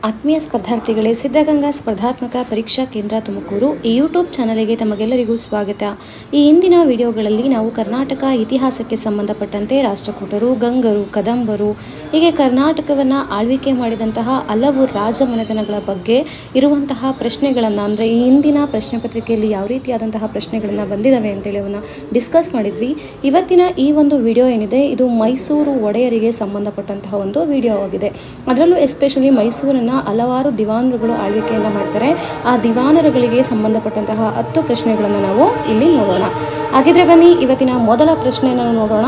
ಆತ್ಮೀಯ ಸ್ಪರ್ಧಾರ್ಥಿಗಳೇ ಸಿದ್ಧಗಂಗಾ ಸ್ಪರ್ಧಾತ್ಮಕ ಪರೀಕ್ಷಾ ಕೇಂದ್ರ ತುಮಕೂರು ಈ ಯೂಟ್ಯೂಬ್ ಚಾನಲಿಗೆ ತಮಗೆಲ್ಲರಿಗೂ ಸ್ವಾಗತ ಈ ಇಂದಿನ ವಿಡಿಯೋಗಳಲ್ಲಿ ನಾವು ಕರ್ನಾಟಕ ಇತಿಹಾಸಕ್ಕೆ ಸಂಬಂಧಪಟ್ಟಂತೆ ರಾಷ್ಟ್ರಕೂಟರು ಗಂಗರು ಕದಂಬರು ಹೀಗೆ ಕರ್ನಾಟಕವನ್ನು ಆಳ್ವಿಕೆ ಮಾಡಿದಂತಹ ಹಲವು ರಾಜಮನೆತನಗಳ ಬಗ್ಗೆ ಇರುವಂತಹ ಪ್ರಶ್ನೆಗಳನ್ನು ಅಂದರೆ ಈ ಇಂದಿನ ಪ್ರಶ್ನೆ ಪತ್ರಿಕೆಯಲ್ಲಿ ಯಾವ ರೀತಿಯಾದಂತಹ ಪ್ರಶ್ನೆಗಳನ್ನು ಬಂದಿದ್ದಾವೆ ಅಂತೇಳಿ ಅವನ್ನ ಡಿಸ್ಕಸ್ ಮಾಡಿದ್ವಿ ಇವತ್ತಿನ ಈ ಒಂದು ವಿಡಿಯೋ ಏನಿದೆ ಇದು ಮೈಸೂರು ಒಡೆಯರಿಗೆ ಸಂಬಂಧಪಟ್ಟಂತಹ ಒಂದು ವಿಡಿಯೋ ಆಗಿದೆ ಅದರಲ್ಲೂ ಎಸ್ಪೆಷಲಿ ಮೈಸೂರನ್ನ ಹಲವಾರು ದಿವಾನರುಗಳು ಆಳ್ವಿಕೆಯನ್ನು ಮಾಡ್ತಾರೆ ಆ ದಿವಾನರುಗಳಿಗೆ ಸಂಬಂಧಪಟ್ಟಂತಹ ಹತ್ತು ಪ್ರಶ್ನೆಗಳನ್ನು ನಾವು ಇಲ್ಲಿ ನೋಡೋಣ ಹಾಗಿದ್ರೆ ಬನ್ನಿ ಇವತ್ತಿನ ಮೊದಲ ಪ್ರಶ್ನೆಯನ್ನು ನೋಡೋಣ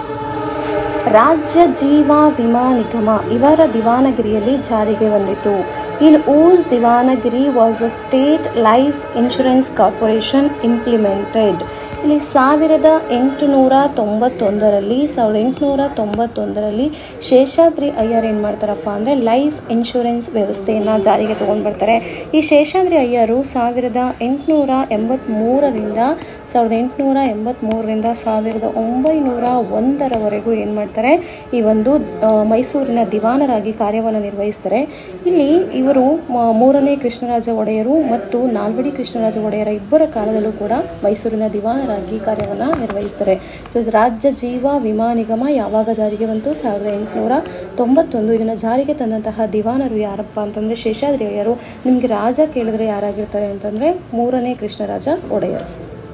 ರಾಜ್ಯ ಜೀವ ವಿಮಾ ನಿಗಮ ಇವರ ದಿವಾನಗಿರಿಯಲ್ಲಿ ಜಾರಿಗೆ ಬಂದಿತು ಇನ್ ಊಸ್ ದಿವಾನಗಿರಿ was the state life insurance corporation implemented ಇಲ್ಲಿ ಸಾವಿರದ ಎಂಟುನೂರ ತೊಂಬತ್ತೊಂದರಲ್ಲಿ ಸಾವಿರದ ಎಂಟುನೂರ ತೊಂಬತ್ತೊಂದರಲ್ಲಿ ಶೇಷಾದ್ರಿ ಅಯ್ಯರ್ ಏನು ಮಾಡ್ತಾರಪ್ಪ ಅಂದರೆ ಲೈಫ್ ಇನ್ಶೂರೆನ್ಸ್ ವ್ಯವಸ್ಥೆಯನ್ನು ಜಾರಿಗೆ ತೊಗೊಂಡು ಬರ್ತಾರೆ ಈ ಶೇಷಾದ್ರಿ ಅಯ್ಯರು ಸಾವಿರದ ಎಂಟುನೂರ ಎಂಬತ್ತ್ಮೂರರಿಂದ ಸಾವಿರದ ಎಂಟುನೂರ ಎಂಬತ್ತ್ಮೂರರಿಂದ ಸಾವಿರದ ಒಂಬೈನೂರ ಒಂದರವರೆಗೂ ಏನು ಮಾಡ್ತಾರೆ ಈ ಒಂದು ಆ, ಮೈಸೂರಿನ ದಿವಾನರಾಗಿ ಕಾರ್ಯವನ್ನು ನಿರ್ವಹಿಸ್ತಾರೆ ಇಲ್ಲಿ ಇವರು ಮ- ಮೂರನೇ ಕೃಷ್ಣರಾಜ ಒಡೆಯರು ಮತ್ತು ನಾಲ್ವಡಿ ಕೃಷ್ಣರಾಜ ಒಡೆಯರ ಇಬ್ಬರ ಕಾಲದಲ್ಲೂ ಕೂಡ ಮೈಸೂರಿನ ದಿವಾನರಾಗಿ ಕಾರ್ಯವನ್ನು ನಿರ್ವಹಿಸ್ತಾರೆ ಸೊ ರಾಜ್ಯ ಜೀವ ವಿಮಾ ನಿಗಮ ಯಾವಾಗ ಜಾರಿಗೆ ಬಂತು ಸಾವಿರದ ಎಂಟುನೂರ ತೊಂಬತ್ತೊಂದು ಇದನ್ನು ಜಾರಿಗೆ ತಂದಂತಹ ದಿವಾನರು ಯಾರಪ್ಪ ಅಂತಂದರೆ ಶೇಷಾದ್ರಿ ಅಯ್ಯರು ನಿಮಗೆ ರಾಜ ಕೇಳಿದ್ರೆ ಯಾರಾಗಿರ್ತಾರೆ ಅಂತಂದರೆ ಮೂರನೇ ಕೃಷ್ಣರಾಜ ಒಡೆಯರು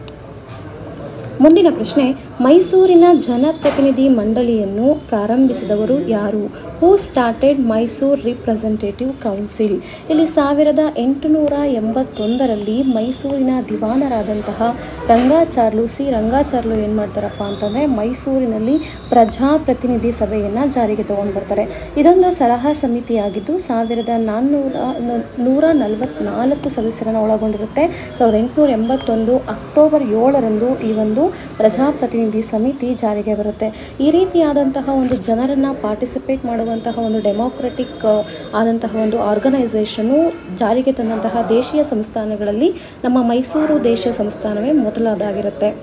ಮುಂದಿನ ಪ್ರಶ್ನೆ ಮೈಸೂರಿನ ಜನಪ್ರತಿನಿಧಿ ಮಂಡಳಿಯನ್ನು ಪ್ರಾರಂಭಿಸಿದವರು ಯಾರು who started Mysore representative council ಇಲ್ಲಿ ಸಾವಿರದ ಎಂಟುನೂರ ಎಂಬತ್ತೊಂದರಲ್ಲಿ ಮೈಸೂರಿನ ದಿವಾನರಾದಂತಹ ರಂಗಾಚಾರ್ಲು ಸಿ ರಂಗಾಚಾರ್ಲು ಏನು ಮಾಡ್ತಾರಪ್ಪ ಅಂತಂದರೆ ಮೈಸೂರಿನಲ್ಲಿ ಪ್ರಜಾಪ್ರತಿನಿಧಿ ಸಭೆಯನ್ನು ಜಾರಿಗೆ ತಗೊಂಡು ಬರ್ತಾರೆ ಇದೊಂದು ಸಲಹಾ ಸಮಿತಿಯಾಗಿದ್ದು ಸಾವಿರದ ನಾನ್ನೂರ ನ- ನೂರ ನಲವತ್ನಾಲ್ಕು ಸದಸ್ಯರನ್ನು ಒಳಗೊಂಡಿರುತ್ತೆ ಸಾವಿರದ ಎಂಟುನೂರ ಎಂಬತ್ತೊಂದು ಅಕ್ಟೋಬರ್ ಏಳರಂದು ಈ ಒಂದು ಪ್ರಜಾಪ್ರತಿನಿಧಿ ಸಮಿತಿ ಜಾರಿಗೆ ಬರುತ್ತೆ ಈ ರೀತಿಯಾದಂತಹ ಒಂದು ಜನರನ್ನು ಪಾರ್ಟಿಸಿಪೇಟ್ ಮಾಡುವಂತಹ ಒಂದು ಡೆಮೋಕ್ರೆಟಿಕ್ ಆದಂತಹ ಒಂದು ಆರ್ಗನೈಸೇಷನು ಜಾರಿಗೆ ತಂದಂತಹ ದೇಶೀಯ ಸಂಸ್ಥಾನಗಳಲ್ಲಿ ನಮ್ಮ ಮೈಸೂರು ದೇಶೀಯ ಸಂಸ್ಥಾನವೇ ಮೊದಲಾದಾಗಿರುತ್ತೆ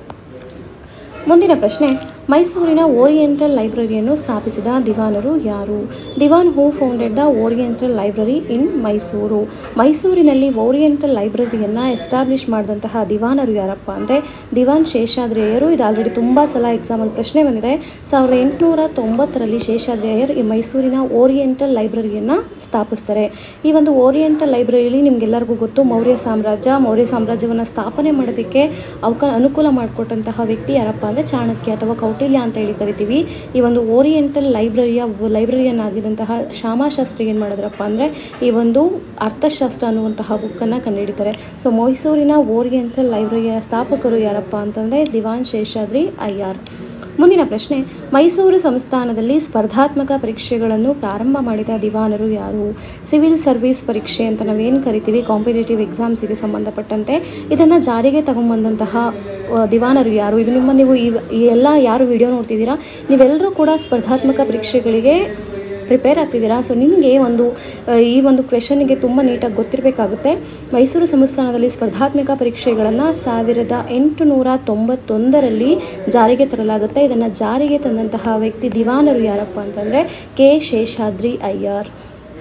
ಮುಂದಿನ ಪ್ರಶ್ನೆ ಮೈಸೂರಿನ ಓರಿಯೆಂಟಲ್ ಲೈಬ್ರರಿಯನ್ನು ಸ್ಥಾಪಿಸಿದ ದಿವಾನರು ಯಾರು dewan who founded the oriental library in Mysore ಮೈಸೂರಿನಲ್ಲಿ ಓರಿಯೆಂಟಲ್ ಲೈಬ್ರರಿಯನ್ನು ಎಸ್ಟಾಬ್ಲಿಷ್ ಮಾಡಿದಂತಹ ದಿವಾನರು ಯಾರಪ್ಪ ಅಂದರೆ ದಿವಾನ್ ಶೇಷಾದ್ರಿಯರು ಇದು ಆಲ್ರೆಡಿ ತುಂಬ ಸಲ ಎಕ್ಸಾಮಲ್ಲಿ ಪ್ರಶ್ನೆ ಬಂದಿದೆ ಸಾವಿರದ ಎಂಟುನೂರ ತೊಂಬತ್ತರಲ್ಲಿ ಶೇಷಾದ್ರಿಯರ್ ಈ ಮೈಸೂರಿನ ಓರಿಯೆಂಟಲ್ ಲೈಬ್ರರಿಯನ್ನು ಸ್ಥಾಪಿಸ್ತಾರೆ ಈ ಒಂದು ಓರಿಯೆಂಟಲ್ ಲೈಬ್ರರಿಯಲ್ಲಿ ನಿಮಗೆಲ್ಲರಿಗೂ ಗೊತ್ತು ಮೌರ್ಯ ಸಾಮ್ರಾಜ್ಯ ಮೌರ್ಯ ಸಾಮ್ರಾಜ್ಯವನ್ನು ಸ್ಥಾಪನೆ ಮಾಡೋದಕ್ಕೆ ಅವಕ ಅನುಕೂಲ ಮಾಡಿಕೊಟ್ಟಂತಹ ವ್ಯಕ್ತಿ ಯಾರಪ್ಪ ಅಂದರೆ ಚಾಣಕ್ಯ ಅಥವಾ ಕೌಟಿಲ್ಯ ಅಂತ ಹೇಳಿ ಕರಿತೀವಿ ಈ ಒಂದು ಓರಿಯೆಂಟಲ್ ಲೈಬ್ರರಿಯ ಲೈಬ್ರರಿಯನ್ ಆಗಿದ್ದಂತಹ ಶ್ಯಾಮಾಶಾಸ್ತ್ರಿ ಏನು ಮಾಡಿದ್ರಪ್ಪ ಅಂದರೆ ಈ ಒಂದು ಅರ್ಥಶಾಸ್ತ್ರ ಅನ್ನುವಂತಹ ಬುಕ್ಕನ್ನು ಕಂಡುಹಿಡಿತಾರೆ ಸೊ ಮೈಸೂರಿನ ಓರಿಯೆಂಟಲ್ ಲೈಬ್ರರಿಯ ಸ್ಥಾಪಕರು ಯಾರಪ್ಪ ಅಂತಂದರೆ ದಿವಾನ್ ಶೇಷಾದ್ರಿ ಅಯ್ಯಾರ್ ಮುಂದಿನ ಪ್ರಶ್ನೆ ಮೈಸೂರು ಸಂಸ್ಥಾನದಲ್ಲಿ ಸ್ಪರ್ಧಾತ್ಮಕ ಪರೀಕ್ಷೆಗಳನ್ನು ಪ್ರಾರಂಭ ಮಾಡಿದ ದಿವಾನರು ಯಾರು ಸಿವಿಲ್ ಸರ್ವಿಸ್ ಪರೀಕ್ಷೆ ಅಂತ ನಾವೇನು ಕರಿತೀವಿ ಕಾಂಪಿಟೇಟಿವ್ ಎಕ್ಸಾಮ್ಸಿಗೆ ಸಂಬಂಧಪಟ್ಟಂತೆ ಇದನ್ನು ಜಾರಿಗೆ ತಗೊಂಬಂದಂತಹ ಆ, ದಿವಾನರು ಯಾರು ಇದು ನಿಮ್ಮ ನೀವು ಈ ಈ ಎಲ್ಲ ಯಾರು ವಿಡಿಯೋ ನೋಡ್ತಿದ್ದೀರಾ ನೀವೆಲ್ಲರೂ ಕೂಡ ಸ್ಪರ್ಧಾತ್ಮಕ ಪರೀಕ್ಷೆಗಳಿಗೆ ಪ್ರಿಪೇರ್ ಆಗ್ತಿದ್ದೀರಾ ಸೊ ನಿಮಗೆ ಒಂದು ಆ, ಈ ಒಂದು ಕ್ವೆಶನ್ಗೆ ತುಂಬ ನೀಟಾಗಿ ಗೊತ್ತಿರಬೇಕಾಗುತ್ತೆ ಮೈಸೂರು ಸಂಸ್ಥಾನದಲ್ಲಿ ಸ್ಪರ್ಧಾತ್ಮಕ ಪರೀಕ್ಷೆಗಳನ್ನು ಸಾವಿರದ ಎಂಟುನೂರ ತೊಂಬತ್ತೊಂದರಲ್ಲಿ ಜಾರಿಗೆ ತರಲಾಗುತ್ತೆ ಇದನ್ನು ಜಾರಿಗೆ ತಂದಂತಹ ವ್ಯಕ್ತಿ ದಿವಾನರು ಯಾರಪ್ಪ ಅಂತಂದರೆ ಕೆ ಶೇಷಾದ್ರಿ ಅಯ್ಯರ್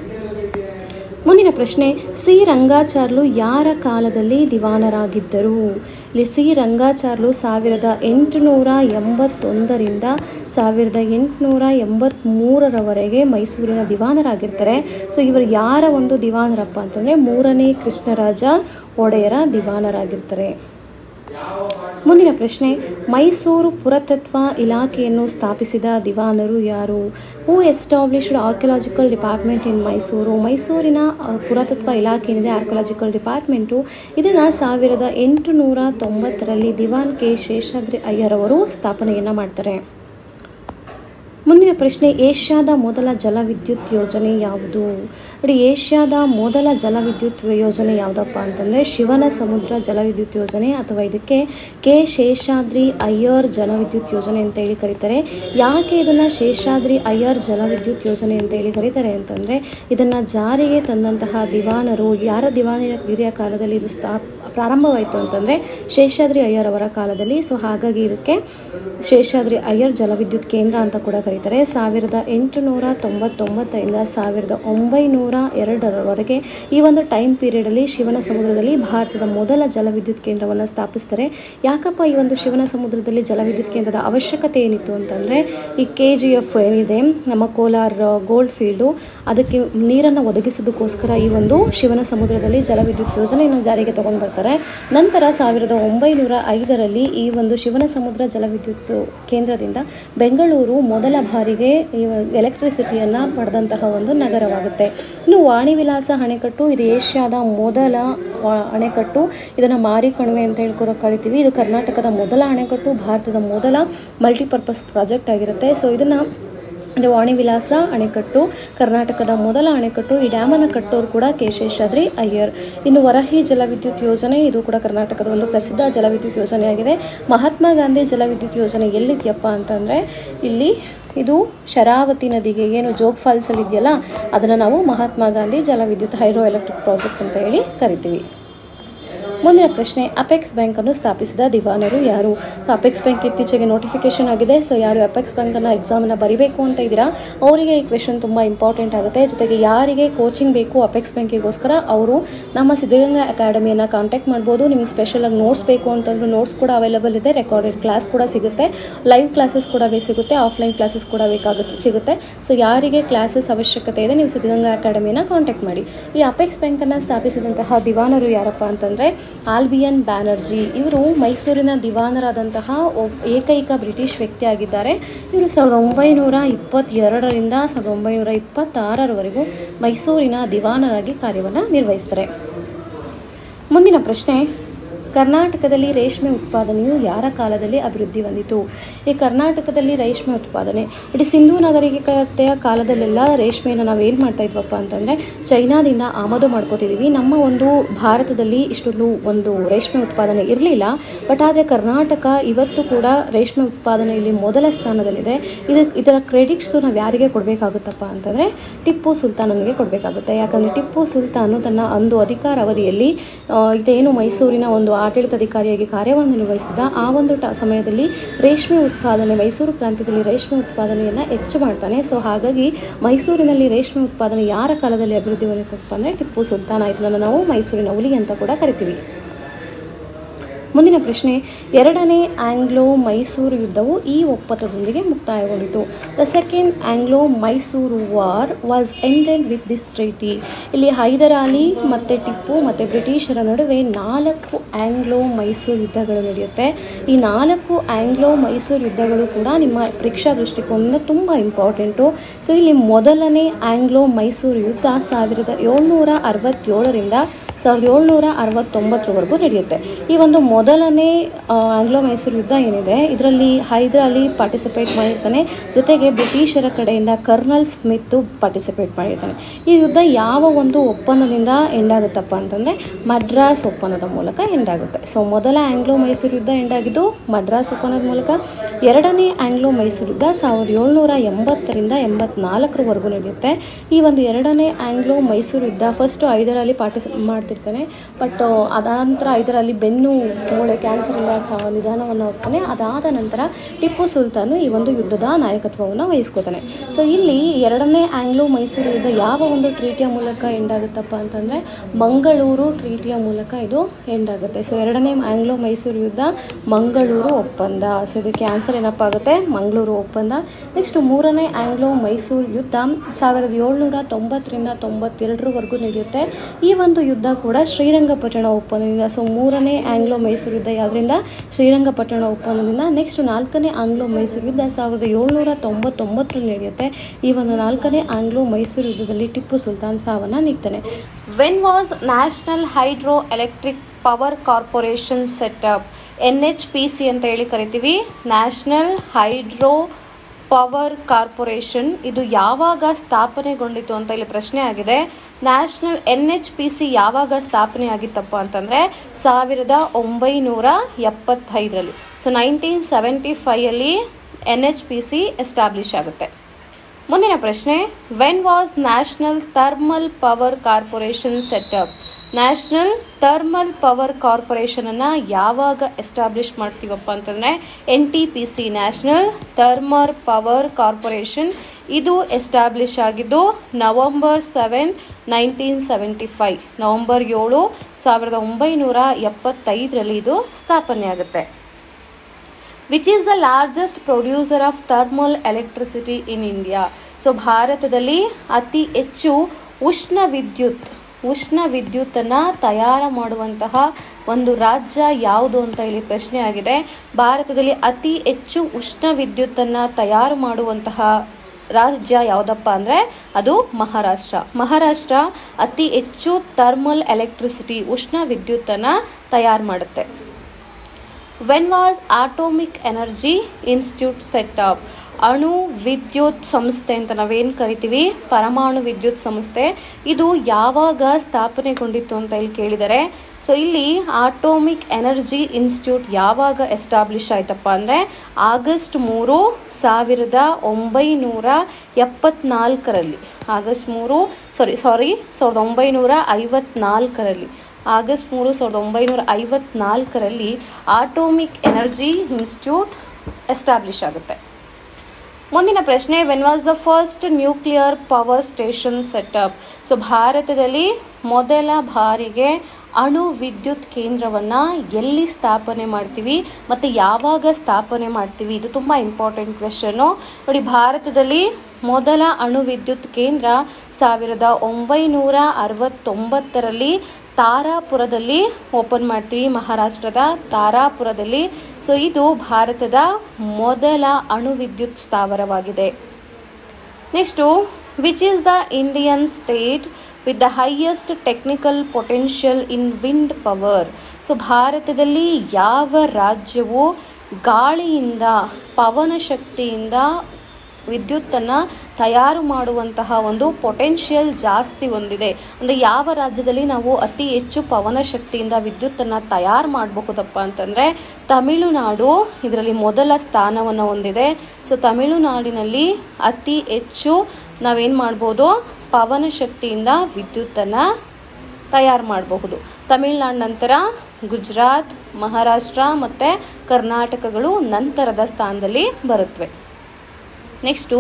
ಮುಂದಿನ ಪ್ರಶ್ನೆ ಸಿ ರಂಗಾಚಾರ್ಲು ಯಾರ ಕಾಲದಲ್ಲಿ ದಿವಾನರಾಗಿದ್ದರು ಇಲ್ಲಿ ಸಿ ರಂಗಾಚಾರ್ಲು ಸಾವಿರದ ಎಂಟುನೂರ ಎಂಬತ್ತೊಂದರಿಂದ ಸಾವಿರದ ಎಂಟುನೂರ ಎಂಬತ್ತ್ಮೂರರವರೆಗೆ ಮೈಸೂರಿನ ದಿವಾನರಾಗಿರ್ತಾರೆ ಸೊ ಇವರು ಯಾರ ಒಂದು ದಿವಾನರಪ್ಪ ಅಂತಂದರೆ ಮೂರನೇ ಕೃಷ್ಣರಾಜ ಒಡೆಯರ ದಿವಾನರಾಗಿರ್ತಾರೆ ಮುಂದಿನ ಪ್ರಶ್ನೆ ಮೈಸೂರು ಪುರಾತತ್ವ ಇಲಾಖೆಯನ್ನು ಸ್ಥಾಪಿಸಿದ ದಿವಾನರು ಯಾರು who established archaeological department in Mysore ಮೈಸೂರಿನ ಆ, ಪುರಾತತ್ವ ಇಲಾಖೆ ಏನಿದೆ ಆರ್ಕಿಯಾಲಜಿಕಲ್ ಡಿಪಾರ್ಟ್ಮೆಂಟು ಇದನ್ನು ಸಾವಿರದ ಎಂಟುನೂರ ತೊಂಬತ್ತರಲ್ಲಿ ದಿವಾನ್ ಕೆ ಶೇಷಾದ್ರಿ ಅಯ್ಯರ್ ಅವರು ಸ್ಥಾಪನೆಯನ್ನು ಮಾಡ್ತಾರೆ ಮುಂದಿನ ಪ್ರಶ್ನೆ ಏಷ್ಯಾದ ಮೊದಲ ಜಲವಿದ್ಯುತ್ ಯೋಜನೆ ಯಾವುದು ನೋಡಿ ಏಷ್ಯಾದ ಮೊದಲ ಜಲವಿದ್ಯುತ್ ಯೋಜನೆ ಯಾವುದಪ್ಪ ಅಂತಂದರೆ ಶಿವನ ಸಮುದ್ರ ಜಲವಿದ್ಯುತ್ ಯೋಜನೆ ಅಥವಾ ಇದಕ್ಕೆ ಕೆ ಶೇಷಾದ್ರಿ ಅಯ್ಯರ್ ಜಲವಿದ್ಯುತ್ ಯೋಜನೆ ಅಂತ ಹೇಳಿ ಕರೀತಾರೆ ಯಾಕೆ ಇದನ್ನು ಶೇಷಾದ್ರಿ ಅಯ್ಯರ್ ಜಲವಿದ್ಯುತ್ ಯೋಜನೆ ಅಂತ ಹೇಳಿ ಕರೀತಾರೆ ಅಂತಂದರೆ ಇದನ್ನು ಜಾರಿಗೆ ತಂದಂತಹ ದಿವಾನರು ಯಾರ ದಿವಾನಗಿರಿಯ ಕಾಲದಲ್ಲಿ ಇದು ಸ್ಥಾಪ್ ಪ್ರಾರಂಭವಾಯಿತು ಅಂತಂದರೆ ಶೇಷಾದ್ರಿ ಅಯ್ಯರ್ ಅವರ ಕಾಲದಲ್ಲಿ ಸೊ ಹಾಗಾಗಿ ಇದಕ್ಕೆ ಶೇಷಾದ್ರಿ ಅಯ್ಯರ್ ಜಲವಿದ್ಯುತ್ ಕೇಂದ್ರ ಅಂತ ಕೂಡ ಕರೀತಾರೆ ಸಾವಿರದ ಎಂಟುನೂರ ತೊಂಬತ್ತೊಂಬತ್ತರಿಂದ ಸಾವಿರದ ಒಂಬೈನೂರ ಎರಡರವರೆಗೆ ಈ ಒಂದು ಟೈಮ್ ಪೀರಿಯಡಲ್ಲಿ ಶಿವನ ಸಮುದ್ರದಲ್ಲಿ ಭಾರತದ ಮೊದಲ ಜಲವಿದ್ಯುತ್ ಕೇಂದ್ರವನ್ನು ಸ್ಥಾಪಿಸ್ತಾರೆ ಯಾಕಪ್ಪ ಈ ಒಂದು ಶಿವನ ಸಮುದ್ರದಲ್ಲಿ ಜಲವಿದ್ಯುತ್ ಕೇಂದ್ರದ ಅವಶ್ಯಕತೆ ಏನಿತ್ತು ಅಂತಂದರೆ ಈ ಕೆ ಜಿ ಎಫ್ ಏನಿದೆ ನಮ್ಮ ಕೋಲಾರ ಗೋಲ್ಡ್ ಫೀಲ್ಡು ಅದಕ್ಕೆ ನೀರನ್ನು ಒದಗಿಸೋದಕ್ಕೋಸ್ಕರ ಈ ಒಂದು ಶಿವನ ಸಮುದ್ರದಲ್ಲಿ ಜಲವಿದ್ಯುತ್ ಯೋಜನೆಯನ್ನು ಜಾರಿಗೆ ತಗೊಂಡು ಬರ್ತಾರೆ ನಂತರ ಸಾವಿರದ ಒಂಬೈನೂರ ಐದರಲ್ಲಿ ಈ ಒಂದು ಶಿವನ ಸಮುದ್ರ ಜಲವಿದ್ಯುತ್ ಕೇಂದ್ರದಿಂದ ಬೆಂಗಳೂರು ಮೊದಲ ಬಾರಿಗೆ ಈ ಎಲೆಕ್ಟ್ರಿಸಿಟಿಯನ್ನು ಪಡೆದಂತಹ ಒಂದು ನಗರವಾಗುತ್ತೆ ಇನ್ನು ವಾಣಿವಿಲಾಸ ಅಣೆಕಟ್ಟು ಇದು ಏಷ್ಯಾದ ಮೊದಲ ವಾ- ಅಣೆಕಟ್ಟು ಇದನ್ನು ಮಾರಿ ಕಣಿವೆ ಅಂತ ಹೇಳ್ಕೊರೋ ಕರಿತೀವಿ ಇದು ಕರ್ನಾಟಕದ ಮೊದಲ ಅಣೆಕಟ್ಟು ಭಾರತದ ಮೊದಲ ಮಲ್ಟಿಪರ್ಪಸ್ ಪ್ರಾಜೆಕ್ಟ್ ಆಗಿರುತ್ತೆ ಸೊ ಇದನ್ನು ಇದು ವಾಣಿವಿಲಾಸ ಅಣೆಕಟ್ಟು ಕರ್ನಾಟಕದ ಮೊದಲ ಅಣೆಕಟ್ಟು ಈ ಡ್ಯಾಮನ್ನು ಕಟ್ಟೋರು ಕೂಡ ಕೆ ಶೇಷಾದ್ರಿ ಅಯ್ಯರ್ ಇನ್ನು ವರಹಿ ಜಲವಿದ್ಯುತ್ ಯೋಜನೆ ಇದು ಕೂಡ ಕರ್ನಾಟಕದ ಒಂದು ಪ್ರಸಿದ್ಧ ಜಲವಿದ್ಯುತ್ ಯೋಜನೆಯಾಗಿದೆ ಮಹಾತ್ಮ ಗಾಂಧಿ ಜಲವಿದ್ಯುತ್ ಯೋಜನೆ ಎಲ್ಲಿದೆಯಪ್ಪ ಅಂತಂದರೆ ಇಲ್ಲಿ ಇದು ಶರಾವತಿ ನದಿಗೆ ಏನು ಜೋಗ್ ಫಾಲ್ಸಲ್ಲಿ ಇದೆಯಲ್ಲ ಅದನ್ನು ನಾವು ಮಹಾತ್ಮ ಗಾಂಧಿ ಜಲವಿದ್ಯುತ್ ಹೈಡ್ರೋ ಎಲೆಕ್ಟ್ರಿಕ್ ಪ್ರಾಜೆಕ್ಟ್ ಅಂತ ಹೇಳಿ ಕರಿತೀವಿ ಮುಂದಿನ ಪ್ರಶ್ನೆ ಅಪೆಕ್ಸ್ ಬ್ಯಾಂಕನ್ನು ಸ್ಥಾಪಿಸಿದ ದಿವಾನರು ಯಾರು ಸೊ ಅಪೆಕ್ಸ್ ಬ್ಯಾಂಕ್ ಇತ್ತೀಚೆಗೆ ನೋಟಿಫಿಕೇಶನ್ ಆಗಿದೆ ಸೊ ಯಾರು ಅಪೆಕ್ಸ್ ಬ್ಯಾಂಕನ್ನು ಎಕ್ಸಾಮನ್ನು ಬರಿಬೇಕು ಅಂತ ಇದ್ದೀರಾ ಅವರಿಗೆ ಈ ಕ್ವೆಶನ್ ತುಂಬ ಇಂಪಾರ್ಟೆಂಟ್ ಆಗುತ್ತೆ ಜೊತೆಗೆ ಯಾರಿಗೆ ಕೋಚಿಂಗ್ ಬೇಕು ಅಪೆಕ್ಸ್ ಬ್ಯಾಂಕಿಗೋಸ್ಕರ ಅವರು ನಮ್ಮ ಸಿದ್ಧಗಂಗಾ ಅಕಾಡೆಮಿಯನ್ನು ಕಾಂಟ್ಯಾಕ್ಟ್ ಮಾಡ್ಬೋದು ನಿಮ್ಗೆ ಸ್ಪೆಷಲಾಗಿ ನೋಟ್ಸ್ ಬೇಕು ಅಂತಂದ್ರೆ ನೋಟ್ಸ್ ಕೂಡ ಅವೈಲೇಬಲ್ ಇದೆ ರೆಕಾರ್ಡೆಡ್ ಕ್ಲಾಸ್ ಕೂಡ ಸಿಗುತ್ತೆ ಲೈವ್ ಕ್ಲಾಸಸ್ ಕೂಡ ಬೇ ಸಿಗುತ್ತೆ ಆಫ್ಲೈನ್ ಕ್ಲಾಸಸ್ ಕೂಡ ಬೇಕಾಗುತ್ತೆ ಸಿಗುತ್ತೆ ಸೊ ಯಾರಿಗೆ ಕ್ಲಾಸಸ್ ಅವಶ್ಯಕತೆ ಇದೆ ನೀವು ಸಿದ್ಧಗಂಗಾ ಅಕಾಡೆಮಿನ ಕಾಂಟ್ಯಾಕ್ಟ್ ಮಾಡಿ ಈ ಅಪೆಕ್ಸ್ ಬ್ಯಾಂಕನ್ನು ಸ್ಥಾಪಿಸಿದಂತಹ ದಿವಾನರು ಯಾರಪ್ಪ ಅಂತಂದರೆ ಆಲ್ಬಿಯನ್ ಬ್ಯಾನರ್ಜಿ ಇವರು ಮೈಸೂರಿನ ದಿವಾನರಾದಂತಹ ಒಬ್- ಏಕೈಕ ಬ್ರಿಟಿಷ್ ವ್ಯಕ್ತಿ ಆಗಿದ್ದಾರೆ ಇವರು ಸಾವಿರದ ಒಂಬೈನೂರ ಇಪ್ಪತ್ತೆರಡರಿಂದ ಸಾವಿರದ ಒಂಬೈನೂರ ಇಪ್ಪತ್ತಾರರವರೆಗೂ ಮೈಸೂರಿನ ದಿವಾನರಾಗಿ ಕಾರ್ಯವನ್ನು ನಿರ್ವಹಿಸ್ತಾರೆ ಮುಂದಿನ ಪ್ರಶ್ನೆ ಕರ್ನಾಟಕದಲ್ಲಿ ರೇಷ್ಮೆ ಉತ್ಪಾದನೆಯು ಯಾರ ಕಾಲದಲ್ಲಿ ಅಭಿವೃದ್ಧಿ ಹೊಂದಿತು ಈ ಕರ್ನಾಟಕದಲ್ಲಿ ರೇಷ್ಮೆ ಉತ್ಪಾದನೆ ಇಡೀ ಸಿಂಧೂ ನಾಗರಿಕತೆಯ ಕಾಲದಲ್ಲೆಲ್ಲ ರೇಷ್ಮೆಯನ್ನು ನಾವು ಏನು ಮಾಡ್ತಾ ಇದ್ವಪ್ಪ ಅಂತಂದರೆ ಚೈನಾದಿಂದ ಆಮದು ಮಾಡ್ಕೋತಿದ್ದೀವಿ ನಮ್ಮ ಒಂದು ಭಾರತದಲ್ಲಿ ಇಷ್ಟೊಂದು ಒಂದು ರೇಷ್ಮೆ ಉತ್ಪಾದನೆ ಇರಲಿಲ್ಲ ಬಟ್ ಆದರೆ ಕರ್ನಾಟಕ ಇವತ್ತು ಕೂಡ ರೇಷ್ಮೆ ಉತ್ಪಾದನೆಯಲ್ಲಿ ಮೊದಲ ಸ್ಥಾನದಲ್ಲಿದೆ ಇದು ಇದರ ಕ್ರೆಡಿಟ್ಸು ನಾವು ಯಾರಿಗೆ ಕೊಡಬೇಕಾಗುತ್ತಪ್ಪ ಅಂತಂದರೆ ಟಿಪ್ಪು ಸುಲ್ತಾನನಿಗೆ ಕೊಡಬೇಕಾಗುತ್ತೆ ಯಾಕಂದರೆ ಟಿಪ್ಪು ಸುಲ್ತಾನು ತನ್ನ ಒಂದು ಅಧಿಕಾರಾವಧಿಯಲ್ಲಿ ಆ, ಇದೇನು ಮೈಸೂರಿನ ಒಂದು ಆಡಳಿತಾಧಿಕಾರಿಯಾಗಿ ಕಾರ್ಯವನ್ನು ನಿರ್ವಹಿಸಿದ ಆ ಒಂದು ಟ ಸಮಯದಲ್ಲಿ ರೇಷ್ಮೆ ಉತ್ಪಾದನೆ ಮೈಸೂರು ಪ್ರಾಂತ್ಯದಲ್ಲಿ ರೇಷ್ಮೆ ಉತ್ಪಾದನೆಯನ್ನು ಹೆಚ್ಚು ಮಾಡ್ತಾನೆ ಸೊ ಹಾಗಾಗಿ ಮೈಸೂರಿನಲ್ಲಿ ರೇಷ್ಮೆ ಉತ್ಪಾದನೆ ಯಾರ ಕಾಲದಲ್ಲಿ ಅಭಿವೃದ್ಧಿ ಹೊಂದಿತಪ್ಪ ಅಂದರೆ ಟಿಪ್ಪು ಸುಲ್ತಾನ ಇದನ್ನು ನಾವು ಮೈಸೂರಿನ ಹುಲಿ ಅಂತ ಕೂಡ ಕರಿತೀವಿ ಮುಂದಿನ ಪ್ರಶ್ನೆ ಎರಡನೇ ಆಂಗ್ಲೋ ಮೈಸೂರು ಯುದ್ಧವು ಈ ಒಪ್ಪಂದದೊಂದಿಗೆ ಮುಕ್ತಾಯಗೊಂಡಿತು the second Anglo Mysore war was ended with this treaty ಇಲ್ಲಿ ಹೈದರಾಲಿ ಮತ್ತು ಟಿಪ್ಪು ಮತ್ತು ಬ್ರಿಟಿಷರ ನಡುವೆ ನಾಲ್ಕು ಆಂಗ್ಲೋ ಮೈಸೂರು ಯುದ್ಧಗಳು ನಡೆಯುತ್ತೆ ಈ ನಾಲ್ಕು ಆಂಗ್ಲೋ ಮೈಸೂರು ಯುದ್ಧಗಳು ಕೂಡ ನಿಮ್ಮ ಪರೀಕ್ಷಾ ದೃಷ್ಟಿಕೋನದಿಂದ ತುಂಬ ಇಂಪಾರ್ಟೆಂಟು ಸೊ ಇಲ್ಲಿ ಮೊದಲನೇ ಆಂಗ್ಲೋ ಮೈಸೂರು ಯುದ್ಧ ಸಾವಿರದ ಏಳ್ನೂರ ಅರವತ್ತೇಳರಿಂದ ಸಾವಿರದ ಏಳ್ನೂರ ಅರವತ್ತೊಂಬತ್ತರವರೆಗೂ ನಡೆಯುತ್ತೆ ಈ ಒಂದು ಮೊದಲನೇ ಆ, ಆಂಗ್ಲೋ ಮೈಸೂರು ಯುದ್ಧ ಏನಿದೆ ಇದರಲ್ಲಿ ಹೈದರಾಲಿ ಪಾರ್ಟಿಸಿಪೇಟ್ ಮಾಡಿರ್ತಾನೆ ಜೊತೆಗೆ ಬ್ರಿಟಿಷರ ಕಡೆಯಿಂದ ಕರ್ನಲ್ ಸ್ಮಿತ್ತು ಪಾರ್ಟಿಸಿಪೇಟ್ ಮಾಡಿರ್ತಾನೆ ಈ ಯುದ್ಧ ಯಾವ ಒಂದು ಒಪ್ಪಂದದಿಂದ ಎಂಡ್ ಆಗುತ್ತಪ್ಪ ಅಂತಂದರೆ ಮಡ್ರಾಸ್ ಒಪ್ಪಂದದ ಮೂಲಕ ಎಂಡ್ ಆಗುತ್ತೆ ಸೊ ಮೊದಲ ಆಂಗ್ಲೋ ಮೈಸೂರು ಯುದ್ಧ ಎಂಡ್ ಆಗಿದ್ದು ಮಡ್ರಾಸ್ ಒಪ್ಪಂದದ ಮೂಲಕ ಎರಡನೇ ಆಂಗ್ಲೋ ಮೈಸೂರು ಯುದ್ಧ ಸಾವಿರದ ಏಳ್ನೂರ ಎಂಬತ್ತರಿಂದ ಎಂಬತ್ನಾಲ್ಕರವರೆಗೂ ನಡೆಯುತ್ತೆ ಈ ಒಂದು ಎರಡನೇ ಆಂಗ್ಲೋ ಮೈಸೂರು ಯುದ್ಧ ಫಸ್ಟು ಐದರಲ್ಲಿ ಪಾರ್ಟಿಸಿ ಮಾಡ್ತಿರ್ತಾನೆ ಬಟ್ ಅದಾದ ನಂತರ ಐದರಲ್ಲಿ ಬೆನ್ನು ಮೂಳೆ ಕ್ಯಾನ್ಸರಿಂದ ಸಹ ನಿಧಾನವನ್ನು ಹೋಗ್ತಾನೆ ಅದಾದ ನಂತರ ಟಿಪ್ಪು ಸುಲ್ತಾನು ಈ ಒಂದು ಯುದ್ಧದ ನಾಯಕತ್ವವನ್ನು ವಹಿಸ್ಕೋತಾನೆ ಸೊ ಇಲ್ಲಿ ಎರಡನೇ ಆಂಗ್ಲೋ ಮೈಸೂರು ಯುದ್ಧ ಯಾವ ಒಂದು ಟ್ರೀಟಿಯ ಮೂಲಕ ಎಂಡ್ ಆಗುತ್ತಪ್ಪ ಅಂತಂದರೆ ಮಂಗಳೂರು ಟ್ರೀಟಿಯ ಮೂಲಕ ಇದು ಎಂಡ್ ಆಗುತ್ತೆ ಸೊ ಎರಡನೇ ಆಂಗ್ಲೋ ಮೈಸೂರು ಯುದ್ಧ ಮಂಗಳೂರು ಒಪ್ಪಂದ ಸೊ ಇದಕ್ಕೆ ಆನ್ಸರ್ ಏನಪ್ಪ ಆಗುತ್ತೆ ಮಂಗಳೂರು ಒಪ್ಪಂದ ನೆಕ್ಸ್ಟ್ ಮೂರನೇ ಆಂಗ್ಲೋ ಮೈಸೂರು ಯುದ್ಧ ಸಾವಿರದ ಏಳ್ನೂರ ತೊಂಬತ್ತರಿಂದ ತೊಂಬತ್ತೆರಡರವರೆಗೂ ನಡೆಯುತ್ತೆ ಈ ಒಂದು ಯುದ್ಧ ಕೂಡ ಶ್ರೀರಂಗಪಟ್ಟಣ ಒಪ್ಪಂದದಿಂದ ಸೊ ಮೂರನೇ ಆಂಗ್ಲೋ ಮೈಸೂರು ಯುದ್ಧ ಯಾವುದರಿಂದ ಶ್ರೀರಂಗಪಟ್ಟಣ ಒಪ್ಪಂದದಿಂದ ನೆಕ್ಸ್ಟ್ ನಾಲ್ಕನೇ ಆಂಗ್ಲೋ ಮೈಸೂರು ಯುದ್ಧ ಸಾವಿರದ ಏಳ್ನೂರ ತೊಂಬತ್ತೊಂಬತ್ತರಲ್ಲಿ ನಡೆಯುತ್ತೆ ಈ ಒಂದು ನಾಲ್ಕನೇ ಆಂಗ್ಲೋ ಮೈಸೂರು ಯುದ್ಧದಲ್ಲಿ ಟಿಪ್ಪು ಸುಲ್ತಾನ್ ಸಾವನ್ನ ನೀಗ್ತಾನೆ when was national hydro electric power corporation set up N H P C ಅಂತ ಹೇಳಿ ಕರಿತೀವಿ ನ್ಯಾಷನಲ್ ಹೈಡ್ರೋ ಪವರ್ ಕಾರ್ಪೊರೇಷನ್ ಇದು ಯಾವಾಗ ಸ್ಥಾಪನೆಗೊಂಡಿತು ಅಂತ ಇಲ್ಲಿ ಪ್ರಶ್ನೆ ಆಗಿದೆ national N H P C ಯಾವಾಗ ಸ್ಥಾಪನೆ ಆಗಿತ್ತಪ್ಪ ಅಂತಂದರೆ ಸಾವಿರದ ಒಂಬೈನೂರ ಎಪ್ಪತ್ತೈದರಲ್ಲಿ ಸೊ ನೈನ್ಟೀನ್ ಸೆವೆಂಟಿ ಫೈಯಲ್ಲಿ N H P C establish ಆಗುತ್ತೆ ಮುಂದಿನ ಪ್ರಶ್ನೆ when was national thermal power corporation set up national thermal power ಕಾರ್ಪೊರೇಷನನ್ನು ಯಾವಾಗ ಎಸ್ಟಾಬ್ಲಿಷ್ ಮಾಡ್ತೀವಪ್ಪ ಅಂತಂದರೆ N T P C national thermal power corporation ಇದು ಎಸ್ಟಾಬ್ಲಿಷ್ ಆಗಿದ್ದು November seven nineteen seventy five November ಏಳು ಸಾವಿರದ ಒಂಬೈನೂರ ಎಪ್ಪತ್ತೈದರಲ್ಲಿ ಇದು ಸ್ಥಾಪನೆ ಆಗುತ್ತೆ which is the largest producer of thermal electricity in India so ಭಾರತದಲ್ಲಿ ಅತಿ ಹೆಚ್ಚು ಉಷ್ಣ ವಿದ್ಯುತ್ ಉಷ್ಣ ವಿದ್ಯುತ್ತನ್ನು ತಯಾರು ಮಾಡುವಂತಹ ಒಂದು ರಾಜ್ಯ ಯಾವುದು ಅಂತ ಇಲ್ಲಿ ಪ್ರಶ್ನೆ ಆಗಿದೆ ಭಾರತದಲ್ಲಿ ಅತಿ ಹೆಚ್ಚು ಉಷ್ಣ ವಿದ್ಯುತ್ತನ್ನು ತಯಾರು ಮಾಡುವಂತಹ ರಾಜ್ಯ ಯಾವುದಪ್ಪ ಅಂದರೆ ಅದು ಮಹಾರಾಷ್ಟ್ರ ಮಹಾರಾಷ್ಟ್ರ ಅತಿ ಹೆಚ್ಚು ಥರ್ಮಲ್ ಎಲೆಕ್ಟ್ರಿಸಿಟಿ ಉಷ್ಣ ವಿದ್ಯುತ್ತನ್ನು ತಯಾರು ಮಾಡುತ್ತೆ when was atomic energy institute set up ಅಣು ವಿದ್ಯುತ್ ಸಂಸ್ಥೆ ಅಂತ ನಾವೇನು ಕರಿತೀವಿ ಪರಮಾಣು ವಿದ್ಯುತ್ ಸಂಸ್ಥೆ ಇದು ಯಾವಾಗ ಸ್ಥಾಪನೆಗೊಂಡಿತ್ತು ಅಂತ ಇಲ್ಲಿ ಕೇಳಿದರೆ ಸೊ ಇಲ್ಲಿ ಆಟೋಮಿಕ್ ಎನರ್ಜಿ ಇನ್ಸ್ಟಿಟ್ಯೂಟ್ ಯಾವಾಗ ಎಸ್ಟಾಬ್ಲಿಷ್ ಆಯ್ತಪ್ಪ ಅಂದರೆ ಆಗಸ್ಟ್ ಮೂರು ಸಾವಿರದ ಒಂಬೈನೂರ ಎಪ್ಪತ್ನಾಲ್ಕರಲ್ಲಿ ಆಗಸ್ಟ್ ಮೂರು ಸಾರಿ ಸಾರಿ ಸಾವಿರದ ಒಂಬೈನೂರ ಐವತ್ನಾಲ್ಕರಲ್ಲಿ ಆಗಸ್ಟ್ ಮೂರು ಸಾವಿರದ ಒಂಬೈನೂರ ಐವತ್ನಾಲ್ಕರಲ್ಲಿ ಆಟೋಮಿಕ್ ಎನರ್ಜಿ ಇನ್ಸ್ಟಿಟ್ಯೂಟ್ ಎಸ್ಟಾಬ್ಲಿಷ್ ಆಗುತ್ತೆ ಮುಂದಿನ ಪ್ರಶ್ನೆ when was the first nuclear power station set up so ಭಾರತದಲ್ಲಿ ಮೊದಲ ಬಾರಿಗೆ ಅಣು ವಿದ್ಯುತ್ ಕೇಂದ್ರವನ್ನು ಎಲ್ಲಿ ಸ್ಥಾಪನೆ ಮಾಡ್ತೀವಿ ಮತ್ತು ಯಾವಾಗ ಸ್ಥಾಪನೆ ಮಾಡ್ತೀವಿ ಇದು ತುಂಬ ಇಂಪಾರ್ಟೆಂಟ್ ಕ್ವೆಶನ್ನು ನೋಡಿ ಭಾರತದಲ್ಲಿ ಮೊದಲ ಅಣು ವಿದ್ಯುತ್ ಕೇಂದ್ರ ಸಾವಿರದ ಒಂಬೈನೂರ ಅರವತ್ತೊಂಬತ್ತರಲ್ಲಿ ತಾರಾಪುರದಲ್ಲಿ ಓಪನ್ ಮಾಡ್ತೀವಿ ಮಹಾರಾಷ್ಟ್ರದ ತಾರಾಪುರದಲ್ಲಿ ಸೊ ಇದು ಭಾರತದ ಮೊದಲ ಅಣು ವಿದ್ಯುತ್ ಸ್ಥಾವರವಾಗಿದೆ next which is the Indian state with the highest technical potential in wind power so ಭಾರತದಲ್ಲಿ ಯಾವ ರಾಜ್ಯವು ಗಾಳಿಯಿಂದ ಪವನ ಶಕ್ತಿಯಿಂದ ವಿದ್ಯುತ್ತನ್ನು ತಯಾರು ಮಾಡುವಂತಹ ಒಂದು ಪೊಟೆನ್ಷಿಯಲ್ ಜಾಸ್ತಿ ಹೊಂದಿದೆ ಅಂದರೆ ಯಾವ ರಾಜ್ಯದಲ್ಲಿ ನಾವು ಅತಿ ಹೆಚ್ಚು ಪವನ ಶಕ್ತಿಯಿಂದ ವಿದ್ಯುತ್ತನ್ನು ತಯಾರು ಮಾಡಬಹುದಪ್ಪ ಅಂತಂದರೆ ತಮಿಳುನಾಡು ಇದರಲ್ಲಿ ಮೊದಲ ಸ್ಥಾನವನ್ನು ಹೊಂದಿದೆ ಸೊ ತಮಿಳುನಾಡಿನಲ್ಲಿ ಅತಿ ಹೆಚ್ಚು ನಾವೇನು ಮಾಡ್ಬೋದು ಪವನ ಶಕ್ತಿಯಿಂದ ವಿದ್ಯುತ್ತನ್ನು ತಯಾರು ಮಾಡಬಹುದು ತಮಿಳುನಾಡು ನಂತರ ಗುಜರಾತ್ ಮಹಾರಾಷ್ಟ್ರ ಮತ್ತು ಕರ್ನಾಟಕಗಳು ನಂತರದ ಸ್ಥಾನದಲ್ಲಿ ಬರುತ್ತವೆ next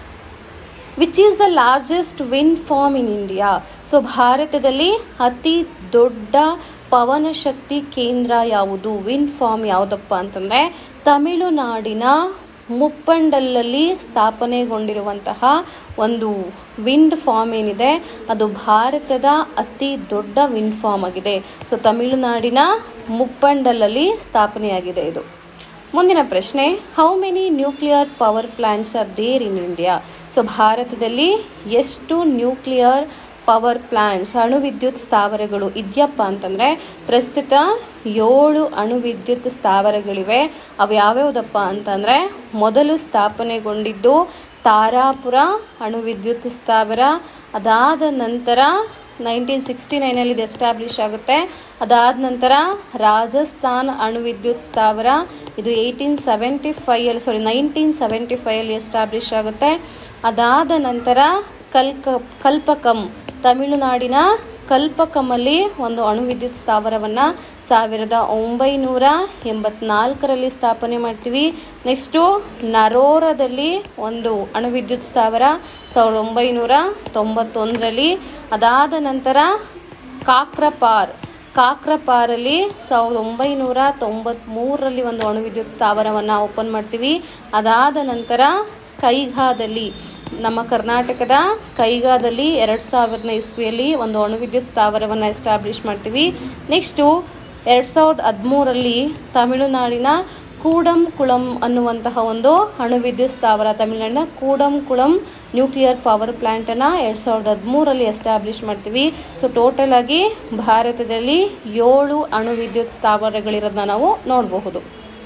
which is the largest wind farm in India so ಭಾರತದಲ್ಲಿ ಅತಿ ದೊಡ್ಡ ಪವನ ಶಕ್ತಿ ಕೇಂದ್ರ ಯಾವುದು ವಿಂಡ್ ಫಾರ್ಮ್ ಯಾವುದಪ್ಪ ಅಂತಂದರೆ ತಮಿಳುನಾಡಿನ ಮುಪ್ಪಂಡಲ್ಲಲ್ಲಿ ಸ್ಥಾಪನೆಗೊಂಡಿರುವಂತಹ ಒಂದು ವಿಂಡ್ ಫಾರ್ಮ್ ಏನಿದೆ ಅದು ಭಾರತದ ಅತಿ ದೊಡ್ಡ ವಿಂಡ್ ಫಾರ್ಮ್ ಆಗಿದೆ ಸೊ ತಮಿಳುನಾಡಿನ ಮುಪ್ಪಂಡಲ್ಲಲ್ಲಿ ಸ್ಥಾಪನೆಯಾಗಿದೆ ಇದು ಮುಂದಿನ ಪ್ರಶ್ನೆ how many nuclear power plants are there in India so ಭಾರತದಲ್ಲಿ ಎಷ್ಟು ನ್ಯೂಕ್ಲಿಯರ್ ಪವರ್ ಪ್ಲಾಂಟ್ಸ್ ಅಣು ವಿದ್ಯುತ್ ಸ್ಥಾವರಗಳು ಇದೆಯಪ್ಪ ಅಂತಂದರೆ ಪ್ರಸ್ತುತ ಏಳು ಅಣು ವಿದ್ಯುತ್ ಸ್ಥಾವರಗಳಿವೆ ಅವು ಯಾವ್ಯಾವುದಪ್ಪ ಅಂತಂದರೆ ಮೊದಲು ಸ್ಥಾಪನೆಗೊಂಡಿದ್ದು ತಾರಾಪುರ ಅಣು ವಿದ್ಯುತ್ ಸ್ಥಾವರ ಅದಾದ ನಂತರ ನೈನ್ಟೀನ್ ಸಿಕ್ಸ್ಟಿ ನೈನಲ್ಲಿ ಇದು ಎಸ್ಟಾಬ್ಲಿಷ್ ಆಗುತ್ತೆ ಅದಾದ ನಂತರ ರಾಜಸ್ಥಾನ್ ಅಣು ವಿದ್ಯುತ್ ಸ್ಥಾವರ ಇದು ಏಯ್ಟೀನ್ ಸೆವೆಂಟಿ ಫೈಯಲ್ಲಿ ಸಾರಿ ನೈನ್ಟೀನ್ ಸೆವೆಂಟಿ ಫೈಯಲ್ಲಿ ಎಸ್ಟಾಬ್ಲಿಷ್ ಆಗುತ್ತೆ ಅದಾದ ನಂತರ ಕಲ್ಕ ಕಲ್ಪಕಂ ತಮಿಳುನಾಡಿನ ಕಲ್ಪಕಮಲ್ಲಿ ಒಂದು ಅಣು ವಿದ್ಯುತ್ ಸ್ಥಾವರವನ್ನು ಸಾವಿರದ ಒಂಬೈನೂರ ಎಂಬತ್ನಾಲ್ಕರಲ್ಲಿ ಸ್ಥಾಪನೆ ಮಾಡ್ತೀವಿ ನೆಕ್ಸ್ಟು ನರೋರದಲ್ಲಿ ಒಂದು ಅಣು ವಿದ್ಯುತ್ ಸ್ಥಾವರ ಸಾವಿರದ ಒಂಬೈನೂರ ತೊಂಬತ್ತೊಂದರಲ್ಲಿ ಅದಾದ ನಂತರ ಕಾಕ್ರಪಾರ್ ಕಾಕ್ರಪಾರಲ್ಲಿ ಸಾವಿರದ ಒಂಬೈನೂರ ತೊಂಬತ್ತ್ಮೂರರಲ್ಲಿ ಒಂದು ಅಣು ವಿದ್ಯುತ್ ಸ್ಥಾವರವನ್ನು ಓಪನ್ ಮಾಡ್ತೀವಿ ಅದಾದ ನಂತರ ಕೈಗಾದಲ್ಲಿ ನಮ್ಮ ಕರ್ನಾಟಕದ ಕೈಗಾದಲ್ಲಿ ಎರಡು ಸಾವಿರನೇ ಇಸ್ವಿಯಲ್ಲಿ ಒಂದು ಅಣು ವಿದ್ಯುತ್ ಸ್ಥಾವರವನ್ನು ಎಸ್ಟಾಬ್ಲಿಷ್ ಮಾಡ್ತೀವಿ ನೆಕ್ಸ್ಟು ಎರಡು ಸಾವಿರದ ಹದಿಮೂರರಲ್ಲಿ ತಮಿಳುನಾಡಿನ ಕೂಡಂಕುಳಂ ಅನ್ನುವಂತಹ ಒಂದು ಅಣು ವಿದ್ಯುತ್ ಸ್ಥಾವರ ತಮಿಳುನಾಡಿನ ಕೂಡಂಕುಳಂ ನ್ಯೂಕ್ಲಿಯರ್ ಪವರ್ ಪ್ಲ್ಯಾಂಟನ್ನು ಎರಡು ಸಾವಿರದ ಹದಿಮೂರಲ್ಲಿ ಎಸ್ಟಾಬ್ಲಿಷ್ ಮಾಡ್ತೀವಿ ಸೊ ಟೋಟಲ್ ಆಗಿ ಭಾರತದಲ್ಲಿ ಏಳು ಅಣು ವಿದ್ಯುತ್ ಸ್ಥಾವರಗಳಿರೋದನ್ನ ನಾವು ನೋಡಬಹುದು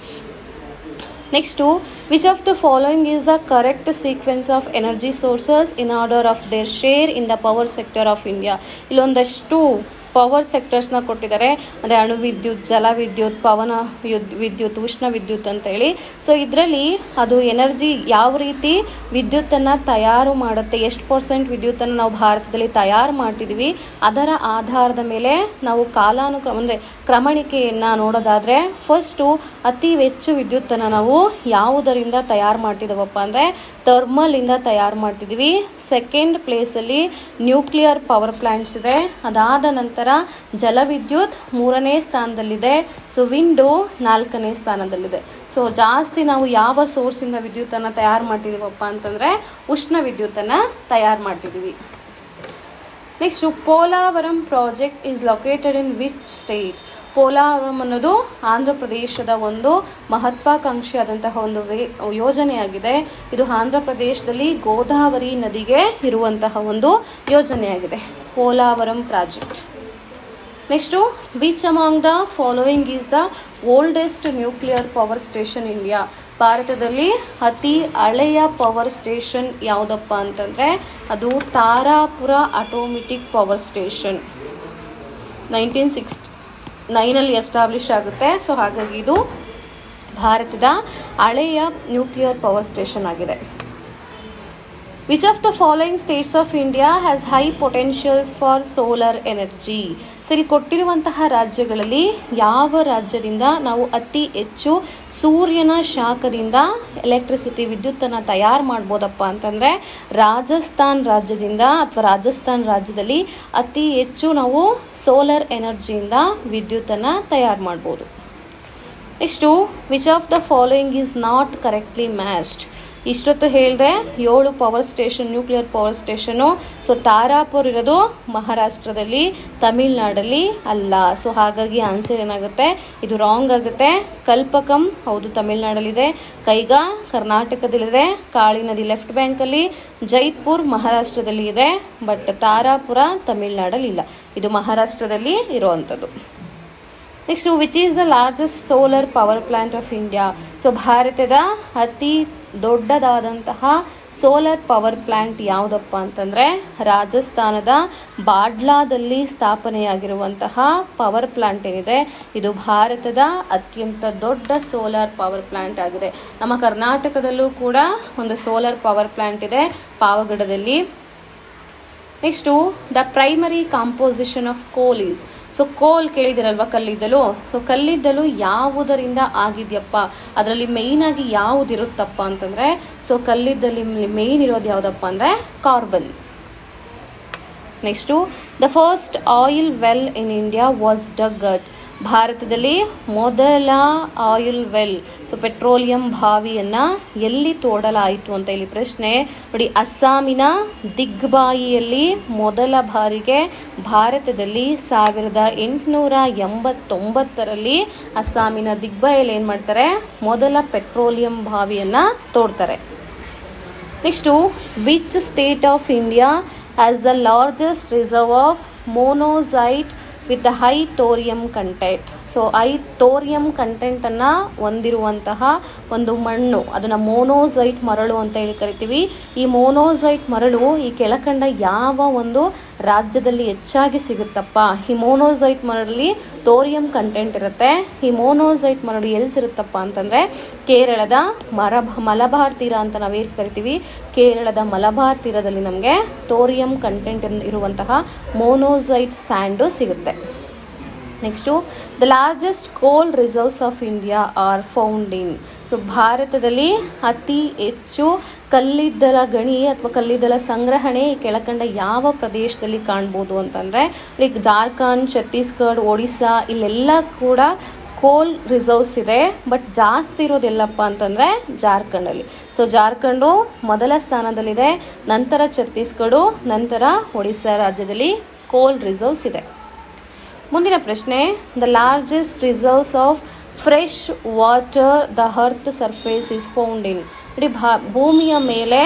next which of the following is the correct sequence of energy sources in order of their share in the power sector of India ಇಲ್ಲೊಂದಷ್ಟು ಪವರ್ ಸೆಕ್ಟರ್ಸ್ನ ಕೊಟ್ಟಿದ್ದಾರೆ ಅಂದರೆ ಅಣು ವಿದ್ಯುತ್ ಜಲ ವಿದ್ಯುತ್ ಪವನ ಯುದ್ ವಿದ್ಯುತ್ ಉಷ್ಣ ವಿದ್ಯುತ್ ಅಂತ ಹೇಳಿ ಸೊ ಇದರಲ್ಲಿ ಅದು ಎನರ್ಜಿ ಯಾವ ರೀತಿ ವಿದ್ಯುತ್ತನ್ನು ತಯಾರು ಮಾಡುತ್ತೆ ಎಷ್ಟು ಪರ್ಸೆಂಟ್ ವಿದ್ಯುತ್ತನ್ನು ನಾವು ಭಾರತದಲ್ಲಿ ತಯಾರು ಮಾಡ್ತಿದ್ದೀವಿ ಅದರ ಆಧಾರದ ಮೇಲೆ ನಾವು ಕಾಲಾನುಕ್ರಮ ಅಂದರೆ ಕ್ರಮಣಿಕೆಯನ್ನು ನೋಡೋದಾದರೆ ಫಸ್ಟು ಅತಿ ಹೆಚ್ಚು ವಿದ್ಯುತ್ತನ್ನು ನಾವು ಯಾವುದರಿಂದ ತಯಾರು ಮಾಡ್ತಿದ್ದೀವಪ್ಪ ಅಂದರೆ ಥರ್ಮಲಿಂದ ತಯಾರು ಮಾಡ್ತಿದ್ದೀವಿ ಸೆಕೆಂಡ್ ಪ್ಲೇಸಲ್ಲಿ ನ್ಯೂಕ್ಲಿಯರ್ ಪವರ್ ಪ್ಲ್ಯಾಂಟ್ಸ್ ಇದೆ ಅದಾದ ನಂತರ ಜಲವಿದ್ಯುತ್ ಮೂರನೇ ಸ್ಥಾನದಲ್ಲಿದೆ ಸೊ ವಿಂಡು ನಾಲ್ಕನೇ ಸ್ಥಾನದಲ್ಲಿದೆ ಸೊ ಜಾಸ್ತಿ ನಾವು ಯಾವ ಸೋರ್ಸಿಂದ ವಿದ್ಯುತ್ತನ್ನು ತಯಾರು ಮಾಡ್ತಿದ್ದೀವಪ್ಪ ಅಂತಂದರೆ ಉಷ್ಣ ವಿದ್ಯುತ್ತನ್ನು ತಯಾರು ಮಾಡ್ತಿದ್ದೀವಿ next Polavaram project is located in which state Polavaram ಅನ್ನೋದು ಆಂಧ್ರ ಪ್ರದೇಶದ ಒಂದು ಮಹತ್ವಾಕಾಂಕ್ಷಿಯಾದಂತಹ ಒಂದು ವೇ ಯೋಜನೆಯಾಗಿದೆ ಇದು ಆಂಧ್ರ ಪ್ರದೇಶದಲ್ಲಿ ಗೋದಾವರಿ ನದಿಗೆ ಇರುವಂತಹ ಒಂದು ಯೋಜನೆಯಾಗಿದೆ Polavaram project next which among the following is the oldest nuclear power station India ಭಾರತದಲ್ಲಿ ಅತಿ ಹಳೆಯ ಪವರ್ ಸ್ಟೇಷನ್ ಯಾವುದಪ್ಪ ಅಂತಂದರೆ ಅದು Tarapur automatic power station nineteen sixty ನೈನಲ್ಲಿ ಎಸ್ಟಾಬ್ಲಿಷ್ ಆಗುತ್ತೆ ಸೊ ಹಾಗಾಗಿ ಇದು ಭಾರತದ ಹಳೆಯ ನ್ಯೂಕ್ಲಿಯರ್ ಪವರ್ ಸ್ಟೇಷನ್ ಆಗಿದೆ which of the following states of India has high potentials for solar energy ಸರಿ ಕೊಟ್ಟಿರುವಂತಹ ರಾಜ್ಯಗಳಲ್ಲಿ ಯಾವ ರಾಜ್ಯದಿಂದ ನಾವು ಅತಿ ಹೆಚ್ಚು ಸೂರ್ಯನ ಶಾಖದಿಂದ ಎಲೆಕ್ಟ್ರಿಸಿಟಿ ವಿದ್ಯುತ್ತನ್ನು ತಯಾರು ಮಾಡ್ಬೋದಪ್ಪ ಅಂತಂದರೆ ರಾಜಸ್ಥಾನ್ ರಾಜ್ಯದಿಂದ ಅಥವಾ ರಾಜಸ್ಥಾನ್ ರಾಜ್ಯದಲ್ಲಿ ಅತಿ ಹೆಚ್ಚು ನಾವು ಸೋಲಾರ್ ಎನರ್ಜಿಯಿಂದ ವಿದ್ಯುತ್ತನ್ನು ತಯಾರು ಮಾಡ್ಬೋದು next which of the following is not correctly matched ಇಷ್ಟೊತ್ತು ಹೇಳಿದೆ ಏಳು power station nuclear power station so Tarapur ಇರೋದು ಮಹಾರಾಷ್ಟ್ರದಲ್ಲಿ ತಮಿಳ್ನಾಡಲ್ಲಿ ಅಲ್ಲ ಸೊ ಹಾಗಾಗಿ ಆನ್ಸರ್ ಏನಾಗುತ್ತೆ ಇದು ರಾಂಗ್ ಆಗುತ್ತೆ ಕಲ್ಪಕಂ ಹೌದು ತಮಿಳ್ನಾಡಲ್ಲಿದೆ ಕೈಗಾ ಕರ್ನಾಟಕದಲ್ಲಿದೆ ಕಾಳಿ ನದಿ ಲೆಫ್ಟ್ ಬ್ಯಾಂಕಲ್ಲಿ ಜೈಪುರ್ ಮಹಾರಾಷ್ಟ್ರದಲ್ಲಿ ಇದೆ ಬಟ್ ತಾರಾಪುರ ತಮಿಳ್ನಾಡಲ್ಲಿ ಇಲ್ಲ ಇದು ಮಹಾರಾಷ್ಟ್ರದಲ್ಲಿ ಇರುವಂಥದ್ದು next which is the largest solar power plant of India so ಭಾರತದ ಅತಿ ದೊಡ್ಡದಾದಂತಹ ಸೋಲಾರ್ ಪವರ್ ಪ್ಲ್ಯಾಂಟ್ ಯಾವುದಪ್ಪ ಅಂತಂದರೆ ರಾಜಸ್ಥಾನದ ಬಾಡ್ಲಾದಲ್ಲಿ ಸ್ಥಾಪನೆಯಾಗಿರುವಂತಹ ಪವರ್ ಪ್ಲಾಂಟ್ ಏನಿದೆ ಇದು ಭಾರತದ ಅತ್ಯಂತ ದೊಡ್ಡ ಸೋಲಾರ್ ಪವರ್ ಪ್ಲಾಂಟ್ ಆಗಿದೆ ನಮ್ಮ ಕರ್ನಾಟಕದಲ್ಲೂ ಕೂಡ ಒಂದು ಸೋಲಾರ್ ಪವರ್ ಪ್ಲಾಂಟ್ ಇದೆ ಪಾವಗಡದಲ್ಲಿ next the primary composition of coal is so coal ಕೇಳಿದಿರಲ್ವ ಕಲ್ಲಿದ್ದಲು ಸೊ ಕಲ್ಲಿದ್ದಲು ಯಾವುದರಿಂದ ಆಗಿದೆಯಪ್ಪ ಅದರಲ್ಲಿ ಮೇಯ್ನಾಗಿ ಯಾವುದಿರುತ್ತಪ್ಪ ಅಂತಂದರೆ ಸೊ ಕಲ್ಲಿದ್ದಲ್ಲಿ ಮೇಯ್ನ್ ಇರೋದು ಯಾವುದಪ್ಪ ಅಂದರೆ carbon next the first oil well in India was dug ಭಾರತದಲ್ಲಿ ಮೊದಲ ಆಯಿಲ್ ವೆಲ್ ಸೊ ಪೆಟ್ರೋಲಿಯಂ ಬಾವಿಯನ್ನು ಎಲ್ಲಿ ತೋಡಲಾಯಿತು ಅಂತ ಇಲ್ಲಿ ಪ್ರಶ್ನೆ ನೋಡಿ ಅಸ್ಸಾಮಿನ ದಿಗ್ಬಾಯಿಯಲ್ಲಿ ಮೊದಲ ಬಾರಿಗೆ ಭಾರತದಲ್ಲಿ ಸಾವಿರದ ಎಂಟುನೂರ ಎಂಬತ್ತೊಂಬತ್ತರಲ್ಲಿ ಅಸ್ಸಾಮಿನ ದಿಗ್ಬಾಯಲ್ಲಿ ಏನು ಮಾಡ್ತಾರೆ ಮೊದಲ ಪೆಟ್ರೋಲಿಯಂ ಬಾವಿಯನ್ನು ತೋಡ್ತಾರೆ next which state of India as the largest reserve of monazite with the high thorium content so ಐ ತೋರಿಯಂ ಕಂಟೆಂಟನ್ನು ಹೊಂದಿರುವಂತಹ ಒಂದು ಮಣ್ಣು ಅದನ್ನು ಮೋನೋಸೈಟ್ ಮರಳು ಅಂತ ಹೇಳಿ ಕರಿತೀವಿ ಈ ಮೋನೋಸೈಟ್ ಮರಳು ಈ ಕೆಳಕಂಡ ಯಾವ ಒಂದು ರಾಜ್ಯದಲ್ಲಿ ಹೆಚ್ಚಾಗಿ ಸಿಗುತ್ತಪ್ಪ ಈ ಮೋನೋಸೈಟ್ ಮರಳಲ್ಲಿ ತೋರಿಯಂ ಕಂಟೆಂಟ್ ಇರುತ್ತೆ ಈ ಮೋನೋಸೈಟ್ ಮರಳು ಎಲ್ಲಿ ಸಿಗುತ್ತಪ್ಪ ಅಂತಂದರೆ ಕೇರಳದ ಮರ ಮಲಬಾರ್ ತೀರ ಅಂತ ನಾವೇನು ಕರಿತೀವಿ ಕೇರಳದ ಮಲಬಾರ್ ತೀರದಲ್ಲಿ ನಮಗೆ ತೋರಿಯಂ ಕಂಟೆಂಟ್ ಇರುವಂತಹ ಮೋನೋಸೈಟ್ ಸ್ಯಾಂಡು ಸಿಗುತ್ತೆ next the largest coal reserves of India are found in so ಭಾರತದಲ್ಲಿ ಅತಿ ಹೆಚ್ಚು ಕಲ್ಲಿದ್ದಲ ಗಣಿ ಅಥವಾ ಕಲ್ಲಿದ್ದಲ ಸಂಗ್ರಹಣೆ ಈ ಕೆಳಕಂಡ ಯಾವ ಪ್ರದೇಶದಲ್ಲಿ ಕಾಣ್ಬೋದು ಅಂತಂದರೆ ಲೈಕ್ ಜಾರ್ಖಂಡ್ ಛತ್ತೀಸ್ಗಢ ಒಡಿಸ್ಸಾ ಇಲ್ಲೆಲ್ಲ ಕೂಡ ಕೋಲ್ ರಿಸರ್ವ್ಸ್ ಇದೆ ಬಟ್ ಜಾಸ್ತಿ ಇರೋದೆಲ್ಲಪ್ಪ ಅಂತಂದರೆ ಜಾರ್ಖಂಡಲ್ಲಿ ಸೊ ಜಾರ್ಖಂಡು ಮೊದಲ ಸ್ಥಾನದಲ್ಲಿದೆ ನಂತರ ಛತ್ತೀಸ್ಗಢ ನಂತರ ಒಡಿಸ್ಸಾ ರಾಜ್ಯದಲ್ಲಿ ಕೋಲ್ ರಿಸರ್ವ್ಸ್ ಇದೆ ಮುಂದಿನ ಪ್ರಶ್ನೆ the largest reserves of fresh water the earth surface is found in ನೋಡಿ ಭಾ ಭೂಮಿಯ ಮೇಲೆ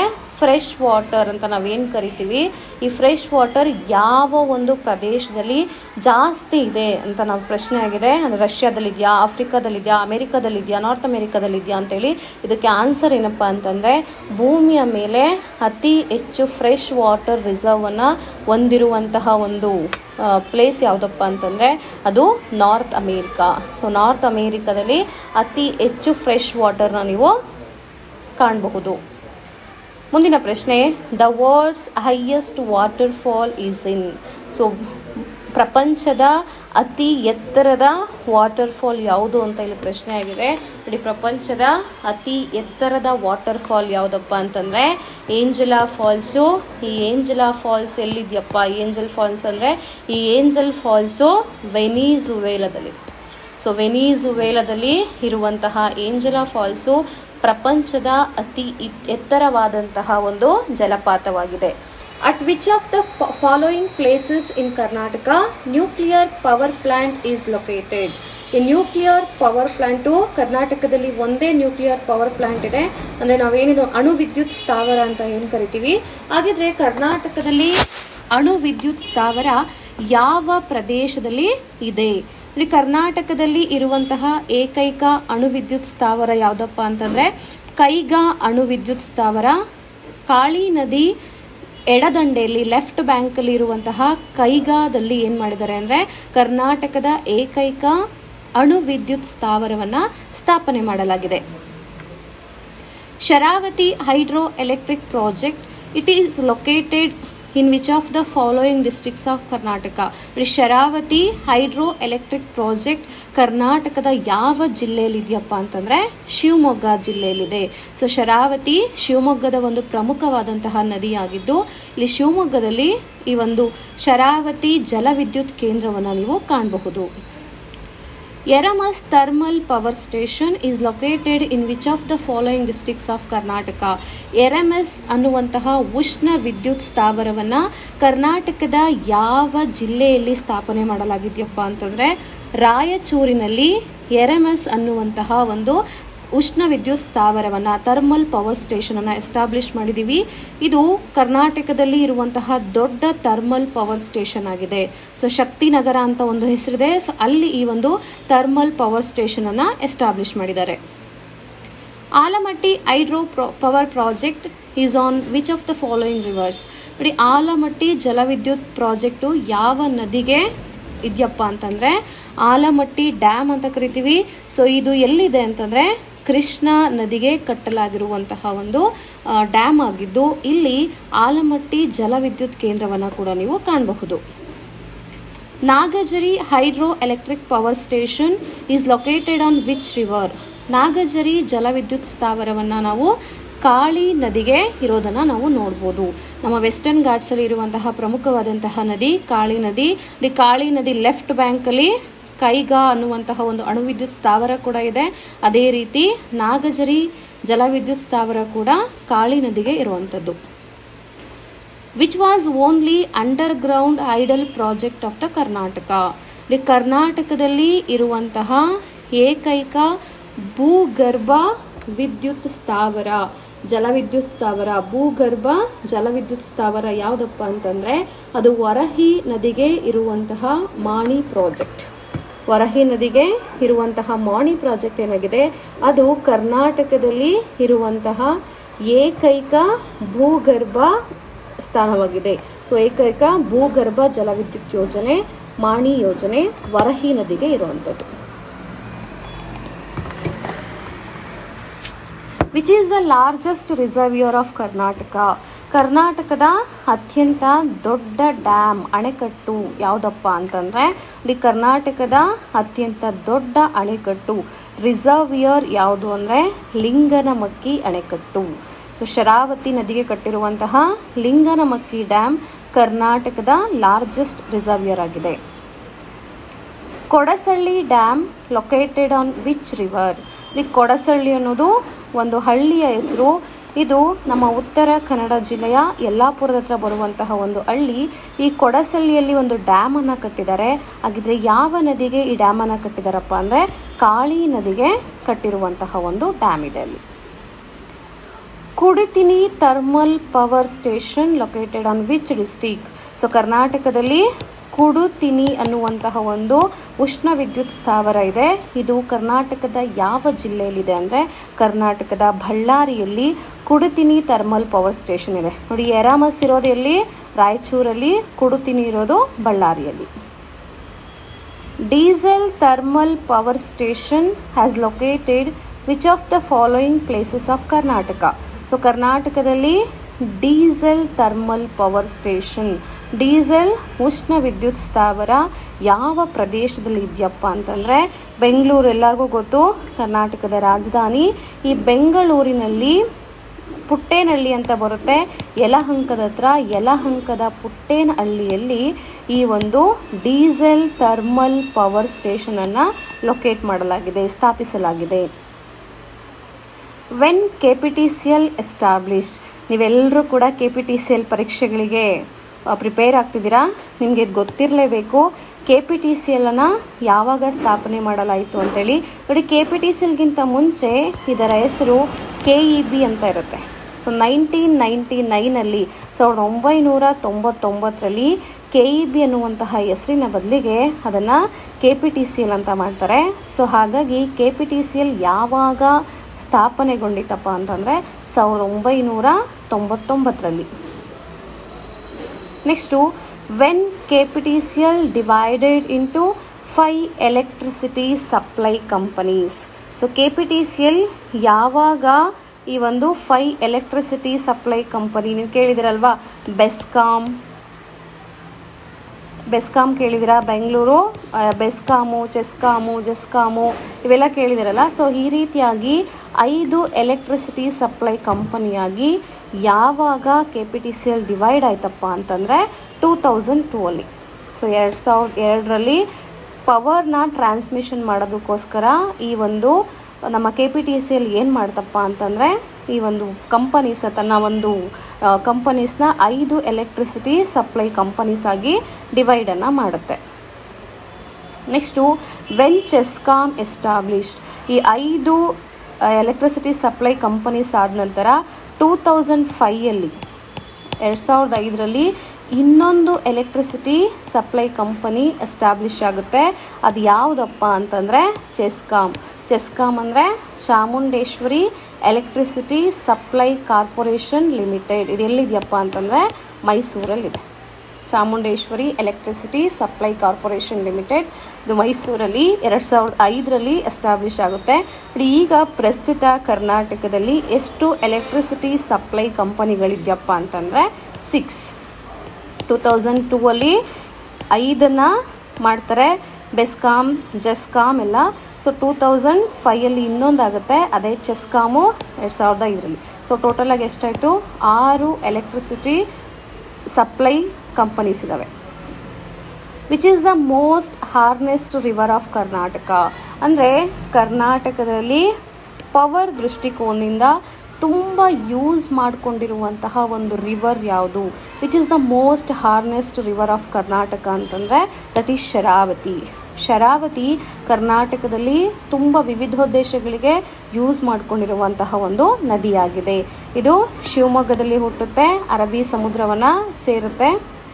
ಫ್ರೆಶ್ ವಾಟರ್ ಅಂತ ನಾವೇನು ಕರಿತೀವಿ ಈ ಫ್ರೆಶ್ ವಾಟರ್ ಯಾವ ಒಂದು ಪ್ರದೇಶದಲ್ಲಿ ಜಾಸ್ತಿ ಇದೆ ಅಂತ ನಾವು ಪ್ರಶ್ನೆ ಆಗಿದೆ ಅಂದರೆ ರಷ್ಯಾದಲ್ಲಿದೆಯಾ ಆಫ್ರಿಕಾದಲ್ಲಿದೆಯಾ ಅಮೆರಿಕಾದಲ್ಲಿದೆಯಾ ನಾರ್ತ್ ಅಮೆರಿಕಾದಲ್ಲಿದೆಯಾ ಅಂತೇಳಿ ಇದಕ್ಕೆ ಆನ್ಸರ್ ಏನಪ್ಪ ಅಂತಂದರೆ ಭೂಮಿಯ ಮೇಲೆ ಅತಿ ಹೆಚ್ಚು ಫ್ರೆಶ್ ವಾಟರ್ ರಿಸರ್ವನ್ನು ಹೊಂದಿರುವಂತಹ ಒಂದು ಪ್ಲೇಸ್ ಯಾವುದಪ್ಪ ಅಂತಂದರೆ ಅದು ನಾರ್ತ್ ಅಮೇರಿಕಾ ಸೊ ನಾರ್ತ್ ಅಮೇರಿಕಾದಲ್ಲಿ ಅತಿ ಹೆಚ್ಚು ಫ್ರೆಶ್ ವಾಟರ್ನ ನೀವು ಕಾಣಬಹುದು ಮುಂದಿನ ಪ್ರಶ್ನೆ the world's highest waterfall is in so ಪ್ರಪಂಚದ ಅತಿ ಎತ್ತರದ ವಾಟರ್ ಫಾಲ್ ಯಾವುದು ಅಂತ ಇಲ್ಲಿ ಪ್ರಶ್ನೆ ಆಗಿದೆ ನೋಡಿ ಪ್ರಪಂಚದ ಅತಿ ಎತ್ತರದ ವಾಟರ್ ಫಾಲ್ ಯಾವುದಪ್ಪ ಅಂತಂದರೆ ಏಂಜಲಾ ಫಾಲ್ಸು ಈ ಏಂಜಲಾ ಫಾಲ್ಸ್ ಎಲ್ಲಿದೆಯಪ್ಪ ಏಂಜಲ್ ಫಾಲ್ಸ್ ಅಂದರೆ ಈ ಏಂಜಲ್ ಫಾಲ್ಸು ವೆನೀಜುವೇಲದಲ್ಲಿದೆ ಸೊ ವೆನೀಜುವೇಲದಲ್ಲಿ ಇರುವಂತಹ ಏಂಜಲಾ ಫಾಲ್ಸು ಪ್ರಪಂಚದ ಅತಿ ಇ- ಎತ್ತರವಾದಂತಹ ಒಂದು ಜಲಪಾತವಾಗಿದೆ At which of the p- following places in Karnataka nuclear power plant is located? ಈ ನ್ಯೂಕ್ಲಿಯರ್ ಪವರ್ ಪ್ಲಾಂಟು ಕರ್ನಾಟಕದಲ್ಲಿ ಒಂದೇ ನ್ಯೂಕ್ಲಿಯರ್ ಪವರ್ ಪ್ಲಾಂಟ್ ಇದೆ ಅಂದರೆ ನಾವೇನಿದು ಅಣು ವಿದ್ಯುತ್ ಸ್ಥಾವರ ಅಂತ ಏನು ಕರಿತೀವಿ ಹಾಗಿದ್ರೆ ಕರ್ನಾಟಕದಲ್ಲಿ ಅಣು ವಿದ್ಯುತ್ ಸ್ಥಾವರ ಯಾವ ಪ್ರದೇಶದಲ್ಲಿ ಇದೆ ಇಲ್ಲಿ ಕರ್ನಾಟಕದಲ್ಲಿ ಇರುವಂತಹ ಏಕೈಕ ಅಣು ವಿದ್ಯುತ್ ಸ್ಥಾವರ ಯಾವುದಪ್ಪ ಅಂತಂದರೆ ಕೈಗಾ ಅಣು ವಿದ್ಯುತ್ ಸ್ಥಾವರ ಕಾಳಿ ನದಿ ಎಡದಂಡೆಯಲ್ಲಿ ಲೆಫ್ಟ್ ಬ್ಯಾಂಕಲ್ಲಿ ಇರುವಂತಹ ಕೈಗಾದಲ್ಲಿ ಏನು ಮಾಡಿದ್ದಾರೆ ಅಂದರೆ ಕರ್ನಾಟಕದ ಏಕೈಕ ಅಣು ವಿದ್ಯುತ್ ಸ್ಥಾವರವನ್ನು ಸ್ಥಾಪನೆ ಮಾಡಲಾಗಿದೆ Sharavathi hydro electric project it is located in which of the following districts of Karnataka ನೋಡಿ, ಶರಾವತಿ ಹೈಡ್ರೋ ಎಲೆಕ್ಟ್ರಿಕ್ ಪ್ರಾಜೆಕ್ಟ್ ಕರ್ನಾಟಕದ ಯಾವ ಜಿಲ್ಲೆಯಲ್ಲಿ ಇದೆಯಪ್ಪ ಅಂತಂದರೆ ಶಿವಮೊಗ್ಗ ಜಿಲ್ಲೆಯಲ್ಲಿದೆ ಸೊ ಶರಾವತಿ ಶಿವಮೊಗ್ಗದ ಒಂದು ಪ್ರಮುಖವಾದಂತಹ ನದಿಯಾಗಿದ್ದು ಇಲ್ಲಿ ಶಿವಮೊಗ್ಗದಲ್ಲಿ ಈ ಒಂದು ಶರಾವತಿ ಜಲವಿದ್ಯುತ್ ಕೇಂದ್ರವನ್ನು ನೀವು ಕಾಣಬಹುದು Yaramas Thermal Power Station is located in which of the following districts of Karnataka? ಎರಮಸ್ ಅನ್ನುವಂತಹ ಉಷ್ಣ ವಿದ್ಯುತ್ ಸ್ಥಾವರವನ್ನು ಕರ್ನಾಟಕದ ಯಾವ ಜಿಲ್ಲೆಯಲ್ಲಿ ಸ್ಥಾಪನೆ ಮಾಡಲಾಗಿದೆಯಪ್ಪ ಅಂತಂದರೆ ರಾಯಚೂರಿನಲ್ಲಿ ಎರಮಸ್ ಅನ್ನುವಂತಹ ಒಂದು ಉಷ್ಣ ವಿದ್ಯುತ್ ಸ್ಥಾವರವನ್ನು ಥರ್ಮಲ್ ಪವರ್ ಸ್ಟೇಷನನ್ನು ಎಸ್ಟಾಬ್ಲಿಷ್ ಮಾಡಿದ್ದೀವಿ ಇದು ಕರ್ನಾಟಕದಲ್ಲಿ ಇರುವಂತಹ ದೊಡ್ಡ ಥರ್ಮಲ್ ಪವರ್ ಸ್ಟೇಷನ್ ಆಗಿದೆ ಸೊ ಶಕ್ತಿನಗರ ಅಂತ ಒಂದು ಹೆಸರಿದೆ ಸೊ ಅಲ್ಲಿ ಈ ಒಂದು ಥರ್ಮಲ್ ಪವರ್ ಸ್ಟೇಷನನ್ನು ಎಸ್ಟಾಬ್ಲಿಷ್ ಮಾಡಿದ್ದಾರೆ ಆಲಮಟ್ಟಿ ಹೈಡ್ರೋ ಪ್ರೊ power project is on which of the following rivers ನೋಡಿ ಆಲಮಟ್ಟಿ ಜಲವಿದ್ಯುತ್ ಪ್ರಾಜೆಕ್ಟು ಯಾವ ನದಿಗೆ ಇದೆಯಪ್ಪ ಅಂತಂದರೆ ಆಲಮಟ್ಟಿ ಡ್ಯಾಮ್ ಅಂತ ಕರಿತೀವಿ ಸೊ ಇದು ಎಲ್ಲಿದೆ ಅಂತಂದರೆ ಕೃಷ್ಣ ನದಿಗೆ ಕಟ್ಟಲಾಗಿರುವಂತಹ ಒಂದು ಡ್ಯಾಮ್ ಆಗಿದ್ದು ಇಲ್ಲಿ ಆಲಮಟ್ಟಿ ಜಲವಿದ್ಯುತ್ ಕೇಂದ್ರವನ್ನು ಕೂಡ ನೀವು ಕಾಣಬಹುದು Nagjhari hydro electric power station is located on which river Nagjhari ಜಲವಿದ್ಯುತ್ ಸ್ಥಾವರವನ್ನು ನಾವು ಕಾಳಿ ನದಿಗೆ ಇರೋದನ್ನು ನಾವು ನೋಡ್ಬೋದು ನಮ್ಮ ವೆಸ್ಟರ್ನ್ ಘಾಟ್ಸಲ್ಲಿ ಇರುವಂತಹ ಪ್ರಮುಖವಾದಂತಹ ನದಿ ಕಾಳಿ ನದಿ ಈ ಕಾಳಿ ನದಿ ಲೆಫ್ಟ್ ಬ್ಯಾಂಕಲ್ಲಿ ಕೈಗಾ ಅನ್ನುವಂತಹ ಒಂದು ಅಣುವಿದ್ಯುತ್ ಸ್ಥಾವರ ಕೂಡ ಇದೆ ಅದೇ ರೀತಿ ನಾಗಜರಿ ಜಲವಿದ್ಯುತ್ ಸ್ಥಾವರ ಕೂಡ ಕಾಳಿ ನದಿಗೆ ಇರುವಂಥದ್ದು which was only underground hydel project of the Karnataka ಇಲ್ಲಿ ಕರ್ನಾಟಕದಲ್ಲಿ ಇರುವಂತಹ ಏಕೈಕ ಭೂಗರ್ಭ ವಿದ್ಯುತ್ ಸ್ಥಾವರ ಜಲವಿದ್ಯುತ್ ಸ್ಥಾವರ ಭೂಗರ್ಭ ಜಲವಿದ್ಯುತ್ ಸ್ಥಾವರ ಯಾವುದಪ್ಪ ಅಂತಂದರೆ ಅದು ವರಹಿ ನದಿಗೆ ಇರುವಂತಹ ಮಾಣಿ ಪ್ರಾಜೆಕ್ಟ್ ವರಹಿ ನದಿಗೆ ಇರುವಂತಹ ಮಾಣಿ ಪ್ರಾಜೆಕ್ಟ್ ಏನಾಗಿದೆ ಅದು ಕರ್ನಾಟಕದಲ್ಲಿ ಇರುವಂತಹ ಏಕೈಕ ಭೂಗರ್ಭ ಸ್ಥಾನವಾಗಿದೆ ಸೊ ಏಕೈಕ ಭೂಗರ್ಭ ಜಲವಿದ್ಯುತ್ ಯೋಜನೆ ಮಾಣಿ ಯೋಜನೆ ವರಹಿ ನದಿಗೆ ಇರುವಂಥದ್ದು which is the largest reservoir of Karnataka ಕರ್ನಾಟಕದ ಅತ್ಯಂತ ದೊಡ್ಡ ಡ್ಯಾಮ್ ಅಣೆಕಟ್ಟು ಯಾವುದಪ್ಪ ಅಂತಂದರೆ ಇಲ್ಲಿ ಕರ್ನಾಟಕದ ಅತ್ಯಂತ ದೊಡ್ಡ ಅಣೆಕಟ್ಟು ರಿಸರ್ವಿಯರ್ ಯಾವುದು ಅಂದರೆ ಲಿಂಗನಮಕ್ಕಿ ಅಣೆಕಟ್ಟು ಸೊ ಶರಾವತಿ ನದಿಗೆ ಕಟ್ಟಿರುವಂತಹ ಲಿಂಗನಮಕ್ಕಿ ಡ್ಯಾಮ್ ಕರ್ನಾಟಕದ ಲಾರ್ಜೆಸ್ಟ್ ರಿಸರ್ವಿಯರ್ ಆಗಿದೆ Kodasalli dam located on which river ಈ ಕೊಡಸಳ್ಳಿ ಅನ್ನೋದು ಒಂದು ಹಳ್ಳಿಯ ಹೆಸರು ಇದು ನಮ್ಮ ಉತ್ತರ ಕನ್ನಡ ಜಿಲ್ಲೆಯ ಯಲ್ಲಾಪುರದ ಹತ್ರ ಬರುವಂತಹ ಒಂದು ಹಳ್ಳಿ ಈ ಕೊಡಸಳ್ಳಿಯಲ್ಲಿ ಒಂದು ಡ್ಯಾಮನ್ನು ಕಟ್ಟಿದ್ದಾರೆ ಹಾಗಿದ್ರೆ ಯಾವ ನದಿಗೆ ಈ ಡ್ಯಾಮನ್ನು ಕಟ್ಟಿದಾರಪ್ಪ ಅಂದರೆ ಕಾಳಿ ನದಿಗೆ ಕಟ್ಟಿರುವಂತಹ ಒಂದು ಡ್ಯಾಮ್ ಇದೆ ಅಲ್ಲಿ Kudithini thermal power station located on which district so ಕರ್ನಾಟಕದಲ್ಲಿ ಕುಡುತಿನಿ ಅನ್ನುವಂತಹ ಒಂದು ಉಷ್ಣ ವಿದ್ಯುತ್ ಸ್ಥಾವರ ಇದೆ ಇದು ಕರ್ನಾಟಕದ ಯಾವ ಜಿಲ್ಲೆಯಲ್ಲಿದೆ ಅಂದರೆ ಕರ್ನಾಟಕದ ಬಳ್ಳಾರಿಯಲ್ಲಿ ಕುಡುತಿನಿ ಥರ್ಮಲ್ ಪವರ್ ಸ್ಟೇಷನ್ ಇದೆ ನೋಡಿ ಎರಾಮಸ್ ಇರೋದು ಎಲ್ಲಿ ರಾಯಚೂರಲ್ಲಿ ಕುಡುತಿನಿ ಇರೋದು ಬಳ್ಳಾರಿಯಲ್ಲಿ diesel thermal power station has located which of the following places of Karnataka so ಕರ್ನಾಟಕದಲ್ಲಿ diesel thermal power station diesel ಉಷ್ಣ ವಿದ್ಯುತ್ ಸ್ಥಾವರ ಯಾವ ಪ್ರದೇಶದಲ್ಲಿ ಇದೆಯಪ್ಪ ಅಂತಂದರೆ ಬೆಂಗಳೂರು ಎಲ್ಲರಿಗೂ ಗೊತ್ತು ಕರ್ನಾಟಕದ ರಾಜಧಾನಿ ಈ ಬೆಂಗಳೂರಿನಲ್ಲಿ ಪುಟ್ಟೇನಹಳ್ಳಿ ಅಂತ ಬರುತ್ತೆ ಯಲಹಂಕದ ಹತ್ರ ಯಲಹಂಕದ ಪುಟ್ಟೇನಹಳ್ಳಿಯಲ್ಲಿ ಈ ಒಂದು ಡೀಸೆಲ್ ಥರ್ಮಲ್ ಪವರ್ ಸ್ಟೇಷನನ್ನು ಲೊಕೇಟ್ ಮಾಡಲಾಗಿದೆ ಸ್ಥಾಪಿಸಲಾಗಿದೆ when K P T C L established ನೀವೆಲ್ಲರೂ ಕೂಡ K P T C L ಪರೀಕ್ಷೆಗಳಿಗೆ ಪ್ರಿಪೇರ್ ಆಗ್ತಿದ್ದೀರಾ ನಿಮಗೆ ಇದು ಗೊತ್ತಿರಲೇಬೇಕು ಕೆ ಪಿ ಟಿ ಸಿ ಎಲ್ಲನ್ನು ಯಾವಾಗ ಸ್ಥಾಪನೆ ಮಾಡಲಾಯಿತು ಅಂತೇಳಿ ನೋಡಿ ಕೆ ಪಿ ಟಿ ಸಿ ಎಲ್ಗಿಂತ ಮುಂಚೆ ಇದರ ಹೆಸರು ಕೆ ಇ ಬಿ ಅಂತ ಇರುತ್ತೆ ಸೊ ನೈನ್ಟೀನ್ ನೈಂಟಿ ನೈನಲ್ಲಿ ಸಾವಿರದ ಒಂಬೈನೂರ ತೊಂಬತ್ತೊಂಬತ್ತರಲ್ಲಿ ಕೆ ಇ ಬಿ ಅನ್ನುವಂತಹ ಹೆಸರಿನ ಬದಲಿಗೆ ಅದನ್ನು K P T C L ಅಂತ ಮಾಡ್ತಾರೆ ಸೊ ಹಾಗಾಗಿ K P T C L ಯಾವಾಗ ಸ್ಥಾಪನೆಗೊಂಡಿತಪ್ಪ ಅಂತಂದರೆ ಸಾವಿರದ ಒಂಬೈನೂರ ತೊಂಬತ್ತೊಂಬತ್ತರಲ್ಲಿ next when K P T C L divided into five electricity supply companies so K P T C L ಯಾವಾಗ ಈ ಒಂದು ಫೈ ಎಲೆಕ್ಟ್ರಿಸಿಟಿ ಸಪ್ಲೈ ಕಂಪನಿ ನೀವು ಕೇಳಿದಿರಲ್ವಾ ಬೆಸ್ಕಾಮ್ ಬೆಸ್ಕಾಮ್ ಕೇಳಿದಿರಾ ಬೆಂಗಳೂರು ಆ, ಬೆಸ್ಕಾಮು ಚೆಸ್ಕಾಮು ಜೆಸ್ಕಾಮು ಇವೆಲ್ಲ ಕೇಳಿದಿರಲ್ಲ ಸೊ ಈ ರೀತಿಯಾಗಿ ಐದು ಎಲೆಕ್ಟ್ರಿಸಿಟಿ ಸಪ್ಲೈ ಕಂಪನಿಯಾಗಿ ಯಾವಾಗ K P T C L divide ಆಯ್ತಪ್ಪ ಅಂತಂದರೆ ಟೂ ತೌಸಂಡ್ ಟೂ ಅಲ್ಲಿ ಸೊ ಎರಡು ಸಾವಿರದ ಎರಡರಲ್ಲಿ ಪವರ್ನ ಟ್ರಾನ್ಸ್ಮಿಷನ್ ಮಾಡೋದಕ್ಕೋಸ್ಕರ ಈ ಒಂದು ನಮ್ಮ K P T C L ಏನು ಮಾಡ್ತಪ್ಪ ಅಂತಂದರೆ ಈ ಒಂದು ಕಂಪನೀಸ್ ತನ್ನ ಒಂದು ಕಂಪನೀಸ್ನ ಐದು ಎಲೆಕ್ಟ್ರಿಸಿಟಿ ಸಪ್ಲೈ ಕಂಪನೀಸ್ ಆಗಿ ಡಿವೈಡನ್ನು ಮಾಡುತ್ತೆ ನೆಕ್ಸ್ಟು ವೆನ್ ಚೆಸ್ಕಾಮ್ ಎಸ್ಟಾಬ್ಲಿಷ್ಡ್ ಈ ಐದು ಎಲೆಕ್ಟ್ರಿಸಿಟಿ ಸಪ್ಲೈ ಕಂಪನೀಸ್ ಆದ ನಂತರ ಟೂ ತೌಸಂಡ್ ಫೈಯಲ್ಲಿ ಎರಡು ಸಾವಿರದ ಐದರಲ್ಲಿ ಇನ್ನೊಂದು ಎಲೆಕ್ಟ್ರಿಸಿಟಿ ಸಪ್ಲೈ ಕಂಪನಿ ಎಸ್ಟಾಬ್ಲಿಷ್ ಆಗುತ್ತೆ ಅದು ಯಾವುದಪ್ಪ ಅಂತಂದರೆ ಚೆಸ್ಕಾಮ್ ಚೆಸ್ಕಾಮ್ ಅಂದರೆ Chamundeshwari electricity supply corporation limited ಇದು ಎಲ್ಲಿದೆಯಪ್ಪ ಅಂತಂದರೆ ಮೈಸೂರಲ್ಲಿದೆ Chamundeshwari electricity supply corporation limited ಇದು ಮೈಸೂರಲ್ಲಿ ಎರಡು ಸಾವಿರದ ಐದರಲ್ಲಿ ಎಸ್ಟಾಬ್ಲಿಷ್ ಆಗುತ್ತೆ ನೋಡಿ, ಈಗ ಪ್ರಸ್ತುತ ಕರ್ನಾಟಕದಲ್ಲಿ ಎಷ್ಟು ಎಲೆಕ್ಟ್ರಿಸಿಟಿ ಸಪ್ಲೈ ಕಂಪನಿಗಳಿದೆಯಪ್ಪ ಅಂತಂದರೆ ಸಿಕ್ಸ್ ಟೂ ತೌಸಂಡ್ ಟೂ ಅಲ್ಲಿ ಐದನ್ನು ಮಾಡ್ತಾರೆ ಬೆಸ್ಕಾಮ್ ಜೆಸ್ಕಾಮ್ ಎಲ್ಲ ಸೊ ಟೂ ತೌಸಂಡ್ ಫೈಯಲ್ಲಿ ಇನ್ನೊಂದಾಗುತ್ತೆ ಅದೇ ಚೆಸ್ಕಾಮು ಎರಡು ಸಾವಿರದ ಐದರಲ್ಲಿ ಸೊ ಟೋಟಲಾಗಿ ಎಷ್ಟಾಯಿತು ಆರು ಎಲೆಕ್ಟ್ರಿಸಿಟಿ ಸಪ್ಲೈ ಕಂಪನೀಸ್ ಇದ್ದಾವೆ which is the most harnessed river of Karnataka ಅಂದರೆ ಕರ್ನಾಟಕದಲ್ಲಿ ಪವರ್ ದೃಷ್ಟಿಕೋನದಿಂದ ತುಂಬ ಯೂಸ್ ಮಾಡಿಕೊಂಡಿರುವಂತಹ ಒಂದು ರಿವರ್ ಯಾವುದು which is the most harnessed river of Karnataka ಅಂತಂದರೆ ದಟ್ ಈಸ್ ಶರಾವತಿ ಶರಾವತಿ ಕರ್ನಾಟಕದಲ್ಲಿ ತುಂಬ ವಿವಿಧೋದ್ದೇಶಗಳಿಗೆ ಯೂಸ್ ಮಾಡಿಕೊಂಡಿರುವಂತಹ ಒಂದು ನದಿಯಾಗಿದೆ ಇದು ಶಿವಮೊಗ್ಗದಲ್ಲಿ ಹುಟ್ಟುತ್ತೆ ಅರಬ್ಬಿ ಸಮುದ್ರವನ್ನು ಸೇರುತ್ತೆ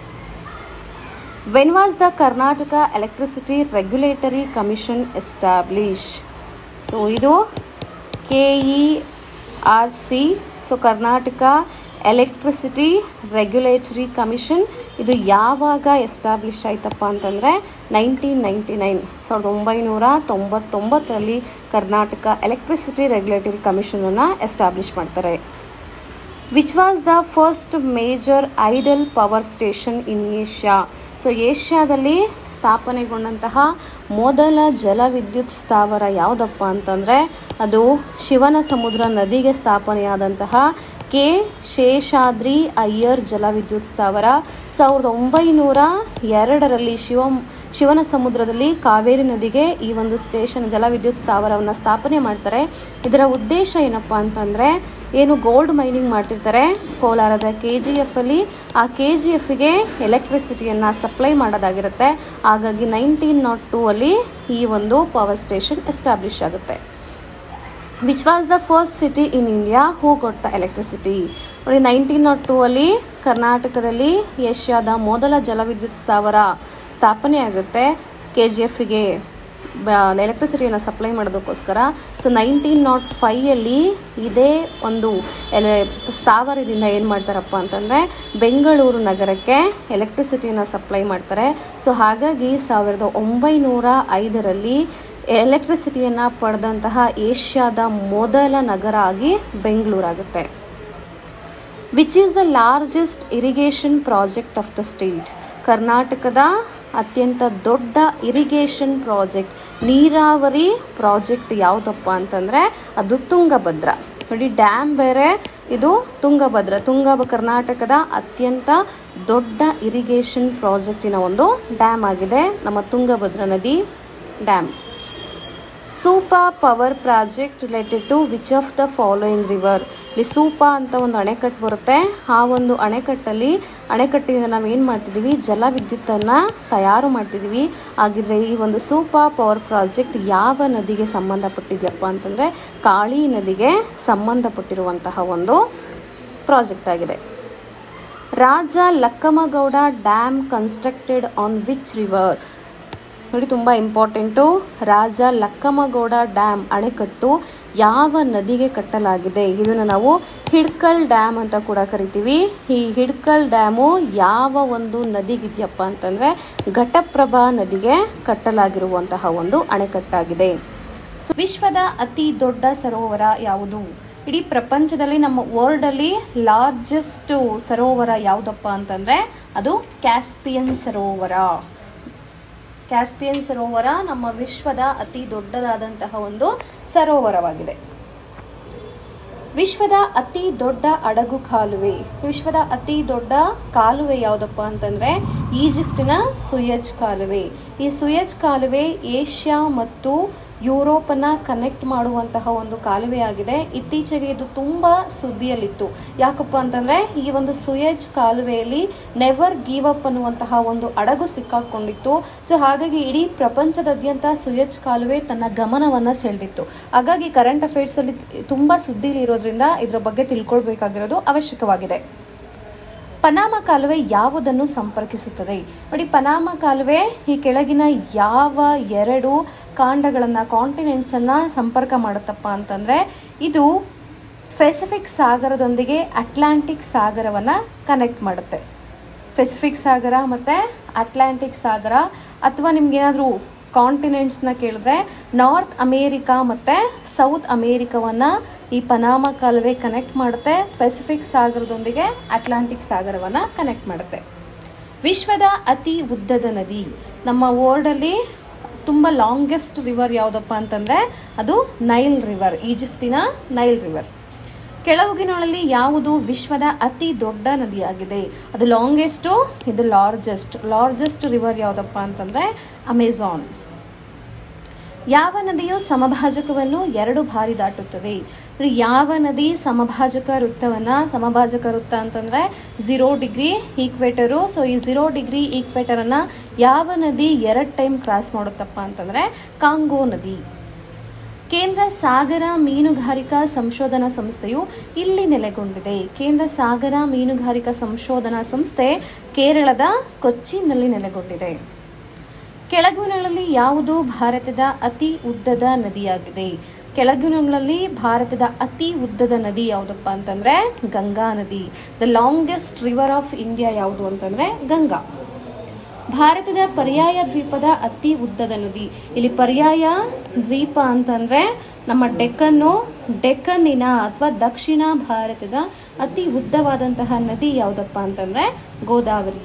when was the Karnataka electricity regulatory commission establish so ಇದು K E R C so Karnataka electricity regulatory commission ಇದು ಯಾವಾಗ ಎಸ್ಟಾಬ್ಲಿಷ್ ಆಯ್ತಪ್ಪ ಅಂತಂದರೆ ನೈನ್ಟೀನ್ ನೈಂಟಿ ನೈನ್ ಸಾವಿರದ ಒಂಬೈನೂರ ತೊಂಬತ್ತೊಂಬತ್ತರಲ್ಲಿ ಕರ್ನಾಟಕ ಎಲೆಕ್ಟ್ರಿಸಿಟಿ ರೆಗ್ಯುಲೇಟರಿ ಕಮಿಷನನ್ನು ಎಸ್ಟಾಬ್ಲಿಷ್ ಮಾಡ್ತಾರೆ which was the first major hydel power station in Asia so ಏಷ್ಯಾದಲ್ಲಿ ಸ್ಥಾಪನೆಗೊಂಡಂತಹ ಮೊದಲ ಜಲವಿದ್ಯುತ್ ಸ್ಥಾವರ ಯಾವುದಪ್ಪ ಅಂತಂದರೆ ಅದು ಶಿವನ ಸಮುದ್ರ ನದಿಗೆ ಸ್ಥಾಪನೆಯಾದಂತಹ ಕೆ ಶೇಷಾದ್ರಿ ಅಯ್ಯರ್ ಜಲವಿದ್ಯುತ್ ಸ್ಥಾವರ ಸಾವಿರದ ಒಂಬೈನೂರ ಎರಡರಲ್ಲಿ ಶಿವ ಶಿವನ ಸಮುದ್ರದಲ್ಲಿ ಕಾವೇರಿ ನದಿಗೆ ಈ ಒಂದು ಸ್ಟೇಷನ್ ಜಲವಿದ್ಯುತ್ ಸ್ಥಾವರವನ್ನು ಸ್ಥಾಪನೆ ಮಾಡ್ತಾರೆ ಇದರ ಉದ್ದೇಶ ಏನಪ್ಪ ಅಂತಂದರೆ ಏನು ಗೋಲ್ಡ್ ಮೈನಿಂಗ್ ಮಾಡ್ತಿರ್ತಾರೆ ಕೋಲಾರದ ಕೆ ಜಿ ಎಫಲ್ಲಿ ಆ ಕೆ ಜಿ ಎಫ್ಗೆ ಎಲೆಕ್ಟ್ರಿಸಿಟಿಯನ್ನು ಸಪ್ಲೈ ಮಾಡೋದಾಗಿರುತ್ತೆ ಹಾಗಾಗಿ ನೈನ್ಟೀನ್ ನಾಟ್ ಟೂ ಅಲ್ಲಿ ಈ ಒಂದು ಪವರ್ ಸ್ಟೇಷನ್ ಎಸ್ಟಾಬ್ಲಿಷ್ ಆಗುತ್ತೆ which was the first city in India who got the electricity ನೋಡಿ ನೈನ್ಟೀನ್ ನಾಟ್ ಟೂ ಅಲ್ಲಿ ಕರ್ನಾಟಕದಲ್ಲಿ ಏಷ್ಯಾದ ಮೊದಲ ಜಲವಿದ್ಯುತ್ ಸ್ಥಾವರ ಸ್ಥಾಪನೆ ಆಗುತ್ತೆ ಕೆ ಜಿ ಎಫ್ಗೆ ಎಲೆಕ್ಟ್ರಿಸಿಟಿಯನ್ನು ಸಪ್ಲೈ ಮಾಡೋದಕ್ಕೋಸ್ಕರ ಸೊ ನೈನ್ಟೀನ್ ನಾಟ್ ಫೈಯಲ್ಲಿ ಇದೇ ಒಂದು ಎಲೆ ಸ್ಥಾವರದಿಂದ ಏನು ಮಾಡ್ತಾರಪ್ಪ ಅಂತಂದರೆ ಬೆಂಗಳೂರು ನಗರಕ್ಕೆ ಎಲೆಕ್ಟ್ರಿಸಿಟಿಯನ್ನು ಸಪ್ಲೈ ಮಾಡ್ತಾರೆ ಸೊ ಹಾಗಾಗಿ ಸಾವಿರದ ಒಂಬೈನೂರ ಐದರಲ್ಲಿ ಎಲೆಕ್ಟ್ರಿಸಿಟಿಯನ್ನು ಪಡೆದಂತಹ ಏಷ್ಯಾದ ಮೊದಲ ನಗರ ಆಗಿ ಬೆಂಗಳೂರಾಗುತ್ತೆ which is the largest irrigation project of the state ಕರ್ನಾಟಕದ ಅತ್ಯಂತ ದೊಡ್ಡ ಇರಿಗೇಷನ್ ಪ್ರಾಜೆಕ್ಟ್ ನೀರಾವರಿ ಪ್ರಾಜೆಕ್ಟ್ ಯಾವುದಪ್ಪ ಅಂತಂದರೆ ಅದು ತುಂಗಭದ್ರ ನೋಡಿ ಡ್ಯಾಮ್ ಬೇರೆ ಇದು ತುಂಗಭದ್ರ ತುಂಗ ಕರ್ನಾಟಕದ ಅತ್ಯಂತ ದೊಡ್ಡ ಇರಿಗೇಷನ್ ಪ್ರಾಜೆಕ್ಟಿನ ಒಂದು ಡ್ಯಾಮ್ ಆಗಿದೆ ನಮ್ಮ ತುಂಗಭದ್ರಾ ನದಿ dam Supa power project related to which of the following river ಇಲ್ಲಿ ಸೂಪಾ ಅಂತ ಒಂದು ಅಣೆಕಟ್ಟು ಬರುತ್ತೆ ಆ ಒಂದು ಅಣೆಕಟ್ಟಲ್ಲಿ ಅಣೆಕಟ್ಟಿನಿಂದ ನಾವು ಏನು ಮಾಡ್ತಿದ್ದೀವಿ ಜಲ ವಿದ್ಯುತ್ತನ್ನು ತಯಾರು ಮಾಡ್ತಿದ್ದೀವಿ ಹಾಗಿದ್ರೆ ಈ ಒಂದು ಸೂಪಾ ಪವರ್ ಪ್ರಾಜೆಕ್ಟ್ ಯಾವ ನದಿಗೆ ಸಂಬಂಧಪಟ್ಟಿದೆಯಪ್ಪ ಅಂತಂದರೆ ಕಾಳಿ ನದಿಗೆ ಸಂಬಂಧಪಟ್ಟಿರುವಂತಹ ಒಂದು ಪ್ರಾಜೆಕ್ಟ್ ಆಗಿದೆ Raja Lakkamagowda dam constructed on which river ನೋಡಿ ತುಂಬ ಇಂಪಾರ್ಟೆಂಟು ರಾಜ ಲಕ್ಕಮಗೌಡ ಡ್ಯಾಮ್ ಅಣೆಕಟ್ಟು ಯಾವ ನದಿಗೆ ಕಟ್ಟಲಾಗಿದೆ ಇದನ್ನು ನಾವು ಹಿಡ್ಕಲ್ ಡ್ಯಾಮ್ ಅಂತ ಕೂಡ ಕರಿತೀವಿ ಈ ಹಿಡ್ಕಲ್ ಡ್ಯಾಮು ಯಾವ ಒಂದು ನದಿಗಿದೆಯಪ್ಪ ಅಂತಂದರೆ ಘಟಪ್ರಭಾ ನದಿಗೆ ಕಟ್ಟಲಾಗಿರುವಂತಹ ಒಂದು ಅಣೆಕಟ್ಟಾಗಿದೆ ಸೊ ವಿಶ್ವದ ಅತಿ ದೊಡ್ಡ ಸರೋವರ ಯಾವುದು ಇಡೀ ಪ್ರಪಂಚದಲ್ಲಿ ನಮ್ಮ ವರ್ಲ್ಡಲ್ಲಿ ಲಾರ್ಜೆಸ್ಟ್ ಸರೋವರ ಯಾವುದಪ್ಪ ಅಂತಂದರೆ ಅದು ಕ್ಯಾಸ್ಪಿಯನ್ ಸರೋವರ ಕ್ಯಾಸ್ಪಿಯನ್ ಸರೋವರ ನಮ್ಮ ವಿಶ್ವದ ಅತಿ ದೊಡ್ಡದಾದಂತಹ ಒಂದು ಸರೋವರವಾಗಿದೆ ವಿಶ್ವದ ಅತಿ ದೊಡ್ಡ ಅಡಗು ಕಾಲುವೆ ವಿಶ್ವದ ಅತಿ ದೊಡ್ಡ ಕಾಲುವೆ ಯಾವುದಪ್ಪ ಅಂತಂದ್ರೆ ಈಜಿಪ್ಟಿನ ಸುಯಜ್ ಕಾಲುವೆ ಈ ಸುಯಜ್ ಕಾಲುವೆ ಏಷ್ಯಾ ಮತ್ತು ಯುರೋಪನ್ನ ಕನೆಕ್ಟ್ ಮಾಡುವಂತಹ ಒಂದು ಕಾಲುವೆ ಆಗಿದೆ ಇತ್ತೀಚೆಗೆ ಇದು ತುಂಬ ಸುದ್ದಿಯಲ್ಲಿತ್ತು ಯಾಕಪ್ಪ ಅಂತಂದ್ರೆ ಈ ಒಂದು ಸುಯಜ್ ಕಾಲುವೆಯಲ್ಲಿ ನೆವರ್ ಗಿವ್ ಅಪ್ ಅನ್ನುವಂತಹ ಒಂದು ಅಡಗು ಸಿಕ್ಕಾಕೊಂಡಿತ್ತು ಸೊ ಹಾಗಾಗಿ ಇಡೀ ಪ್ರಪಂಚದಾದ್ಯಂತ ಸುಯಜ್ ಕಾಲುವೆ ತನ್ನ ಗಮನವನ್ನ ಸೆಳೆದಿತ್ತು ಹಾಗಾಗಿ ಕರೆಂಟ್ ಅಫೇರ್ಸ್ ಅಲ್ಲಿ ತುಂಬಾ ಸುದ್ದಿಲಿ ಇರೋದ್ರಿಂದ ಇದ್ರ ಬಗ್ಗೆ ತಿಳ್ಕೊಳ್ಬೇಕಾಗಿರೋದು ಅವಶ್ಯಕವಾಗಿದೆ ಪನಾಮ ಕಾಲುವೆ ಯಾವುದನ್ನು ಸಂಪರ್ಕಿಸುತ್ತದೆ ನೋಡಿ ಪನಾಮ ಕಾಲುವೆ ಈ ಕೆಳಗಿನ ಯಾವ ಎರಡು ಕಾಂಡಗಳನ್ನು ಕಾಂಟಿನೆಂಟ್ಸನ್ನು ಸಂಪರ್ಕ ಮಾಡುತ್ತಪ್ಪ ಅಂತಂದರೆ ಇದು ಪೆಸಿಫಿಕ್ ಸಾಗರದೊಂದಿಗೆ ಅಟ್ಲಾಂಟಿಕ್ ಸಾಗರವನ್ನು ಕನೆಕ್ಟ್ ಮಾಡುತ್ತೆ ಪೆಸಿಫಿಕ್ ಸಾಗರ ಮತ್ತು ಅಟ್ಲಾಂಟಿಕ್ ಸಾಗರ ಅಥವಾ ನಿಮ್ಗೇನಾದರೂ ಕಾಂಟಿನೆಂಟ್ಸ್ನ ಕೇಳಿದ್ರೆ ನಾರ್ತ್ ಅಮೇರಿಕಾ ಮತ್ತು ಸೌತ್ ಅಮೇರಿಕಾವನ್ನು ಈ ಪನಾಮ ಕಾಲುವೆ ಕನೆಕ್ಟ್ ಮಾಡುತ್ತೆ ಪೆಸಿಫಿಕ್ ಸಾಗರದೊಂದಿಗೆ ಅಟ್ಲಾಂಟಿಕ್ ಸಾಗರವನ್ನು ಕನೆಕ್ಟ್ ಮಾಡುತ್ತೆ ವಿಶ್ವದ ಅತಿ ಉದ್ದದ ನದಿ ನಮ್ಮ ವರ್ಲ್ಡಲ್ಲಿ ತುಂಬ ಲಾಂಗೆಸ್ಟ್ ರಿವರ್ ಯಾವುದಪ್ಪ ಅಂತಂದರೆ ಅದು ನೈಲ್ ರಿವರ್ ಈಜಿಪ್ಟಿನ ನೈಲ್ ರಿವರ್ ಕೆಳಗಿನೊಳಲ್ಲಿ ಯಾವುದು ವಿಶ್ವದ ಅತಿ ದೊಡ್ಡ ನದಿಯಾಗಿದೆ ಅದು ಲಾಂಗೆಸ್ಟು ಇದು ಲಾರ್ಜೆಸ್ಟ್ ಲಾರ್ಜೆಸ್ಟ್ ರಿವರ್ ಯಾವುದಪ್ಪ ಅಂತಂದರೆ ಅಮೆಝಾನ್ ಯಾವ ನದಿಯು ಸಮಭಾಜಕವನ್ನು ಎರಡು ಬಾರಿ ದಾಟುತ್ತದೆ ಅಂದ್ರೆ ಯಾವ ನದಿ ಸಮಭಾಜಕ ವೃತ್ತವನ್ನು ಸಮಭಾಜಕ ವೃತ್ತ ಅಂತಂದರೆ ಝೀರೋ ಡಿಗ್ರಿ ಈಕ್ವೇಟರು ಸೊ ಈ ಝೀರೋ ಡಿಗ್ರಿ ಈಕ್ವೇಟರನ್ನು ಯಾವ ನದಿ ಎರಡು ಟೈಮ್ ಕ್ರಾಸ್ ಮಾಡುತ್ತಪ್ಪ ಅಂತಂದರೆ ಕಾಂಗೋ ನದಿ ಕೇಂದ್ರ ಸಾಗರ ಮೀನುಗಾರಿಕಾ ಸಂಶೋಧನಾ ಸಂಸ್ಥೆಯು ಇಲ್ಲಿ ನೆಲೆಗೊಂಡಿದೆ ಕೇಂದ್ರ ಸಾಗರ ಮೀನುಗಾರಿಕಾ ಸಂಶೋಧನಾ ಸಂಸ್ಥೆ ಕೇರಳದ ಕೊಚ್ಚಿನಲ್ಲಿ ನೆಲೆಗೊಂಡಿದೆ ಕೆಳಗಿನಗಳಲ್ಲಿ ಯಾವುದು ಭಾರತದ ಅತಿ ಉದ್ದದ ನದಿಯಾಗಿದೆ ಕೆಳಗಿನಗಳಲ್ಲಿ ಭಾರತದ ಅತಿ ಉದ್ದದ ನದಿ ಯಾವುದಪ್ಪ ಅಂತಂದ್ರೆ ಗಂಗಾ ನದಿ the longest river of India ಯಾವುದು ಅಂತಂದ್ರೆ ಗಂಗಾ ಭಾರತದ ಪರ್ಯಾಯ ದ್ವೀಪದ ಅತಿ ಉದ್ದದ ನದಿ ಇಲ್ಲಿ ಪರ್ಯಾಯ ದ್ವೀಪ ಅಂತಂದ್ರೆ ನಮ್ಮ ಡೆಕ್ಕನ್ನು ಡೆಕ್ಕನ್ನಿನ ಅಥವಾ ದಕ್ಷಿಣ ಭಾರತದ ಅತಿ ಉದ್ದವಾದಂತಹ ನದಿ ಯಾವುದಪ್ಪ ಅಂತಂದ್ರೆ ಗೋದಾವರಿ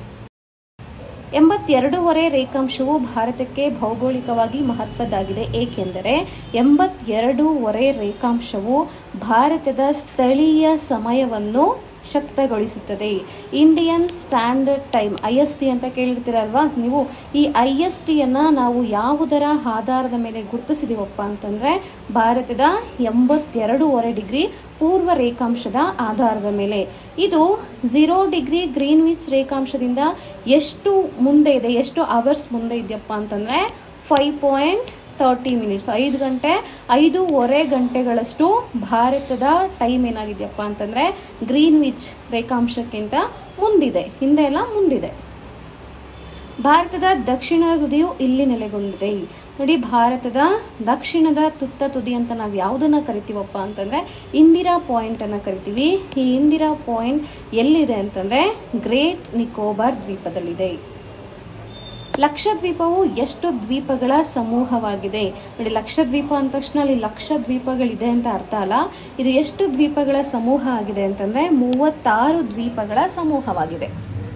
ಎಂಬತ್ತೆರಡೂವರೆ ರೇಖಾಂಶವು ಭಾರತಕ್ಕೆ ಭೌಗೋಳಿಕವಾಗಿ ಮಹತ್ವದ್ದಾಗಿದೆ ಏಕೆಂದರೆ ಎಂಬತ್ತೆರಡೂವರೆ ರೇಖಾಂಶವು ಭಾರತದ ಸ್ಥಳೀಯ ಸಮಯವನ್ನು ಶಕ್ತಗೊಳಿಸುತ್ತದೆ Indian standard time I S T ಅಂತ ಕೇಳಿರ್ತೀರಲ್ವಾ ನೀವು ಈ ಐ ಎಸ್ ಟಿಯನ್ನು ನಾವು ಯಾವುದರ ಆಧಾರದ ಮೇಲೆ ಗುರುತಿಸಿದೀವಪ್ಪ ಅಂತಂದರೆ ಭಾರತದ ಎಂಬತ್ತೆರಡೂವರೆ ಡಿಗ್ರಿ ಪೂರ್ವ ರೇಖಾಂಶದ ಆಧಾರದ ಮೇಲೆ ಇದು ಝೀರೋ ಡಿಗ್ರಿ ಗ್ರೀನ್ವಿಚ್ ರೇಖಾಂಶದಿಂದ ಎಷ್ಟು ಮುಂದೆ ಇದೆ ಎಷ್ಟು ಅವರ್ಸ್ ಮುಂದೆ ಇದೆಯಪ್ಪ ಅಂತಂದರೆ ಫೈವ್ ಪಾಯಿಂಟ್ ತರ್ಟಿ ಮಿನಿಟ್ಸ್ ಐದು ಗಂಟೆ ಐದೂವರೆ ಗಂಟೆಗಳಷ್ಟು ಭಾರತದ ಟೈಮ್ ಏನಾಗಿದೆಯಪ್ಪ ಅಂತಂದರೆ ಗ್ರೀನ್ ವಿಚ್ ರೇಖಾಂಶಕ್ಕಿಂತ ಮುಂದಿದೆ ಹಿಂದೆ ಎಲ್ಲ ಮುಂದಿದೆ ಭಾರತದ ದಕ್ಷಿಣದ ತುದಿಯು ಇಲ್ಲಿ ನೆಲೆಗೊಂಡಿದೆ ನೋಡಿ ಭಾರತದ ದಕ್ಷಿಣದ ತುತ್ತ ತುದಿ ಅಂತ ನಾವು ಯಾವುದನ್ನ ಕರಿತೀವಪ್ಪ ಅಂತಂದ್ರೆ ಇಂದಿರಾ ಪಾಯಿಂಟ್ ಅನ್ನ ಕರಿತೀವಿ ಈ ಇಂದಿರಾ ಪಾಯಿಂಟ್ ಎಲ್ಲಿದೆ ಅಂತಂದ್ರೆ ಗ್ರೇಟ್ ನಿಕೋಬಾರ್ ದ್ವೀಪದಲ್ಲಿದೆ ಲಕ್ಷದ್ವೀಪವು ಎಷ್ಟು ದ್ವೀಪಗಳ ಸಮೂಹವಾಗಿದೆ ನೋಡಿ ಲಕ್ಷದ್ವೀಪ ಅಂದ ತಕ್ಷಣ ಅಲ್ಲಿ ಲಕ್ಷ ದ್ವೀಪಗಳಿದೆ ಅಂತ ಅರ್ಥ ಅಲ್ಲ ಇದು ಎಷ್ಟು ದ್ವೀಪಗಳ ಸಮೂಹ ಆಗಿದೆ ಅಂತಂದ್ರೆ ಮೂವತ್ತಾರು ದ್ವೀಪಗಳ ಸಮೂಹವಾಗಿದೆ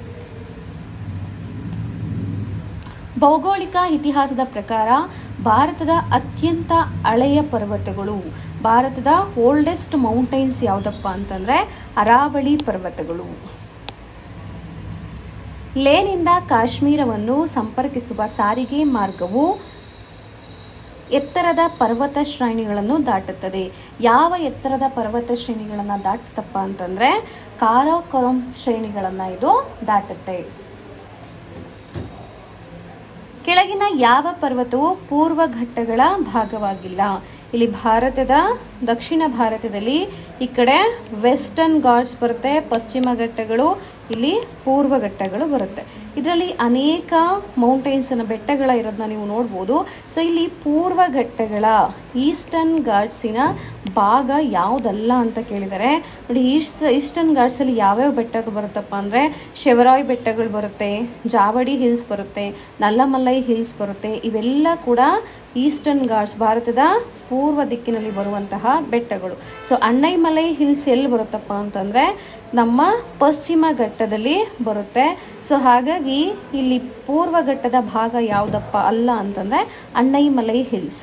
ಭೌಗೋಳಿಕ ಇತಿಹಾಸದ ಪ್ರಕಾರ ಭಾರತದ ಅತ್ಯಂತ ಹಳೆಯ ಪರ್ವತಗಳು ಭಾರತದ ಓಲ್ಡೆಸ್ಟ್ ಮೌಂಟೈನ್ಸ್ ಯಾವುದಪ್ಪ ಅಂತಂದ್ರೆ ಅರಾವಳಿ ಪರ್ವತಗಳು ಲೇನಿಂದ ಕಾಶ್ಮೀರವನ್ನು ಸಂಪರ್ಕಿಸುವ ಸಾರಿಗೆ ಮಾರ್ಗವು ಎತ್ತರದ ಪರ್ವತ ಶ್ರೇಣಿಗಳನ್ನು ದಾಟುತ್ತದೆ ಯಾವ ಎತ್ತರದ ಪರ್ವತ ಶ್ರೇಣಿಗಳನ್ನು ದಾಟುತ್ತಪ್ಪ ಅಂತಂದ್ರೆ ಕಾರಾಕೋರಂ ಶ್ರೇಣಿಗಳನ್ನು ಇದು ದಾಟುತ್ತೆ ಕೆಳಗಿನ ಯಾವ ಪರ್ವತವು ಪೂರ್ವ ಘಟ್ಟಗಳ ಭಾಗವಾಗಿಲ್ಲ ಇಲ್ಲಿ ಭಾರತದ ದಕ್ಷಿಣ ಭಾರತದಲ್ಲಿ ಈ ಕಡೆ ವೆಸ್ಟರ್ನ್ ಘಾಟ್ಸ್ ಬರುತ್ತೆ ಪಶ್ಚಿಮ ಘಟ್ಟಗಳು ಇಲ್ಲಿ ಪೂರ್ವ ಘಟ್ಟಗಳು ಬರುತ್ತೆ ಇದರಲ್ಲಿ ಅನೇಕ ಮೌಂಟೈನ್ಸ್ ಅನ್ನ ಬೆಟ್ಟಗಳ ಇರೋದನ್ನ ನೀವು ನೋಡ್ಬೋದು ಸೊ ಇಲ್ಲಿ ಪೂರ್ವ ಘಟ್ಟಗಳ ಈಸ್ಟರ್ನ್ ಘಾಟ್ಸಿನ ಭಾಗ ಯಾವುದಲ್ಲ ಅಂತ ಕೇಳಿದ್ದಾರೆ ನೋಡಿ ಈಸ್ಟ್ ಈಸ್ಟರ್ನ್ ಘಾಟ್ಸಲ್ಲಿ ಯಾವ್ಯಾವ ಬೆಟ್ಟಗಳು ಬರುತ್ತಪ್ಪ ಅಂದರೆ ಶೆವರಾಯ್ ಬೆಟ್ಟಗಳು ಬರುತ್ತೆ ಜಾವಡಿ ಹಿಲ್ಸ್ ಬರುತ್ತೆ ನಲ್ಲಮಲ್ಲೈ ಹಿಲ್ಸ್ ಬರುತ್ತೆ ಇವೆಲ್ಲ ಕೂಡ ಈಸ್ಟರ್ನ್ ಘಾಟ್ಸ್ ಭಾರತದ ಪೂರ್ವ ದಿಕ್ಕಿನಲ್ಲಿ ಬರುವಂತಹ ಬೆಟ್ಟಗಳು ಸೊ ಅಣ್ಣೈಮಲೈ ಹಿಲ್ಸ್ ಎಲ್ಲಿ ಬರುತ್ತಪ್ಪ ಅಂತಂದರೆ ನಮ್ಮ ಪಶ್ಚಿಮ ಘಟ್ಟದಲ್ಲಿ ಬರುತ್ತೆ ಸೊ ಹಾಗಾಗಿ ಇಲ್ಲಿ ಪೂರ್ವ ಘಟ್ಟದ ಭಾಗ ಯಾವುದಪ್ಪ ಅಲ್ಲ ಅಂತಂದರೆ ಅಣ್ಣೈಮಲೈ ಹಿಲ್ಸ್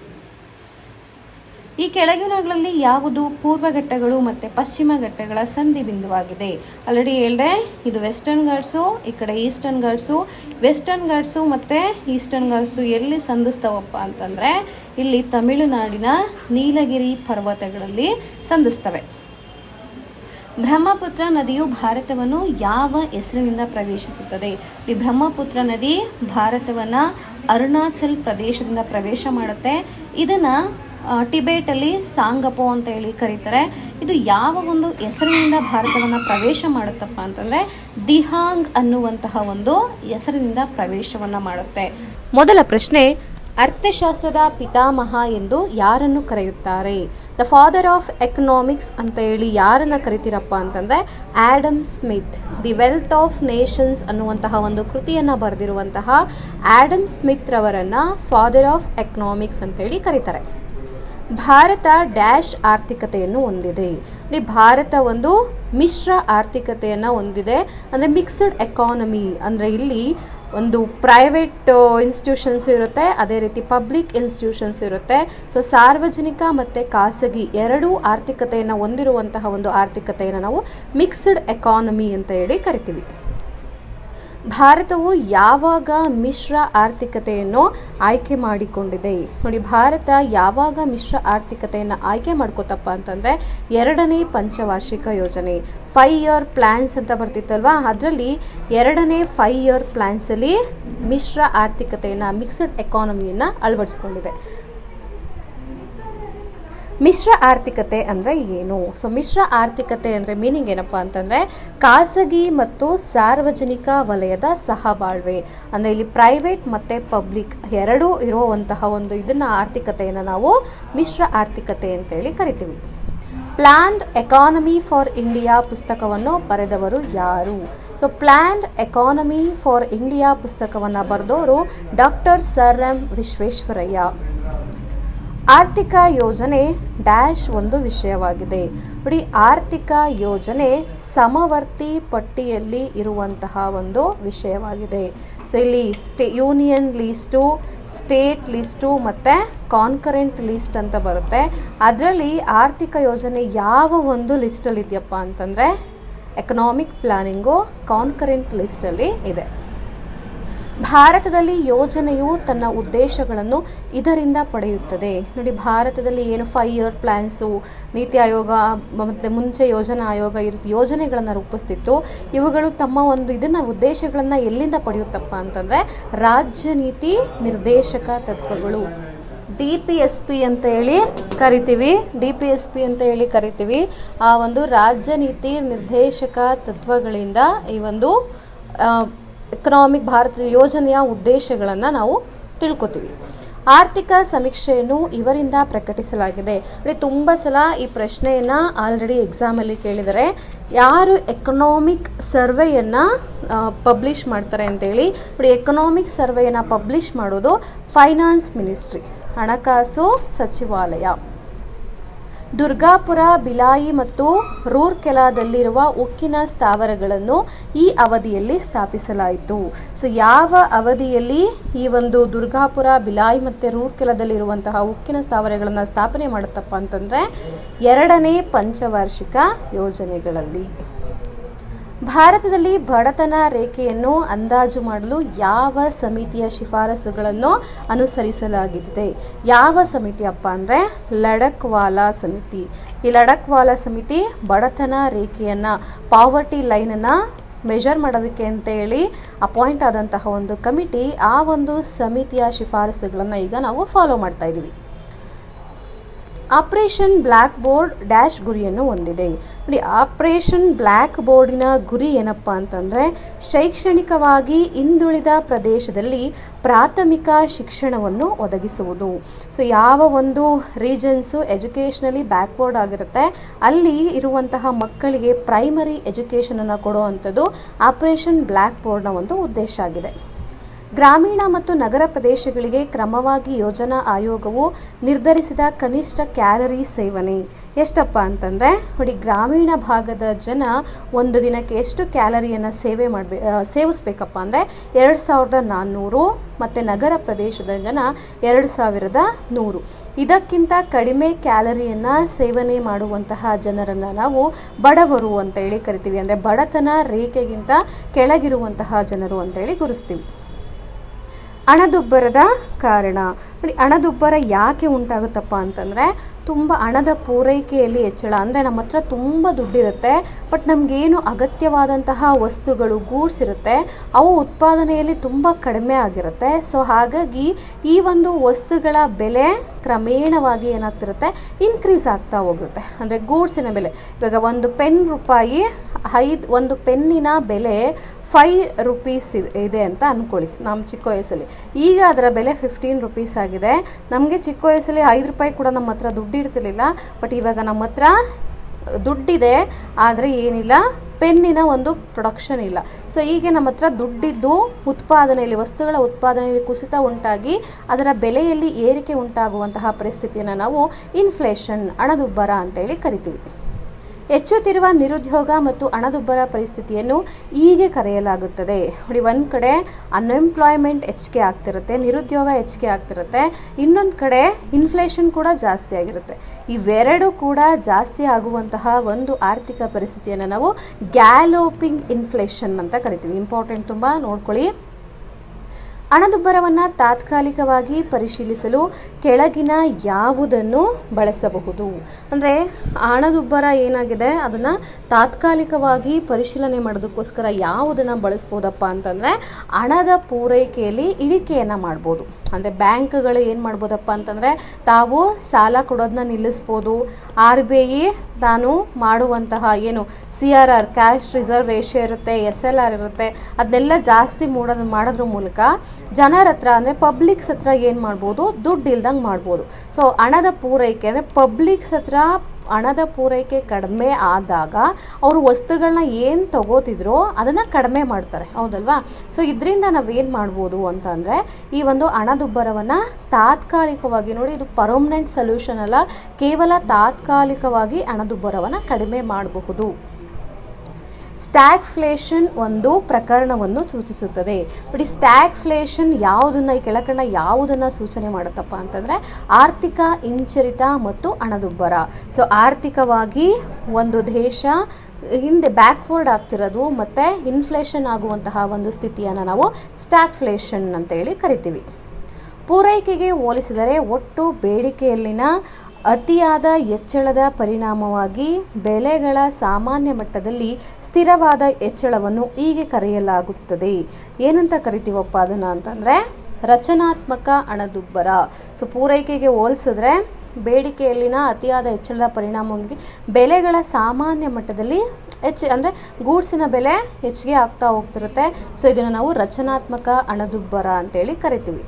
ಈ ಕೆಳಗಿನಗಳಲ್ಲಿ ಯಾವುದು ಪೂರ್ವ ಘಟ್ಟಗಳು ಮತ್ತು ಪಶ್ಚಿಮ ಘಟ್ಟಗಳ ಸಂಧಿ ಬಿಂದುವಾಗಿದೆ ಆಲ್ರೆಡಿ ಹೇಳಿದೆ ಇದು ವೆಸ್ಟರ್ನ್ ಘಾಟ್ಸು ಈ ಕಡೆ ಈಸ್ಟರ್ನ್ ಘಾಟ್ಸು ವೆಸ್ಟರ್ನ್ ಘಾಟ್ಸು ಮತ್ತು ಈಸ್ಟರ್ನ್ ಘಾಟ್ಸು ಎಲ್ಲಿ ಸಂಧಿಸ್ತವಪ್ಪ ಅಂತಂದರೆ ಇಲ್ಲಿ ತಮಿಳುನಾಡಿನ ನೀಲಗಿರಿ ಪರ್ವತಗಳಲ್ಲಿ ಸಂಧಿಸ್ತವೆ ಬ್ರಹ್ಮಪುತ್ರ ನದಿಯು ಭಾರತವನ್ನು ಯಾವ ಹೆಸರಿನಿಂದ ಪ್ರವೇಶಿಸುತ್ತದೆ ಈ ಬ್ರಹ್ಮಪುತ್ರ ನದಿ ಭಾರತವನ್ನು ಅರುಣಾಚಲ್ ಪ್ರದೇಶದಿಂದ ಪ್ರವೇಶ ಮಾಡುತ್ತೆ ಇದನ್ನು ಟಿಬೇಟಲ್ಲಿ ಸಾಂಗಪೋ ಅಂತ ಹೇಳಿ ಕರೀತಾರೆ ಇದು ಯಾವ ಒಂದು ಹೆಸರಿನಿಂದ ಭಾರತವನ್ನು ಪ್ರವೇಶ ಮಾಡುತ್ತಪ್ಪ ಅಂತಂದರೆ ದಿಹಾಂಗ್ ಅನ್ನುವಂತಹ ಒಂದು ಹೆಸರಿನಿಂದ ಪ್ರವೇಶವನ್ನು ಮಾಡುತ್ತೆ ಮೊದಲ ಪ್ರಶ್ನೆ ಅರ್ಥಶಾಸ್ತ್ರದ ಪಿತಾಮಹ ಎಂದು ಯಾರನ್ನು ಕರೆಯುತ್ತಾರೆ ದ ಫಾದರ್ ಆಫ್ ಎಕನಾಮಿಕ್ಸ್ ಅಂತ ಹೇಳಿ ಯಾರನ್ನ ಕರಿತೀರಪ್ಪ ಅಂತಂದರೆ Adam Smith the wealth of nations ಅನ್ನುವಂತಹ ಒಂದು ಕೃತಿಯನ್ನು ಬರೆದಿರುವಂತಹ ಆಡಮ್ ಸ್ಮಿತ್ ರವರನ್ನ ಫಾದರ್ ಆಫ್ ಎಕನಾಮಿಕ್ಸ್ ಅಂತ ಹೇಳಿ ಕರೀತಾರೆ ಭಾರತ ಡ್ಯಾಶ್ ಆರ್ಥಿಕತೆಯನ್ನು ಹೊಂದಿದೆ ಇಲ್ಲಿ ಭಾರತ ಒಂದು ಮಿಶ್ರ ಆರ್ಥಿಕತೆಯನ್ನು ಹೊಂದಿದೆ ಅಂದರೆ ಮಿಕ್ಸ್ಡ್ ಎಕಾನಮಿ ಅಂದರೆ ಇಲ್ಲಿ ಒಂದು ಪ್ರೈವೇಟ್ ಇನ್ಸ್ಟಿಟ್ಯೂಷನ್ಸ್ ಇರುತ್ತೆ ಅದೇ ರೀತಿ ಪಬ್ಲಿಕ್ ಇನ್ಸ್ಟಿಟ್ಯೂಷನ್ಸ್ ಇರುತ್ತೆ ಸೊ ಸಾರ್ವಜನಿಕ ಮತ್ತು ಖಾಸಗಿ ಎರಡೂ ಆರ್ಥಿಕತೆಯನ್ನು ಹೊಂದಿರುವಂತಹ ಒಂದು ಆರ್ಥಿಕತೆಯನ್ನು ನಾವು ಮಿಕ್ಸ್ಡ್ ಎಕಾನಮಿ ಅಂತ ಹೇಳಿ ಕರಿತೀವಿ ಭಾರತವು ಯಾವಾಗ ಮಿಶ್ರ ಆರ್ಥಿಕತೆಯನ್ನು ಆಯ್ಕೆ ಮಾಡಿಕೊಂಡಿದೆ ನೋಡಿ ಭಾರತ ಯಾವಾಗ ಮಿಶ್ರ ಆರ್ಥಿಕತೆಯನ್ನು ಆಯ್ಕೆ ಮಾಡ್ಕೋತಪ್ಪ ಅಂತಂದರೆ ಎರಡನೇ ಪಂಚವಾರ್ಷಿಕ ಯೋಜನೆ ಫೈ ಇಯರ್ ಪ್ಲ್ಯಾನ್ಸ್ ಅಂತ ಬರ್ತಿತ್ತಲ್ವಾ ಅದರಲ್ಲಿ ಎರಡನೇ ಫೈ ಇಯರ್ ಪ್ಲ್ಯಾನ್ಸಲ್ಲಿ ಮಿಶ್ರ ಆರ್ಥಿಕತೆಯನ್ನು ಮಿಕ್ಸ್ಡ್ ಎಕಾನಮಿಯನ್ನು ಅಳವಡಿಸ್ಕೊಂಡಿದೆ ಮಿಶ್ರ ಆರ್ಥಿಕತೆ ಅಂದರೆ ಏನು ಸೊ ಮಿಶ್ರ ಆರ್ಥಿಕತೆ ಅಂದರೆ ಮೀನಿಂಗ್ ಏನಪ್ಪ ಅಂತಂದರೆ ಖಾಸಗಿ ಮತ್ತು ಸಾರ್ವಜನಿಕ ವಲಯದ ಸಹಬಾಳ್ವೆ ಅಂದರೆ ಇಲ್ಲಿ ಪ್ರೈವೇಟ್ ಮತ್ತು ಪಬ್ಲಿಕ್ ಎರಡೂ ಇರುವಂತಹ ಒಂದು ಇದನ್ನು ಆರ್ಥಿಕತೆಯನ್ನು ನಾವು ಮಿಶ್ರ ಆರ್ಥಿಕತೆ ಅಂತೇಳಿ ಕರಿತೀವಿ ಪ್ಲ್ಯಾನ್ಡ್ ಎಕಾನಮಿ ಫಾರ್ ಇಂಡಿಯಾ ಪುಸ್ತಕವನ್ನು ಬರೆದವರು ಯಾರು so planned economy for India ಪುಸ್ತಕವನ್ನು ಬರೆದವರು ಡಾಕ್ಟರ್ ಸರ್ ಎಂ ವಿಶ್ವೇಶ್ವರಯ್ಯ ಆರ್ಥಿಕ ಯೋಜನೆ ಡ್ಯಾಶ್ ಒಂದು ವಿಷಯವಾಗಿದೆ ನೋಡಿ ಆರ್ಥಿಕ ಯೋಜನೆ ಸಮವರ್ತಿ ಪಟ್ಟಿಯಲ್ಲಿ ಇರುವಂತಹ ಒಂದು ವಿಷಯವಾಗಿದೆ ಸೊ ಇಲ್ಲಿ state union list state list ಮತ್ತು ಕಾನ್ಕರೆಂಟ್ ಲಿಸ್ಟ್ ಅಂತ ಬರುತ್ತೆ ಅದರಲ್ಲಿ ಆರ್ಥಿಕ ಯೋಜನೆ ಯಾವ ಒಂದು ಲಿಸ್ಟಲ್ಲಿ ಇದೆಯಪ್ಪ ಅಂತಂದರೆ ಎಕನಾಮಿಕ್ ಪ್ಲಾನಿಂಗು ಕಾನ್ಕರೆಂಟ್ ಲಿಸ್ಟಲ್ಲಿ ಇದೆ ಭಾರತದಲ್ಲಿ ಯೋಜನೆಯು ತನ್ನ ಉದ್ದೇಶಗಳನ್ನು ಇದರಿಂದ ಪಡೆಯುತ್ತದೆ ನೋಡಿ ಭಾರತದಲ್ಲಿ ಏನು ಫೈವ್ ಇಯರ್ ಪ್ಲ್ಯಾನ್ಸು ನೀತಿ ಆಯೋಗ ಮತ್ತು ಮುಂಚೆ ಯೋಜನಾ ಆಯೋಗ ಈ ರೀತಿ ಯೋಜನೆಗಳನ್ನು ರೂಪಿಸ್ತಿತ್ತು ಇವುಗಳು ತಮ್ಮ ಒಂದು ಇದನ್ನು ಉದ್ದೇಶಗಳನ್ನು ಎಲ್ಲಿಂದ ಪಡೆಯುತ್ತಪ್ಪ ಅಂತಂದರೆ ರಾಜ್ಯ ನೀತಿ ನಿರ್ದೇಶಕ ತತ್ವಗಳು ಡಿ ಪಿ ಎಸ್ ಪಿ ಅಂತ ಹೇಳಿ ಕರಿತೀವಿ ಡಿ ಪಿ ಎಸ್ ಪಿ ಅಂತ ಹೇಳಿ ಕರಿತೀವಿ ಆ ಒಂದು ರಾಜ್ಯ ನೀತಿ ನಿರ್ದೇಶಕ ತತ್ವಗಳಿಂದ ಈ ಒಂದು ಎಕನಾಮಿಕ್ ಭಾರತ ಯೋಜನೆಯ ಉದ್ದೇಶಗಳನ್ನು ನಾವು ತಿಳ್ಕೊತೀವಿ ಆರ್ಥಿಕ ಸಮೀಕ್ಷೆಯನ್ನು ಇವರಿಂದ ಪ್ರಕಟಿಸಲಾಗಿದೆ ನೋಡಿ ತುಂಬ ಸಲ ಈ ಪ್ರಶ್ನೆಯನ್ನು ಆಲ್ರೆಡಿ ಎಕ್ಸಾಮಲ್ಲಿ ಕೇಳಿದರೆ ಯಾರು ಎಕನಾಮಿಕ್ ಸರ್ವೆಯನ್ನು ಪಬ್ಲಿಷ್ ಮಾಡ್ತಾರೆ ಅಂತೇಳಿ ನೋಡಿ ಎಕನಾಮಿಕ್ ಸರ್ವೆಯನ್ನು ಪಬ್ಲಿಷ್ ಮಾಡೋದು ಫೈನಾನ್ಸ್ ಮಿನಿಸ್ಟ್ರಿ ಹಣಕಾಸು ಸಚಿವಾಲಯ ದುರ್ಗಾಪುರ ಬಿಲಾಯಿ ಮತ್ತು ರೂರ್ಕೆಲಾದಲ್ಲಿರುವ ಉಕ್ಕಿನ ಸ್ಥಾವರಗಳನ್ನು ಈ ಅವಧಿಯಲ್ಲಿ ಸ್ಥಾಪಿಸಲಾಯಿತು ಸೊ ಯಾವ ಅವಧಿಯಲ್ಲಿ ಈ ಒಂದು ದುರ್ಗಾಪುರ ಬಿಲಾಯಿ ಮತ್ತು ರೂರ್ಕೆಲಾದಲ್ಲಿರುವಂತಹ ಉಕ್ಕಿನ ಸ್ಥಾವರಗಳನ್ನು ಸ್ಥಾಪನೆ ಮಾಡುತ್ತಪ್ಪ ಅಂತಂದರೆ ಎರಡನೇ ಪಂಚವಾರ್ಷಿಕ ಯೋಜನೆಗಳಲ್ಲಿ ಭಾರತದಲ್ಲಿ ಬಡತನ ರೇಖೆಯನ್ನು ಅಂದಾಜು ಮಾಡಲು ಯಾವ ಸಮಿತಿಯ ಶಿಫಾರಸುಗಳನ್ನು ಅನುಸರಿಸಲಾಗಿದೆ ಯಾವ ಸಮಿತಿಯಪ್ಪ ಅಂದರೆ ಲಡಕ್ವಾಲಾ ಸಮಿತಿ ಈ ಲಡಕ್ವಾಲಾ ಸಮಿತಿ ಬಡತನ ರೇಖೆಯನ್ನು ಪಾವರ್ಟಿ ಲೈನನ್ನು ಮೆಷರ್ ಮಾಡೋದಕ್ಕೆ ಅಂತ ಹೇಳಿ ಅಪಾಯಿಂಟ್ ಆದಂತಹ ಒಂದು ಕಮಿಟಿ ಆ ಒಂದು ಸಮಿತಿಯ ಶಿಫಾರಸುಗಳನ್ನು ಈಗ ನಾವು ಫಾಲೋ ಮಾಡ್ತಾ ಇದ್ದೀವಿ ಆಪರೇಷನ್ ಬ್ಲ್ಯಾಕ್ ಬೋರ್ಡ್ ಡ್ಯಾಶ್ ಗುರಿಯನ್ನು ಹೊಂದಿದೆ ನೋಡಿ ಆಪರೇಷನ್ ಬ್ಲ್ಯಾಕ್ ಬೋರ್ಡಿನ ಗುರಿ ಏನಪ್ಪ ಅಂತಂದರೆ ಶೈಕ್ಷಣಿಕವಾಗಿ ಹಿಂದುಳಿದ ಪ್ರದೇಶದಲ್ಲಿ ಪ್ರಾಥಮಿಕ ಶಿಕ್ಷಣವನ್ನು ಒದಗಿಸುವುದು ಸೊ ಯಾವ ಒಂದು ರೀಜನ್ಸು ಎಜುಕೇಷನಲಿ ಬ್ಯಾಕ್ವರ್ಡ್ ಆಗಿರುತ್ತೆ ಅಲ್ಲಿ ಇರುವಂತಹ ಮಕ್ಕಳಿಗೆ ಪ್ರೈಮರಿ ಎಜುಕೇಷನನ್ನು ಕೊಡುವಂಥದ್ದು ಆಪರೇಷನ್ ಬ್ಲ್ಯಾಕ್ ಬೋರ್ಡ್ನ ಒಂದು ಉದ್ದೇಶ ಆಗಿದೆ ಗ್ರಾಮೀಣ ಮತ್ತು ನಗರ ಪ್ರದೇಶಗಳಿಗೆ ಕ್ರಮವಾಗಿ ಯೋಜನಾ ಆಯೋಗವು ನಿರ್ಧರಿಸಿದ ಕನಿಷ್ಠ ಕ್ಯಾಲರಿ ಸೇವನೆ ಎಷ್ಟಪ್ಪ ಅಂತಂದರೆ ನೋಡಿ ಗ್ರಾಮೀಣ ಭಾಗದ ಜನ ಒಂದು ದಿನಕ್ಕೆ ಎಷ್ಟು ಕ್ಯಾಲರಿಯನ್ನು ಸೇವೆ ಮಾಡಬೇ ಸೇವಿಸ್ಬೇಕಪ್ಪ ಅಂದರೆ ಎರಡು ಸಾವಿರದ ನಾನ್ನೂರು ಮತ್ತು ನಗರ ಪ್ರದೇಶದ ಜನ ಎರಡು ಸಾವಿರದ ನೂರು ಇದಕ್ಕಿಂತ ಕಡಿಮೆ ಕ್ಯಾಲರಿಯನ್ನು ಸೇವನೆ ಮಾಡುವಂತಹ ಜನರನ್ನು ನಾವು ಬಡವರು ಅಂತ ಹೇಳಿ ಕರಿತೀವಿ ಅಂದರೆ ಬಡತನ ರೇಖೆಗಿಂತ ಕೆಳಗಿರುವಂತಹ ಜನರು ಅಂತೇಳಿ ಗುರುಸ್ತೀವಿ ಹಣದುಬ್ಬರದ ಕಾರಣ ನೋಡಿ ಹಣದುಬ್ಬರ ಯಾಕೆ ಉಂಟಾಗುತ್ತಪ್ಪ ಅಂತಂದರೆ ತುಂಬ ಹಣದ ಪೂರೈಕೆಯಲ್ಲಿ ಹೆಚ್ಚಳ ಅಂದರೆ ನಮ್ಮ ಹತ್ರ ತುಂಬ ದುಡ್ಡಿರುತ್ತೆ ಬಟ್ ನಮಗೇನು ಅಗತ್ಯವಾದಂತಹ ವಸ್ತುಗಳು ಗೂಡ್ಸ್ ಇರುತ್ತೆ ಅವು ಉತ್ಪಾದನೆಯಲ್ಲಿ ತುಂಬ ಕಡಿಮೆ ಆಗಿರುತ್ತೆ ಸೊ ಹಾಗಾಗಿ ಈ ಒಂದು ವಸ್ತುಗಳ ಬೆಲೆ ಕ್ರಮೇಣವಾಗಿ ಏನಾಗ್ತಿರುತ್ತೆ ಇನ್ಕ್ರೀಸ್ ಆಗ್ತಾ ಹೋಗುತ್ತೆ ಅಂದರೆ ಗೂಡ್ಸಿನ ಬೆಲೆ ಇವಾಗ ಒಂದು ಪೆನ್ ರೂಪಾಯಿ ಐದು ಒಂದು ಪೆನ್ನಿನ ಬೆಲೆ ಫೈ ರುಪೀಸ್ ಇದೆ ಅಂತ ಅಂದ್ಕೊಳ್ಳಿ ನಮ್ಮ ಚಿಕ್ಕ ವಯಸ್ಸಲ್ಲಿ ಈಗ ಅದರ ಬೆಲೆ ಫಿಫ್ಟೀನ್ ರುಪೀಸ್ ಆಗಿದೆ ನಮಗೆ ಚಿಕ್ಕ ವಯಸ್ಸಲ್ಲಿ ಐದು ರೂಪಾಯಿ ಕೂಡ ನಮ್ಮ ಹತ್ರ ದುಡ್ಡು ಇರ್ತಿರ್ಲಿಲ್ಲ ಬಟ್ ಇವಾಗ ನಮ್ಮ ಹತ್ರ ದುಡ್ಡಿದೆ ಆದರೆ ಏನಿಲ್ಲ ಪೆನ್ನಿನ ಒಂದು ಪ್ರೊಡಕ್ಷನ್ ಇಲ್ಲ ಸೊ ಹೀಗೆ ನಮ್ಮ ಹತ್ರ ದುಡ್ಡಿದ್ದು ಉತ್ಪಾದನೆಯಲ್ಲಿ ವಸ್ತುಗಳ ಉತ್ಪಾದನೆಯಲ್ಲಿ ಕುಸಿತ ಉಂಟಾಗಿ ಅದರ ಬೆಲೆಯಲ್ಲಿ ಏರಿಕೆ ಉಂಟಾಗುವಂತಹ ಪರಿಸ್ಥಿತಿಯನ್ನು ನಾವು ಇನ್ಫ್ಲೇಷನ್ ಹಣದುಬ್ಬರ ಅಂತೇಳಿ ಕರಿತೀವಿ ಹೆಚ್ಚುತ್ತಿರುವ ನಿರುದ್ಯೋಗ ಮತ್ತು ಹಣದುಬ್ಬರ ಪರಿಸ್ಥಿತಿಯನ್ನು ಹೀಗೆ ಕರೆಯಲಾಗುತ್ತದೆ ನೋಡಿ ಒಂದು ಕಡೆ ಅನ್ಎಂಪ್ಲಾಯ್ಮೆಂಟ್ ಹೆಚ್ಚಿಗೆ ಆಗ್ತಿರುತ್ತೆ ನಿರುದ್ಯೋಗ ಹೆಚ್ಚಿಗೆ ಆಗ್ತಿರುತ್ತೆ ಇನ್ನೊಂದು ಕಡೆ ಇನ್ಫ್ಲೇಷನ್ ಕೂಡ ಜಾಸ್ತಿ ಆಗಿರುತ್ತೆ ಇವೆರಡು ಕೂಡ ಜಾಸ್ತಿ ಆಗುವಂತಹ ಒಂದು ಆರ್ಥಿಕ ಪರಿಸ್ಥಿತಿಯನ್ನು ನಾವು ಗ್ಯಾಲೋಪಿಂಗ್ ಇನ್ಫ್ಲೇಷನ್ ಅಂತ ಕರಿತೀವಿ ಇಂಪಾರ್ಟೆಂಟ್ ತುಂಬ ನೋಡ್ಕೊಳ್ಳಿ ಹಣದುಬ್ಬರವನ್ನು ತಾತ್ಕಾಲಿಕವಾಗಿ ಪರಿಶೀಲಿಸಲು ಕೆಳಗಿನ ಯಾವುದನ್ನು ಬಳಸಬಹುದು ಅಂದರೆ ಹಣದುಬ್ಬರ ಏನಾಗಿದೆ ಅದನ್ನು ತಾತ್ಕಾಲಿಕವಾಗಿ ಪರಿಶೀಲನೆ ಮಾಡೋದಕ್ಕೋಸ್ಕರ ಯಾವುದನ್ನು ಬಳಸ್ಬೋದಪ್ಪ ಅಂತಂದರೆ ಹಣದ ಪೂರೈಕೆಯಲ್ಲಿ ಇಳಿಕೆಯನ್ನು ಮಾಡ್ಬೋದು ಅಂದರೆ ಬ್ಯಾಂಕ್ಗಳು ಏನು ಮಾಡ್ಬೋದಪ್ಪ ಅಂತಂದರೆ ತಾವು ಸಾಲ ಕೊಡೋದನ್ನ ನಿಲ್ಲಿಸ್ಬೋದು ಆರ್ ಬಿ ಐ ತಾನು ಮಾಡುವಂತಹ ಏನು C R R cash reserve ratio ಇರುತ್ತೆ ಎಸ್ ಎಲ್ ಆರ್ ಇರುತ್ತೆ ಅದನ್ನೆಲ್ಲ ಜಾಸ್ತಿ ಮಾಡೋದು ಮಾಡೋದ್ರ ಮೂಲಕ ಜನರ ಹತ್ರ ಅಂದರೆ ಪಬ್ಲಿಕ್ಸ್ ಹತ್ರ ಏನು ಮಾಡ್ಬೋದು ದುಡ್ಡು ಇಲ್ದಂಗೆ ಮಾಡ್ಬೋದು ಸೊ ಹಣದ ಪೂರೈಕೆ ಅಂದರೆ ಪಬ್ಲಿಕ್ಸ್ ಹತ್ರ ಹಣದ ಪೂರೈಕೆ ಕಡಿಮೆ ಆದಾಗ ಅವರು ವಸ್ತುಗಳನ್ನ ಏನು ತಗೋತಿದ್ರೋ ಅದನ್ನು ಕಡಿಮೆ ಮಾಡ್ತಾರೆ ಹೌದಲ್ವಾ ಸೊ ಇದರಿಂದ ನಾವೇನು ಮಾಡ್ಬೋದು ಅಂತಂದರೆ ಈ ಒಂದು ಹಣದುಬ್ಬರವನ್ನು ತಾತ್ಕಾಲಿಕವಾಗಿ ನೋಡಿ ಇದು ಪರ್ಮನೆಂಟ್ ಸೊಲ್ಯೂಷನ್ ಅಲ್ಲ ಕೇವಲ ತಾತ್ಕಾಲಿಕವಾಗಿ ಹಣದುಬ್ಬರವನ್ನು ಕಡಿಮೆ ಮಾಡಬಹುದು ಸ್ಟ್ಯಾಗ್ಫ್ಲೇಷನ್ ಒಂದು ಪ್ರಕರಣವನ್ನು ಸೂಚಿಸುತ್ತದೆ ನೋಡಿ ಸ್ಟ್ಯಾಗ್ಫ್ಲೇಷನ್ ಯಾವುದನ್ನ ಈ ಕೆಳಕಂಡ ಯಾವುದನ್ನ ಸೂಚನೆ ಮಾಡುತ್ತಪ್ಪ ಅಂತಂದರೆ ಆರ್ಥಿಕ ಹಿಂಚರಿತ ಮತ್ತು ಹಣದುಬ್ಬರ ಸೊ ಆರ್ಥಿಕವಾಗಿ ಒಂದು ದೇಶ ಹಿಂದೆ ಬ್ಯಾಕ್ವರ್ಡ್ ಆಗ್ತಿರೋದು ಮತ್ತು ಇನ್ಫ್ಲೇಷನ್ ಆಗುವಂತಹ ಒಂದು ಸ್ಥಿತಿಯನ್ನು ನಾವು ಸ್ಟ್ಯಾಗ್ಫ್ಲೇಷನ್ ಅಂತೇಳಿ ಕರಿತೀವಿ ಪೂರೈಕೆಗೆ ಹೋಲಿಸಿದರೆ ಒಟ್ಟು ಬೇಡಿಕೆಯಲ್ಲಿನ ಅತಿಯಾದ ಹೆಚ್ಚಳದ ಪರಿಣಾಮವಾಗಿ ಬೆಲೆಗಳ ಸಾಮಾನ್ಯ ಮಟ್ಟದಲ್ಲಿ ಸ್ಥಿರವಾದ ಹೆಚ್ಚಳವನ್ನು ಹೀಗೆ ಕರೆಯಲಾಗುತ್ತದೆ ಏನಂತ ಕರಿತೀವಪ್ಪ ಅದನ್ನು ಅಂತಂದರೆ ರಚನಾತ್ಮಕ ಹಣದುಬ್ಬರ ಸೊ ಪೂರೈಕೆಗೆ ಹೋಲಿಸಿದ್ರೆ ಬೇಡಿಕೆಯಲ್ಲಿನ ಅತಿಯಾದ ಹೆಚ್ಚಳದ ಪರಿಣಾಮವಾಗಿ ಬೆಲೆಗಳ ಸಾಮಾನ್ಯ ಮಟ್ಟದಲ್ಲಿ ಹೆಚ್ಚು ಅಂದರೆ ಗೂಡ್ಸಿನ ಬೆಲೆ ಹೆಚ್ಚಿಗೆ ಆಗ್ತಾ ಹೋಗ್ತಿರುತ್ತೆ ಸೊ ಇದನ್ನು ನಾವು ರಚನಾತ್ಮಕ ಹಣದುಬ್ಬರ ಅಂತೇಳಿ ಕರಿತೀವಿ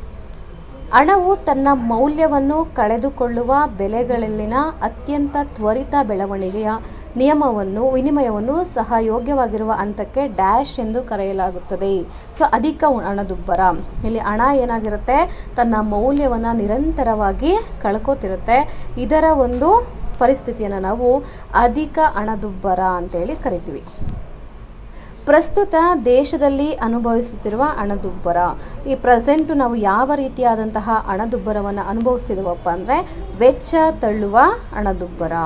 ಹಣವು ತನ್ನ ಮೌಲ್ಯವನ್ನು ಕಳೆದುಕೊಳ್ಳುವ ಬೆಲೆಗಳಲ್ಲಿನ ಅತ್ಯಂತ ತ್ವರಿತ ಬೆಳವಣಿಗೆಯ ನಿಯಮವನ್ನು ವಿನಿಮಯವನ್ನು ಸಹ ಯೋಗ್ಯವಾಗಿರುವ ಹಂತಕ್ಕೆ ಡ್ಯಾಶ್ ಎಂದು ಕರೆಯಲಾಗುತ್ತದೆ ಸೊ ಅಧಿಕ ಹಣದುಬ್ಬರ ಇಲ್ಲಿ ಹಣ ಏನಾಗಿರುತ್ತೆ ತನ್ನ ಮೌಲ್ಯವನ್ನು ನಿರಂತರವಾಗಿ ಕಳ್ಕೋತಿರುತ್ತೆ ಇದರ ಒಂದು ಪರಿಸ್ಥಿತಿಯನ್ನು ನಾವು ಅಧಿಕ ಹಣದುಬ್ಬರ ಅಂತೇಳಿ ಕರಿತೀವಿ ಪ್ರಸ್ತುತ ದೇಶದಲ್ಲಿ ಅನುಭವಿಸುತ್ತಿರುವ ಹಣದುಬ್ಬರ ಈ ಪ್ರೆಸೆಂಟು ನಾವು ಯಾವ ರೀತಿಯಾದಂತಹ ಹಣದುಬ್ಬರವನ್ನು ಅನುಭವಿಸ್ತಿದ್ದೀವಪ್ಪ ಅಂದರೆ ವೆಚ್ಚ ತಳ್ಳುವ ಹಣದುಬ್ಬರ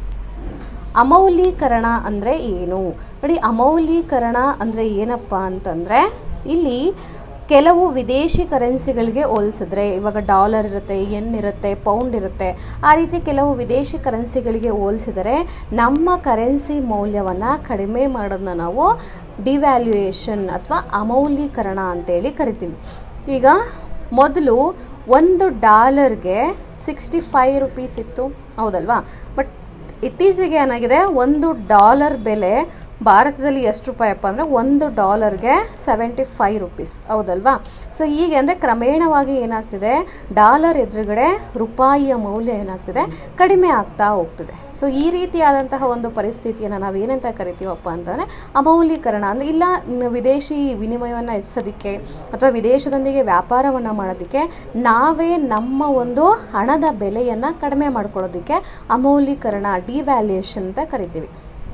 ಅಮೌಲ್ಯೀಕರಣ ಅಂದರೆ ಏನು ನೋಡಿ ಅಮೌಲ್ಯೀಕರಣ ಅಂದರೆ ಏನಪ್ಪ ಅಂತಂದರೆ ಇಲ್ಲಿ ಕೆಲವು ವಿದೇಶಿ ಕರೆನ್ಸಿಗಳಿಗೆ ಹೋಲಿಸಿದ್ರೆ ಇವಾಗ ಡಾಲರ್ ಇರುತ್ತೆ ಎನ್ ಇರುತ್ತೆ ಪೌಂಡ್ ಇರುತ್ತೆ ಆ ರೀತಿ ಕೆಲವು ವಿದೇಶಿ ಕರೆನ್ಸಿಗಳಿಗೆ ಹೋಲಿಸಿದರೆ ನಮ್ಮ ಕರೆನ್ಸಿ ಮೌಲ್ಯವನ್ನು ಕಡಿಮೆ ಮಾಡೋದನ್ನ ನಾವು ಡಿವ್ಯಾಲ್ಯೂಯೇಷನ್ ಅಥವಾ ಅಮೌಲ್ಯೀಕರಣ ಅಂತೇಳಿ ಕರಿತೀವಿ ಈಗ ಮೊದಲು ಒಂದು ಡಾಲರ್ಗೆ ಸಿಕ್ಸ್ಟಿ ಫೈವ್ ರುಪೀಸ್ ಇತ್ತು ಹೌದಲ್ವಾ ಬಟ್ ಇತ್ತೀಚೆಗೆ ಏನಾಗಿದೆ ಒಂದು ಡಾಲರ್ ಬೆಲೆ ಭಾರತದಲ್ಲಿ ಎಷ್ಟು ರೂಪಾಯಪ್ಪ ಅಂದರೆ ಒಂದು ಡಾಲರ್ಗೆ ಸೆವೆಂಟಿ ಫೈವ್ ರುಪೀಸ್ ಹೌದಲ್ವಾ ಸೊ ಹೀಗೆ ಅಂದರೆ ಕ್ರಮೇಣವಾಗಿ ಏನಾಗ್ತಿದೆ ಡಾಲರ್ ಎದುರುಗಡೆ ರೂಪಾಯಿಯ ಮೌಲ್ಯ ಏನಾಗ್ತಿದೆ ಕಡಿಮೆ ಆಗ್ತಾ ಹೋಗ್ತಿದೆ ಸೊ ಈ ರೀತಿಯಾದಂತಹ ಒಂದು ಪರಿಸ್ಥಿತಿಯನ್ನು ನಾವು ಏನಂತ ಕರಿತೀವಪ್ಪ ಅಂತಂದರೆ ಅಮೌಲ್ಯೀಕರಣ ಅಂದರೆ ಇಲ್ಲ ನ್- ವಿದೇಶಿ ವಿನಿಮಯವನ್ನು ಹೆಚ್ಚಿಸೋದಕ್ಕೆ ಅಥವಾ ವಿದೇಶದೊಂದಿಗೆ ವ್ಯಾಪಾರವನ್ನು ಮಾಡೋದಕ್ಕೆ ನಾವೇ ನಮ್ಮ ಒಂದು ಹಣದ ಬೆಲೆಯನ್ನು ಕಡಿಮೆ ಮಾಡ್ಕೊಳ್ಳೋದಕ್ಕೆ ಅಮೌಲ್ಯೀಕರಣ ಡಿವ್ಯಾಲ್ಯೂಯೇಷನ್ ಅಂತ ಕರಿತೀವಿ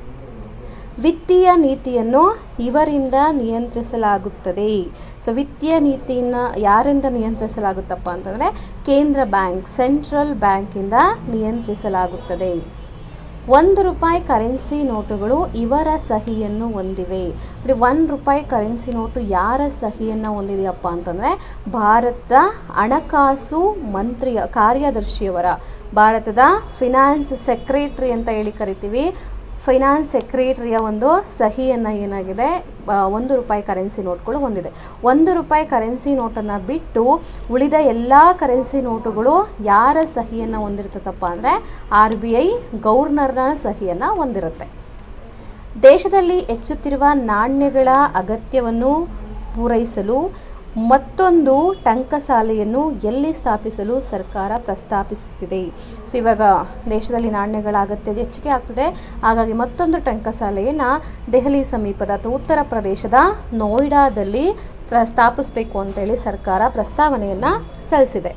ವಿತ್ತೀಯ ನೀತಿಯನ್ನು ಇವರಿಂದ ನಿಯಂತ್ರಿಸಲಾಗುತ್ತದೆ ಸೊ ವಿತ್ತೀಯ ನೀತಿಯನ್ನು ಯಾರಿಂದ ನಿಯಂತ್ರಿಸಲಾಗುತ್ತಪ್ಪ ಅಂತಂದರೆ ಕೇಂದ್ರ ಬ್ಯಾಂಕ್ ಸೆಂಟ್ರಲ್ ಬ್ಯಾಂಕಿಂದ ನಿಯಂತ್ರಿಸಲಾಗುತ್ತದೆ ಒಂದು ರೂಪಾಯಿ ಕರೆನ್ಸಿ ನೋಟುಗಳು ಇವರ ಸಹಿಯನ್ನು ಹೊಂದಿವೆ ನೋಡಿ ಒಂದು ರೂಪಾಯಿ ಕರೆನ್ಸಿ ನೋಟು ಯಾರ ಸಹಿಯನ್ನು ಹೊಂದಿದೆಯಪ್ಪ ಅಂತಂದರೆ ಭಾರತದ ಹಣಕಾಸು ಮಂತ್ರಿಯ ಕಾರ್ಯದರ್ಶಿಯವರ ಭಾರತದ ಫಿನಾನ್ಸ್ ಸೆಕ್ರೆಟ್ರಿ ಅಂತ ಹೇಳಿ ಕರಿತೀವಿ ಫೈನಾನ್ಸ್ ಸೆಕ್ರೆಟರಿಯ ಒಂದು ಸಹಿಯನ್ನು ಏನಾಗಿದೆ ಆ, ಒಂದು ರೂಪಾಯಿ ಕರೆನ್ಸಿ ನೋಟ್ಗಳು ಹೊಂದಿದೆ ಒಂದು ರೂಪಾಯಿ ಕರೆನ್ಸಿ ನೋಟನ್ನು ಬಿಟ್ಟು ಉಳಿದ ಎಲ್ಲ ಕರೆನ್ಸಿ ನೋಟುಗಳು ಯಾರ ಸಹಿಯನ್ನು ಹೊಂದಿರ್ತದಪ್ಪ ಅಂದರೆ ಆರ್ ಬಿ ಐ ಗವರ್ನರ್ನ ಸಹಿಯನ್ನು ಹೊಂದಿರುತ್ತೆ ದೇಶದಲ್ಲಿ ಹೆಚ್ಚುತ್ತಿರುವ ನಾಣ್ಯಗಳ ಅಗತ್ಯವನ್ನು ಪೂರೈಸಲು ಮತ್ತೊಂದು ಟಂಕಸಾಲೆಯನ್ನು ಎಲ್ಲಿ ಸ್ಥಾಪಿಸಲು ಸರ್ಕಾರ ಪ್ರಸ್ತಾಪಿಸುತ್ತಿದೆ ಸೊ ಇವಾಗ ದೇಶದಲ್ಲಿ ನಾಣ್ಯಗಳ ಅಗತ್ಯ ಹೆಚ್ಚಿಗೆ ಆಗ್ತಿದೆ ಹಾಗಾಗಿ ಮತ್ತೊಂದು ಟಂಕಸಾಲೆಯನ್ನು ದೆಹಲಿ ಸಮೀಪದ ಅಥವಾ ಉತ್ತರ ಪ್ರದೇಶದ ನೋಯ್ಡಾದಲ್ಲಿ ಪ್ರಸ್ತಾಪಿಸಬೇಕು ಅಂತೇಳಿ ಸರ್ಕಾರ ಪ್ರಸ್ತಾವನೆಯನ್ನು ಸಲ್ಲಿಸಿದೆ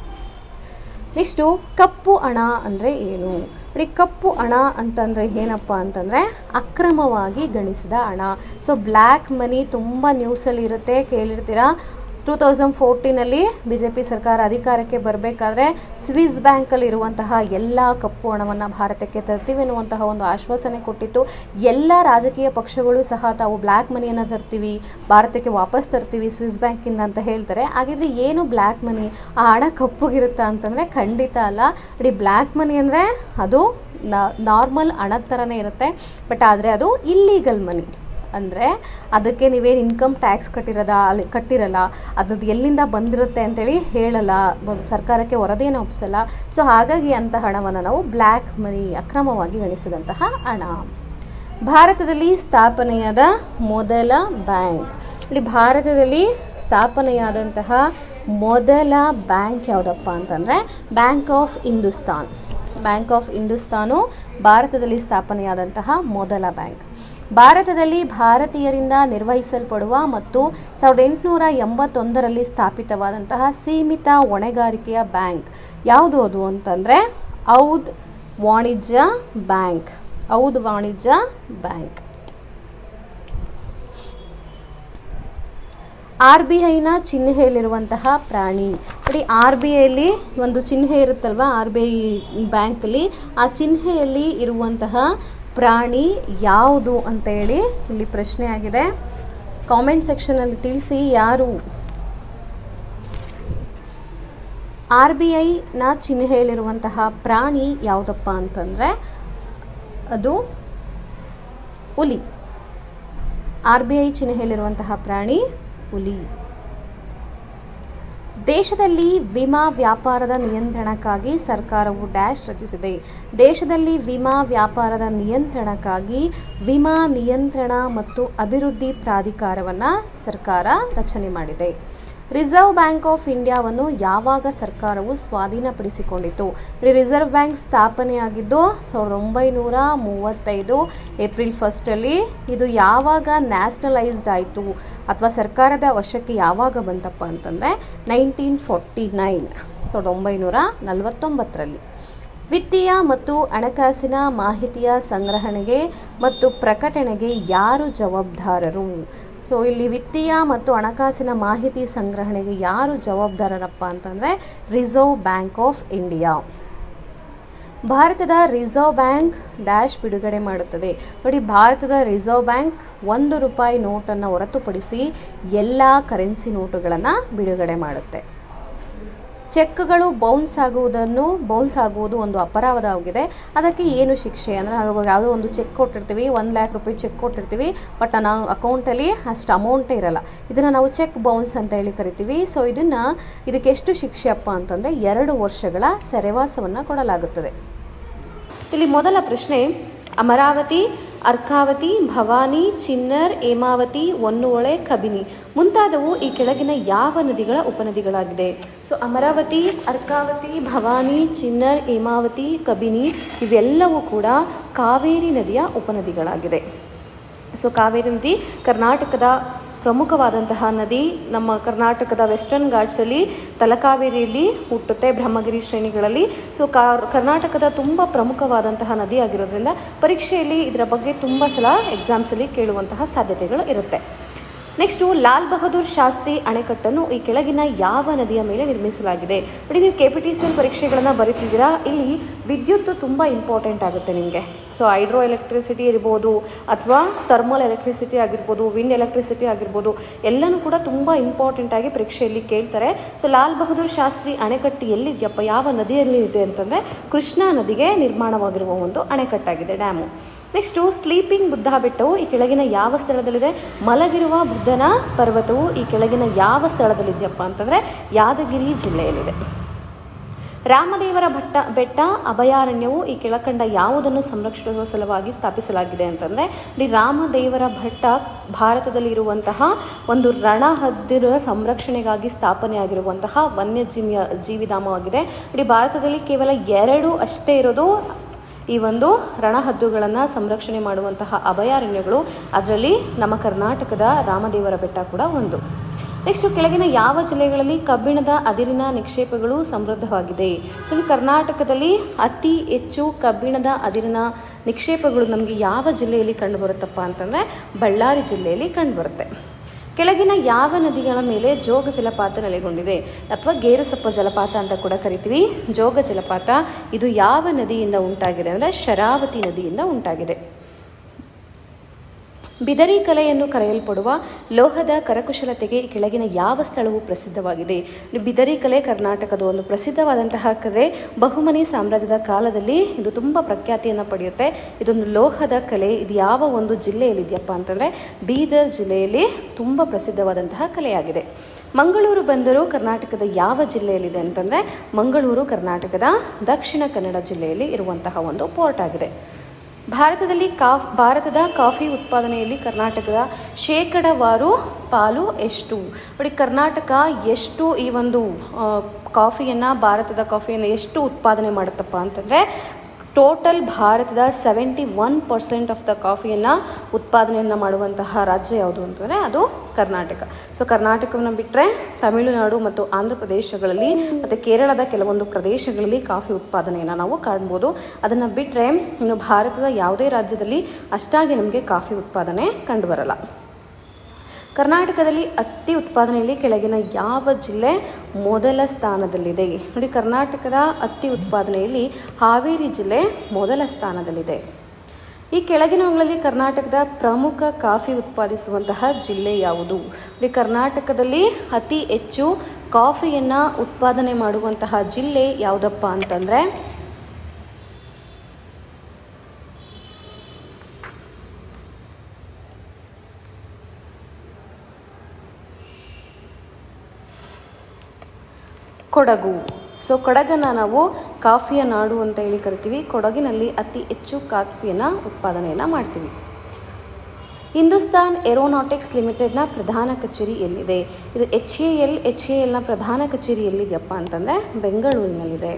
ನೆಕ್ಸ್ಟು ಕಪ್ಪು ಹಣ ಅಂದರೆ ಏನು ನೋಡಿ ಕಪ್ಪು ಹಣ ಅಂತಂದರೆ ಏನಪ್ಪ ಅಂತಂದರೆ ಅಕ್ರಮವಾಗಿ ಗಳಿಸಿದ ಹಣ ಸೊ ಬ್ಲ್ಯಾಕ್ ಮನಿ ತುಂಬ ನ್ಯೂಸಲ್ಲಿ ಇರುತ್ತೆ ಕೇಳಿರ್ತೀರಾ ಟೂ ತೌಸಂಡ್ ಫೋರ್ಟೀನಲ್ಲಿ ಬಿ ಜೆ ಪಿ ಸರ್ಕಾರ ಅಧಿಕಾರಕ್ಕೆ ಬರಬೇಕಾದ್ರೆ ಸ್ವಿಸ್ ಬ್ಯಾಂಕಲ್ಲಿ ಇರುವಂತಹ ಎಲ್ಲ ಕಪ್ಪು ಹಣವನ್ನು ಭಾರತಕ್ಕೆ ತರ್ತೀವಿ ಅನ್ನುವಂತಹ ಒಂದು ಆಶ್ವಾಸನೆ ಕೊಟ್ಟಿತ್ತು ಎಲ್ಲ ರಾಜಕೀಯ ಪಕ್ಷಗಳು ಸಹ ತಾವು ಬ್ಲ್ಯಾಕ್ ಮನಿಯನ್ನು ತರ್ತೀವಿ ಭಾರತಕ್ಕೆ ವಾಪಸ್ ತರ್ತೀವಿ ಸ್ವಿಸ್ ಬ್ಯಾಂಕಿಂದ ಅಂತ ಹೇಳ್ತಾರೆ ಹಾಗಿದ್ರೆ ಏನು ಬ್ಲ್ಯಾಕ್ ಮನಿ ಆ ಹಣ ಕಪ್ಪುಗಿರುತ್ತಾ ಅಂತಂದರೆ ಖಂಡಿತ ಅಲ್ಲ ನೋಡಿ ಬ್ಲ್ಯಾಕ್ ಮನಿ ಅಂದರೆ ಅದು ನಾರ್ಮಲ್ ಹಣದ ಥರನೇ ಇರುತ್ತೆ ಬಟ್ ಆದರೆ ಅದು ಇಲ್ಲೀಗಲ್ ಮನಿ ಅಂದರೆ ಅದಕ್ಕೆ ನೀವೇನು ಇನ್ಕಮ್ ಟ್ಯಾಕ್ಸ್ ಕಟ್ಟಿರೋದ ಅಲ್ಲಿ ಕಟ್ಟಿರಲ್ಲ ಅದ್ರದ್ದು ಎಲ್ಲಿಂದ ಬಂದಿರುತ್ತೆ ಅಂತೇಳಿ ಹೇಳಲ್ಲ ಬ- ಸರ್ಕಾರಕ್ಕೆ ವರದಿಯನ್ನು ಒಪ್ಪಿಸಲ್ಲ ಸೊ ಹಾಗಾಗಿ ಅಂಥ ಹಣವನ್ನು ನಾವು ಬ್ಲ್ಯಾಕ್ ಮನಿ ಅಕ್ರಮವಾಗಿ ಗಳಿಸಿದಂತಹ ಹಣ ಭಾರತದಲ್ಲಿ ಸ್ಥಾಪನೆಯಾದ ಮೊದಲ ಬ್ಯಾಂಕ್ ನೋಡಿ ಭಾರತದಲ್ಲಿ ಸ್ಥಾಪನೆಯಾದಂತಹ ಮೊದಲ ಬ್ಯಾಂಕ್ ಯಾವುದಪ್ಪ ಅಂತಂದರೆ bank of Hindustan bank of Hindustan ಭಾರತದಲ್ಲಿ ಸ್ಥಾಪನೆಯಾದಂತಹ ಮೊದಲ ಬ್ಯಾಂಕ್ ಭಾರತದಲ್ಲಿ ಭಾರತೀಯರಿಂದ ನಿರ್ವಹಿಸಲ್ಪಡುವ ಮತ್ತು ಸಾವಿರದ ಎಂಟುನೂರ ಎಂಬತ್ತೊಂದರಲ್ಲಿ ಸ್ಥಾಪಿತವಾದಂತಹ ಸೀಮಿತ ಹೊಣೆಗಾರಿಕೆಯ ಬ್ಯಾಂಕ್ ಯಾವುದು ಅದು ಅಂತಂದರೆ ಔದ್ ವಾಣಿಜ್ಯ ಬ್ಯಾಂಕ್ ಔದ್ ವಾಣಿಜ್ಯ ಬ್ಯಾಂಕ್ ಆರ್ ಬಿ ಐನ ಚಿಹ್ನೆಯಲ್ಲಿರುವಂತಹ ಪ್ರಾಣಿ ನೋಡಿ ಆರ್ ಬಿ ಐಲಿ ಒಂದು ಚಿಹ್ನೆ ಇರುತ್ತಲ್ವ ಆರ್ ಬಿ ಐ ಬ್ಯಾಂಕಲ್ಲಿ ಆ ಚಿಹ್ನೆಯಲ್ಲಿ ಇರುವಂತಹ ಪ್ರಾಣಿ ಯಾವುದು ಅಂತ ಹೇಳಿ ಇಲ್ಲಿ ಪ್ರಶ್ನೆ ಆಗಿದೆ ಕಾಮೆಂಟ್ ಸೆಕ್ಷನಲ್ಲಿ ತಿಳಿಸಿ ಯಾರು ಆರ್ ಬಿ ಐನ ಚಿಹ್ನೆಯಲ್ಲಿರುವಂತಹ ಪ್ರಾಣಿ ಯಾವುದಪ್ಪ ಅಂತಂದರೆ ಅದು ಹುಲಿ ಆರ್ ಬಿ ಐ ಚಿಹ್ನೆಯಲ್ಲಿರುವಂತಹ ಪ್ರಾಣಿ ಹುಲಿ ದೇಶದಲ್ಲಿ ವಿಮಾ ವ್ಯಾಪಾರದ ನಿಯಂತ್ರಣಕ್ಕಾಗಿ ಸರ್ಕಾರವು ಡ್ಯಾಶ್ ರಚಿಸಿದೆ ದೇಶದಲ್ಲಿ ವಿಮಾ ವ್ಯಾಪಾರದ ನಿಯಂತ್ರಣಕ್ಕಾಗಿ ವಿಮಾ ನಿಯಂತ್ರಣ ಮತ್ತು ಅಭಿವೃದ್ಧಿ ಪ್ರಾಧಿಕಾರವನ್ನು ಸರ್ಕಾರ ರಚನೆ ಮಾಡಿದೆ ರಿಸರ್ವ್ ಬ್ಯಾಂಕ್ ಆಫ್ ಇಂಡಿಯಾವನ್ನು ಯಾವಾಗ ಸರ್ಕಾರವು ಸ್ವಾಧೀನಪಡಿಸಿಕೊಂಡಿತು ಈ ರಿಸರ್ವ್ ಬ್ಯಾಂಕ್ ಸ್ಥಾಪನೆಯಾಗಿದ್ದು ಸಾವಿರದ ಒಂಬೈನೂರ ಮೂವತ್ತೈದು ಏಪ್ರಿಲ್ ಫಸ್ಟಲ್ಲಿ ಇದು ಯಾವಾಗ ನ್ಯಾಷನಲೈಸ್ಡ್ ಆಯಿತು ಅಥವಾ ಸರ್ಕಾರದ ವಶಕ್ಕೆ ಯಾವಾಗ ಬಂತಪ್ಪ ಅಂತಂದರೆ ನೈನ್ಟೀನ್ ಫಾರ್ಟಿ ನೈನ್ ಸಾವಿರದ ಒಂಬೈನೂರ ನಲವತ್ತೊಂಬತ್ತರಲ್ಲಿ ವಿತ್ತೀಯ ಮತ್ತು ಹಣಕಾಸಿನ ಮಾಹಿತಿಯ ಸಂಗ್ರಹಣೆಗೆ ಮತ್ತು ಪ್ರಕಟಣೆಗೆ ಯಾರು ಜವಾಬ್ದಾರರು ಸೊ ಇಲ್ಲಿ ವಿತ್ತೀಯ ಮತ್ತು ಹಣಕಾಸಿನ ಮಾಹಿತಿ ಸಂಗ್ರಹಣೆಗೆ ಯಾರು ಜವಾಬ್ದಾರರಪ್ಪ ಅಂತಂದರೆ ರಿಸರ್ವ್ ಬ್ಯಾಂಕ್ ಆಫ್ ಇಂಡಿಯಾ ಭಾರತದ ರಿಸರ್ವ್ ಬ್ಯಾಂಕ್ ಡ್ಯಾಶ್ ಬಿಡುಗಡೆ ಮಾಡುತ್ತದೆ ನೋಡಿ ಭಾರತದ ರಿಸರ್ವ್ ಬ್ಯಾಂಕ್ ಒಂದು ರೂಪಾಯಿ ನೋಟನ್ನು ಹೊರತುಪಡಿಸಿ ಎಲ್ಲ ಕರೆನ್ಸಿ ನೋಟುಗಳನ್ನು ಬಿಡುಗಡೆ ಮಾಡುತ್ತೆ ಚೆಕ್ಗಳು ಬೌನ್ಸ್ ಆಗುವುದನ್ನು ಬೌನ್ಸ್ ಆಗುವುದು ಒಂದು ಅಪರಾಧವಾಗಿದೆ ಅದಕ್ಕೆ ಏನು ಶಿಕ್ಷೆ ಅಂದರೆ ನಾವು ಯಾವುದೋ ಒಂದು ಚೆಕ್ ಕೊಟ್ಟಿರ್ತೀವಿ ಒಂದು ಲ್ಯಾಕ್ ರೂಪಾಯಿ ಚೆಕ್ ಕೊಟ್ಟಿರ್ತೀವಿ ಬಟ್ ನಾವು ಅಕೌಂಟಲ್ಲಿ ಅಷ್ಟು ಅಮೌಂಟೇ ಇರಲ್ಲ ಇದನ್ನು ನಾವು ಚೆಕ್ ಬೌನ್ಸ್ ಅಂತ ಹೇಳಿ ಕರಿತೀವಿ ಸೊ ಇದನ್ನು ಇದಕ್ಕೆ ಎಷ್ಟು ಶಿಕ್ಷೆ ಅಪ್ಪ ಅಂತಂದರೆ ಎರಡು ವರ್ಷಗಳ ಸೆರೆವಾಸವನ್ನು ಕೊಡಲಾಗುತ್ತದೆ ಇಲ್ಲಿ ಮೊದಲ ಪ್ರಶ್ನೆ ಅಮರಾವತಿ ಅರ್ಕಾವತಿ ಭವಾನಿ ಚಿನ್ನರ್ ಹೇಮಾವತಿ ಹೊನ್ನುವಳೆ ಕಬಿನಿ ಮುಂತಾದವು ಈ ಕೆಳಗಿನ ಯಾವ ನದಿಗಳ ಉಪನದಿಗಳಾಗಿದೆ ಸೊ ಅಮರಾವತಿ ಅರ್ಕಾವತಿ ಭವಾನಿ ಚಿನ್ನರ್ ಹೇಮಾವತಿ ಕಬಿನಿ ಇವೆಲ್ಲವೂ ಕೂಡ ಕಾವೇರಿ ನದಿಯ ಉಪನದಿಗಳಾಗಿದೆ ಸೊ ಕಾವೇರಿ ನದಿ ಕರ್ನಾಟಕದ ಪ್ರಮುಖವಾದಂತಹ ನದಿ ನಮ್ಮ ಕರ್ನಾಟಕದ ವೆಸ್ಟರ್ನ್ ಘಾಟ್ಸಲ್ಲಿ ತಲಕಾವೇರಿಯಲ್ಲಿ ಹುಟ್ಟುತ್ತೆ ಬ್ರಹ್ಮಗಿರಿ ಶ್ರೇಣಿಗಳಲ್ಲಿ ಸೊ ಕರ್ನಾಟಕದ ತುಂಬ ಪ್ರಮುಖವಾದಂತಹ ನದಿ ಆಗಿರೋದ್ರಿಂದ ಪರೀಕ್ಷೆಯಲ್ಲಿ ಇದರ ಬಗ್ಗೆ ತುಂಬ ಸಲ ಎಕ್ಸಾಮ್ಸಲ್ಲಿ ಕೇಳುವಂತಹ ಸಾಧ್ಯತೆಗಳು ಇರುತ್ತೆ ನೆಕ್ಸ್ಟು ಲಾಲ್ ಬಹದ್ದೂರ್ ಶಾಸ್ತ್ರಿ ಅಣೆಕಟ್ಟನ್ನು ಈ ಕೆಳಗಿನ ಯಾವ ನದಿಯ ಮೇಲೆ ನಿರ್ಮಿಸಲಾಗಿದೆ ನೋಡಿ ನೀವು K P T C L ಪರೀಕ್ಷೆಗಳನ್ನು ಬರೀತಿದ್ದೀರಾ ಇಲ್ಲಿ ವಿದ್ಯುತ್ ತುಂಬ ಇಂಪಾರ್ಟೆಂಟ್ ಆಗುತ್ತೆ ನಿಮಗೆ ಸೊ ಹೈಡ್ರೋ ಎಲೆಕ್ಟ್ರಿಸಿಟಿ ಇರ್ಬೋದು ಅಥವಾ ಥರ್ಮಲ್ ಎಲೆಕ್ಟ್ರಿಸಿಟಿ ಆಗಿರ್ಬೋದು ವಿಂಡ್ ಎಲೆಕ್ಟ್ರಿಸಿಟಿ ಆಗಿರ್ಬೋದು ಎಲ್ಲನೂ ಕೂಡ ತುಂಬ ಇಂಪಾರ್ಟೆಂಟ್ ಆಗಿ ಪರೀಕ್ಷೆಯಲ್ಲಿ ಕೇಳ್ತಾರೆ ಸೊ ಲಾಲ್ ಬಹದ್ದೂರ್ ಶಾಸ್ತ್ರಿ ಅಣೆಕಟ್ಟು ಎಲ್ಲಿದೆಯಪ್ಪ ಯಾವ ನದಿಯಲ್ಲಿ ಇದೆ ಅಂತಂದರೆ ಕೃಷ್ಣಾ ನದಿಗೆ ನಿರ್ಮಾಣವಾಗಿರುವ ಒಂದು ಅಣೆಕಟ್ಟಾಗಿದೆ ಡ್ಯಾಮು ನೆಕ್ಸ್ಟು ಸ್ಲೀಪಿಂಗ್ ಬುದ್ಧ ಬೆಟ್ಟವು ಈ ಕೆಳಗಿನ ಯಾವ ಸ್ಥಳದಲ್ಲಿದೆ ಮಲಗಿರುವ ಬುದ್ಧನ ಪರ್ವತವು ಈ ಕೆಳಗಿನ ಯಾವ ಸ್ಥಳದಲ್ಲಿದೆಯಪ್ಪ ಅಂತಂದರೆ ಯಾದಗಿರಿ ಜಿಲ್ಲೆಯಲ್ಲಿದೆ ರಾಮದೇವರ ಭಟ್ಟ ಬೆಟ್ಟ ಅಭಯಾರಣ್ಯವು ಈ ಕೆಳಕಂಡ ಯಾವುದನ್ನು ಸಂರಕ್ಷಿಸುವ ಸಲುವಾಗಿ ಸ್ಥಾಪಿಸಲಾಗಿದೆ ಅಂತಂದರೆ ಈ ರಾಮದೇವರ ಭಟ್ಟ ಭಾರತದಲ್ಲಿರುವಂತಹ ಒಂದು ರಣಹದ್ದಿನ ಸಂರಕ್ಷಣೆಗಾಗಿ ಸ್ಥಾಪನೆಯಾಗಿರುವಂತಹ ವನ್ಯಜೀವಿಯ ಜೀವಿಧಾಮವಾಗಿದೆ ಇಡೀ ಭಾರತದಲ್ಲಿ ಕೇವಲ ಎರಡು ಅಷ್ಟೇ ಇರೋದು ಈ ಒಂದು ರಣಹದ್ದುಗಳನ್ನು ಸಂರಕ್ಷಣೆ ಮಾಡುವಂತಹ ಅಭಯಾರಣ್ಯಗಳು ಅದರಲ್ಲಿ ನಮ್ಮ ಕರ್ನಾಟಕದ ರಾಮದೇವರ ಬೆಟ್ಟ ಕೂಡ ಒಂದು ನೆಕ್ಸ್ಟ್ ಕೆಳಗಿನ ಯಾವ ಜಿಲ್ಲೆಗಳಲ್ಲಿ ಕಬ್ಬಿಣದ ಅದಿರಿನ ನಿಕ್ಷೇಪಗಳು ಸಮೃದ್ಧವಾಗಿದೆ ಸೊ ಈ ಕರ್ನಾಟಕದಲ್ಲಿ ಅತಿ ಹೆಚ್ಚು ಕಬ್ಬಿಣದ ಅದಿರಿನ ನಿಕ್ಷೇಪಗಳು ನಮಗೆ ಯಾವ ಜಿಲ್ಲೆಯಲ್ಲಿ ಕಂಡುಬರುತ್ತಪ್ಪ ಅಂತಂದರೆ ಬಳ್ಳಾರಿ ಜಿಲ್ಲೆಯಲ್ಲಿ ಕಂಡುಬರುತ್ತೆ ಕೆಳಗಿನ ಯಾವ ನದಿಗಳ ಮೇಲೆ ಜೋಗ ಜಲಪಾತ ನೆಲೆಗೊಂಡಿದೆ ಅಥವಾ ಗೇರುಸಪ್ಪ ಜಲಪಾತ ಅಂತ ಕೂಡ ಕರಿತೀವಿ ಜೋಗ ಜಲಪಾತ ಇದು ಯಾವ ನದಿಯಿಂದ ಉಂಟಾಗಿದೆ ಅಂದರೆ ಶರಾವತಿ ನದಿಯಿಂದ ಉಂಟಾಗಿದೆ ಬಿದರಿ ಕಲೆ ಎಂದು ಕರೆಯಲ್ಪಡುವ ಲೋಹದ ಕರಕುಶಲತೆಗೆ ಈ ಕೆಳಗಿನ ಯಾವ ಸ್ಥಳವು ಪ್ರಸಿದ್ಧವಾಗಿದೆ ಬಿದರಿ ಕಲೆ ಕರ್ನಾಟಕದ ಒಂದು ಪ್ರಸಿದ್ಧವಾದಂತಹ ಕಲೆ ಬಹುಮನಿ ಸಾಮ್ರಾಜ್ಯದ ಕಾಲದಲ್ಲಿ ಇದು ತುಂಬ ಪ್ರಖ್ಯಾತಿಯನ್ನು ಪಡೆಯುತ್ತೆ ಇದೊಂದು ಲೋಹದ ಕಲೆ ಇದು ಯಾವ ಒಂದು ಜಿಲ್ಲೆಯಲ್ಲಿದೆಯಪ್ಪ ಅಂತಂದರೆ ಬೀದರ್ ಜಿಲ್ಲೆಯಲ್ಲಿ ತುಂಬ ಪ್ರಸಿದ್ಧವಾದಂತಹ ಕಲೆಯಾಗಿದೆ ಮಂಗಳೂರು ಬಂದರು ಕರ್ನಾಟಕದ ಯಾವ ಜಿಲ್ಲೆಯಲ್ಲಿದೆ ಅಂತಂದರೆ ಮಂಗಳೂರು ಕರ್ನಾಟಕದ ದಕ್ಷಿಣ ಕನ್ನಡ ಜಿಲ್ಲೆಯಲ್ಲಿ ಇರುವಂತಹ ಒಂದು ಪೋರ್ಟ್ ಆಗಿದೆ ಭಾರತದಲ್ಲಿ ಕಾಫ್ ಭಾರತದ ಕಾಫಿ ಉತ್ಪಾದನೆಯಲ್ಲಿ ಕರ್ನಾಟಕದ ಶೇಕಡವಾರು ಪಾಲು ಎಷ್ಟು ನೋಡಿ ಕರ್ನಾಟಕ ಎಷ್ಟು ಈ ಒಂದು ಕಾಫಿಯನ್ನು ಭಾರತದ ಕಾಫಿಯನ್ನು ಎಷ್ಟು ಉತ್ಪಾದನೆ ಮಾಡುತ್ತಪ್ಪ ಅಂತಂದರೆ ಟೋಟಲ್ ಭಾರತದ seventy one percent of the ಕಾಫಿಯನ್ನು ಉತ್ಪಾದನೆಯನ್ನು ಮಾಡುವಂತಹ ರಾಜ್ಯ ಯಾವುದು ಅಂತಂದರೆ ಅದು ಕರ್ನಾಟಕ ಸೊ ಕರ್ನಾಟಕವನ್ನು ಬಿಟ್ಟರೆ ತಮಿಳುನಾಡು ಮತ್ತು ಆಂಧ್ರ ಪ್ರದೇಶಗಳಲ್ಲಿ ಮತ್ತು ಕೇರಳದ ಕೆಲವೊಂದು ಪ್ರದೇಶಗಳಲ್ಲಿ ಕಾಫಿ ಉತ್ಪಾದನೆಯನ್ನು ನಾವು ಕಾಣ್ಬೋದು ಅದನ್ನು ಬಿಟ್ಟರೆ ಇನ್ನು ಭಾರತದ ಯಾವುದೇ ರಾಜ್ಯದಲ್ಲಿ ಅಷ್ಟಾಗಿ ನಮಗೆ ಕಾಫಿ ಉತ್ಪಾದನೆ ಕಂಡುಬರಲ್ಲ ಕರ್ನಾಟಕದಲ್ಲಿ ಹತ್ತಿ ಉತ್ಪಾದನೆಯಲ್ಲಿ ಕೆಳಗಿನ ಯಾವ ಜಿಲ್ಲೆ ಮೊದಲ ಸ್ಥಾನದಲ್ಲಿದೆ ನೋಡಿ ಕರ್ನಾಟಕದ ಹತ್ತಿ ಉತ್ಪಾದನೆಯಲ್ಲಿ ಹಾವೇರಿ ಜಿಲ್ಲೆ ಮೊದಲ ಸ್ಥಾನದಲ್ಲಿದೆ ಈ ಕೆಳಗಿನವುಗಳಲ್ಲಿ ಕರ್ನಾಟಕದ ಪ್ರಮುಖ ಕಾಫಿ ಉತ್ಪಾದಿಸುವಂತಹ ಜಿಲ್ಲೆ ಯಾವುದು ನೋಡಿ ಕರ್ನಾಟಕದಲ್ಲಿ ಅತಿ ಹೆಚ್ಚು ಕಾಫಿಯನ್ನು ಉತ್ಪಾದನೆ ಮಾಡುವಂತಹ ಜಿಲ್ಲೆ ಯಾವುದಪ್ಪ ಅಂತಂದರೆ ಕೊಡಗು ಸೊ ಕೊಡಗನ್ನು ನಾವು ಕಾಫಿಯ ನಾಡು ಅಂತ ಹೇಳಿ ಕರಿತೀವಿ ಕೊಡಗಿನಲ್ಲಿ ಅತಿ ಹೆಚ್ಚು ಕಾಫಿಯನ್ನು ಉತ್ಪಾದನೆಯನ್ನು ಮಾಡ್ತೀವಿ ಹಿಂದೂಸ್ತಾನ್ ಏರೋನಾಟಿಕ್ಸ್ ಲಿಮಿಟೆಡ್ನ ಪ್ರಧಾನ ಕಚೇರಿ ಎಲ್ಲಿದೆ ಇದು H A L H A ಎಲ್ನ ಪ್ರಧಾನ ಕಚೇರಿ ಎಲ್ಲಿದೆಯಪ್ಪ ಅಂತಂದರೆ ಬೆಂಗಳೂರಿನಲ್ಲಿದೆ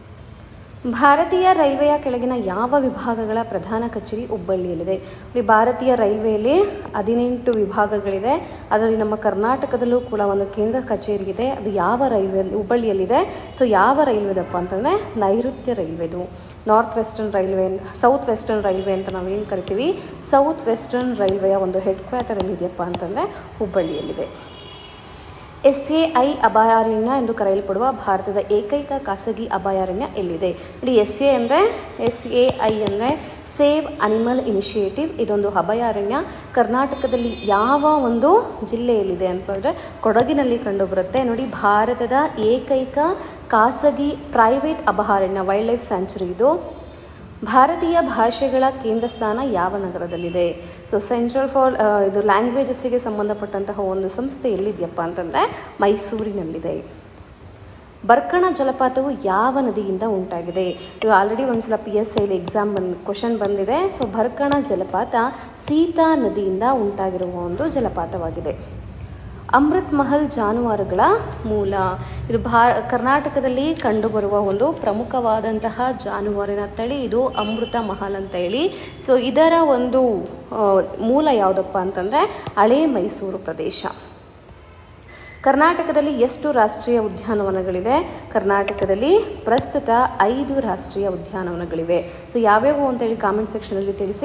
ಭಾರತೀಯ ರೈಲ್ವೆಯ ಕೆಳಗಿನ ಯಾವ ವಿಭಾಗಗಳ ಪ್ರಧಾನ ಕಚೇರಿ ಹುಬ್ಬಳ್ಳಿಯಲ್ಲಿದೆ ಈ ಭಾರತೀಯ ರೈಲ್ವೆಯಲ್ಲಿ ಹದಿನೆಂಟು ವಿಭಾಗಗಳಿದೆ ಅದರಲ್ಲಿ ನಮ್ಮ ಕರ್ನಾಟಕದಲ್ಲೂ ಕೂಡ ಒಂದು ಕೇಂದ್ರ ಕಚೇರಿ ಇದೆ ಅದು ಯಾವ ರೈಲ್ವೆ ಹುಬ್ಬಳ್ಳಿಯಲ್ಲಿದೆ ಸೊ ಯಾವ ರೈಲ್ವೆದಪ್ಪ ಅಂತಂದರೆ ನೈಋತ್ಯ ರೈಲ್ವೆದು north western railway south western railway ಅಂತ ನಾವೇನು ಕರಿತೀವಿ ಸೌತ್ ವೆಸ್ಟರ್ನ್ ರೈಲ್ವೆಯ ಒಂದು ಹೆಡ್ ಕ್ವಾರ್ಟರ್ ಎಲ್ಲಿದೆಯಪ್ಪ ಅಂತಂದರೆ ಹುಬ್ಬಳ್ಳಿಯಲ್ಲಿದೆ ಎಸ್ ಎ ಐ ಅಭಯಾರಣ್ಯ ಎಂದು ಕರೆಯಲ್ಪಡುವ ಭಾರತದ ಏಕೈಕ ಖಾಸಗಿ ಅಭಯಾರಣ್ಯ ಎಲ್ಲಿದೆ ಇಲ್ಲಿ ಎಸ್ ಎ ಅಂದರೆ ಎಸ್ ಎ ಐ ಅಂದರೆ ಸೇವ್ ಅನಿಮಲ್ ಇನಿಷಿಯೇಟಿವ್ ಇದೊಂದು ಅಭಯಾರಣ್ಯ ಕರ್ನಾಟಕದಲ್ಲಿ ಯಾವ ಒಂದು ಜಿಲ್ಲೆಯಲ್ಲಿದೆ ಅಂತಂದರೆ ಕೊಡಗಿನಲ್ಲಿ ಕಂಡುಬರುತ್ತೆ ನೋಡಿ ಭಾರತದ ಏಕೈಕ ಖಾಸಗಿ ಪ್ರೈವೇಟ್ ಅಭಯಾರಣ್ಯ ವೈಲ್ಡ್ ಲೈಫ್ ಸ್ಯಾಂಚುರಿ ಇದು ಭಾರತೀಯ ಭಾಷೆಗಳ ಕೇಂದ್ರ ಸ್ಥಾನ ಯಾವ ನಗರದಲ್ಲಿದೆ ಸೊ ಸೆಂಟ್ರಲ್ ಫಾರ್ ಇದು ಲ್ಯಾಂಗ್ವೇಜಸ್ಸಿಗೆ ಸಂಬಂಧಪಟ್ಟಂತಹ ಒಂದು ಸಂಸ್ಥೆ ಎಲ್ಲಿದೆಯಪ್ಪ ಅಂತಂದರೆ ಮೈಸೂರಿನಲ್ಲಿದೆ ಬರ್ಕಣ ಜಲಪಾತವು ಯಾವ ನದಿಯಿಂದ ಉಂಟಾಗಿದೆ ಇದು ಆಲ್ರೆಡಿ ಒಂದ್ಸಲ ಪಿ ಎಸ್ ಐಲಿ ಎಕ್ಸಾಮ್ ಬಂದು ಕ್ವಶನ್ ಬಂದಿದೆ ಸೊ ಬರ್ಕಣ ಜಲಪಾತ ಸೀತಾ ನದಿಯಿಂದ ಉಂಟಾಗಿರುವ ಒಂದು ಜಲಪಾತವಾಗಿದೆ ಅಮೃತ್ ಮಹಲ್ ಜಾನುವಾರುಗಳ ಮೂಲ ಇದು ಭಾ ಕರ್ನಾಟಕದಲ್ಲಿ ಕಂಡುಬರುವ ಒಂದು ಪ್ರಮುಖವಾದಂತಹ ಜಾನುವಾರಿನ ತಳಿ ಇದು ಅಮೃತ ಮಹಲ್ ಅಂತ ಹೇಳಿ ಸೊ ಇದರ ಒಂದು ಆ, ಮೂಲ ಯಾವುದಪ್ಪ ಅಂತಂದರೆ ಹಳೇ ಮೈಸೂರು ಪ್ರದೇಶ ಕರ್ನಾಟಕದಲ್ಲಿ ಎಷ್ಟು ರಾಷ್ಟ್ರೀಯ ಉದ್ಯಾನವನಗಳಿದೆ ಕರ್ನಾಟಕದಲ್ಲಿ ಪ್ರಸ್ತುತ ಐದು ರಾಷ್ಟ್ರೀಯ ಉದ್ಯಾನವನಗಳಿವೆ ಸೊ ಯಾವ್ಯಾವು ಅಂತೇಳಿ ಕಾಮೆಂಟ್ ಸೆಕ್ಷನಲ್ಲಿ ತಿಳಿಸಿ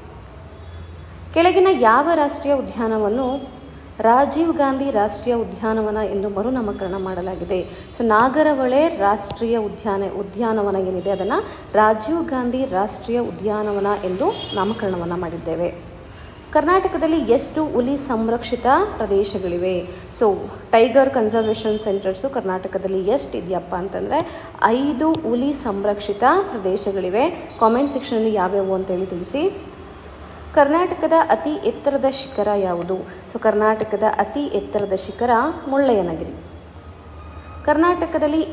ಕೆಳಗಿನ ಯಾವ ರಾಷ್ಟ್ರೀಯ ಉದ್ಯಾನವನ್ನು ರಾಜೀವ್ ಗಾಂಧಿ ರಾಷ್ಟ್ರೀಯ ಉದ್ಯಾನವನ ಎಂದು ಮರುನಾಮಕರಣ ಮಾಡಲಾಗಿದೆ ಸೊ ನಾಗರಹೊಳೆ ರಾಷ್ಟ್ರೀಯ ಉದ್ಯಾನ ಉದ್ಯಾನವನ ಏನಿದೆ ಅದನ್ನು ರಾಜೀವ್ ಗಾಂಧಿ ರಾಷ್ಟ್ರೀಯ ಉದ್ಯಾನವನ ಎಂದು ನಾಮಕರಣವನ್ನು ಮಾಡಿದ್ದೇವೆ ಕರ್ನಾಟಕದಲ್ಲಿ ಎಷ್ಟು ಹುಲಿ ಸಂರಕ್ಷಿತ ಪ್ರದೇಶಗಳಿವೆ ಸೊ ಟೈಗರ್ ಕನ್ಸರ್ವೇಷನ್ ಸೆಂಟರ್ಸು ಕರ್ನಾಟಕದಲ್ಲಿ ಎಷ್ಟು ಇದೆಯಪ್ಪ ಅಂತಂದರೆ ಐದು ಹುಲಿ ಸಂರಕ್ಷಿತ ಪ್ರದೇಶಗಳಿವೆ ಕಾಮೆಂಟ್ ಸೆಕ್ಷನಲ್ಲಿ ಯಾವ್ಯಾವು ಅಂತೇಳಿ ತಿಳಿಸಿ ಕರ್ನಾಟಕದ ಅತಿ ಎತ್ತರದ ಶಿಖರ ಯಾವುದು ಸೊ ಕರ್ನಾಟಕದ ಅತಿ ಎತ್ತರದ ಶಿಖರ ಮುಳ್ಳಯ್ಯನಗಿರಿ ಕರ್ನಾಟಕದಲ್ಲಿ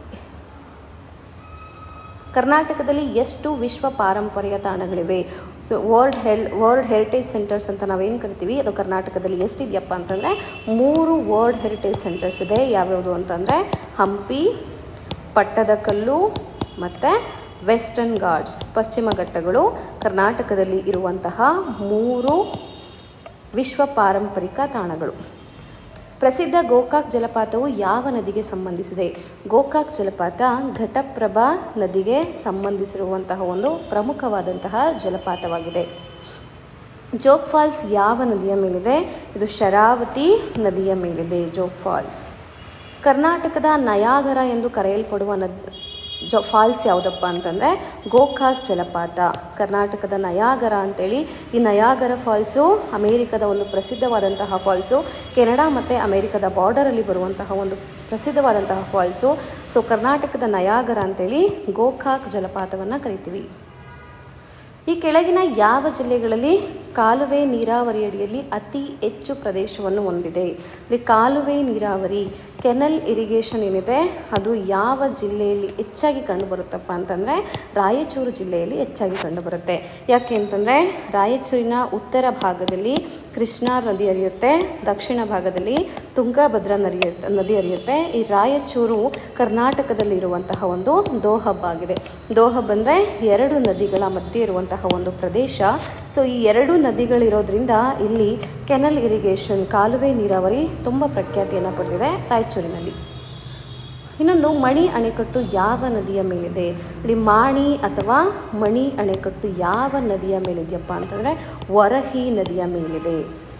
ಕರ್ನಾಟಕದಲ್ಲಿ ಎಷ್ಟು ವಿಶ್ವ ಪಾರಂಪರ್ಯ ತಾಣಗಳಿವೆ so world hell world heritage centres ಅಂತ ನಾವೇನು ಕರಿತೀವಿ ಅದು ಕರ್ನಾಟಕದಲ್ಲಿ ಎಷ್ಟಿದೆಯಪ್ಪ ಅಂತಂದರೆ ಮೂರು ವರ್ಲ್ಡ್ ಹೆರಿಟೇಜ್ ಸೆಂಟರ್ಸ್ ಇದೆ ಯಾವ್ಯಾವುದು ಅಂತಂದರೆ ಹಂಪಿ ಪಟ್ಟದಕಲ್ಲು ಮತ್ತು ವೆಸ್ಟರ್ನ್ ಘಾಟ್ಸ್ ಪಶ್ಚಿಮ ಘಟ್ಟಗಳು ಕರ್ನಾಟಕದಲ್ಲಿ ಇರುವಂತಹ ಮೂರು ವಿಶ್ವ ಪಾರಂಪರಿಕ ತಾಣಗಳು ಪ್ರಸಿದ್ಧ ಗೋಕಾಕ್ ಜಲಪಾತವು ಯಾವ ನದಿಗೆ ಸಂಬಂಧಿಸಿದೆ ಗೋಕಾಕ್ ಜಲಪಾತ ಘಟಪ್ರಭಾ ನದಿಗೆ ಸಂಬಂಧಿಸಿರುವಂತಹ ಒಂದು ಪ್ರಮುಖವಾದಂತಹ ಜಲಪಾತವಾಗಿದೆ ಜೋಗ್ ಫಾಲ್ಸ್ ಯಾವ ನದಿಯ ಮೇಲಿದೆ ಇದು ಶರಾವತಿ ನದಿಯ ಮೇಲಿದೆ ಜೋಗ್ ಫಾಲ್ಸ್ ಕರ್ನಾಟಕದ ನಯಾಗರ ಎಂದು ಕರೆಯಲ್ಪಡುವ ನದ್ ಜ ಫಾಲ್ಸ್ ಯಾವುದಪ್ಪ ಅಂತಂದರೆ ಗೋಕಾಕ್ ಜಲಪಾತ ಕರ್ನಾಟಕದ ನಯಾಗರ ಅಂತೇಳಿ ಈ ನಯಾಗರ ಫಾಲ್ಸು ಅಮೇರಿಕದ ಒಂದು ಪ್ರಸಿದ್ಧವಾದಂತಹ ಫಾಲ್ಸು ಕೆನಡಾ ಮತ್ತು ಅಮೇರಿಕದ ಬಾರ್ಡರಲ್ಲಿ ಬರುವಂತಹ ಒಂದು ಪ್ರಸಿದ್ಧವಾದಂತಹ ಫಾಲ್ಸು ಸೊ ಕರ್ನಾಟಕದ ನಯಾಗರ ಅಂತೇಳಿ ಗೋಕಾಕ್ ಜಲಪಾತವನ್ನು ಕರಿತೀವಿ ಈ ಕೆಳಗಿನ ಯಾವ ಜಿಲ್ಲೆಗಳಲ್ಲಿ ಕಾಲುವೆ ನೀರಾವರಿಯಡಿಯಲ್ಲಿ ಅತಿ ಹೆಚ್ಚು ಪ್ರದೇಶವನ್ನು ಹೊಂದಿದೆ ಇಲ್ಲಿ ಕಾಲುವೆ ನೀರಾವರಿ ಕೆನಲ್ ಇರಿಗೇಷನ್ ಏನಿದೆ ಅದು ಯಾವ ಜಿಲ್ಲೆಯಲ್ಲಿ ಹೆಚ್ಚಾಗಿ ಕಂಡುಬರುತ್ತಪ್ಪ ಅಂತಂದರೆ ರಾಯಚೂರು ಜಿಲ್ಲೆಯಲ್ಲಿ ಹೆಚ್ಚಾಗಿ ಕಂಡುಬರುತ್ತೆ ಯಾಕೆ ಅಂತಂದರೆ ರಾಯಚೂರಿನ ಉತ್ತರ ಭಾಗದಲ್ಲಿ ಕೃಷ್ಣಾ ನದಿ ಹರಿಯುತ್ತೆ ದಕ್ಷಿಣ ಭಾಗದಲ್ಲಿ ತುಂಗಭದ್ರಾ ನದಿ ನದಿ ಹರಿಯುತ್ತೆ ಈ ರಾಯಚೂರು ಕರ್ನಾಟಕದಲ್ಲಿರುವಂತಹ ಒಂದು ದೋಹಬ್ ಆಗಿದೆ ದೋಹಬ್ ಅಂದರೆ ಎರಡು ನದಿಗಳ ಮಧ್ಯೆ ಇರುವಂತಹ ಒಂದು ಪ್ರದೇಶ ಸೊ ಈ ಎರಡು ನದಿಗಳಿರೋದ್ರಿಂದ ಇಲ್ಲಿ ಕೆನಲ್ ಇರಿಗೇಷನ್ ಕಾಲುವೆ ನೀರಾವರಿ ತುಂಬ ಪ್ರಖ್ಯಾತಿಯನ್ನು ಪಡೆದಿದೆ ರಾಯಚೂರಿನಲ್ಲಿ ಇನ್ನೊಂದು ಮಣಿ ಅಣೆಕಟ್ಟು ಯಾವ ನದಿಯ ಮೇಲಿದೆ ಇಲ್ಲಿ ಮಾಣಿ ಅಥವಾ ಮಣಿ ಅಣೆಕಟ್ಟು ಯಾವ ನದಿಯ ಮೇಲಿದೆಯಪ್ಪ ಅಂತಂದರೆ ವರಹಿ ನದಿಯ ಮೇಲಿದೆ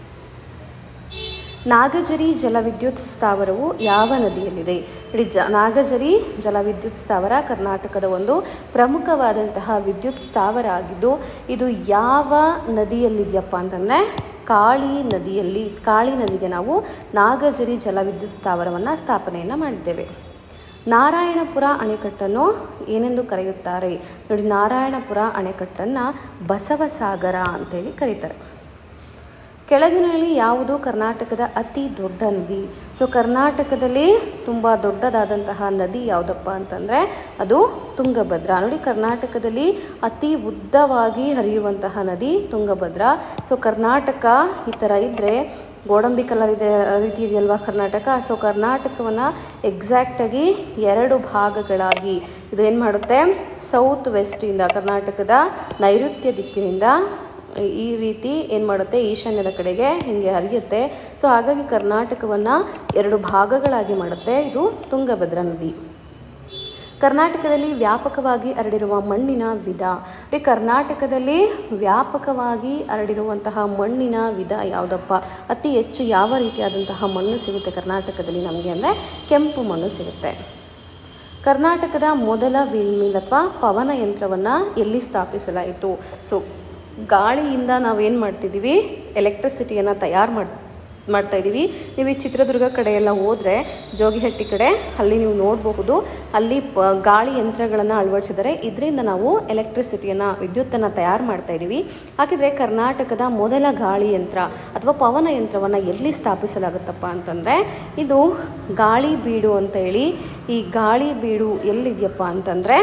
ನಾಗಜರಿ ಜಲವಿದ್ಯುತ್ ಸ್ಥಾವರವು ಯಾವ ನದಿಯಲ್ಲಿದೆ ಇಡೀ ಜ ನಾಗಜರಿ ಜಲವಿದ್ಯುತ್ ಸ್ಥಾವರ ಕರ್ನಾಟಕದ ಒಂದು ಪ್ರಮುಖವಾದಂತಹ ವಿದ್ಯುತ್ ಸ್ಥಾವರ ಆಗಿದ್ದು ಇದು ಯಾವ ನದಿಯಲ್ಲಿದೆಯಪ್ಪ ಅಂತಂದರೆ ಕಾಳಿ ನದಿಯಲ್ಲಿ ಕಾಳಿ ನದಿಗೆ ನಾವು ನಾಗಜರಿ ಜಲವಿದ್ಯುತ್ ಸ್ಥಾವರವನ್ನು ಸ್ಥಾಪನೆಯನ್ನು ಮಾಡಿದ್ದೇವೆ ನಾರಾಯಣಪುರ ಅಣೆಕಟ್ಟನ್ನು ಏನೆಂದು ಕರೆಯುತ್ತಾರೆ ನೋಡಿ ನಾರಾಯಣಪುರ ಅಣೆಕಟ್ಟನ್ನು ಬಸವಸಾಗರ ಅಂತೇಳಿ ಕರೀತಾರೆ ಕೆಳಗಿನಲ್ಲಿ ಯಾವುದು ಕರ್ನಾಟಕದ ಅತಿ ದೊಡ್ಡ ನದಿ ಸೊ ಕರ್ನಾಟಕದಲ್ಲಿ ತುಂಬ ದೊಡ್ಡದಾದಂತಹ ನದಿ ಯಾವುದಪ್ಪ ಅಂತಂದರೆ ಅದು ತುಂಗಭದ್ರಾ ನೋಡಿ ಕರ್ನಾಟಕದಲ್ಲಿ ಅತಿ ಉದ್ದವಾಗಿ ಹರಿಯುವಂತಹ ನದಿ ತುಂಗಭದ್ರಾ ಸೊ ಕರ್ನಾಟಕ ಈ ಥರ ಇದ್ದರೆ ಗೋಡಂಬಿ ಕಲರ್ ಇದೆ ರೀತಿ ಇದೆಯಲ್ವಾ ಕರ್ನಾಟಕ ಸೊ ಕರ್ನಾಟಕವನ್ನು ಎಕ್ಸಾಕ್ಟಾಗಿ ಎರಡು ಭಾಗಗಳಾಗಿ ಇದೇನು ಮಾಡುತ್ತೆ ಸೌತ್ ವೆಸ್ಟಿಂದ ಕರ್ನಾಟಕದ ನೈಋತ್ಯ ದಿಕ್ಕಿನಿಂದ ಈ ರೀತಿ ಏನು ಮಾಡುತ್ತೆ ಈಶಾನ್ಯದ ಕಡೆಗೆ ಹಿಂಗೆ ಹರಿಯುತ್ತೆ ಸೊ ಹಾಗಾಗಿ ಕರ್ನಾಟಕವನ್ನು ಎರಡು ಭಾಗಗಳಾಗಿ ಮಾಡುತ್ತೆ ಇದು ತುಂಗಭದ್ರಾ ನದಿ ಕರ್ನಾಟಕದಲ್ಲಿ ವ್ಯಾಪಕವಾಗಿ ಹರಡಿರುವ ಮಣ್ಣಿನ ವಿಧ ಈ ಕರ್ನಾಟಕದಲ್ಲಿ ವ್ಯಾಪಕವಾಗಿ ಹರಡಿರುವಂತಹ ಮಣ್ಣಿನ ವಿಧ ಯಾವುದಪ್ಪ ಅತಿ ಹೆಚ್ಚು ಯಾವ ರೀತಿಯಾದಂತಹ ಮಣ್ಣು ಸಿಗುತ್ತೆ ಕರ್ನಾಟಕದಲ್ಲಿ ನಮಗೆ ಅಂದರೆ ಕೆಂಪು ಮಣ್ಣು ಸಿಗುತ್ತೆ ಕರ್ನಾಟಕದ ಮೊದಲ ವಿಲ್ಮಿಲ್ ಅಥವಾ ಪವನ ಯಂತ್ರವನ್ನು ಎಲ್ಲಿ ಸ್ಥಾಪಿಸಲಾಯಿತು ಸೊ ಗಾಳಿಯಿಂದ ನಾವೇನು ಮಾಡ್ತಿದ್ದೀವಿ ಎಲೆಕ್ಟ್ರಿಸಿಟಿಯನ್ನು ತಯಾರು ಮಾಡಿ ಮಾಡ್ತಾ ಇದ್ದೀವಿ ನೀವು ಈ ಚಿತ್ರದುರ್ಗ ಕಡೆ ಎಲ್ಲ ಹೋದರೆ ಜೋಗಿಹಟ್ಟಿ ಕಡೆ ಅಲ್ಲಿ ನೀವು ನೋಡಬಹುದು ಅಲ್ಲಿ ಪ ಗಾಳಿ ಯಂತ್ರಗಳನ್ನು ಅಳವಡಿಸಿದರೆ ಇದರಿಂದ ನಾವು ಎಲೆಕ್ಟ್ರಿಸಿಟಿಯನ್ನು ವಿದ್ಯುತ್ತನ್ನು ತಯಾರು ಮಾಡ್ತಾ ಇದ್ದೀವಿ ಹಾಗಿದ್ರೆ ಕರ್ನಾಟಕದ ಮೊದಲ ಗಾಳಿ ಯಂತ್ರ ಅಥವಾ ಪವನ ಯಂತ್ರವನ್ನು ಎಲ್ಲಿ ಸ್ಥಾಪಿಸಲಾಗುತ್ತಪ್ಪ ಅಂತಂದರೆ ಇದು ಗಾಳಿ ಬೀಡು ಅಂತ ಹೇಳಿ ಈ ಗಾಳಿ ಬೀಡು ಎಲ್ಲಿದೆಯಪ್ಪ ಅಂತಂದರೆ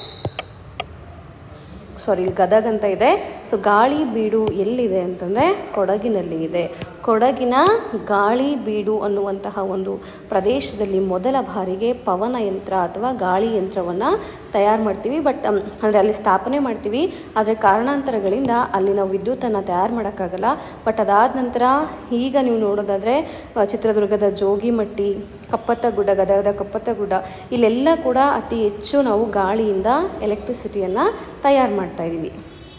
ಸಾರಿ ಇಲ್ಲಿ ಗದಗ ಅಂತ ಇದೆ ಸೊ ಗಾಳಿ ಬೀಡು ಎಲ್ಲಿದೆ ಅಂತಂದರೆ ಕೊಡಗಿನಲ್ಲಿ ಇದೆ ಕೊಡಗಿನ ಗಾಳಿ ಬೀಡು ಅನ್ನುವಂತಹ ಒಂದು ಪ್ರದೇಶದಲ್ಲಿ ಮೊದಲ ಬಾರಿಗೆ ಪವನ ಯಂತ್ರ ಅಥವಾ ಗಾಳಿ ಯಂತ್ರವನ್ನು ತಯಾರು ಮಾಡ್ತೀವಿ ಬಟ್ ಅಂದರೆ ಅಲ್ಲಿ ಸ್ಥಾಪನೆ ಮಾಡ್ತೀವಿ ಆದರೆ ಕಾರಣಾಂತರಗಳಿಂದ ಅಲ್ಲಿ ನಾವು ವಿದ್ಯುತ್ತನ್ನು ತಯಾರು ಮಾಡೋಕ್ಕಾಗಲ್ಲ ಬಟ್ ಅದಾದ ನಂತರ ಈಗ ನೀವು ನೋಡೋದಾದರೆ ಆ, ಚಿತ್ರದುರ್ಗದ ಜೋಗಿಮಟ್ಟಿ ಕಪ್ಪತ್ತಗುಡ್ಡ ಗದಗದ ಕಪ್ಪತ್ತಗುಡ್ಡ ಇಲ್ಲೆಲ್ಲ ಕೂಡ ಅತಿ ಹೆಚ್ಚು ನಾವು ಗಾಳಿಯಿಂದ ಎಲೆಕ್ಟ್ರಿಸಿಟಿಯನ್ನು ತಯಾರು ಮಾಡ್ತಾ ಇದ್ದೀವಿ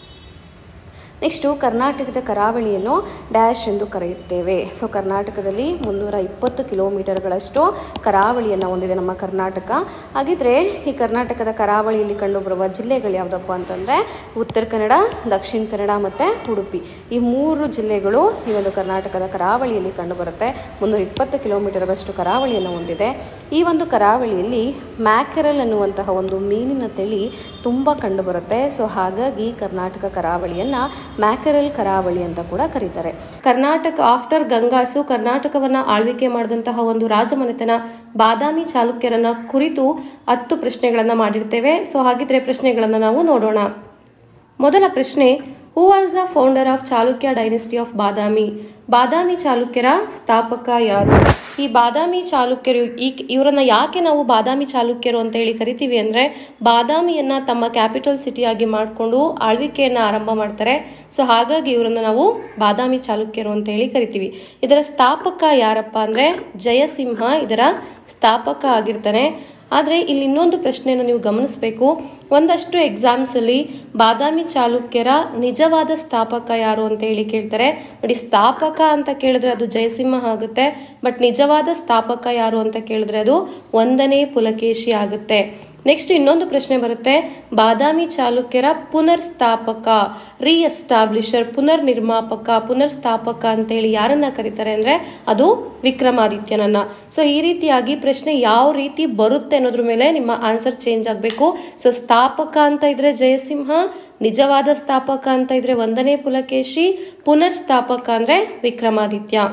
ನೆಕ್ಸ್ಟು ಕರ್ನಾಟಕದ ಕರಾವಳಿಯನ್ನು ಡ್ಯಾಶ್ ಎಂದು ಕರೆಯುತ್ತೇವೆ ಸೊ ಕರ್ನಾಟಕದಲ್ಲಿ ಮುನ್ನೂರ ಇಪ್ಪತ್ತು ಕಿಲೋಮೀಟರ್ಗಳಷ್ಟು ಕರಾವಳಿಯನ್ನು ಹೊಂದಿದೆ ನಮ್ಮ ಕರ್ನಾಟಕ ಹಾಗಿದ್ರೆ ಈ ಕರ್ನಾಟಕದ ಕರಾವಳಿಯಲ್ಲಿ ಕಂಡುಬರುವ ಜಿಲ್ಲೆಗಳು ಯಾವುದಪ್ಪ ಅಂತಂದರೆ ಉತ್ತರ ಕನ್ನಡ ದಕ್ಷಿಣ ಕನ್ನಡ ಮತ್ತು ಉಡುಪಿ ಈ ಮೂರು ಜಿಲ್ಲೆಗಳು ಈ ಒಂದು ಕರ್ನಾಟಕದ ಕರಾವಳಿಯಲ್ಲಿ ಕಂಡುಬರುತ್ತೆ ಮುನ್ನೂರ ಇಪ್ಪತ್ತು ಕಿಲೋಮೀಟರ್ಗಳಷ್ಟು ಕರಾವಳಿಯನ್ನು ಹೊಂದಿದೆ ಈ ಒಂದು ಕರಾವಳಿಯಲ್ಲಿ ಮ್ಯಾಕೆರಲ್ ಅನ್ನುವಂತಹ ಒಂದು ಮೀನಿನ ತಳಿ ತುಂಬ ಕಂಡುಬರುತ್ತೆ ಸೊ ಹಾಗಾಗಿ ಕರ್ನಾಟಕ ಕರಾವಳಿಯನ್ನು ಮ್ಯಾಕೆರಲ್ ಕರಾವಳಿ ಅಂತ ಕೂಡ ಕರೀತಾರೆ ಕರ್ನಾಟಕ ಆಫ್ಟರ್ ಗಂಗಾಸು ಕರ್ನಾಟಕವನ್ನ ಆಳ್ವಿಕೆ ಮಾಡಿದಂತಹ ಒಂದು ರಾಜಮನೆತನ ಬಾದಾಮಿ ಚಾಲುಕ್ಯರನ್ನ ಕುರಿತು ಹತ್ತು ಪ್ರಶ್ನೆಗಳನ್ನ ಮಾಡಿರ್ತೇವೆ ಸೊ ಹಾಗಿದ್ರೆ ಪ್ರಶ್ನೆಗಳನ್ನ ನಾವು ನೋಡೋಣ ಮೊದಲ ಪ್ರಶ್ನೆ who was the founder of Chalukya dynasty of Badami Badami ಚಾಲುಕ್ಯರ ಸ್ಥಾಪಕ ಯಾರು ಈ ಬಾದಾಮಿ ಚಾಲುಕ್ಯರು ಈ ಇವರನ್ನ ಯಾಕೆ ನಾವು ಬಾದಾಮಿ ಚಾಲುಕ್ಯರು ಅಂತ ಹೇಳಿ ಕರಿತೀವಿ ಅಂದ್ರೆ ಬಾದಾಮಿಯನ್ನ ತಮ್ಮ ಕ್ಯಾಪಿಟಲ್ ಸಿಟಿಯಾಗಿ ಮಾಡಿಕೊಂಡು ಆಳ್ವಿಕೆಯನ್ನ ಆರಂಭ ಮಾಡ್ತಾರೆ ಸೊ ಹಾಗಾಗಿ ಇವರನ್ನ ನಾವು ಬಾದಾಮಿ ಚಾಲುಕ್ಯರು ಅಂತ ಹೇಳಿ ಕರಿತೀವಿ ಇದರ ಸ್ಥಾಪಕ ಯಾರಪ್ಪ ಅಂದ್ರೆ ಜಯಸಿಂಹ ಇದರ ಸ್ಥಾಪಕ ಆಗಿರ್ತಾನೆ ಆದರೆ ಇಲ್ಲಿ ಇನ್ನೊಂದು ಪ್ರಶ್ನೆಯನ್ನು ನೀವು ಗಮನಿಸಬೇಕು ಒಂದಷ್ಟು ಎಕ್ಸಾಮ್ಸಲ್ಲಿ ಬಾದಾಮಿ ಚಾಲುಕ್ಯರ ನಿಜವಾದ ಸ್ಥಾಪಕ ಯಾರು ಅಂತ ಹೇಳಿ ಕೇಳ್ತಾರೆ ನೋಡಿ ಸ್ಥಾಪಕ ಅಂತ ಕೇಳಿದ್ರೆ ಅದು ಜಯಸಿಂಹ ಆಗುತ್ತೆ ಬಟ್ ನಿಜವಾದ ಸ್ಥಾಪಕ ಯಾರು ಅಂತ ಕೇಳಿದ್ರೆ ಅದು ಒಂದನೇ ಪುಲಕೇಶಿ ಆಗುತ್ತೆ ನೆಕ್ಸ್ಟ್ ಇನ್ನೊಂದು ಪ್ರಶ್ನೆ ಬರುತ್ತೆ ಬಾದಾಮಿ ಚಾಲುಕ್ಯರ ಪುನರ್ ಸ್ಥಾಪಕ ರೀ ಎಸ್ಟಾಬ್ಲಿಷರ್ ಪುನರ್ ನಿರ್ಮಾಪಕ ಪುನರ್ ಸ್ಥಾಪಕ ಅಂತೇಳಿ ಯಾರನ್ನ ಕರೀತಾರೆ ಅಂದ್ರೆ ಅದು ವಿಕ್ರಮಾದಿತ್ಯನನ್ನ ಸೊ ಈ ರೀತಿಯಾಗಿ ಪ್ರಶ್ನೆ ಯಾವ ರೀತಿ ಬರುತ್ತೆ ಅನ್ನೋದ್ರ ಮೇಲೆ ನಿಮ್ಮ ಆನ್ಸರ್ ಚೇಂಜ್ ಆಗಬೇಕು ಸೊ ಸ್ಥಾಪಕ ಅಂತ ಇದ್ರೆ ಜಯಸಿಂಹ ನಿಜವಾದ ಸ್ಥಾಪಕ ಅಂತ ಇದ್ರೆ ಒಂದನೇ ಪುಲಕೇಶಿ ಪುನರ್ ಸ್ಥಾಪಕ ಅಂದ್ರೆ ವಿಕ್ರಮಾದಿತ್ಯ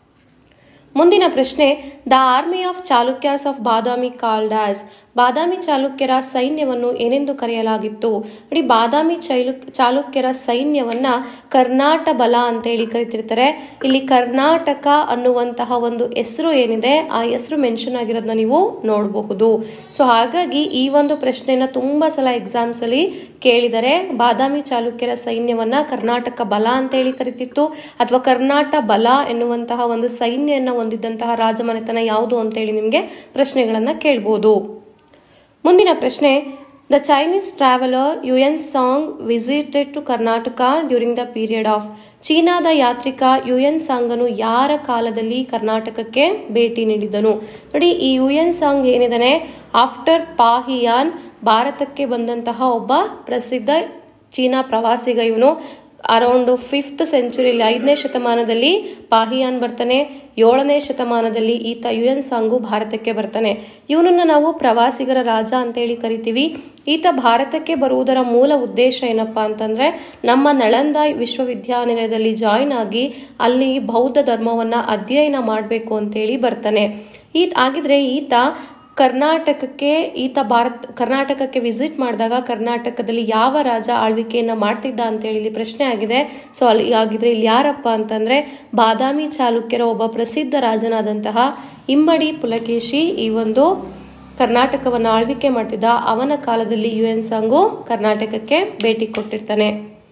ಮುಂದಿನ ಪ್ರಶ್ನೆ the army of Chalukyas of Badami called as Badami ಚಾಲುಕ್ಯರ ಸೈನ್ಯವನ್ನು ಏನೆಂದು ಕರೆಯಲಾಗಿತ್ತು ನೋಡಿ ಬಾದಾಮಿ ಚೈಲು ಚಾಲುಕ್ಯರ ಸೈನ್ಯವನ್ನ ಕರ್ನಾಟ ಬಲ ಅಂತ ಹೇಳಿ ಕರಿತಿರ್ತಾರೆ ಇಲ್ಲಿ ಕರ್ನಾಟಕ ಅನ್ನುವಂತಹ ಒಂದು ಹೆಸರು ಏನಿದೆ ಆ ಹೆಸರು ಮೆನ್ಷನ್ ಆಗಿರೋದನ್ನ ನೀವು ನೋಡಬಹುದು ಸೊ ಹಾಗಾಗಿ ಈ ಒಂದು ಪ್ರಶ್ನೆನ ತುಂಬಾ ಸಲ ಎಕ್ಸಾಮ್ಸ್ ಅಲ್ಲಿ ಕೇಳಿದರೆ ಬಾದಾಮಿ ಚಾಲುಕ್ಯರ ಸೈನ್ಯವನ್ನ ಕರ್ನಾಟಕ ಬಲ ಅಂತ ಹೇಳಿ ಕರಿತಿತ್ತು ಅಥವಾ ಕರ್ನಾಟ ಬಲ ಎನ್ನುವಂತಹ ಒಂದು ಸೈನ್ಯನ ಹೊಂದಿದ್ದಂತಹ ರಾಜಮನೆತನ ಯಾವುದು ಅಂತ ಹೇಳಿ ನಿಮಗೆ ಪ್ರಶ್ನೆಗಳನ್ನ ಕೇಳ್ಬೋದು ಮುಂದಿನ ಪ್ರಶ್ನೆ the Chinese traveller Hiuen Tsang visited to Karnataka during the period of ಚೀನಾದ ಯಾತ್ರಿಕ ಯು ಎನ್ ಸಾಂಗನು ಯಾರ ಕಾಲದಲ್ಲಿ ಕರ್ನಾಟಕಕ್ಕೆ ಭೇಟಿ ನೀಡಿದನು ನೋಡಿ ಈ ಯು ಎನ್ ಸಾಂಗ್ ಏನಿದಾನೆ ಆಫ್ಟರ್ ಪಾಹಿಯಾನ್ ಭಾರತಕ್ಕೆ ಬಂದಂತಹ ಒಬ್ಬ ಪ್ರಸಿದ್ಧ ಚೀನಾ ಪ್ರವಾಸಿಗ ಇವನು ಅರೌಂಡ್ ಫಿಫ್ತ್ ಸೆಂಚುರಿಯಲ್ಲಿ ಐದನೇ ಶತಮಾನದಲ್ಲಿ ಪಾಹಿಯಾನ್ ಬರ್ತಾನೆ ಏಳನೇ ಶತಮಾನದಲ್ಲಿ ಈತ ಯು ಎನ್ ಸಾಂಗು ಭಾರತಕ್ಕೆ ಬರ್ತಾನೆ ಇವನನ್ನ ನಾವು ಪ್ರವಾಸಿಗರ ರಾಜ ಅಂತೇಳಿ ಕರಿತೀವಿ ಈತ ಭಾರತಕ್ಕೆ ಬರುವುದರ ಮೂಲ ಉದ್ದೇಶ ಏನಪ್ಪಾ ಅಂತಂದ್ರೆ ನಮ್ಮ ನಳಂದ ವಿಶ್ವವಿದ್ಯಾನಿಲಯದಲ್ಲಿ ಜಾಯಿನ್ ಆಗಿ ಅಲ್ಲಿ ಬೌದ್ಧ ಧರ್ಮವನ್ನ ಅಧ್ಯಯನ ಮಾಡಬೇಕು ಅಂತೇಳಿ ಬರ್ತಾನೆ ಈತ ಆಗಿದ್ರೆ ಈತ ಕರ್ನಾಟಕಕ್ಕೆ ಈತ ಭಾರತ್ ಕರ್ನಾಟಕಕ್ಕೆ ವಿಸಿಟ್ ಮಾಡಿದಾಗ ಕರ್ನಾಟಕದಲ್ಲಿ ಯಾವ ರಾಜ ಆಳ್ವಿಕೆಯನ್ನ ಮಾಡ್ತಿದ್ದ ಅಂತೇಳಿ ಇಲ್ಲಿ ಪ್ರಶ್ನೆ ಆಗಿದೆ ಸೊ ಅಲ್ಲಿ ಆಗಿದ್ರೆ ಇಲ್ಲಿ ಯಾರಪ್ಪ ಅಂತಂದ್ರೆ ಬಾದಾಮಿ ಚಾಲುಕ್ಯರ ಒಬ್ಬ ಪ್ರಸಿದ್ಧ ರಾಜನಾದಂತಹ ಇಮ್ಮಡಿ ಪುಲಕೇಶಿ ಈ ಒಂದು ಕರ್ನಾಟಕವನ್ನು ಆಳ್ವಿಕೆ ಮಾಡ್ತಿದ್ದ ಅವನ ಕಾಲದಲ್ಲಿ ಯು ಎನ್ ಸಾಂಗು ಕರ್ನಾಟಕಕ್ಕೆ ಭೇಟಿ ಕೊಟ್ಟಿರ್ತಾನೆ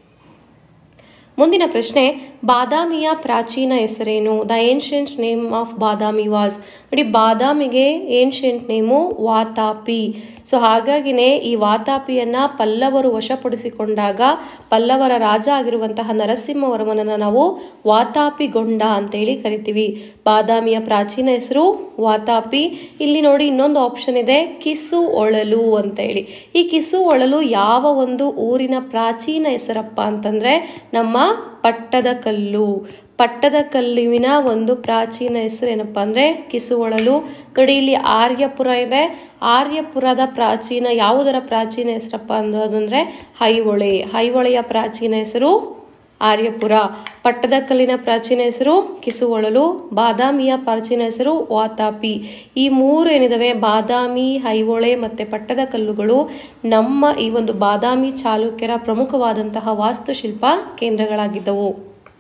ಮುಂದಿನ ಪ್ರಶ್ನೆ ಬಾದಾಮಿಯ ಪ್ರಾಚೀನ ಹೆಸರೇನು the ancient name of Badami was ನೋಡಿ ಬಾದಾಮಿಗೆ ಏನ್ಷಿಯಂಟ್ ನೇಮು ವಾತಾಪಿ ಸೊ ಹಾಗಾಗಿನೇ ಈ ವಾತಾಪಿಯನ್ನ ಪಲ್ಲವರು ವಶಪಡಿಸಿಕೊಂಡಾಗ ಪಲ್ಲವರ ರಾಜ ಆಗಿರುವಂತಹ ನರಸಿಂಹವರ್ಮನನ್ನ ನಾವು ವಾತಾಪಿಗೊಂಡ ಅಂತೇಳಿ ಕರಿತೀವಿ ಬಾದಾಮಿಯ ಪ್ರಾಚೀನ ಹೆಸರು ವಾತಾಪಿ ಇಲ್ಲಿ ನೋಡಿ ಇನ್ನೊಂದು ಆಪ್ಷನ್ ಇದೆ ಕಿಸು ಒಳಲು ಅಂತ ಹೇಳಿ ಈ ಕಿಸು ಒಳಲು ಯಾವ ಒಂದು ಊರಿನ ಪ್ರಾಚೀನ ಹೆಸರಪ್ಪ ಅಂತಂದ್ರೆ ನಮ್ಮ ಪಟ್ಟದ ಕಲ್ಲು ಪಟ್ಟದ ಕಲ್ಲುವಿನ ಒಂದು ಪ್ರಾಚೀನ ಹೆಸರು ಏನಪ್ಪಾ ಅಂದ್ರೆ ಕಿಸುವಳಲು ನೋಡಿ ಇಲ್ಲಿ ಆರ್ಯಪುರ ಇದೆ ಆರ್ಯಪುರದ ಪ್ರಾಚೀನ ಯಾವುದರ ಪ್ರಾಚೀನ ಹೆಸರಪ್ಪ ಅನ್ನೋದಂದ್ರೆ ಹೈಹೊಳೆ ಹೈಹೊಳೆಯ ಪ್ರಾಚೀನ ಹೆಸರು ಆರ್ಯಪುರ ಪಟ್ಟದಕಲ್ಲಿನ ಪ್ರಾಚೀನ ಹೆಸರು ಕಿಸುವಳಲು ಬಾದಾಮಿಯ ಪ್ರಾಚೀನ ಹೆಸರು ವಾತಾಪಿ ಈ ಮೂರು ಏನಿದಾವೆ ಬಾದಾಮಿ ಐಹೊಳೆ ಮತ್ತೆ ಪಟ್ಟದಕಲ್ಲುಗಳು ನಮ್ಮ ಈ ಒಂದು ಬಾದಾಮಿ ಚಾಲುಕ್ಯರ ಪ್ರಮುಖವಾದಂತಹ ವಾಸ್ತುಶಿಲ್ಪ ಕೇಂದ್ರಗಳಾಗಿದ್ದವು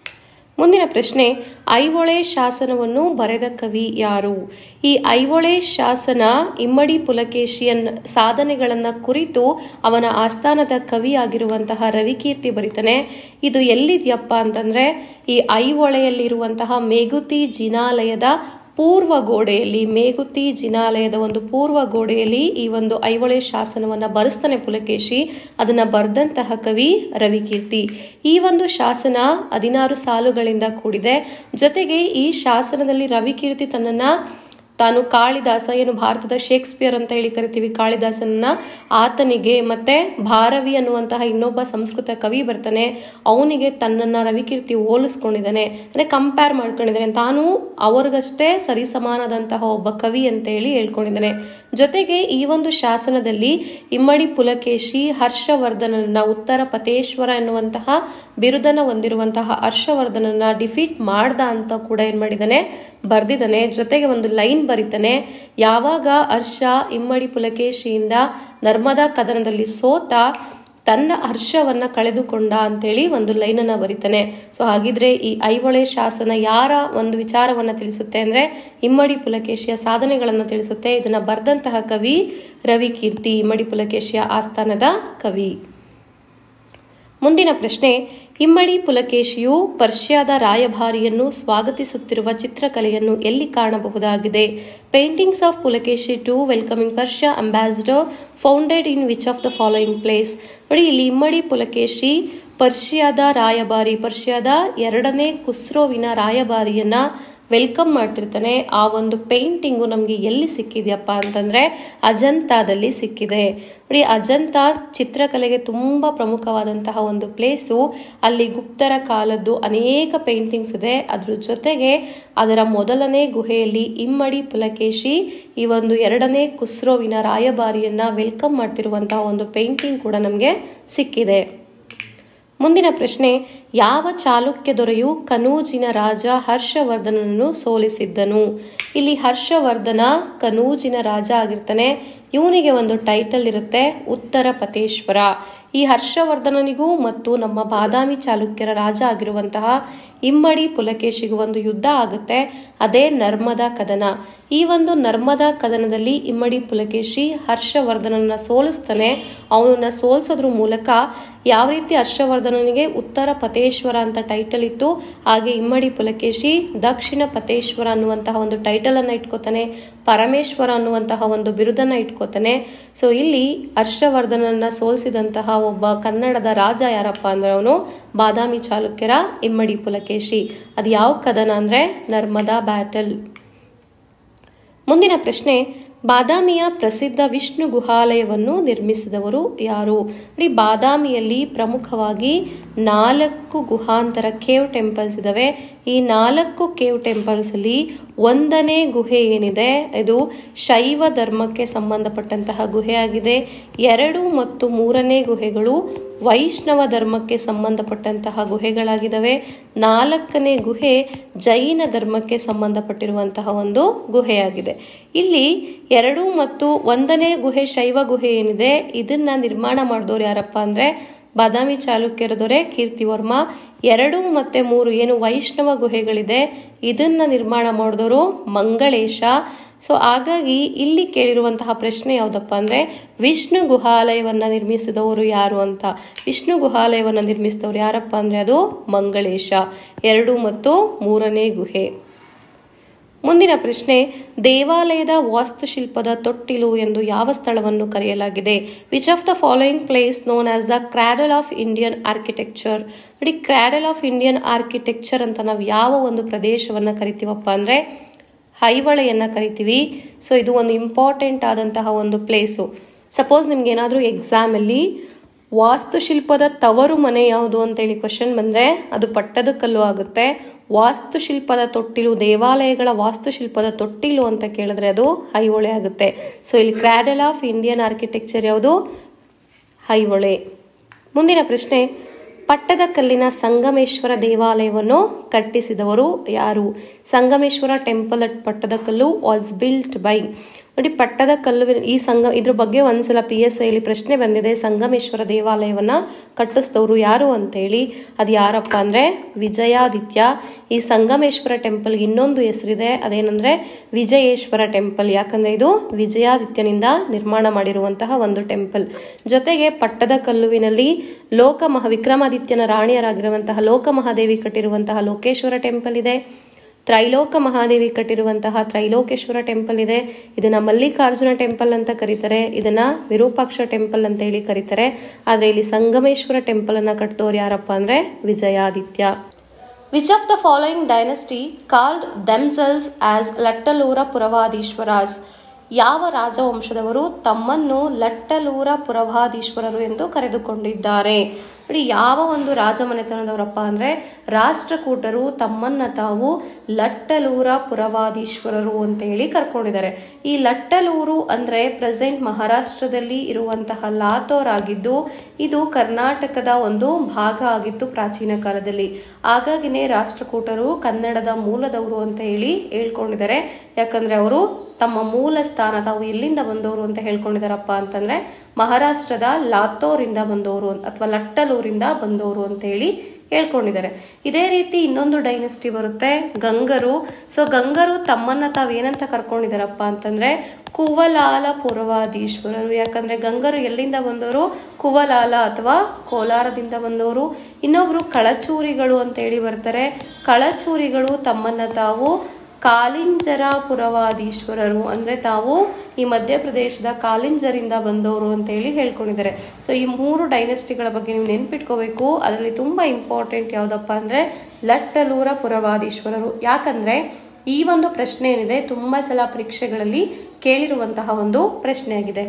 ಮುಂದಿನ ಪ್ರಶ್ನೆ ಐಹೊಳೆ ಶಾಸನವನ್ನು ಬರೆದ ಕವಿ ಯಾರು ಈ ಐಹೊಳೆ ಶಾಸನ ಇಮ್ಮಡಿ ಪುಲಕೇಶಿಯನ್ ಸಾಧನೆಗಳನ್ನ ಕುರಿತು ಅವನ ಆಸ್ಥಾನದ ಕವಿ ಆಗಿರುವಂತಹ ರವಿಕೀರ್ತಿ ಬರೀತಾನೆ ಇದು ಎಲ್ಲಿದೆಯಪ್ಪ ಅಂತಂದ್ರೆ ಈ ಐಹೊಳೆಯಲ್ಲಿರುವಂತಹ ಮೇಗುತಿ ಜಿನಾಲಯದ ಪೂರ್ವ ಗೋಡೆಯಲ್ಲಿ ಮೇಗುತಿ ಜಿನಾಲಯದ ಒಂದು ಪೂರ್ವ ಗೋಡೆಯಲ್ಲಿ ಈ ಒಂದು ಐಹೊಳೆ ಶಾಸನವನ್ನ ಬರೆಸ್ತಾನೆ ಪುಲಕೇಶಿ ಅದನ್ನ ಬರೆದಂತಹ ಕವಿ ರವಿಕೀರ್ತಿ ಈ ಒಂದು ಶಾಸನ ಹದಿನಾರು ಸಾಲುಗಳಿಂದ ಕೂಡಿದೆ ಜೊತೆಗೆ ಈ ಶಾಸನದಲ್ಲಿ ರವಿಕೀರ್ತಿ ತನ್ನನ್ನ ತಾನು ಕಾಳಿದಾಸ ಏನು ಭಾರತದ ಶೇಕ್ಸ್ಪಿಯರ್ ಅಂತ ಹೇಳಿ ಕರಿತೀವಿ ಕಾಳಿದಾಸನನ್ನ ಆತನಿಗೆ ಮತ್ತೆ ಭಾರವಿ ಅನ್ನುವಂತಹ ಇನ್ನೊಬ್ಬ ಸಂಸ್ಕೃತ ಕವಿ ಬರ್ತಾನೆ ಅವನಿಗೆ ತನ್ನನ್ನ ರವಿಕೀರ್ತಿ ಹೋಲಿಸ್ಕೊಂಡಿದ್ದಾನೆ ಅಂದ್ರೆ ಕಂಪೇರ್ ಮಾಡ್ಕೊಂಡಿದ್ದಾನೆ ತಾನು ಅವ್ರಿಗಷ್ಟೇ ಸರಿಸಮಾನದಂತಹ ಒಬ್ಬ ಕವಿ ಅಂತ ಹೇಳಿ ಹೇಳ್ಕೊಂಡಿದ್ದಾನೆ ಜೊತೆಗೆ ಈ ಒಂದು ಶಾಸನದಲ್ಲಿ ಇಮ್ಮಡಿ ಪುಲಕೇಶಿ ಹರ್ಷವರ್ಧನನ್ನ ಉತ್ತರ ಪತೇಶ್ವರ ಎನ್ನುವಂತಹ ಬಿರುದನ ಹೊಂದಿರುವಂತಹ ಹರ್ಷವರ್ಧನನ್ನ ಡಿಫೀಟ್ ಮಾಡ್ದ ಅಂತ ಕೂಡ ಏನ್ ಮಾಡಿದ್ದಾನೆ ಬರ್ದಿದ್ದಾನೆ ಜೊತೆಗೆ ಒಂದು ಲೈನ್ ಬರೀತಾನೆ ಯಾವಾಗ ಹರ್ಷ ಇಮ್ಮಡಿ ಪುಲಕೇಶಿಯಿಂದ ನರ್ಮದಾ ಕದನದಲ್ಲಿ ಸೋತ ತನ್ನ ಹರ್ಷವನ್ನ ಕಳೆದುಕೊಂಡ ಅಂತೇಳಿ ಒಂದು ಲೈನನ್ನ ಬರೀತಾನೆ ಸೊ ಹಾಗಿದ್ರೆ ಈ ಐಹೊಳೆ ಶಾಸನ ಯಾರ ಒಂದು ವಿಚಾರವನ್ನ ತಿಳಿಸುತ್ತೆ ಅಂದ್ರೆ ಇಮ್ಮಡಿ ಪುಲಕೇಶಿಯ ಸಾಧನೆಗಳನ್ನ ತಿಳಿಸುತ್ತೆ ಇದನ್ನ ಬರೆದಂತಹ ಕವಿ ರವಿಕೀರ್ತಿ ಇಮ್ಮಡಿ ಪುಲಕೇಶಿಯ ಆಸ್ಥಾನದ ಕವಿ ಮುಂದಿನ ಪ್ರಶ್ನೆ ಇಮ್ಮಡಿ ಪುಲಕೇಶಿಯು ಪರ್ಷಿಯಾದ ರಾಯಭಾರಿಯನ್ನು ಸ್ವಾಗತಿಸುತ್ತಿರುವ ಚಿತ್ರಕಲೆಯನ್ನು ಎಲ್ಲಿ ಕಾಣಬಹುದಾಗಿದೆ paintings of Pulakeshi two welcoming Persia ambassador founded in which of the following place ನೋಡಿ ಇಲ್ಲಿ ಇಮ್ಮಡಿ ಪುಲಕೇಶಿ ಪರ್ಷಿಯಾದ ರಾಯಭಾರಿ ಪರ್ಷಿಯಾದ ಎರಡನೇ ಕುಸ್ರೋವಿನ ರಾಯಭಾರಿಯನ್ನ ವೆಲ್ಕಮ್ ಮಾಡ್ತಿರ್ತಾನೆ ಆ ಒಂದು ಪೇಂಟಿಂಗು ನಮಗೆ ಎಲ್ಲಿ ಸಿಕ್ಕಿದೆಯಪ್ಪ ಅಂತಂದ್ರೆ ಅಜಂತಾದಲ್ಲಿ ಸಿಕ್ಕಿದೆ ನೋಡಿ ಅಜಂತ ಚಿತ್ರಕಲೆಗೆ ತುಂಬ ಪ್ರಮುಖವಾದಂತಹ ಒಂದು ಪ್ಲೇಸು ಅಲ್ಲಿ ಗುಪ್ತರ ಕಾಲದ್ದು ಅನೇಕ ಪೇಂಟಿಂಗ್ಸ್ ಇದೆ ಅದ್ರ ಜೊತೆಗೆ ಅದರ ಮೊದಲನೇ ಗುಹೆಯಲ್ಲಿ ಇಮ್ಮಡಿ ಪುಲಕೇಶಿ ಈ ಒಂದು ಎರಡನೇ ಕುಸ್ರೋವಿನ ರಾಯಭಾರಿಯನ್ನ ವೆಲ್ಕಮ್ ಮಾಡ್ತಿರುವಂತಹ ಒಂದು ಪೇಂಟಿಂಗ್ ಕೂಡ ನಮಗೆ ಸಿಕ್ಕಿದೆ ಮುಂದಿನ ಪ್ರಶ್ನೆ ಯಾವ ಚಾಲುಕ್ಯ ದೊರೆಯು ಕನೂಜಿನ ರಾಜ ಹರ್ಷವರ್ಧನನನ್ನು ಸೋಲಿಸಿದ್ದನು ಇಲ್ಲಿ ಹರ್ಷವರ್ಧನ ಕನೂಜಿನ ರಾಜ ಆಗಿರ್ತಾನೆ ಇವನಿಗೆ ಒಂದು ಟೈಟಲ್ ಇರುತ್ತೆ ಉತ್ತರ ಪತೇಶ್ವರ ಈ ಹರ್ಷವರ್ಧನನಿಗೂ ಮತ್ತು ನಮ್ಮ ಬಾದಾಮಿ ಚಾಲುಕ್ಯರ ರಾಜ ಆಗಿರುವಂತಹ ಇಮ್ಮಡಿ ಪುಲಕೇಶಿಗೂ ಒಂದು ಯುದ್ಧ ಆಗುತ್ತೆ ಅದೇ ನರ್ಮದಾ ಕದನ ಈ ಒಂದು ನರ್ಮದಾ ಕದನದಲ್ಲಿ ಇಮ್ಮಡಿ ಪುಲಕೇಶಿ ಹರ್ಷವರ್ಧನನ ಸೋಲಿಸ್ತಾನೆ ಅವನನ್ನ ಸೋಲಿಸೋದ್ರ ಮೂಲಕ ಯಾವ ರೀತಿ ಹರ್ಷವರ್ಧನನಿಗೆ ಉತ್ತರ ಪತೇಶ್ವರ ಅಂತ ಟೈಟಲ್ ಇತ್ತು ಹಾಗೆ ಇಮ್ಮಡಿ ಪುಲಕೇಶಿ ದಕ್ಷಿಣ ಪತೇಶ್ವರ ಅನ್ನುವಂತಹ ಒಂದು ಟೈಟಲ್ ಅನ್ನ ಇಟ್ಕೋತಾನೆ ಪರಮೇಶ್ವರ ಅನ್ನುವಂತಹ ಒಂದು ಬಿರುದನ್ನ ಇಟ್ಕೋತಾನೆ ಸೊ ಇಲ್ಲಿ ಹರ್ಷವರ್ಧನನ್ನ ಸೋಲಿಸಿದಂತಹ ಒಬ್ಬ ಕನ್ನಡದ ರಾಜ ಯಾರಪ್ಪ ಅಂದ್ರೆ ಅವನು ಬಾದಾಮಿ ಚಾಲುಕ್ಯರ ಇಮ್ಮಡಿ ಪುಲಕೇಶಿ ಅದು ಯಾವ ಕದನ ಅಂದ್ರೆ ನರ್ಮದಾ ಬ್ಯಾಟಲ್ ಮುಂದಿನ ಪ್ರಶ್ನೆ ಬಾದಾಮಿಯ ಪ್ರಸಿದ್ಧ ವಿಷ್ಣು ಗುಹಾಲಯವನ್ನು ನಿರ್ಮಿಸಿದವರು ಯಾರು ನೋಡಿ ಬಾದಾಮಿಯಲ್ಲಿ ಪ್ರಮುಖವಾಗಿ ನಾಲ್ಕು ಗುಹಾಂತರ ಕೇವ್ ಟೆಂಪಲ್ಸ್ ಇದಾವೆ ಈ ನಾಲ್ಕು ಕೇವ್ ಟೆಂಪಲ್ಸ್ ಅಲ್ಲಿ ಒಂದನೇ ಗುಹೆ ಏನಿದೆ ಇದು ಶೈವ ಧರ್ಮಕ್ಕೆ ಸಂಬಂಧಪಟ್ಟಂತಹ ಗುಹೆ ಆಗಿದೆ ಎರಡು ಮತ್ತು ಮೂರನೇ ಗುಹೆಗಳು ವೈಷ್ಣವ ಧರ್ಮಕ್ಕೆ ಸಂಬಂಧಪಟ್ಟಂತಹ ಗುಹೆಗಳಾಗಿದ್ದಾವೆ ನಾಲ್ಕನೇ ಗುಹೆ ಜೈನ ಧರ್ಮಕ್ಕೆ ಸಂಬಂಧಪಟ್ಟಿರುವಂತಹ ಒಂದು ಗುಹೆಯಾಗಿದೆ ಇಲ್ಲಿ ಎರಡು ಮತ್ತು ಒಂದನೇ ಗುಹೆ ಶೈವ ಗುಹೆ ಏನಿದೆ ಇದನ್ನ ನಿರ್ಮಾಣ ಮಾಡಿದವರು ಯಾರಪ್ಪ ಅಂದ್ರೆ ಬಾದಾಮಿ ಚಾಲುಕ್ಯರ ದೊರೆ ಕೀರ್ತಿವರ್ಮ ಎರಡು ಮತ್ತೆ ಮೂರು ಏನು ವೈಷ್ಣವ ಗುಹೆಗಳಿದೆ ಇದನ್ನ ನಿರ್ಮಾಣ ಮಾಡಿದವರು ಮಂಗಳೇಶ ಸೊ ಹಾಗಾಗಿ ಇಲ್ಲಿ ಕೇಳಿರುವಂತಹ ಪ್ರಶ್ನೆ ಯಾವುದಪ್ಪ ಅಂದ್ರೆ ವಿಷ್ಣು ಗುಹಾಲಯವನ್ನ ನಿರ್ಮಿಸಿದವರು ಯಾರು ಅಂತ ವಿಷ್ಣು ಗುಹಾಲಯವನ್ನ ನಿರ್ಮಿಸಿದವರು ಯಾರಪ್ಪ ಅಂದ್ರೆ ಅದು ಮಂಗಳೇಶ ಎರಡು ಮತ್ತು ಮೂರನೇ ಗುಹೆ ಮುಂದಿನ ಪ್ರಶ್ನೆ ದೇವಾಲಯದ ವಾಸ್ತುಶಿಲ್ಪದ ತೊಟ್ಟಿಲು ಎಂದು ಯಾವ ಸ್ಥಳವನ್ನು ಕರೆಯಲಾಗಿದೆ which of the following place known as the cradle of Indian architecture ನೋಡಿ ಕ್ರಾಡಲ್ ಆಫ್ ಇಂಡಿಯನ್ ಆರ್ಕಿಟೆಕ್ಚರ್ ಅಂತ ನಾವು ಯಾವ ಒಂದು ಪ್ರದೇಶವನ್ನ ಕರಿತೀವಪ್ಪ ಅಂದ್ರೆ ಐಹೊಳೆಯನ್ನ ಕರಿತೀವಿ ಸೊ ಇದು ಒಂದು ಇಂಪಾರ್ಟೆಂಟ್ ಆದಂತಹ ಒಂದು ಪ್ಲೇಸು ಸಪೋಸ್ ನಿಮ್ಗೆ ಏನಾದರೂ ಎಕ್ಸಾಮಲ್ಲಿ ವಾಸ್ತುಶಿಲ್ಪದ ತವರು ಮನೆ ಯಾವುದು ಅಂತೇಳಿ ಕ್ವಶನ್ ಬಂದರೆ ಅದು ಪಟ್ಟದಕಲ್ಲು ಆಗುತ್ತೆ ವಾಸ್ತುಶಿಲ್ಪದ ತೊಟ್ಟಿಲು ದೇವಾಲಯಗಳ ವಾಸ್ತುಶಿಲ್ಪದ ತೊಟ್ಟಿಲು ಅಂತ ಕೇಳಿದ್ರೆ ಅದು ಐಹೊಳೆ ಆಗುತ್ತೆ ಸೊ ಇಲ್ಲಿ ಕ್ರಾಡಲ್ ಆಫ್ ಇಂಡಿಯನ್ ಆರ್ಕಿಟೆಕ್ಚರ್ ಯಾವುದು ಐಹೊಳೆ ಮುಂದಿನ ಪ್ರಶ್ನೆ ಪಟ್ಟದಕಲ್ಲಿನ ಸಂಗಮೇಶ್ವರ ದೇವಾಲಯವನ್ನು ಕಟ್ಟಿಸಿದವರು ಯಾರು Sangameshwara temple at Pattadakallu was built by ನೋಡಿ ಪಟ್ಟದ ಕಲ್ಲು ಈ ಸಂಗ ಇದ್ರ ಬಗ್ಗೆ ಒಂದ್ಸಲ ಪಿ ಎಸ್ ಐಲಿ ಪ್ರಶ್ನೆ ಬಂದಿದೆ ಸಂಗಮೇಶ್ವರ ದೇವಾಲಯವನ್ನ ಕಟ್ಟಿಸಿದವರು ಯಾರು ಅಂತೇಳಿ ಅದು ಯಾರಪ್ಪ ಅಂದ್ರೆ ವಿಜಯಾದಿತ್ಯ ಈ ಸಂಗಮೇಶ್ವರ ಟೆಂಪಲ್ಗೆ ಇನ್ನೊಂದು ಹೆಸರಿದೆ ಅದೇನಂದ್ರೆ ವಿಜಯೇಶ್ವರ ಟೆಂಪಲ್ ಯಾಕಂದ್ರೆ ಇದು ವಿಜಯಾದಿತ್ಯನಿಂದ ನಿರ್ಮಾಣ ಮಾಡಿರುವಂತಹ ಒಂದು ಟೆಂಪಲ್ ಜೊತೆಗೆ ಪಟ್ಟದ ಕಲ್ಲುವಿನಲ್ಲಿ ಲೋಕ ಮಹ ವಿಕ್ರಮಾದಿತ್ಯನ ರಾಣಿಯರಾಗಿರುವಂತಹ ಲೋಕ ಮಹಾದೇವಿ ಕಟ್ಟಿರುವಂತಹ ಲೋಕೇಶ್ವರ ಟೆಂಪಲ್ ಇದೆ ತ್ರೈಲೋಕ ಮಹಾದೇವಿ ಕಟ್ಟಿರುವಂತಹ ತ್ರೈಲೋಕೇಶ್ವರ ಟೆಂಪಲ್ ಇದೆ ಇದನ್ನ ಮಲ್ಲಿಕಾರ್ಜುನ ಟೆಂಪಲ್ ಅಂತ ಕರೀತಾರೆ ಇದನ್ನ ವಿರೂಪಾಕ್ಷ ಟೆಂಪಲ್ ಅಂತ ಹೇಳಿ ಕರೀತಾರೆ ಆದ್ರೆ ಇಲ್ಲಿ ಸಂಗಮೇಶ್ವರ ಟೆಂಪಲ್ ಅನ್ನ ಕಟ್ಟಿದವ್ರು ಯಾರಪ್ಪ ಅಂದ್ರೆ Vijayaditya which of the following dynasty called themselves as Lattalura Puravadishwaras ಯಾವ ರಾಜವಂಶದವರು ತಮ್ಮನ್ನು ಲಟ್ಟಲೂರ ಪುರವಾದೀಶ್ವರರು ಎಂದು ಕರೆದುಕೊಂಡಿದ್ದಾರೆ ನೋಡಿ ಯಾವ ಒಂದು ರಾಜಮನೆತನದವರಪ್ಪ ಅಂದ್ರೆ ರಾಷ್ಟ್ರಕೂಟರು ತಮ್ಮನ್ನ ತಾವು ಲಟ್ಟಲೂರ ಪುರವಾದೀಶ್ವರರು ಅಂತ ಹೇಳಿ ಕರ್ಕೊಂಡಿದ್ದಾರೆ ಈ ಲಟ್ಟಲೂರು ಅಂದ್ರೆ ಪ್ರೆಸೆಂಟ್ ಮಹಾರಾಷ್ಟ್ರದಲ್ಲಿ ಇರುವಂತಹ ಲಾತೋರ್ ಆಗಿದ್ದು ಇದು ಕರ್ನಾಟಕದ ಒಂದು ಭಾಗ ಆಗಿತ್ತು ಪ್ರಾಚೀನ ಕಾಲದಲ್ಲಿ ಹಾಗಾಗಿನೇ ರಾಷ್ಟ್ರಕೂಟರು ಕನ್ನಡದ ಮೂಲದವರು ಅಂತ ಹೇಳಿ ಹೇಳ್ಕೊಂಡಿದ್ದಾರೆ ಯಾಕಂದ್ರೆ ಅವರು ತಮ್ಮ ಮೂಲ ಸ್ಥಾನ ತಾವು ಎಲ್ಲಿಂದ ಬಂದವರು ಅಂತ ಹೇಳ್ಕೊಂಡಿದಾರಪ್ಪ ಅಂತಂದ್ರೆ ಮಹಾರಾಷ್ಟ್ರದ ಲಾತೋರಿಂದ ಬಂದವರು ಅಥವಾ ಲಟ್ಟಲೂರಿಂದ ಬಂದವರು ಅಂತ ಹೇಳಿ ಹೇಳ್ಕೊಂಡಿದ್ದಾರೆ ಇದೇ ರೀತಿ ಇನ್ನೊಂದು ಡೈನೆಸ್ಟಿ ಬರುತ್ತೆ ಗಂಗರು ಸೊ ಗಂಗರು ತಮ್ಮನ್ನ ತಾವೇನಂತ ಕರ್ಕೊಂಡಿದಾರಪ್ಪ ಅಂತಂದ್ರೆ ಕುವಲಾಲ ಪುರವಾದೀಶ್ವರರು ಯಾಕಂದ್ರೆ ಗಂಗರು ಎಲ್ಲಿಂದ ಬಂದವರು ಕುವಲಾಲ ಅಥವಾ ಕೋಲಾರದಿಂದ ಬಂದವರು ಇನ್ನೊಬ್ರು ಕಳಚೂರಿಗಳು ಅಂತ ಹೇಳಿ ಬರ್ತಾರೆ ಕಳಚೂರಿಗಳು ತಮ್ಮನ್ನ ತಾವು ಕಾಲಿಂಜರ ಪುರವಾದೀಶ್ವರರು ಅಂದ್ರೆ ತಾವು ಈ ಮಧ್ಯಪ್ರದೇಶದ ಕಾಲಿಂಜರಿಂದ ಬಂದವರು ಅಂತ ಹೇಳಿ ಹೇಳ್ಕೊಂಡಿದ್ದಾರೆ ಸೊ ಈ ಮೂರು ಡೈನೆಸ್ಟಿಗಳ ಬಗ್ಗೆ ನೀವು ನೆನ್ಪಿಟ್ಕೋಬೇಕು ಅದರಲ್ಲಿ ತುಂಬಾ ಇಂಪಾರ್ಟೆಂಟ್ ಯಾವ್ದಪ್ಪ ಅಂದ್ರೆ ಲಟ್ಟಲೂರ ಪುರವಾದೀಶ್ವರರು ಯಾಕಂದ್ರೆ ಈ ಒಂದು ಪ್ರಶ್ನೆ ಏನಿದೆ ತುಂಬಾ ಸಲ ಪರೀಕ್ಷೆಗಳಲ್ಲಿ ಕೇಳಿರುವಂತಹ ಒಂದು ಪ್ರಶ್ನೆ ಆಗಿದೆ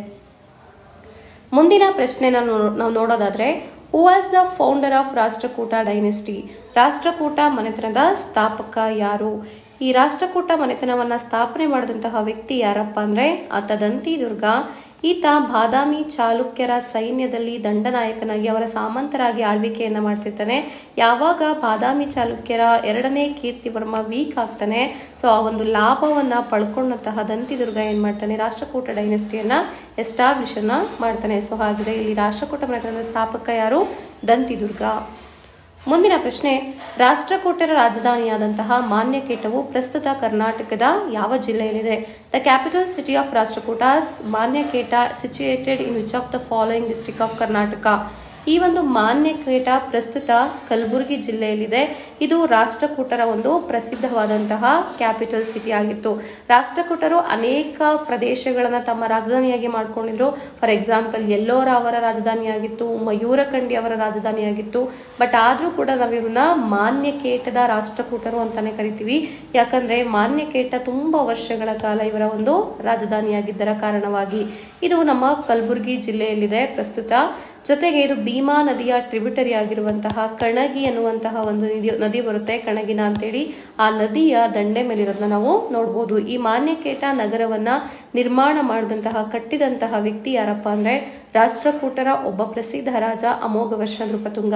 ಮುಂದಿನ ಪ್ರಶ್ನೆನ ನಾವು ನೋಡೋದಾದ್ರೆ who was the founder of Rashtrakuta dynasty Rashtrakuta ಮನೆತನದ ಸ್ಥಾಪಕ ಯಾರು ಈ ರಾಷ್ಟ್ರಕೂಟ ಮನೆತನವನ್ನ ಸ್ಥಾಪನೆ ಮಾಡಿದಂತಹ ವ್ಯಕ್ತಿ ಯಾರಪ್ಪ ಅಂದ್ರೆ ಆತ ದಂತಿ ದುರ್ಗ ಈತ ಬಾದಾಮಿ ಚಾಲುಕ್ಯರ ಸೈನ್ಯದಲ್ಲಿ ದಂಡನಾಯಕನಾಗಿ ಅವರ ಸಾಮಂತರಾಗಿ ಆಳ್ವಿಕೆಯನ್ನ ಮಾಡ್ತಿರ್ತಾನೆ ಯಾವಾಗ ಬಾದಾಮಿ ಚಾಲುಕ್ಯರ ಎರಡನೇ ಕೀರ್ತಿವರ್ಮ ವೀಕ್ ಆಗ್ತಾನೆ ಸೊ ಆ ಒಂದು ಲಾಭವನ್ನ ಪಡ್ಕೊಂಡಂತಹ ದಂತಿದುರ್ಗ ಏನ್ ಮಾಡ್ತಾನೆ ರಾಷ್ಟ್ರಕೂಟ ಡೈನೆಸ್ಟಿಯನ್ನ ಎಸ್ಟಾಬ್ಲಿಷ್ ಅನ್ನ ಮಾಡ್ತಾನೆ ಸೊ ಹಾಗಿದೆ ಇಲ್ಲಿ ರಾಷ್ಟ್ರಕೂಟ ಮನೆತನದ ಸ್ಥಾಪಕ ಯಾರು ದಂತಿದುರ್ಗ ಮುಂದಿನ ಪ್ರಶ್ನೆ ರಾಷ್ಟ್ರಕೂಟರ ರಾಜಧಾನಿಯಾದಂತಹ ಮಾನ್ಯಕೇಟವು ಪ್ರಸ್ತುತ ಕರ್ನಾಟಕದ ಯಾವ ಜಿಲ್ಲೆಯಲ್ಲಿದೆ the capital city of Rashtrakutas Manyakheta situated in which of the following district of Karnataka ಈ ಒಂದು ಮಾನ್ಯಕೇಟ ಪ್ರಸ್ತುತ ಕಲಬುರಗಿ ಜಿಲ್ಲೆಯಲ್ಲಿದೆ ಇದು ರಾಷ್ಟ್ರಕೂಟರ ಒಂದು ಪ್ರಸಿದ್ಧವಾದಂತಹ ಕ್ಯಾಪಿಟಲ್ ಸಿಟಿ ಆಗಿತ್ತು ರಾಷ್ಟ್ರಕೂಟರು ಅನೇಕ ಪ್ರದೇಶಗಳನ್ನ ತಮ್ಮ ರಾಜಧಾನಿಯಾಗಿ ಮಾಡ್ಕೊಂಡಿದ್ರು ಫಾರ್ ಎಕ್ಸಾಂಪಲ್ ಎಲ್ಲೋರ ಅವರ ರಾಜಧಾನಿಯಾಗಿತ್ತು ಮಯೂರಕಂಡಿ ಅವರ ರಾಜಧಾನಿಯಾಗಿತ್ತು ಬಟ್ ಆದ್ರೂ ಕೂಡ ನಾವು ಇವ್ರನ್ನ ಮಾನ್ಯಕೇಟದ ರಾಷ್ಟ್ರಕೂಟರು ಅಂತಾನೆ ಕರಿತೀವಿ ಯಾಕಂದ್ರೆ ಮಾನ್ಯಕೇಟ ತುಂಬಾ ವರ್ಷಗಳ ಕಾಲ ಇವರ ಒಂದು ರಾಜಧಾನಿಯಾಗಿದ್ದರ ಕಾರಣವಾಗಿ ಇದು ನಮ್ಮ ಕಲಬುರಗಿ ಜಿಲ್ಲೆಯಲ್ಲಿದೆ ಪ್ರಸ್ತುತ ಜೊತೆಗೆ ಇದು ಭೀಮಾ ನದಿಯ ಟ್ರಿಬ್ಯೂಟರಿ ಆಗಿರುವಂತಹ ಕಣಗಿ ಅನ್ನುವಂತಹ ಒಂದು ನದಿ ನದಿ ಬರುತ್ತೆ ಕಣಗಿನ ಅಂತೇಳಿ ಆ ನದಿಯ ದಂಡೆ ಮೇಲಿರೋದನ್ನ ನಾವು ನೋಡ್ಬೋದು ಈ ಮಾನ್ಯಕೇಟ ನಗರವನ್ನ ನಿರ್ಮಾಣ ಮಾಡಿದಂತಹ ಕಟ್ಟಿದಂತಹ ವ್ಯಕ್ತಿ ಯಾರಪ್ಪ ಅಂದ್ರೆ ರಾಷ್ಟ್ರಕೂಟರ ಒಬ್ಬ ಪ್ರಸಿದ್ಧ ರಾಜ ಅಮೋಘ ವರ್ಷ ನೃಪತುಂಗ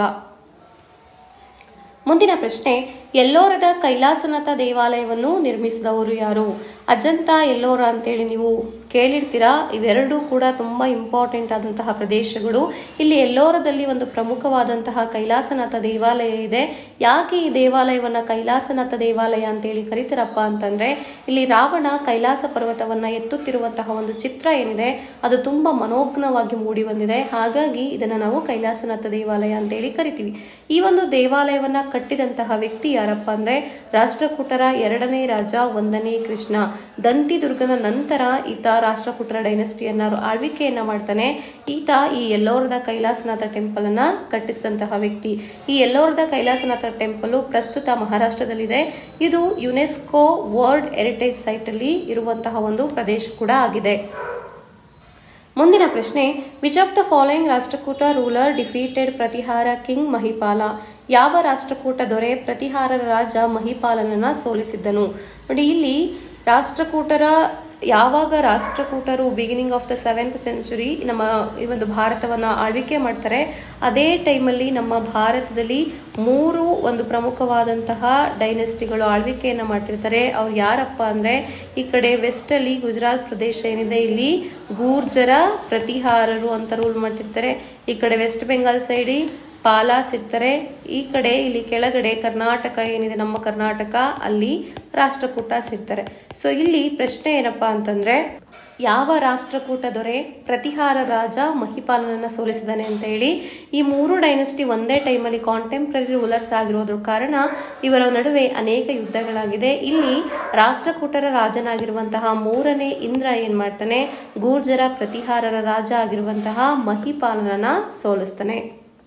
ಮುಂದಿನ ಪ್ರಶ್ನೆ ಎಲ್ಲೋರದ ಕೈಲಾಸನಾಥ ದೇವಾಲಯವನ್ನು ನಿರ್ಮಿಸಿದವರು ಯಾರು ಅಜಂತ ಎಲ್ಲೋರ ಅಂತೇಳಿ ನೀವು ಕೇಳಿರ್ತೀರಾ ಇವೆರಡೂ ಕೂಡ ತುಂಬ ಇಂಪಾರ್ಟೆಂಟ್ ಆದಂತಹ ಪ್ರದೇಶಗಳು ಇಲ್ಲಿ ಎಲ್ಲೋರದಲ್ಲಿ ಒಂದು ಪ್ರಮುಖವಾದಂತಹ ಕೈಲಾಸನಾಥ ದೇವಾಲಯ ಇದೆ ಯಾಕೆ ಈ ದೇವಾಲಯವನ್ನು ಕೈಲಾಸನಾಥ ದೇವಾಲಯ ಅಂತೇಳಿ ಕರಿತಾರಪ್ಪ ಅಂತಂದ್ರೆ ಇಲ್ಲಿ ರಾವಣ ಕೈಲಾಸ ಪರ್ವತವನ್ನ ಎತ್ತುತ್ತಿರುವಂತಹ ಒಂದು ಚಿತ್ರ ಏನಿದೆ ಅದು ತುಂಬ ಮನೋಜ್ಞವಾಗಿ ಮೂಡಿ ಬಂದಿದೆ ಹಾಗಾಗಿ ಇದನ್ನು ನಾವು ಕೈಲಾಸನಾಥ ದೇವಾಲಯ ಅಂತೇಳಿ ಕರಿತೀವಿ ಈ ಒಂದು ದೇವಾಲಯವನ್ನ ಕಟ್ಟಿದಂತಹ ವ್ಯಕ್ತಿ ಯಾರಪ್ಪ ಅಂದ್ರೆ ರಾಷ್ಟ್ರಕೂಟರ ಎರಡನೇ ರಾಜ ಒಂದನೇ ಕೃಷ್ಣ ದಂತಿದುರ್ಗದ ನಂತರ ಈತ ರಾಷ್ಟ್ರಕೂಟರ ಡೈನಸ್ಟಿಯನ್ನ ಆಳ್ವಿಕೆಯನ್ನ ಮಾಡ್ತಾನೆ ಈತ ಈ ಎಲ್ಲೋರದ ಕೈಲಾಸನಾಥ ಟೆಂಪಲ್ ಅನ್ನ ಕಟ್ಟಿಸಿದಂತಹ ವ್ಯಕ್ತಿ ಈ ಎಲ್ಲೋರದ ಕೈಲಾಸನಾಥ ಟೆಂಪಲ್ ಪ್ರಸ್ತುತ ಮಹಾರಾಷ್ಟ್ರದಲ್ಲಿದೆ ಇದು ಯುನೆಸ್ಕೋ ವರ್ಲ್ಡ್ ಹೆರಿಟೇಜ್ ಸೈಟ್ ಅಲ್ಲಿ ಇರುವಂತಹ ಒಂದು ಪ್ರದೇಶ ಕೂಡ ಆಗಿದೆ ಮುಂದಿನ ಪ್ರಶ್ನೆ which of the following Rashtrakuta ruler defeated Pratihara king Mahipala ಯಾವ ರಾಷ್ಟ್ರಕೂಟ ದೊರೆ ಪ್ರತಿಹಾರರ ರಾಜ ಮಹಿಪಾಲನನ್ನ ಸೋಲಿಸಿದ್ದನು ನೋಡಿ ಇಲ್ಲಿ ರಾಷ್ಟ್ರಕೂಟರ ಯಾವಾಗ ರಾಷ್ಟ್ರಕೂಟರು beginning of the seventh century ನಮ್ಮ ಈ ಒಂದು ಭಾರತವನ್ನ ಆಳ್ವಿಕೆ ಮಾಡ್ತಾರೆ ಅದೇ ಟೈಮಲ್ಲಿ ನಮ್ಮ ಭಾರತದಲ್ಲಿ ಮೂರು ಒಂದು ಪ್ರಮುಖವಾದಂತಹ ಡೈನೆಸ್ಟಿಗಳು ಆಳ್ವಿಕೆಯನ್ನ ಮಾಡ್ತಿರ್ತಾರೆ ಅವ್ರು ಯಾರಪ್ಪ ಅಂದ್ರೆ ಈ ಕಡೆ ವೆಸ್ಟ್ ಅಲ್ಲಿ ಗುಜರಾತ್ ಪ್ರದೇಶ ಏನಿದೆ ಇಲ್ಲಿ ಗೂರ್ಜರ ಪ್ರತಿಹಾರರು ಅಂತ ರೂಲ್ ಮಾಡ್ತಿರ್ತಾರೆ ಈ ಕಡೆ ವೆಸ್ಟ್ ಬೆಂಗಾಲ್ ಸೈಡಿ ಪಾಲಾಸ್ ಇರ್ತಾರೆ ಈ ಕಡೆ ಇಲ್ಲಿ ಕೆಳಗಡೆ ಕರ್ನಾಟಕ ಏನಿದೆ ನಮ್ಮ ಕರ್ನಾಟಕ ಅಲ್ಲಿ ರಾಷ್ಟ್ರಕೂಟಾಸ್ ಇರ್ತಾರೆ ಸೊ ಇಲ್ಲಿ ಪ್ರಶ್ನೆ ಏನಪ್ಪಾ ಅಂತಂದ್ರೆ ಯಾವ ರಾಷ್ಟ್ರಕೂಟ ದೊರೆ ಪ್ರತಿಹಾರ ರಾಜ ಮಹಿಪಾಲನನ್ನ ಸೋಲಿಸಿದಾನೆ ಅಂತ ಹೇಳಿ ಈ ಮೂರು ಡೈನಸ್ಟಿ ಒಂದೇ ಟೈಮಲ್ಲಿ ಕಾಂಟೆಂಪ್ರರಿ ರೂಲರ್ಸ್ ಆಗಿರೋದ್ರ ಕಾರಣ ಇವರ ನಡುವೆ ಅನೇಕ ಯುದ್ಧಗಳಾಗಿದೆ ಇಲ್ಲಿ ರಾಷ್ಟ್ರಕೂಟರ ರಾಜನಾಗಿರುವಂತಹ ಮೂರನೇ ಇಂದ್ರ ಏನ್ ಮಾಡ್ತಾನೆ ಗೂರ್ಜರ ಪ್ರತಿಹಾರರ ರಾಜ ಆಗಿರುವಂತಹ ಮಹಿಪಾಲನನ ಸೋಲಿಸ್ತಾನೆ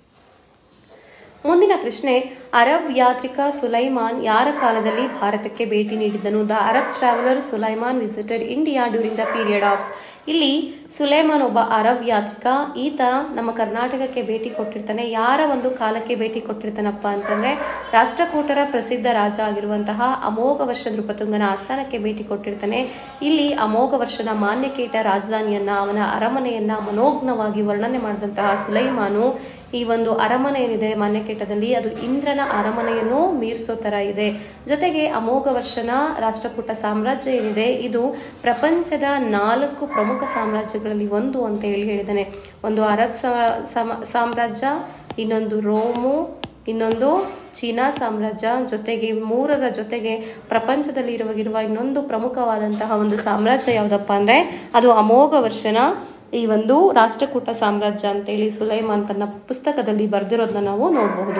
ಮುಂದಿನ ಪ್ರಶ್ನೆ ಅರಬ್ ಯಾತ್ರಿಕ ಸುಲೈಮಾನ್ ಯಾರ ಕಾಲದಲ್ಲಿ ಭಾರತಕ್ಕೆ ಭೇಟಿ ನೀಡಿದ್ದನು the Arab traveller Sulaiman visited India during the period of ಇಲ್ಲಿ ಸುಲೈಮಾನ್ ಒಬ್ಬ ಅರಬ್ ಯಾತ್ರಿಕ ಈತ ನಮ್ಮ ಕರ್ನಾಟಕಕ್ಕೆ ಭೇಟಿ ಕೊಟ್ಟಿರ್ತಾನೆ ಯಾರ ಒಂದು ಕಾಲಕ್ಕೆ ಭೇಟಿ ಕೊಟ್ಟಿರ್ತಾನಪ್ಪ ಅಂತಂದ್ರೆ ರಾಷ್ಟ್ರಕೂಟರ ಪ್ರಸಿದ್ಧ ರಾಜ ಆಗಿರುವಂತಹ ಅಮೋಘ ವರ್ಷ ನೃಪತುಂಗನ ಆಸ್ಥಾನಕ್ಕೆ ಭೇಟಿ ಕೊಟ್ಟಿರ್ತಾನೆ ಇಲ್ಲಿ ಅಮೋಘ ವರ್ಷನ ಮಾನ್ಯಕೇಟ ರಾಜಧಾನಿಯನ್ನ ಅವನ ಅರಮನೆಯನ್ನ ಮನೋಜ್ಞವಾಗಿ ವರ್ಣನೆ ಮಾಡಿದಂತಹ ಸುಲೈಮಾನು ಈ ಒಂದು ಅರಮನೆ ಏನಿದೆ ಮಾನ್ಯಕೇಟದಲ್ಲಿ ಅದು ಇಂದ್ರನ ಅರಮನೆಯನ್ನು ಮೀರಿಸೋ ತರ ಇದೆ ಜೊತೆಗೆ ಅಮೋಘ ವರ್ಷನ ರಾಷ್ಟ್ರಕೂಟ ಸಾಮ್ರಾಜ್ಯ ಏನಿದೆ ಇದು ಪ್ರಪಂಚದ ನಾಲ್ಕು ಪ್ರಮುಖ ಸಾಮ್ರಾಜ್ಯಗಳಲ್ಲಿ ಒಂದು ಅಂತ ಹೇಳಿ ಹೇಳಿದ್ದಾನೆ ಒಂದು ಅರಬ್ ಸಾ- ಸಾಮ- ಸಾಮ್ರಾಜ್ಯ ಇನ್ನೊಂದು ರೋಮು ಇನ್ನೊಂದು ಚೀನಾ ಸಾಮ್ರಾಜ್ಯ ಜೊತೆಗೆ ಮೂರರ ಜೊತೆಗೆ ಪ್ರಪಂಚದಲ್ಲಿ ಇರುವಾಗಿರುವ ಇನ್ನೊಂದು ಪ್ರಮುಖವಾದಂತಹ ಒಂದು ಸಾಮ್ರಾಜ್ಯ ಯಾವುದಪ್ಪ ಅಂದ್ರೆ ಅದು ಅಮೋಘ ವರ್ಷನ ಈ ಒಂದು ರಾಷ್ಟ್ರಕೂಟ ಸಾಮ್ರಾಜ್ಯ ಅಂತೇಳಿ ಸುಲೈಮಾನ್ ತನ್ನ ಪುಸ್ತಕದಲ್ಲಿ ಬರೆದಿರೋದನ್ನ ನಾವು ನೋಡಬಹುದು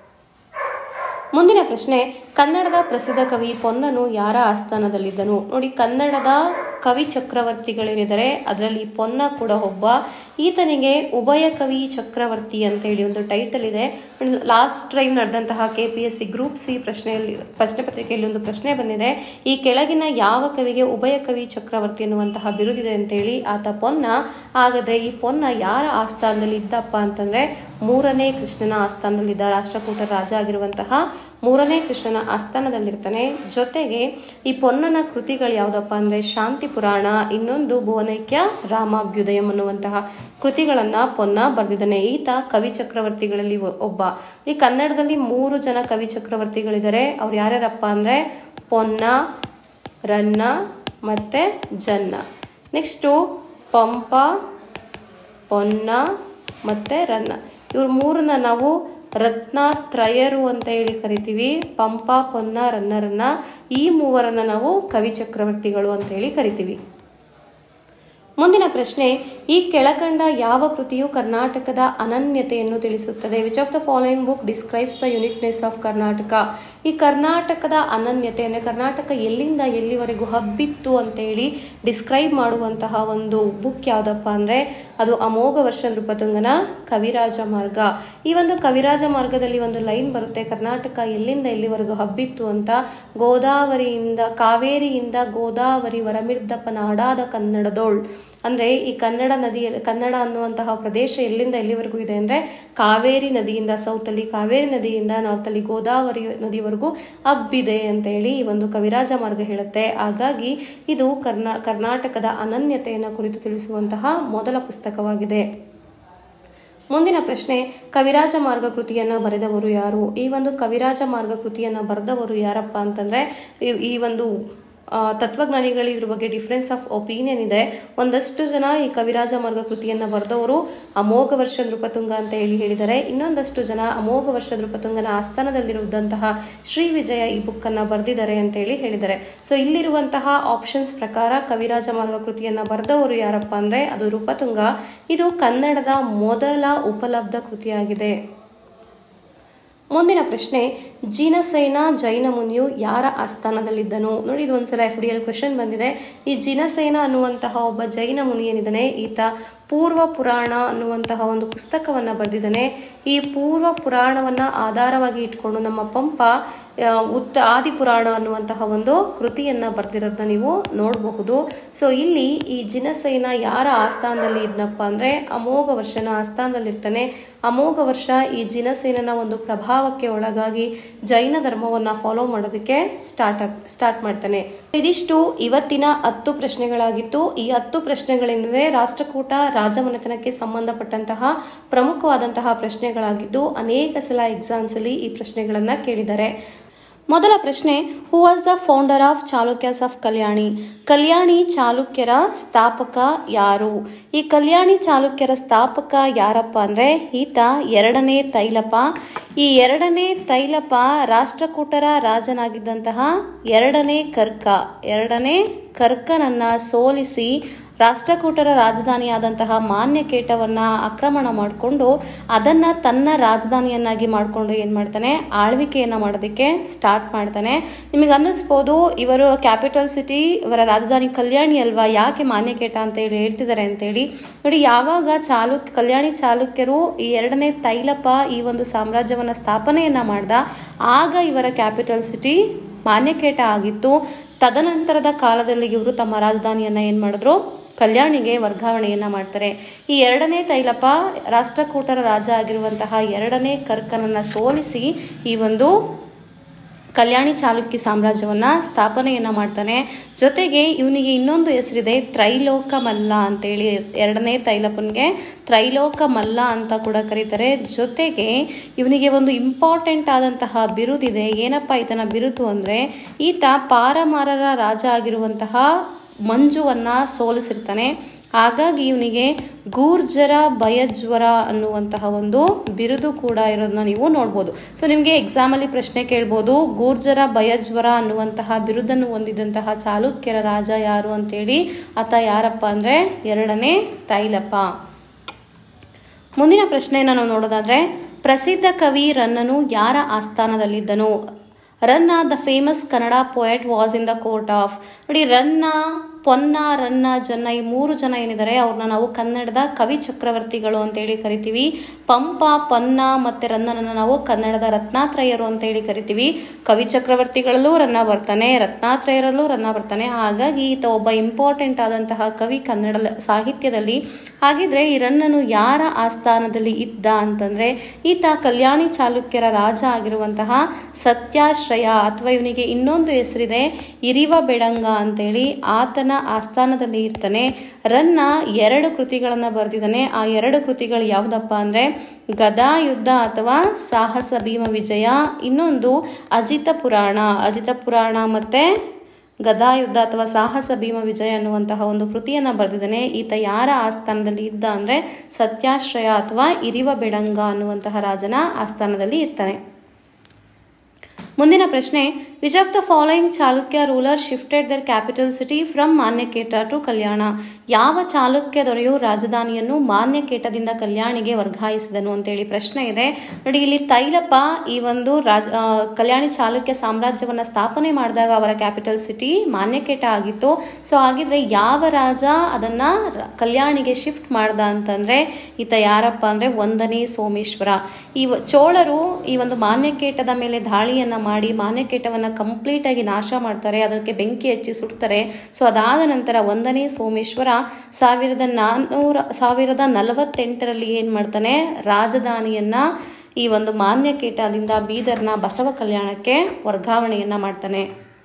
ಮುಂದಿನ ಪ್ರಶ್ನೆ ಕನ್ನಡದ ಪ್ರಸಿದ್ಧ ಕವಿ ಪೊನ್ನನು ಯಾರ ಆಸ್ಥಾನದಲ್ಲಿದ್ದನು ನೋಡಿ ಕನ್ನಡದ ಕವಿ ಚಕ್ರವರ್ತಿಗಳೇನಿದ್ದಾರೆ ಅದರಲ್ಲಿ ಪೊನ್ನ ಕೂಡ ಒಬ್ಬ ಈತನಿಗೆ ಉಭಯ ಕವಿ ಚಕ್ರವರ್ತಿ ಅಂತ ಹೇಳಿ ಒಂದು ಟೈಟಲ್ ಇದೆ ಲಾಸ್ಟ್ ಟೈಮ್ ನಡೆದಂತಹ K P S C group C ಪ್ರಶ್ನೆಯಲ್ಲಿ ಪ್ರಶ್ನೆ ಪತ್ರಿಕೆಯಲ್ಲಿ ಒಂದು ಪ್ರಶ್ನೆ ಬಂದಿದೆ ಈ ಕೆಳಗಿನ ಯಾವ ಕವಿಗೆ ಉಭಯ ಕವಿ ಚಕ್ರವರ್ತಿ ಎನ್ನುವಂತಹ ಬಿರುದಿದೆ ಅಂತೇಳಿ ಆತ ಪೊನ್ನ ಹಾಗಾದ್ರೆ ಈ ಪೊನ್ನ ಯಾರ ಆಸ್ಥಾನದಲ್ಲಿ ಇದ್ದಪ್ಪ ಅಂತಂದ್ರೆ ಮೂರನೇ ಕೃಷ್ಣನ ಆಸ್ಥಾನದಲ್ಲಿದ್ದ ರಾಷ್ಟ್ರಕೂಟ ರಾಜ ಆಗಿರುವಂತಹ ಮೂರನೇ ಕೃಷ್ಣನ ಆಸ್ಥಾನದಲ್ಲಿರ್ತಾನೆ ಜೊತೆಗೆ ಈ ಪೊನ್ನನ ಕೃತಿಗಳು ಯಾವುದಪ್ಪ ಅಂದ್ರೆ ಶಾಂತಿ ಪುರಾಣ ಇನ್ನೊಂದು ಭುವನೈಕ್ಯ ರಾಮಾಭ್ಯುದಯಂ ಅನ್ನುವಂತಹ ಕೃತಿಗಳನ್ನ ಪೊನ್ನ ಬರೆದಿದ್ದಾನೆ ಈತ ಕವಿ ಚಕ್ರವರ್ತಿಗಳಲ್ಲಿ ಒ- ಒಬ್ಬ ಈ ಕನ್ನಡದಲ್ಲಿ ಮೂರು ಜನ ಕವಿ ಚಕ್ರವರ್ತಿಗಳಿದ್ದಾರೆ ಅವ್ರು ಯಾರ್ಯಾರಪ್ಪ ಅಂದ್ರೆ ಪೊನ್ನ ರನ್ನ ಮತ್ತೆ ಜನ್ನ ನೆಕ್ಸ್ಟು ಪಂಪ ಪೊನ್ನ ಮತ್ತೆ ರನ್ನ ಇವ್ರ ಮೂರನ್ನ ನಾವು ರತ್ನತ್ರಯರು ಅಂತ ಹೇಳಿ ಕರಿತೀವಿ ಪಂಪ ಪೊನ್ನ ರನ್ನರನ್ನ ಈ ಮೂವರನ್ನ ನಾವು ಕವಿ ಚಕ್ರವರ್ತಿಗಳು ಅಂತ ಹೇಳಿ ಕರಿತೀವಿ ಮುಂದಿನ ಪ್ರಶ್ನೆ ಈ ಕೆಳಕಂಡ ಯಾವ ಕೃತಿಯು ಕರ್ನಾಟಕದ ಅನನ್ಯತೆಯನ್ನು ತಿಳಿಸುತ್ತದೆ which of the following book describes the uniqueness of Karnataka ಈ ಕರ್ನಾಟಕದ ಅನನ್ಯತೆ ಅಂದರೆ ಕರ್ನಾಟಕ ಎಲ್ಲಿಂದ ಎಲ್ಲಿವರೆಗೂ ಹಬ್ಬಿತ್ತು ಅಂತ ಹೇಳಿ ಡಿಸ್ಕ್ರೈಬ್ ಮಾಡುವಂತಹ ಒಂದು ಬುಕ್ ಯಾವುದಪ್ಪ ಅಂದರೆ ಅದು ಅಮೋಘ ವರ್ಷ ನೃಪತುಂಗನ ಕವಿರಾಜ ಮಾರ್ಗ ಈ ಒಂದು ಕವಿರಾಜ ಮಾರ್ಗದಲ್ಲಿ ಒಂದು ಲೈನ್ ಬರುತ್ತೆ ಕರ್ನಾಟಕ ಎಲ್ಲಿಂದ ಎಲ್ಲಿವರೆಗೂ ಹಬ್ಬಿತ್ತು ಅಂತ ಗೋದಾವರಿಯಿಂದ ಕಾವೇರಿಯಿಂದ ಗೋದಾವರಿ ವರಮಿರ್ದಪ್ಪ ನಾಡಾದ ಕನ್ನಡದೋಳ್ ಅಂದರೆ ಈ ಕನ್ನಡ ನದಿಯಲ್ಲಿ ಕನ್ನಡ ಅನ್ನುವಂತಹ ಪ್ರದೇಶ ಎಲ್ಲಿಂದ ಎಲ್ಲಿವರೆಗೂ ಇದೆ ಅಂದರೆ ಕಾವೇರಿ ನದಿಯಿಂದ ಸೌತಲ್ಲಿ ಕಾವೇರಿ ನದಿಯಿಂದ ನಾರ್ತಲ್ಲಿ ಗೋದಾವರಿ ನದಿವರೆಗೂ ಹಬ್ಬಿದೆ ಅಂತ ಹೇಳಿ ಈ ಒಂದು ಕವಿರಾಜ ಮಾರ್ಗ ಹೇಳುತ್ತೆ ಹಾಗಾಗಿ ಇದು ಕರ್ನಾ ಕರ್ನಾಟಕದ ಅನನ್ಯತೆಯನ್ನು ಕುರಿತು ತಿಳಿಸುವಂತಹ ಮೊದಲ ಪುಸ್ತಕವಾಗಿದೆ ಮುಂದಿನ ಪ್ರಶ್ನೆ ಕವಿರಾಜ ಮಾರ್ಗ ಕೃತಿಯನ್ನು ಬರೆದವರು ಯಾರು ಈ ಒಂದು ಕವಿರಾಜ ಮಾರ್ಗ ಕೃತಿಯನ್ನು ಬರೆದವರು ಯಾರಪ್ಪ ಅಂತಂದರೆ ಈ- ಈ ಒಂದು ಆ, ತತ್ವಜ್ಞಾನಿಗಳು ಇದ್ರ ಬಗ್ಗೆ ಡಿಫ್ರೆನ್ಸ್ ಆಫ್ ಒಪಿನಿಯನ್ ಇದೆ ಒಂದಷ್ಟು ಜನ ಈ ಕವಿರಾಜ ಮಾರ್ಗ ಕೃತಿಯನ್ನು ಬರೆದವರು ಅಮೋಘ ವರ್ಷ ನೃಪತುಂಗ ಅಂತ ಹೇಳಿ ಹೇಳಿದ್ದಾರೆ ಇನ್ನೊಂದಷ್ಟು ಜನ ಅಮೋಘ ವರ್ಷ ನೃಪತುಂಗನ ಆಸ್ಥಾನದಲ್ಲಿರುವಂತಹ ಶ್ರೀ ವಿಜಯ ಈ ಬುಕ್ಕನ್ನು ಬರೆದಿದ್ದಾರೆ ಅಂತ ಹೇಳಿ ಹೇಳಿದ್ದಾರೆ ಸೊ ಇಲ್ಲಿರುವಂತಹ ಆಪ್ಷನ್ಸ್ ಪ್ರಕಾರ ಕವಿರಾಜ ಮಾರ್ಗ ಕೃತಿಯನ್ನು ಬರೆದವರು ಯಾರಪ್ಪ ಅಂದರೆ ಅದು ನೃಪತುಂಗ ಇದು ಕನ್ನಡದ ಮೊದಲ ಉಪಲಬ್ಧ ಕೃತಿಯಾಗಿದೆ ಮುಂದಿನ ಪ್ರಶ್ನೆ ಜಿನಸೇನ ಜೈನ ಮುನಿಯು ಯಾರ ಆಸ್ಥಾನದಲ್ಲಿದ್ದನು ನೋಡಿ ಇದು ಒಂದ್ಸಲ ಎಫ್ ಡಿ ಎಲ್ ಕ್ವೆಶನ್ ಬಂದಿದೆ ಈ ಜಿನಸೇನ ಅನ್ನುವಂತಹ ಒಬ್ಬ ಜೈನ ಮುನಿ ಏನಿದ್ದಾನೆ ಈತ ಪೂರ್ವ ಪುರಾಣ ಅನ್ನುವಂತಹ ಒಂದು ಪುಸ್ತಕವನ್ನು ಬರೆದಿದ್ದಾನೆ ಈ ಪೂರ್ವ ಪುರಾಣವನ್ನು ಆಧಾರವಾಗಿ ಇಟ್ಕೊಂಡು ನಮ್ಮ ಪಂಪ ಆ, ಉತ್ತ ಆದಿಪುರಾಣ ಅನ್ನುವಂತಹ ಒಂದು ಕೃತಿಯನ್ನು ಬರೆದಿರೋದನ್ನ ನೀವು ನೋಡಬಹುದು ಸೊ ಇಲ್ಲಿ ಈ ಜಿನಸೇನ ಯಾರ ಆಸ್ಥಾನದಲ್ಲಿ ಇದ್ನಪ್ಪ ಅಂದರೆ ಅಮೋಘ ವರ್ಷನ ಆಸ್ಥಾನದಲ್ಲಿರ್ತಾನೆ ಅಮೋಘ ವರ್ಷ ಈ ಜಿನಸೇನನ ಒಂದು ಪ್ರಭಾವಕ್ಕೆ ಒಳಗಾಗಿ ಜೈನ ಧರ್ಮವನ್ನು ಫಾಲೋ ಮಾಡೋದಕ್ಕೆ ಸ್ಟಾರ್ಟ್ ಆಗ್ ಸ್ಟಾರ್ಟ್ ಮಾಡ್ತಾನೆ ಇದಿಷ್ಟು ಇವತ್ತಿನ ಹತ್ತು ಪ್ರಶ್ನೆಗಳಾಗಿತ್ತು ಈ ಹತ್ತು ಪ್ರಶ್ನೆಗಳೆಂದರೆ ರಾಷ್ಟ್ರಕೂಟ ರಾಜಮನೆತನಕ್ಕೆ ಸಂಬಂಧಪಟ್ಟಂತಹ ಪ್ರಮುಖವಾದಂತಹ ಪ್ರಶ್ನೆಗಳಾಗಿದ್ದು ಅನೇಕ ಸಲ ಎಕ್ಸಾಮ್ಸ್ ಅಲ್ಲಿ ಈ ಪ್ರಶ್ನೆಗಳನ್ನು ಕೇಳಿದ್ದಾರೆ ಮೊದಲ ಪ್ರಶ್ನೆ who was the founder of Chalukyas of Kalyani Kalyani ಚಾಲುಕ್ಯರ ಸ್ಥಾಪಕ ಯಾರು ಈ ಕಲ್ಯಾಣಿ ಚಾಲುಕ್ಯರ ಸ್ಥಾಪಕ ಯಾರಪ್ಪ ಅಂದರೆ ಈತ ಎರಡನೇ ತೈಲಪ ಈ ಎರಡನೇ ತೈಲಪ ರಾಷ್ಟ್ರಕೂಟರ ರಾಜನಾಗಿದ್ದಂತಹ ಎರಡನೇ ಕರ್ಕ ಎರಡನೇ ಕರ್ಕನನ್ನ ಸೋಲಿಸಿ ರಾಷ್ಟ್ರಕೂಟರ ರಾಜಧಾನಿಯಾದಂತಹ ಮಾನ್ಯಕೇಟವನ್ನು ಆಕ್ರಮಣ ಮಾಡಿಕೊಂಡು ಅದನ್ನು ತನ್ನ ರಾಜಧಾನಿಯನ್ನಾಗಿ ಮಾಡಿಕೊಂಡು ಏನು ಮಾಡ್ತಾನೆ ಆಳ್ವಿಕೆಯನ್ನು ಮಾಡೋದಕ್ಕೆ ಸ್ಟಾರ್ಟ್ ಮಾಡ್ತಾನೆ ನಿಮಗೆ ಅನ್ನಿಸ್ಬೋದು ಇವರು ಕ್ಯಾಪಿಟಲ್ ಸಿಟಿ ಇವರ ರಾಜಧಾನಿ ಕಲ್ಯಾಣಿ ಅಲ್ವಾ ಯಾಕೆ ಮಾನ್ಯಕೇಟ ಅಂತ ಹೇಳಿ ಹೇಳ್ತಿದ್ದಾರೆ ಅಂತೇಳಿ ನೋಡಿ ಯಾವಾಗ ಚಾಲುಕ್ಯ ಕಲ್ಯಾಣಿ ಚಾಲುಕ್ಯರು ಈ ಎರಡನೇ ತೈಲಪ ಈ ಒಂದು ಸಾಮ್ರಾಜ್ಯವನ್ನು ಸ್ಥಾಪನೆಯನ್ನು ಮಾಡ್ದ ಆಗ ಇವರ ಕ್ಯಾಪಿಟಲ್ ಸಿಟಿ ಮಾನ್ಯಕೇಟ ಆಗಿತ್ತು ತದನಂತರದ ಕಾಲದಲ್ಲಿ ಇವರು ತಮ್ಮ ರಾಜಧಾನಿಯನ್ನು ಏನು ಮಾಡಿದ್ರು ಕಲ್ಯಾಣಿಗೆ ವರ್ಗಾವಣೆಯನ್ನು ಮಾಡ್ತಾರೆ ಈ ಎರಡನೇ ತೈಲಪ ರಾಷ್ಟ್ರಕೂಟರ ರಾಜ ಆಗಿರುವಂತಹ ಎರಡನೇ ಕರ್ಕನನ್ನು ಸೋಲಿಸಿ ಈ ಒಂದು ಕಲ್ಯಾಣಿ ಚಾಲುಕ್ಯ ಸಾಮ್ರಾಜ್ಯವನ್ನು ಸ್ಥಾಪನೆಯನ್ನು ಮಾಡ್ತಾನೆ ಜೊತೆಗೆ ಇವನಿಗೆ ಇನ್ನೊಂದು ಹೆಸರಿದೆ ತ್ರೈಲೋಕ ಮಲ್ಲ ಅಂತೇಳಿ ಎರಡನೇ ತೈಲಪ್ಪನಿಗೆ ತ್ರೈಲೋಕ ಮಲ್ಲ ಅಂತ ಕೂಡ ಕರೀತಾರೆ ಜೊತೆಗೆ ಇವನಿಗೆ ಒಂದು ಇಂಪಾರ್ಟೆಂಟ್ ಆದಂತಹ ಬಿರುದಿದೆ ಏನಪ್ಪ ಈತನ ಬಿರುದು ಅಂದರೆ ಈತ ಪಾರಮಾರರ ರಾಜ ಆಗಿರುವಂತಹ ಮಂಜುವನ್ನು ಸೋಲಿಸಿರ್ತಾನೆ ಹಾಗಾಗಿ ಇವನಿಗೆ ಗೂರ್ಜರ ಭಯಜ್ವರ ಅನ್ನುವಂತಹ ಒಂದು ಬಿರುದು ಕೂಡ ಇರೋದನ್ನ ನೀವು ನೋಡ್ಬೋದು ಸೊ ನಿಮಗೆ ಎಕ್ಸಾಮಲ್ಲಿ ಪ್ರಶ್ನೆ ಕೇಳ್ಬೋದು ಗೂರ್ಜರ ಭಯಜ್ವರ ಅನ್ನುವಂತಹ ಬಿರುದನ್ನು ಹೊಂದಿದಂತಹ ಚಾಲುಕ್ಯರ ರಾಜ ಯಾರು ಅಂತೇಳಿ ಆತ ಯಾರಪ್ಪ ಅಂದರೆ ಎರಡನೇ ತೈಲಪ ಮುಂದಿನ ಪ್ರಶ್ನೆಯನ್ನು ನಾವು ನೋಡೋದಾದ್ರೆ ಪ್ರಸಿದ್ಧ ಕವಿ ರನ್ನನು ಯಾರ ಆಸ್ಥಾನದಲ್ಲಿದ್ದನು Ranna the famous Kannada poet was in the court of ನೋಡಿ ರನ್ನ ಪೊನ್ನ ರನ್ನ ಜೊನ್ನ ಈ ಮೂರು ಜನ ಏನಿದ್ದಾರೆ ಅವ್ರನ್ನ ನಾವು ಕನ್ನಡದ ಕವಿ ಚಕ್ರವರ್ತಿಗಳು ಅಂತೇಳಿ ಕರಿತೀವಿ ಪಂಪ ಪೊನ್ನ ಮತ್ತು ರನ್ನನನ್ನು ನಾವು ಕನ್ನಡದ ರತ್ನಾತ್ರಯರು ಅಂತೇಳಿ ಕರಿತೀವಿ ಕವಿ ಚಕ್ರವರ್ತಿಗಳಲ್ಲೂ ರನ್ನ ಬರ್ತಾನೆ ರತ್ನಾತ್ರಯರಲ್ಲೂ ರನ್ನ ಬರ್ತಾನೆ ಹಾಗಾಗಿ ಈತ ಒಬ್ಬ ಇಂಪಾರ್ಟೆಂಟ್ ಆದಂತಹ ಕವಿ ಕನ್ನಡ ಸಾಹಿತ್ಯದಲ್ಲಿ ಹಾಗಿದ್ರೆ ಈ ರನ್ನನು ಯಾರ ಆಸ್ಥಾನದಲ್ಲಿ ಇದ್ದ ಅಂತಂದ್ರೆ ಈತ ಕಲ್ಯಾಣಿ ಚಾಲುಕ್ಯರ ರಾಜ ಆಗಿರುವಂತಹ ಸತ್ಯಾಶ್ರಯ ಅಥವಾ ಇವನಿಗೆ ಇನ್ನೊಂದು ಹೆಸರಿದೆ ಇರಿವ ಬೆಡಂಗ ಅಂತೇಳಿ ಆತನ ಆಸ್ಥಾನದಲ್ಲಿ ಇರ್ತಾನೆ ರನ್ನ ಎರಡು ಕೃತಿಗಳನ್ನು ಬರೆದಿದ್ದಾನೆ ಆ ಎರಡು ಕೃತಿಗಳು ಯಾವುದಪ್ಪ ಅಂದರೆ ಗದಾ ಯುದ್ಧ ಅಥವಾ ಸಾಹಸ ಭೀಮ ವಿಜಯ ಇನ್ನೊಂದು ಅಜಿತ ಪುರಾಣ ಅಜಿತ ಪುರಾಣ ಮತ್ತೆ ಗದಾಯುದ್ಧ ಅಥವಾ ಸಾಹಸ ಭೀಮ ವಿಜಯ ಅನ್ನುವಂತಹ ಒಂದು ಕೃತಿಯನ್ನು ಬರೆದಿದ್ದಾನೆ ಈತ ಯಾರ ಆಸ್ಥಾನದಲ್ಲಿ ಇದ್ದ ಅಂದರೆ ಸತ್ಯಾಶ್ರಯ ಅಥವಾ ಇರಿವ ಬೆಡಂಗ ಅನ್ನುವಂತಹ ರಾಜನ ಆಸ್ಥಾನದಲ್ಲಿ ಇರ್ತಾನೆ ಮುಂದಿನ ಪ್ರಶ್ನೆ which of the following Chalukya ruler shifted their capital city from Manyakheta to Kalyana ಯಾವ ಚಾಲುಕ್ಯ ದೊರೆಯು ರಾಜಧಾನಿಯನ್ನು ಮಾನ್ಯಕೇಟದಿಂದ ಕಲ್ಯಾಣಿಗೆ ವರ್ಗಾಯಿಸಿದನು ಅಂತೇಳಿ ಪ್ರಶ್ನೆ ಇದೆ ನೋಡಿ ಇಲ್ಲಿ ತೈಲಪ್ಪ ಈ ಒಂದು ರಾಜ ಆ, ಕಲ್ಯಾಣಿ ಚಾಲುಕ್ಯ ಸಾಮ್ರಾಜ್ಯವನ್ನು ಸ್ಥಾಪನೆ ಮಾಡಿದಾಗ ಅವರ ಕ್ಯಾಪಿಟಲ್ ಸಿಟಿ ಮಾನ್ಯಕೇಟ ಆಗಿತ್ತು ಸೊ ಹಾಗಿದ್ರೆ ಯಾವ ರಾಜ ಅದನ್ನ ರ- ಕಲ್ಯಾಣಿಗೆ ಶಿಫ್ಟ್ ಮಾಡ್ದ ಅಂತಂದ್ರೆ ಈತ ಯಾರಪ್ಪ ಅಂದ್ರೆ ಒಂದನೇ ಸೋಮೇಶ್ವರ ಈ ವ- ಚೋಳರು ಈ ಒಂದು ಮಾನ್ಯಕೇಟದ ಮೇಲೆ ದಾಳಿಯನ್ನ ಮಾಡಿ ಮಾನ್ಯಕೇಟವನ್ನು ಕಂಪ್ಲೀಟಾಗಿ ನಾಶ ಮಾಡ್ತಾರೆ ಅದಕ್ಕೆ ಬೆಂಕಿ ಹಚ್ಚಿ ಸುಡ್ತಾರೆ ಸೊ ಅದಾದ ನಂತರ ಒಂದನೇ ಸೋಮೇಶ್ವರ ಸಾವಿರದ ನಾನ್ನೂರ ಸಾವಿರದ ನಲವತ್ತೆಂಟರಲ್ಲಿ ಏನು ಮಾಡ್ತಾನೆ ರಾಜಧಾನಿಯನ್ನು ಈ ಒಂದು ಮಾನ್ಯಕೇಟದಿಂದ ಬೀದರ್ನ ಬಸವ ಕಲ್ಯಾಣಕ್ಕೆ ವರ್ಗಾವಣೆಯನ್ನು ಮಾಡ್ತಾನೆ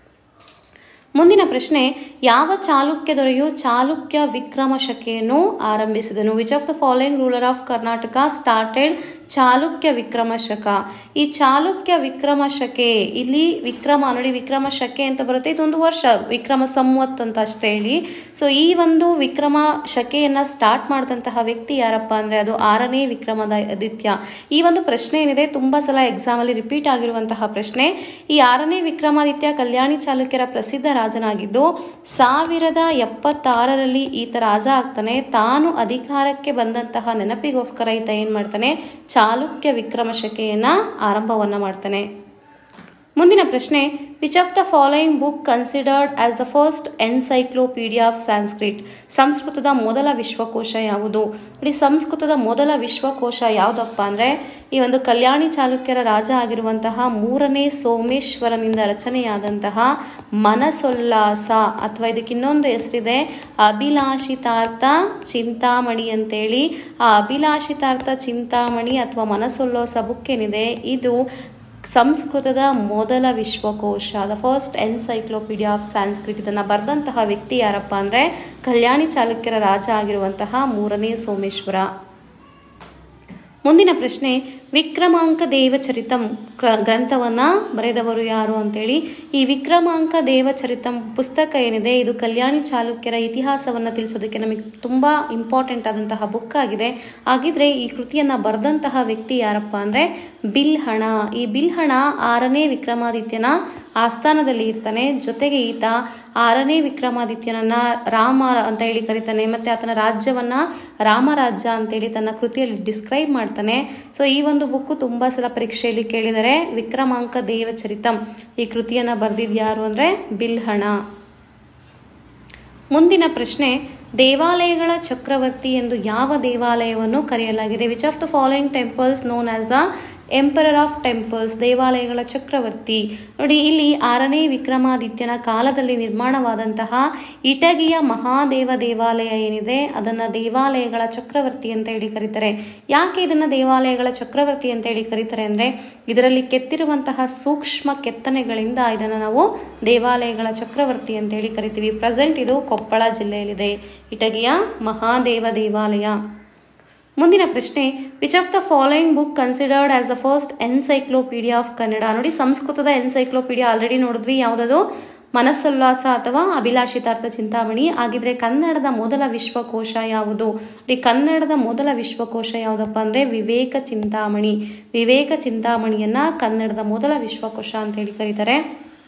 ಮುಂದಿನ ಪ್ರಶ್ನೆ ಯಾವ ಚಾಲುಕ್ಯ ದೊರೆಯು ಚಾಲುಕ್ಯ ವಿಕ್ರಮ ಶಕೆಯನ್ನು ಆರಂಭಿಸಿದನು which of the following ruler of Karnataka started Chalukya Vikrama Shaka ಈ ಚಾಲುಕ್ಯ ವಿಕ್ರಮ ಶಕೆ ಇಲ್ಲಿ ವಿಕ್ರಮ ನೋಡಿ ವಿಕ್ರಮ ಶಕೆ ಅಂತ ಬರುತ್ತೆ ಇದೊಂದು ವರ್ಷ ವಿಕ್ರಮ ಸಂವತ್ ಅಂತ ಅಷ್ಟೇ ಹೇಳಿ ಸೊ ಈ ಒಂದು ವಿಕ್ರಮ ಶಕೆಯನ್ನು ಸ್ಟಾರ್ಟ್ ಮಾಡಿದಂತಹ ವ್ಯಕ್ತಿ ಯಾರಪ್ಪ ಅಂದರೆ ಅದು ಆರನೇ ವಿಕ್ರಮದ ಆದಿತ್ಯ ಈ ಒಂದು ಪ್ರಶ್ನೆ ಏನಿದೆ ತುಂಬ ಸಲ ಎಕ್ಸಾಮಲ್ಲಿ ರಿಪೀಟ್ ಆಗಿರುವಂತಹ ಪ್ರಶ್ನೆ ಈ ಆರನೇ ವಿಕ್ರಮಾದಿತ್ಯ ಕಲ್ಯಾಣಿ ಚಾಲುಕ್ಯರ ಪ್ರಸಿದ್ಧ ರಾಜನಾಗಿದ್ದು ಸಾವಿರದ ಎಪ್ಪತ್ತಾರರಲ್ಲಿ ಈತ ರಾಜ ಆಗ್ತಾನೆ ತಾನು ಅಧಿಕಾರಕ್ಕೆ ಬಂದಂತಹ ನೆನಪಿಗೋಸ್ಕರ ಈತ ಏನು ಮಾಡ್ತಾನೆ ಚಾಲುಕ್ಯ ವಿಕ್ರಮ ಶಕೆಯನ್ನು ಆರಂಭವನ್ನು ಮಾಡ್ತಾನೆ ಮುಂದಿನ ಪ್ರಶ್ನೆ which of the following book considered as the first encyclopedia of Sanskrit ಸಂಸ್ಕೃತದ ಮೊದಲ ವಿಶ್ವಕೋಶ ಯಾವುದು ನೋಡಿ ಸಂಸ್ಕೃತದ ಮೊದಲ ವಿಶ್ವಕೋಶ ಯಾವುದಪ್ಪ ಅಂದರೆ ಈ ಒಂದು ಕಲ್ಯಾಣಿ ಚಾಲುಕ್ಯರ ರಾಜ ಆಗಿರುವಂತಹ ಮೂರನೇ ಸೋಮೇಶ್ವರನಿಂದ ರಚನೆಯಾದಂತಹ ಮನಸೊಲ್ಲಾಸ ಅಥವಾ ಇದಕ್ಕೆ ಇನ್ನೊಂದು ಹೆಸರಿದೆ ಅಭಿಲಾಷಿತಾರ್ಥ ಚಿಂತಾಮಣಿ ಅಂತೇಳಿ ಆ ಅಭಿಲಾಷಿತಾರ್ಥ ಚಿಂತಾಮಣಿ ಅಥವಾ ಮನಸೊಲ್ಲೋಸ ಬುಕ್ ಏನಿದೆ ಇದು ಸಂಸ್ಕೃತದ ಮೊದಲ ವಿಶ್ವಕೋಶ the first encyclopedia of Sanskrit ಇದನ್ನು ಬರೆದಂತಹ ವ್ಯಕ್ತಿ ಯಾರಪ್ಪ ಅಂದರೆ ಕಲ್ಯಾಣಿ ಚಾಲುಕ್ಯರ ರಾಜ ಆಗಿರುವಂತಹ ಮೂರನೇ ಸೋಮೇಶ್ವರ ಮುಂದಿನ ಪ್ರಶ್ನೆ ವಿಕ್ರಮಾಂಕ ದೇವಚರಿತಂ ಗ್ರಂಥವನ್ನು ಬರೆದವರು ಯಾರು ಅಂತೇಳಿ ಈ ವಿಕ್ರಮಾಂಕ ದೇವಚರಿತಂ ಪುಸ್ತಕ ಏನಿದೆ ಇದು ಕಲ್ಯಾಣಿ ಚಾಲುಕ್ಯರ ಇತಿಹಾಸವನ್ನು ತಿಳಿಸೋದಕ್ಕೆ ನಮಗೆ ತುಂಬ ಇಂಪಾರ್ಟೆಂಟ್ ಆದಂತಹ ಬುಕ್ ಆಗಿದೆ ಹಾಗಿದ್ರೆ ಈ ಕೃತಿಯನ್ನು ಬರೆದಂತಹ ವ್ಯಕ್ತಿ ಯಾರಪ್ಪ ಅಂದರೆ ಬಿಲ್ಹಣ ಈ ಬಿಲ್ಹಣ ಆರನೇ ವಿಕ್ರಮಾದಿತ್ಯನ ಆಸ್ಥಾನದಲ್ಲಿ ಇರ್ತಾನೆ ಜೊತೆಗೆ ಈತ ಆರನೇ ವಿಕ್ರಮಾದಿತ್ಯನನ್ನ ರಾಮ ಅಂತ ಹೇಳಿ ಕರೀತಾನೆ ಮತ್ತು ಆತನ ರಾಜ್ಯವನ್ನ ರಾಮರಾಜ್ಯ ಅಂತೇಳಿ ತನ್ನ ಕೃತಿಯಲ್ಲಿ ಡಿಸ್ಕ್ರೈಬ್ ಮಾಡ್ತಾನೆ ಸೊ ಈ ಒಂದು ಬುಕ್ಕು ತುಂಬ ಸಲ ಪರೀಕ್ಷೆಯಲ್ಲಿ ಕೇಳಿದರೆ ವಿಕ್ರಮಾಂಕ ದೇವಚರಿತಂ ಈ ಕೃತಿಯನ್ನು ಬರೆದಿದ್ದು ಯಾರು ಅಂದರೆ ಬಿಲ್ಹಣ ಮುಂದಿನ ಪ್ರಶ್ನೆ ದೇವಾಲಯಗಳ ಚಕ್ರವರ್ತಿ ಎಂದು ಯಾವ ದೇವಾಲಯವನ್ನು ಕರೆಯಲಾಗಿದೆ which of the following temples known as the emperor of temples ದೇವಾಲಯಗಳ ಚಕ್ರವರ್ತಿ ನೋಡಿ ಇಲ್ಲಿ ಆರನೇ ವಿಕ್ರಮಾದಿತ್ಯನ ಕಾಲದಲ್ಲಿ ನಿರ್ಮಾಣವಾದಂತಹ ಇಟಗಿಯ ಮಹಾದೇವ ದೇವಾಲಯ ಏನಿದೆ ಅದನ್ನು ದೇವಾಲಯಗಳ ಚಕ್ರವರ್ತಿ ಅಂತ ಹೇಳಿ ಕರೀತಾರೆ ಯಾಕೆ ಇದನ್ನು ದೇವಾಲಯಗಳ ಚಕ್ರವರ್ತಿ ಅಂತ ಹೇಳಿ ಕರೀತಾರೆ ಅಂದರೆ ಇದರಲ್ಲಿ ಕೆತ್ತಿರುವಂತಹ ಸೂಕ್ಷ್ಮ ಕೆತ್ತನೆಗಳಿಂದ ಇದನ್ನು ನಾವು ದೇವಾಲಯಗಳ ಚಕ್ರವರ್ತಿ ಅಂತ ಹೇಳಿ ಕರಿತೀವಿ ಪ್ರೆಸೆಂಟ್ ಇದು ಕೊಪ್ಪಳ ಜಿಲ್ಲೆಯಲ್ಲಿದೆ ಇಟಗಿಯ ಮಹಾದೇವ ದೇವಾಲಯ ಮುಂದಿನ ಪ್ರಶ್ನೆ which of the following book considered as the first encyclopedia of Kannada ನೋಡಿ ಸಂಸ್ಕೃತದ ಎನ್ಸೈಕ್ಲೋಪೀಡಿಯಾ ಆಲ್ರೆಡಿ ನೋಡಿದ್ವಿ ಯಾವುದದು ಮನಸ್ಸೋಲ್ಲಾಸ ಅಥವಾ ಅಭಿಲಾಷಿತಾರ್ಥ ಚಿಂತಾಮಣಿ ಆಗಿದ್ರೆ ಕನ್ನಡದ ಮೊದಲ ವಿಶ್ವಕೋಶ ಯಾವುದು ಈ ಕನ್ನಡದ ಮೊದಲ ವಿಶ್ವಕೋಶ ಯಾವುದಪ್ಪ ಅಂದರೆ ವಿವೇಕ ಚಿಂತಾಮಣಿ ವಿವೇಕ ಚಿಂತಾಮಣಿಯನ್ನ ಕನ್ನಡದ ಮೊದಲ ವಿಶ್ವಕೋಶ ಅಂತ ಹೇಳಿ ಕರೀತಾರೆ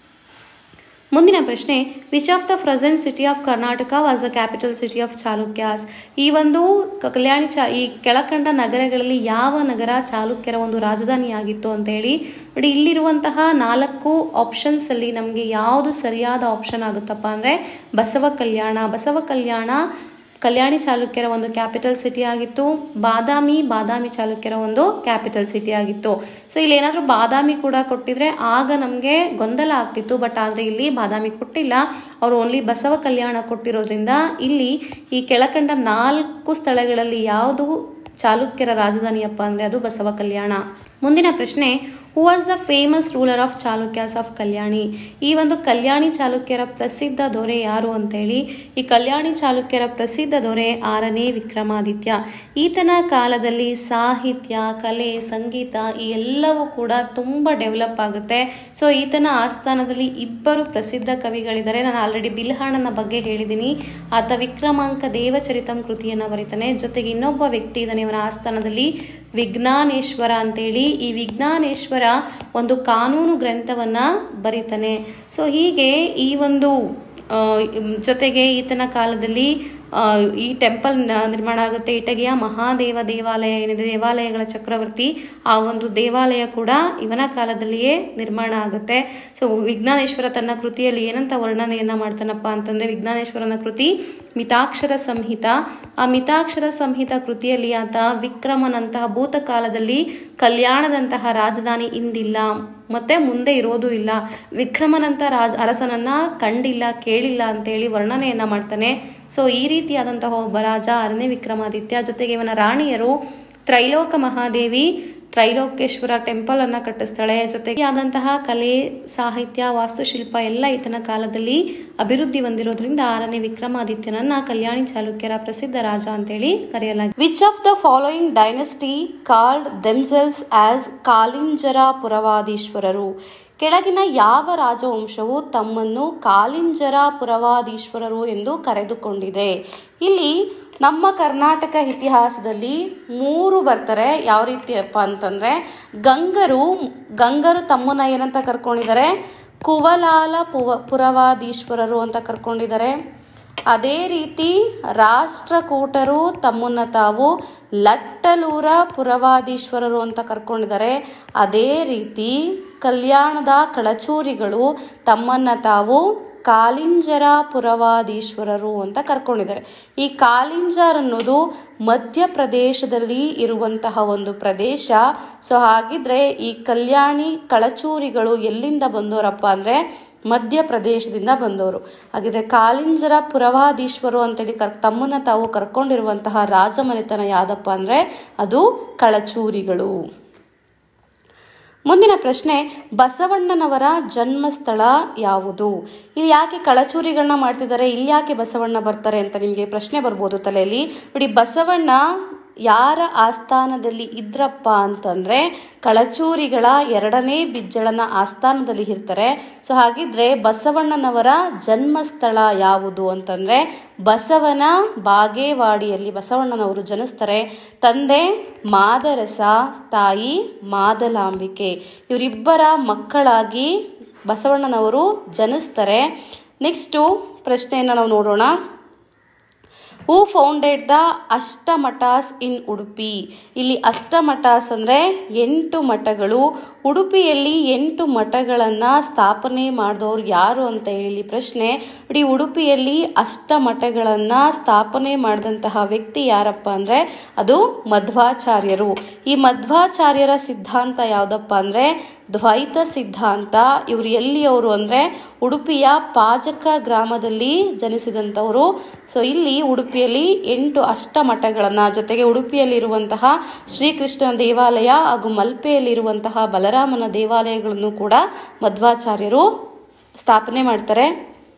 ಮುಂದಿನ ಪ್ರಶ್ನೆ which of the present city of Karnataka was the capital city of Chalukyas ಈ ಒಂದು ಕಲ್ಯಾಣಿ ಚಾ ಈ ಕೆಳಕಂಡ ನಗರಗಳಲ್ಲಿ ಯಾವ ನಗರ ಚಾಲುಕ್ಯರ ಒಂದು ರಾಜಧಾನಿಯಾಗಿತ್ತು ಅಂತ ಹೇಳಿ ನೋಡಿ ಇಲ್ಲಿರುವಂತಹ ನಾಲ್ಕು ಆಪ್ಷನ್ಸ್ ಅಲ್ಲಿ ನಮಗೆ ಯಾವುದು ಸರಿಯಾದ ಆಪ್ಷನ್ ಆಗುತ್ತಪ್ಪ ಅಂದರೆ ಬಸವ ಕಲ್ಯಾಣ ಬಸವ ಕಲ್ಯಾಣ ಕಲ್ಯಾಣಿ ಚಾಲುಕ್ಯರ ಒಂದು ಕ್ಯಾಪಿಟಲ್ ಸಿಟಿ ಆಗಿತ್ತು ಬಾದಾಮಿ ಬಾದಾಮಿ ಚಾಲುಕ್ಯರ ಒಂದು ಕ್ಯಾಪಿಟಲ್ ಸಿಟಿ ಆಗಿತ್ತು ಸೊ ಇಲ್ಲಿ ಏನಾದರೂ ಬಾದಾಮಿ ಕೂಡ ಕೊಟ್ಟಿದ್ರೆ ಆಗ ನಮಗೆ ಗೊಂದಲ ಆಗ್ತಿತ್ತು ಬಟ್ ಆದರೆ ಇಲ್ಲಿ ಬಾದಾಮಿ ಕೊಟ್ಟಿಲ್ಲ ಅವರು ಓನ್ಲಿ ಬಸವ ಕಲ್ಯಾಣ ಕೊಟ್ಟಿರೋದ್ರಿಂದ ಇಲ್ಲಿ ಈ ಕೆಳಕಂಡ ನಾಲ್ಕು ಸ್ಥಳಗಳಲ್ಲಿ ಯಾವುದು ಚಾಲುಕ್ಯರ ರಾಜಧಾನಿಯಪ್ಪ ಅಂದರೆ ಅದು ಬಸವ ಕಲ್ಯಾಣ ಮುಂದಿನ ಪ್ರಶ್ನೆ who was the famous ruler of Chalukyas of Kalyani ಈ ಒಂದು ಕಲ್ಯಾಣಿ ಚಾಲುಕ್ಯರ ಪ್ರಸಿದ್ಧ ದೊರೆ ಯಾರು ಅಂತೇಳಿ ಈ ಕಲ್ಯಾಣಿ ಚಾಲುಕ್ಯರ ಪ್ರಸಿದ್ಧ ದೊರೆ ಆರನೇ ವಿಕ್ರಮಾದಿತ್ಯ ಈತನ ಕಾಲದಲ್ಲಿ ಸಾಹಿತ್ಯ ಕಲೆ ಸಂಗೀತ ಈ ಎಲ್ಲವೂ ಕೂಡ ತುಂಬ ಡೆವಲಪ್ ಆಗುತ್ತೆ ಸೊ ಈತನ ಆಸ್ಥಾನದಲ್ಲಿ ಇಬ್ಬರು ಪ್ರಸಿದ್ಧ ಕವಿಗಳಿದ್ದಾರೆ ನಾನು ಆಲ್ರೆಡಿ ಬಿಲ್ಹಾಣನ ಬಗ್ಗೆ ಹೇಳಿದ್ದೀನಿ ಆತ ವಿಕ್ರಮಾಂಕ ದೇವಚರಿತಂ ಕೃತಿಯನ್ನು ಬರೀತಾನೆ ಜೊತೆಗೆ ಇನ್ನೊಬ್ಬ ವ್ಯಕ್ತಿ ಇದ್ದಾನೆ ಇವನ ಆಸ್ಥಾನದಲ್ಲಿ ವಿಜ್ಞಾನೇಶ್ವರ ಅಂತೇಳಿ ಈ ವಿಜ್ಞಾನೇಶ್ವರ ಒಂದು ಕಾನೂನು ಗ್ರಂಥವನ್ನು ಬರೀತಾನೆ ಸೊ ಹೀಗೆ ಈ ಒಂದು ಆ, ಜೊತೆಗೆ ಈತನ ಕಾಲದಲ್ಲಿ ಆ, ಈ ಟೆಂಪಲ್ ನಿರ್ಮಾಣ ಆಗುತ್ತೆ ಇಟಗಿಯ ಮಹಾದೇವ ದೇವಾಲಯ ಏನಿದೆ ದೇವಾಲಯಗಳ ಚಕ್ರವರ್ತಿ ಆ ಒಂದು ದೇವಾಲಯ ಕೂಡ ಇವನ ಕಾಲದಲ್ಲಿಯೇ ನಿರ್ಮಾಣ ಆಗುತ್ತೆ ಸೊ ವಿಜ್ಞಾನೇಶ್ವರ ತನ್ನ ಕೃತಿಯಲ್ಲಿ ಏನಂತ ವರ್ಣನೆಯನ್ನ ಮಾಡ್ತಾನಪ್ಪ ಅಂತಂದ್ರೆ ವಿಜ್ಞಾನೇಶ್ವರನ ಕೃತಿ ಮಿತಾಕ್ಷರ ಸಂಹಿತ ಆ ಮಿತಾಕ್ಷರ ಸಂಹಿತ ಕೃತಿಯಲ್ಲಿ ಆತ ವಿಕ್ರಮನಂತಹ ಭೂತಕಾಲದಲ್ಲಿ ಕಲ್ಯಾಣದಂತಹ ರಾಜಧಾನಿ ಇಂದಿಲ್ಲ ಮತ್ತೆ ಮುಂದೆ ಇರೋದು ಇಲ್ಲ ವಿಕ್ರಮನಂತ ರಾಜ ಅರಸನನ್ನ ಕಂಡಿಲ್ಲ ಕೇಳಿಲ್ಲ ಅಂತೇಳಿ ವರ್ಣನೆಯನ್ನ ಮಾಡ್ತಾನೆ ಸೊ ಈ ರೀತಿಯಾದಂತಹ ಒಬ್ಬ ರಾಜ ಅರಣ್ಯ ವಿಕ್ರಮಾದಿತ್ಯ ಜೊತೆಗೆ ಇವನ ರಾಣಿಯರು ತ್ರೈಲೋಕ ಮಹಾದೇವಿ ತ್ರೈಲೋಕೇಶ್ವರ ಟೆಂಪಲ್ ಅನ್ನ ಕಟ್ಟಿಸ್ತಾಳೆ ಜೊತೆಗೆ ಆದಂತಹ ಕಲೆ ಸಾಹಿತ್ಯ ವಾಸ್ತುಶಿಲ್ಪ ಎಲ್ಲ ಈತನ ಕಾಲದಲ್ಲಿ ಅಭಿವೃದ್ಧಿ ಹೊಂದಿರೋದ್ರಿಂದ ಆರನೇ ವಿಕ್ರಮಾದಿತ್ಯನನ್ನ ಕಲ್ಯಾಣಿ ಚಾಲುಕ್ಯರ ಪ್ರಸಿದ್ಧ ರಾಜ ಅಂತೇಳಿ ಕರೆಯಲಾಗಿದೆ which of the following dynasty called themselves as Kalinjara ಪುರವಾದೀಶ್ವರರು ಕೆಳಗಿನ ಯಾವ ರಾಜವಂಶವು ತಮ್ಮನ್ನು ಕಾಲಿಂಜರ ಪುರವಾದೀಶ್ವರರು ಎಂದು ಕರೆದುಕೊಂಡಿದೆ ಇಲ್ಲಿ ನಮ್ಮ ಕರ್ನಾಟಕ ಇತಿಹಾಸದಲ್ಲಿ ಮೂರು ಬರ್ತಾರೆ ಯಾವ ರೀತಿಯಪ್ಪ ಅಂತಂದ್ರೆ ಗಂಗರು ಗಂಗರು ತಮ್ಮನ್ನ ಏನಂತ ಕರ್ಕೊಂಡಿದ್ದಾರೆ ಕುವಲಾಲ ಪುವ ಪುರವಾದೀಶ್ವರರು ಅಂತ ಕರ್ಕೊಂಡಿದ್ದಾರೆ ಅದೇ ರೀತಿ ರಾಷ್ಟ್ರಕೂಟರು ತಮ್ಮನ್ನ ತಾವು ಲಟ್ಟಲೂರ ಪುರವಾದೀಶ್ವರರು ಅಂತ ಕರ್ಕೊಂಡಿದ್ದಾರೆ ಅದೇ ರೀತಿ ಕಲ್ಯಾಣದ ಕಳಚೂರಿಗಳು ತಮ್ಮನ್ನ ತಾವು ಕಾಲಿಂಜರ ಪುರವಾದೀಶ್ವರರು ಅಂತ ಕರ್ಕೊಂಡಿದ್ದಾರೆ ಈ ಕಾಲಿಂಜರ್ ಅನ್ನೋದು ಮಧ್ಯಪ್ರದೇಶದಲ್ಲಿ ಇರುವಂತಹ ಒಂದು ಪ್ರದೇಶ ಸೊ ಹಾಗಿದ್ರೆ ಈ ಕಲ್ಯಾಣಿ ಕಳಚೂರಿಗಳು ಎಲ್ಲಿಂದ ಬಂದವರಪ್ಪ ಅಂದ್ರೆ ಮಧ್ಯಪ್ರದೇಶದಿಂದ ಬಂದವರು ಹಾಗಿದ್ರೆ ಕಾಲಿಂಜರ ಪುರವಾದೀಶ್ವರು ಅಂತೇಳಿ ಕರ್ ತಮ್ಮನ್ನ ತಾವು ಕರ್ಕೊಂಡಿರುವಂತಹ ರಾಜಮನೆತನ ಯಾವ್ದಪ್ಪ ಅಂದ್ರೆ ಅದು ಕಳಚೂರಿಗಳು ಮುಂದಿನ ಪ್ರಶ್ನೆ ಬಸವಣ್ಣನವರ ಜನ್ಮಸ್ಥಳ ಯಾವುದು ಇಲ್ಲಿ ಯಾಕೆ ಕಳಚೂರಿಗಳನ್ನ ಮಾಡ್ತಿದ್ದಾರೆ ಇಲ್ಲಿ ಯಾಕೆ ಬಸವಣ್ಣ ಬರ್ತಾರೆ ಅಂತ ನಿಮಗೆ ಪ್ರಶ್ನೆ ಬರ್ಬೋದು ತಲೆಯಲ್ಲಿ ನೋಡಿ ಬಸವಣ್ಣ ಯಾರ ಆಸ್ಥಾನದಲ್ಲಿ ಇದ್ರಪ್ಪ ಅಂತಂದ್ರೆ ಕಳಚೂರಿಗಳ ಎರಡನೇ ಬಿಜ್ಜಳನ ಆಸ್ಥಾನದಲ್ಲಿ ಇರ್ತಾರೆ ಸೊ ಹಾಗಿದ್ರೆ ಬಸವಣ್ಣನವರ ಜನ್ಮಸ್ಥಳ ಯಾವುದು ಅಂತಂದ್ರೆ ಬಸವನ ಬಾಗೇವಾಡಿಯಲ್ಲಿ ಬಸವಣ್ಣನವರು ಜನಿಸ್ತಾರೆ ತಂದೆ ಮಾದರಸ ತಾಯಿ ಮಾದಲಾಂಬಿಕೆ ಇವರಿಬ್ಬರ ಮಕ್ಕಳಾಗಿ ಬಸವಣ್ಣನವರು ಜನಿಸ್ತಾರೆ ನೆಕ್ಸ್ಟು ಪ್ರಶ್ನೆಯನ್ನು ನಾವು ನೋಡೋಣ who founded the Ashtamathas in Udupi ಇಲ್ಲಿ ಅಷ್ಟಮಠಾಸ್ ಅಂದರೆ ಎಂಟು ಮಠಗಳು ಉಡುಪಿಯಲ್ಲಿ ಎಂಟು ಮಠಗಳನ್ನು ಸ್ಥಾಪನೆ ಮಾಡಿದವ್ರು ಯಾರು ಅಂತ ಹೇಳಿ ಪ್ರಶ್ನೆ ಇಡೀ ಉಡುಪಿಯಲ್ಲಿ ಅಷ್ಟಮಠಗಳನ್ನು ಸ್ಥಾಪನೆ ಮಾಡಿದಂತಹ ವ್ಯಕ್ತಿ ಯಾರಪ್ಪ ಅಂದರೆ ಅದು ಮಧ್ವಾಚಾರ್ಯರು ಈ ಮಧ್ವಾಚಾರ್ಯರ ಸಿದ್ಧಾಂತ ಯಾವುದಪ್ಪ ಅಂದರೆ ದ್ವೈತ ಸಿದ್ಧಾಂತ ಇವರು ಎಲ್ಲಿಯವರು ಅಂದರೆ ಉಡುಪಿಯ ಪಾಜಕ ಗ್ರಾಮದಲ್ಲಿ ಜನಿಸಿದಂಥವರು ಸೊ ಇಲ್ಲಿ ಉಡುಪಿಯಲ್ಲಿ ಎಂಟು ಅಷ್ಟಮಠಗಳನ್ನು ಜೊತೆಗೆ ಉಡುಪಿಯಲ್ಲಿರುವಂತಹ ಶ್ರೀಕೃಷ್ಣ ದೇವಾಲಯ ಹಾಗೂ ಮಲ್ಪೆಯಲ್ಲಿರುವಂತಹ ಬಲರಾಮನ ದೇವಾಲಯಗಳನ್ನು ಕೂಡ ಮಧ್ವಾಚಾರ್ಯರು ಸ್ಥಾಪನೆ ಮಾಡ್ತಾರೆ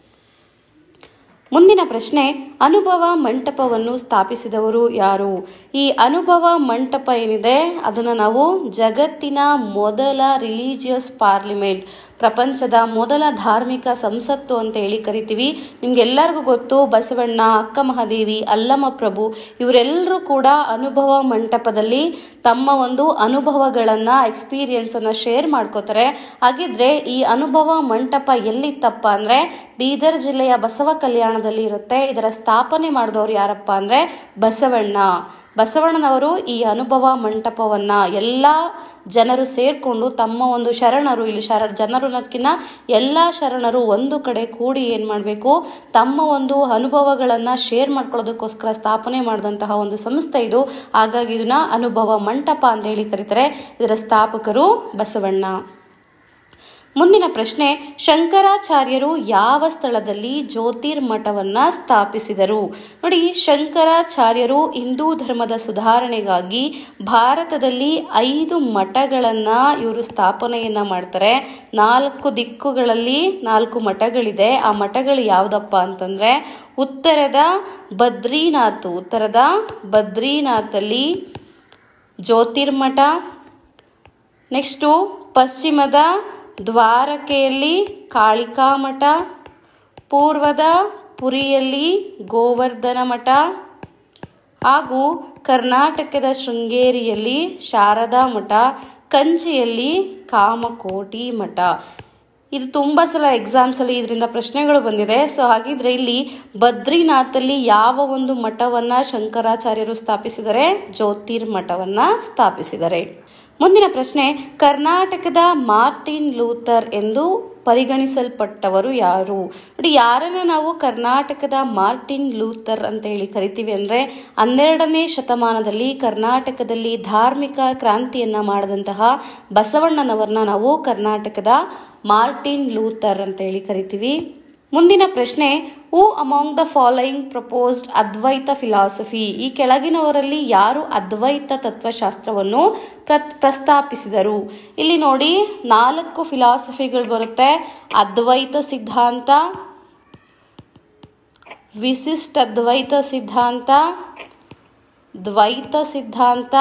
ಮುಂದಿನ ಪ್ರಶ್ನೆ ಅನುಭವ ಮಂಟಪವನ್ನು ಸ್ಥಾಪಿಸಿದವರು ಯಾರು ಈ ಅನುಭವ ಮಂಟಪ ಏನಿದೆ ಅದನ್ನು ನಾವು ಜಗತ್ತಿನ ಮೊದಲ ರಿಲಿಜಿಯಸ್ ಪಾರ್ಲಿಮೆಂಟ್ ಪ್ರಪಂಚದ ಮೊದಲ ಧಾರ್ಮಿಕ ಸಂಸತ್ತು ಅಂತ ಹೇಳಿ ಕರಿತೀವಿ ನಿಮ್ಗೆಲ್ಲರಿಗೂ ಗೊತ್ತು ಬಸವಣ್ಣ ಅಕ್ಕ ಮಹಾದೇವಿ ಅಲ್ಲಮ ಪ್ರಭು ಇವರೆಲ್ಲರೂ ಕೂಡ ಅನುಭವ ಮಂಟಪದಲ್ಲಿ ತಮ್ಮ ಒಂದು ಅನುಭವಗಳನ್ನು ಎಕ್ಸ್ಪೀರಿಯನ್ಸನ್ನು ಶೇರ್ ಮಾಡ್ಕೋತಾರೆ ಹಾಗಿದ್ರೆ ಈ ಅನುಭವ ಮಂಟಪ ಎಲ್ಲಿತ್ತಪ್ಪ ಅಂದರೆ ಬೀದರ್ ಜಿಲ್ಲೆಯ ಬಸವ ಕಲ್ಯಾಣದಲ್ಲಿ ಇರುತ್ತೆ ಇದರ ಸ್ಥಾಪನೆ ಮಾಡಿದವರು ಯಾರಪ್ಪ ಅಂದರೆ ಬಸವಣ್ಣ ಬಸವಣ್ಣನವರು ಈ ಅನುಭವ ಮಂಟಪವನ್ನ ಎಲ್ಲ ಜನರು ಸೇರ್ಕೊಂಡು ತಮ್ಮ ಒಂದು ಶರಣರು ಇಲ್ಲಿ ಶರ ಜನರು ಅನ್ನೋದಕ್ಕಿಂತ ಎಲ್ಲ ಶರಣರು ಒಂದು ಕಡೆ ಕೂಡಿ ಏನು ಮಾಡಬೇಕು ತಮ್ಮ ಒಂದು ಅನುಭವಗಳನ್ನು ಶೇರ್ ಮಾಡ್ಕೊಳ್ಳೋದಕ್ಕೋಸ್ಕರ ಸ್ಥಾಪನೆ ಮಾಡಿದಂತಹ ಒಂದು ಸಂಸ್ಥೆ ಇದು ಹಾಗಾಗಿ ಇದನ್ನ ಅನುಭವ ಮಂಟಪ ಅಂತ ಹೇಳಿ ಕರೀತಾರೆ ಇದರ ಸ್ಥಾಪಕರು ಬಸವಣ್ಣ ಮುಂದಿನ ಪ್ರಶ್ನೆ ಶಂಕರಾಚಾರ್ಯರು ಯಾವ ಸ್ಥಳದಲ್ಲಿ ಜ್ಯೋತಿರ್ಮಠವನ್ನ ಸ್ಥಾಪಿಸಿದರು ನೋಡಿ ಶಂಕರಾಚಾರ್ಯರು ಹಿಂದೂ ಧರ್ಮದ ಸುಧಾರಣೆಗಾಗಿ ಭಾರತದಲ್ಲಿ ಐದು ಮಠಗಳನ್ನ ಇವರು ಸ್ಥಾಪನೆಯನ್ನ ಮಾಡ್ತಾರೆ ನಾಲ್ಕು ದಿಕ್ಕುಗಳಲ್ಲಿ ನಾಲ್ಕು ಮಠಗಳಿದೆ ಆ ಮಠಗಳು ಯಾವುದಪ್ಪ ಅಂತಂದ್ರೆ ಉತ್ತರದ ಬದ್ರಿನಾಥ್ ಉತ್ತರದ ಬದ್ರಿನಾಥಲ್ಲಿ ಜ್ಯೋತಿರ್ಮಠ ನೆಕ್ಸ್ಟು ಪಶ್ಚಿಮದ ದ್ವಾರಕೆಯಲ್ಲಿ ಕಾಳಿಕಾ ಮಠ ಪೂರ್ವದ ಪುರಿಯಲ್ಲಿ ಗೋವರ್ಧನ ಮಠ ಹಾಗೂ ಕರ್ನಾಟಕದ ಶೃಂಗೇರಿಯಲ್ಲಿ ಶಾರದಾ ಮಠ ಕಂಚಿಯಲ್ಲಿ ಕಾಮಕೋಟಿ ಮಠ ಇದು ತುಂಬ ಸಲ ಎಕ್ಸಾಮ್ಸಲ್ಲಿ ಇದರಿಂದ ಪ್ರಶ್ನೆಗಳು ಬಂದಿದೆ ಸೊ ಹಾಗಿದ್ರೆ ಇಲ್ಲಿ ಬದ್ರಿನಾಥಲ್ಲಿ ಯಾವ ಒಂದು ಮಠವನ್ನ ಶಂಕರಾಚಾರ್ಯರು ಸ್ಥಾಪಿಸಿದರೆ ಜ್ಯೋತಿರ್ ಮಠವನ್ನ ಸ್ಥಾಪಿಸಿದರೆ ಮುಂದಿನ ಪ್ರಶ್ನೆ ಕರ್ನಾಟಕದ ಮಾರ್ಟಿನ್ ಲೂಥರ್ ಎಂದು ಪರಿಗಣಿಸಲ್ಪಟ್ಟವರು ಯಾರು ನೋಡಿ ಯಾರನ್ನ ನಾವು ಕರ್ನಾಟಕದ ಮಾರ್ಟಿನ್ ಲೂಥರ್ ಅಂತ ಹೇಳಿ ಕರಿತೀವಿ ಅಂದ್ರೆ ಹನ್ನೆರಡನೇ ಶತಮಾನದಲ್ಲಿ ಕರ್ನಾಟಕದಲ್ಲಿ ಧಾರ್ಮಿಕ ಕ್ರಾಂತಿಯನ್ನ ಮಾಡಿದಂತಹ ಬಸವಣ್ಣನವರನ್ನ ನಾವು ಕರ್ನಾಟಕದ ಮಾರ್ಟಿನ್ ಲೂಥರ್ ಅಂತ ಹೇಳಿ ಕರಿತೀವಿ ಮುಂದಿನ ಪ್ರಶ್ನೆ who among the following proposed Advaita philosophy ಈ ಕೆಳಗಿನವರಲ್ಲಿ ಯಾರು ಅದ್ವೈತ ತತ್ವಶಾಸ್ತ್ರವನ್ನು ಪ್ರ ಪ್ರಸ್ತಾಪಿಸಿದರು ಇಲ್ಲಿ ನೋಡಿ ನಾಲ್ಕು ಫಿಲಾಸಫಿಗಳು ಬರುತ್ತೆ ಅದ್ವೈತ ಸಿದ್ಧಾಂತ ವಿಶಿಷ್ಟ ಅದ್ವೈತ ಸಿದ್ಧಾಂತ ದ್ವೈತ ಸಿದ್ಧಾಂತ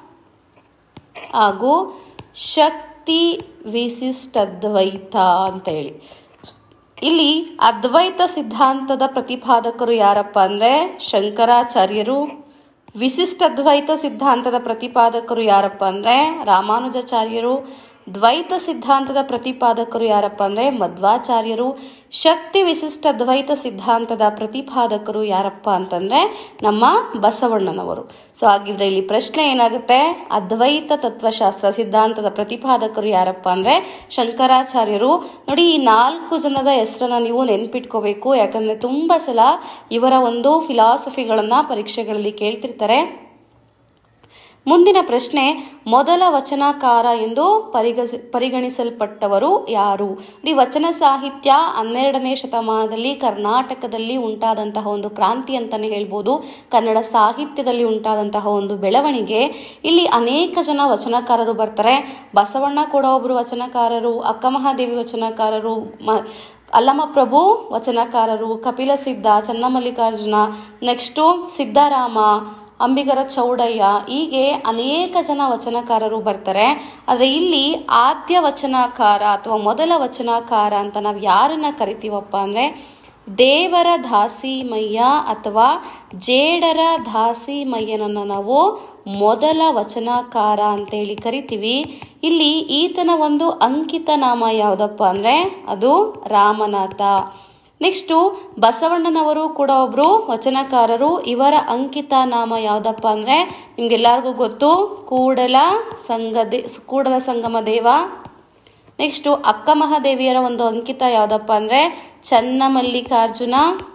ಹಾಗೂ ಶಕ್ತಿ ವಿಶಿಷ್ಟದ್ವೈತ ಅಂತ ಹೇಳಿ ಇಲ್ಲಿ ಅದ್ವೈತ ಸಿದ್ಧಾಂತದ ಪ್ರತಿಪಾದಕರು ಯಾರಪ್ಪ ಅಂದ್ರೆ ಶಂಕರಾಚಾರ್ಯರು ವಿಶಿಷ್ಟ ಅದ್ವೈತ ಸಿದ್ಧಾಂತದ ಪ್ರತಿಪಾದಕರು ಯಾರಪ್ಪ ಅಂದ್ರೆ ರಾಮಾನುಜಾಚಾರ್ಯರು ದ್ವೈತ ಸಿದ್ಧಾಂತದ ಪ್ರತಿಪಾದಕರು ಯಾರಪ್ಪ ಅಂದ್ರೆ ಮಧ್ವಾಚಾರ್ಯರು ಶಕ್ತಿ ವಿಶಿಷ್ಟ ದ್ವೈತ ಸಿದ್ಧಾಂತದ ಪ್ರತಿಪಾದಕರು ಯಾರಪ್ಪ ಅಂತಂದ್ರೆ ನಮ್ಮ ಬಸವಣ್ಣನವರು ಸೊ ಹಾಗಿದ್ರೆ ಇಲ್ಲಿ ಪ್ರಶ್ನೆ ಏನಾಗುತ್ತೆ ಅದ್ವೈತ ತತ್ವಶಾಸ್ತ್ರ ಸಿದ್ಧಾಂತದ ಪ್ರತಿಪಾದಕರು ಯಾರಪ್ಪ ಅಂದ್ರೆ ಶಂಕರಾಚಾರ್ಯರು ನೋಡಿ ಈ ನಾಲ್ಕು ಜನದ ಹೆಸರನ್ನ ನೀವು ನೆನ್ಪಿಟ್ಕೋಬೇಕು ಯಾಕಂದ್ರೆ ತುಂಬಾ ಸಲ ಇವರ ಒಂದು ಫಿಲಾಸಫಿಗಳನ್ನ ಪರೀಕ್ಷೆಗಳಲ್ಲಿ ಕೇಳ್ತಿರ್ತಾರೆ ಮುಂದಿನ ಪ್ರಶ್ನೆ ಮೊದಲ ವಚನಕಾರ ಎಂದು ಪರಿಗಸಿ ಪರಿಗಣಿಸಲ್ಪಟ್ಟವರು ಯಾರು ಈ ವಚನ ಸಾಹಿತ್ಯ ಹನ್ನೆರಡನೇ ಶತಮಾನದಲ್ಲಿ ಕರ್ನಾಟಕದಲ್ಲಿ ಉಂಟಾದಂತಹ ಒಂದು ಕ್ರಾಂತಿ ಅಂತಾನೆ ಹೇಳ್ಬೋದು ಕನ್ನಡ ಸಾಹಿತ್ಯದಲ್ಲಿ ಉಂಟಾದಂತಹ ಒಂದು ಬೆಳವಣಿಗೆ ಇಲ್ಲಿ ಅನೇಕ ಜನ ವಚನಕಾರರು ಬರ್ತಾರೆ ಬಸವಣ್ಣ ಕೂಡ ಒಬ್ಬರು ವಚನಕಾರರು ಅಕ್ಕಮಹಾದೇವಿ ವಚನಕಾರರು ಮ ಅಲ್ಲಮ ಪ್ರಭು ವಚನಕಾರರು ಕಪಿಲ ಸಿದ್ಧ ಚನ್ನಮಲ್ಲಿಕಾರ್ಜುನ ನೆಕ್ಸ್ಟು ಸಿದ್ಧಾರಾಮ ಅಂಬಿಗರ ಚೌಡಯ್ಯ ಹೀಗೆ ಅನೇಕ ಜನ ವಚನಕಾರರು ಬರ್ತಾರೆ ಆದರೆ ಇಲ್ಲಿ ಆದ್ಯ ವಚನಕಾರ ಅಥವಾ ಮೊದಲ ವಚನಕಾರ ಅಂತ ನಾವು ಯಾರನ್ನ ಕರಿತೀವಪ್ಪ ಅಂದರೆ ದೇವರ ದಾಸಿಮಯ್ಯ ಅಥವಾ ಜೇಡರ ದಾಸಿಮಯ್ಯನನ್ನು ನಾವು ಮೊದಲ ವಚನಕಾರ ಅಂತೇಳಿ ಕರಿತೀವಿ ಇಲ್ಲಿ ಈತನ ಒಂದು ಅಂಕಿತ ನಾಮ ಯಾವುದಪ್ಪ ಅಂದರೆ ಅದು ರಾಮನಾಥ ನೆಕ್ಸ್ಟು ಬಸವಣ್ಣನವರು ಕೂಡ ಒಬ್ರು ವಚನಕಾರರು ಇವರ ಅಂಕಿತ ನಾಮ ಯಾವುದಪ್ಪ ಅಂದರೆ ನಿಮ್ಗೆಲ್ಲರಿಗೂ ಗೊತ್ತು ಕೂಡಲ ಸಂಗದೆ ಕೂಡಲ ಸಂಗಮ ದೇವ ನೆಕ್ಸ್ಟು ಅಕ್ಕ ಮಹಾದೇವಿಯರ ಒಂದು ಅಂಕಿತ ಯಾವುದಪ್ಪ ಅಂದರೆ ಚನ್ನಮಲ್ಲಿಕಾರ್ಜುನ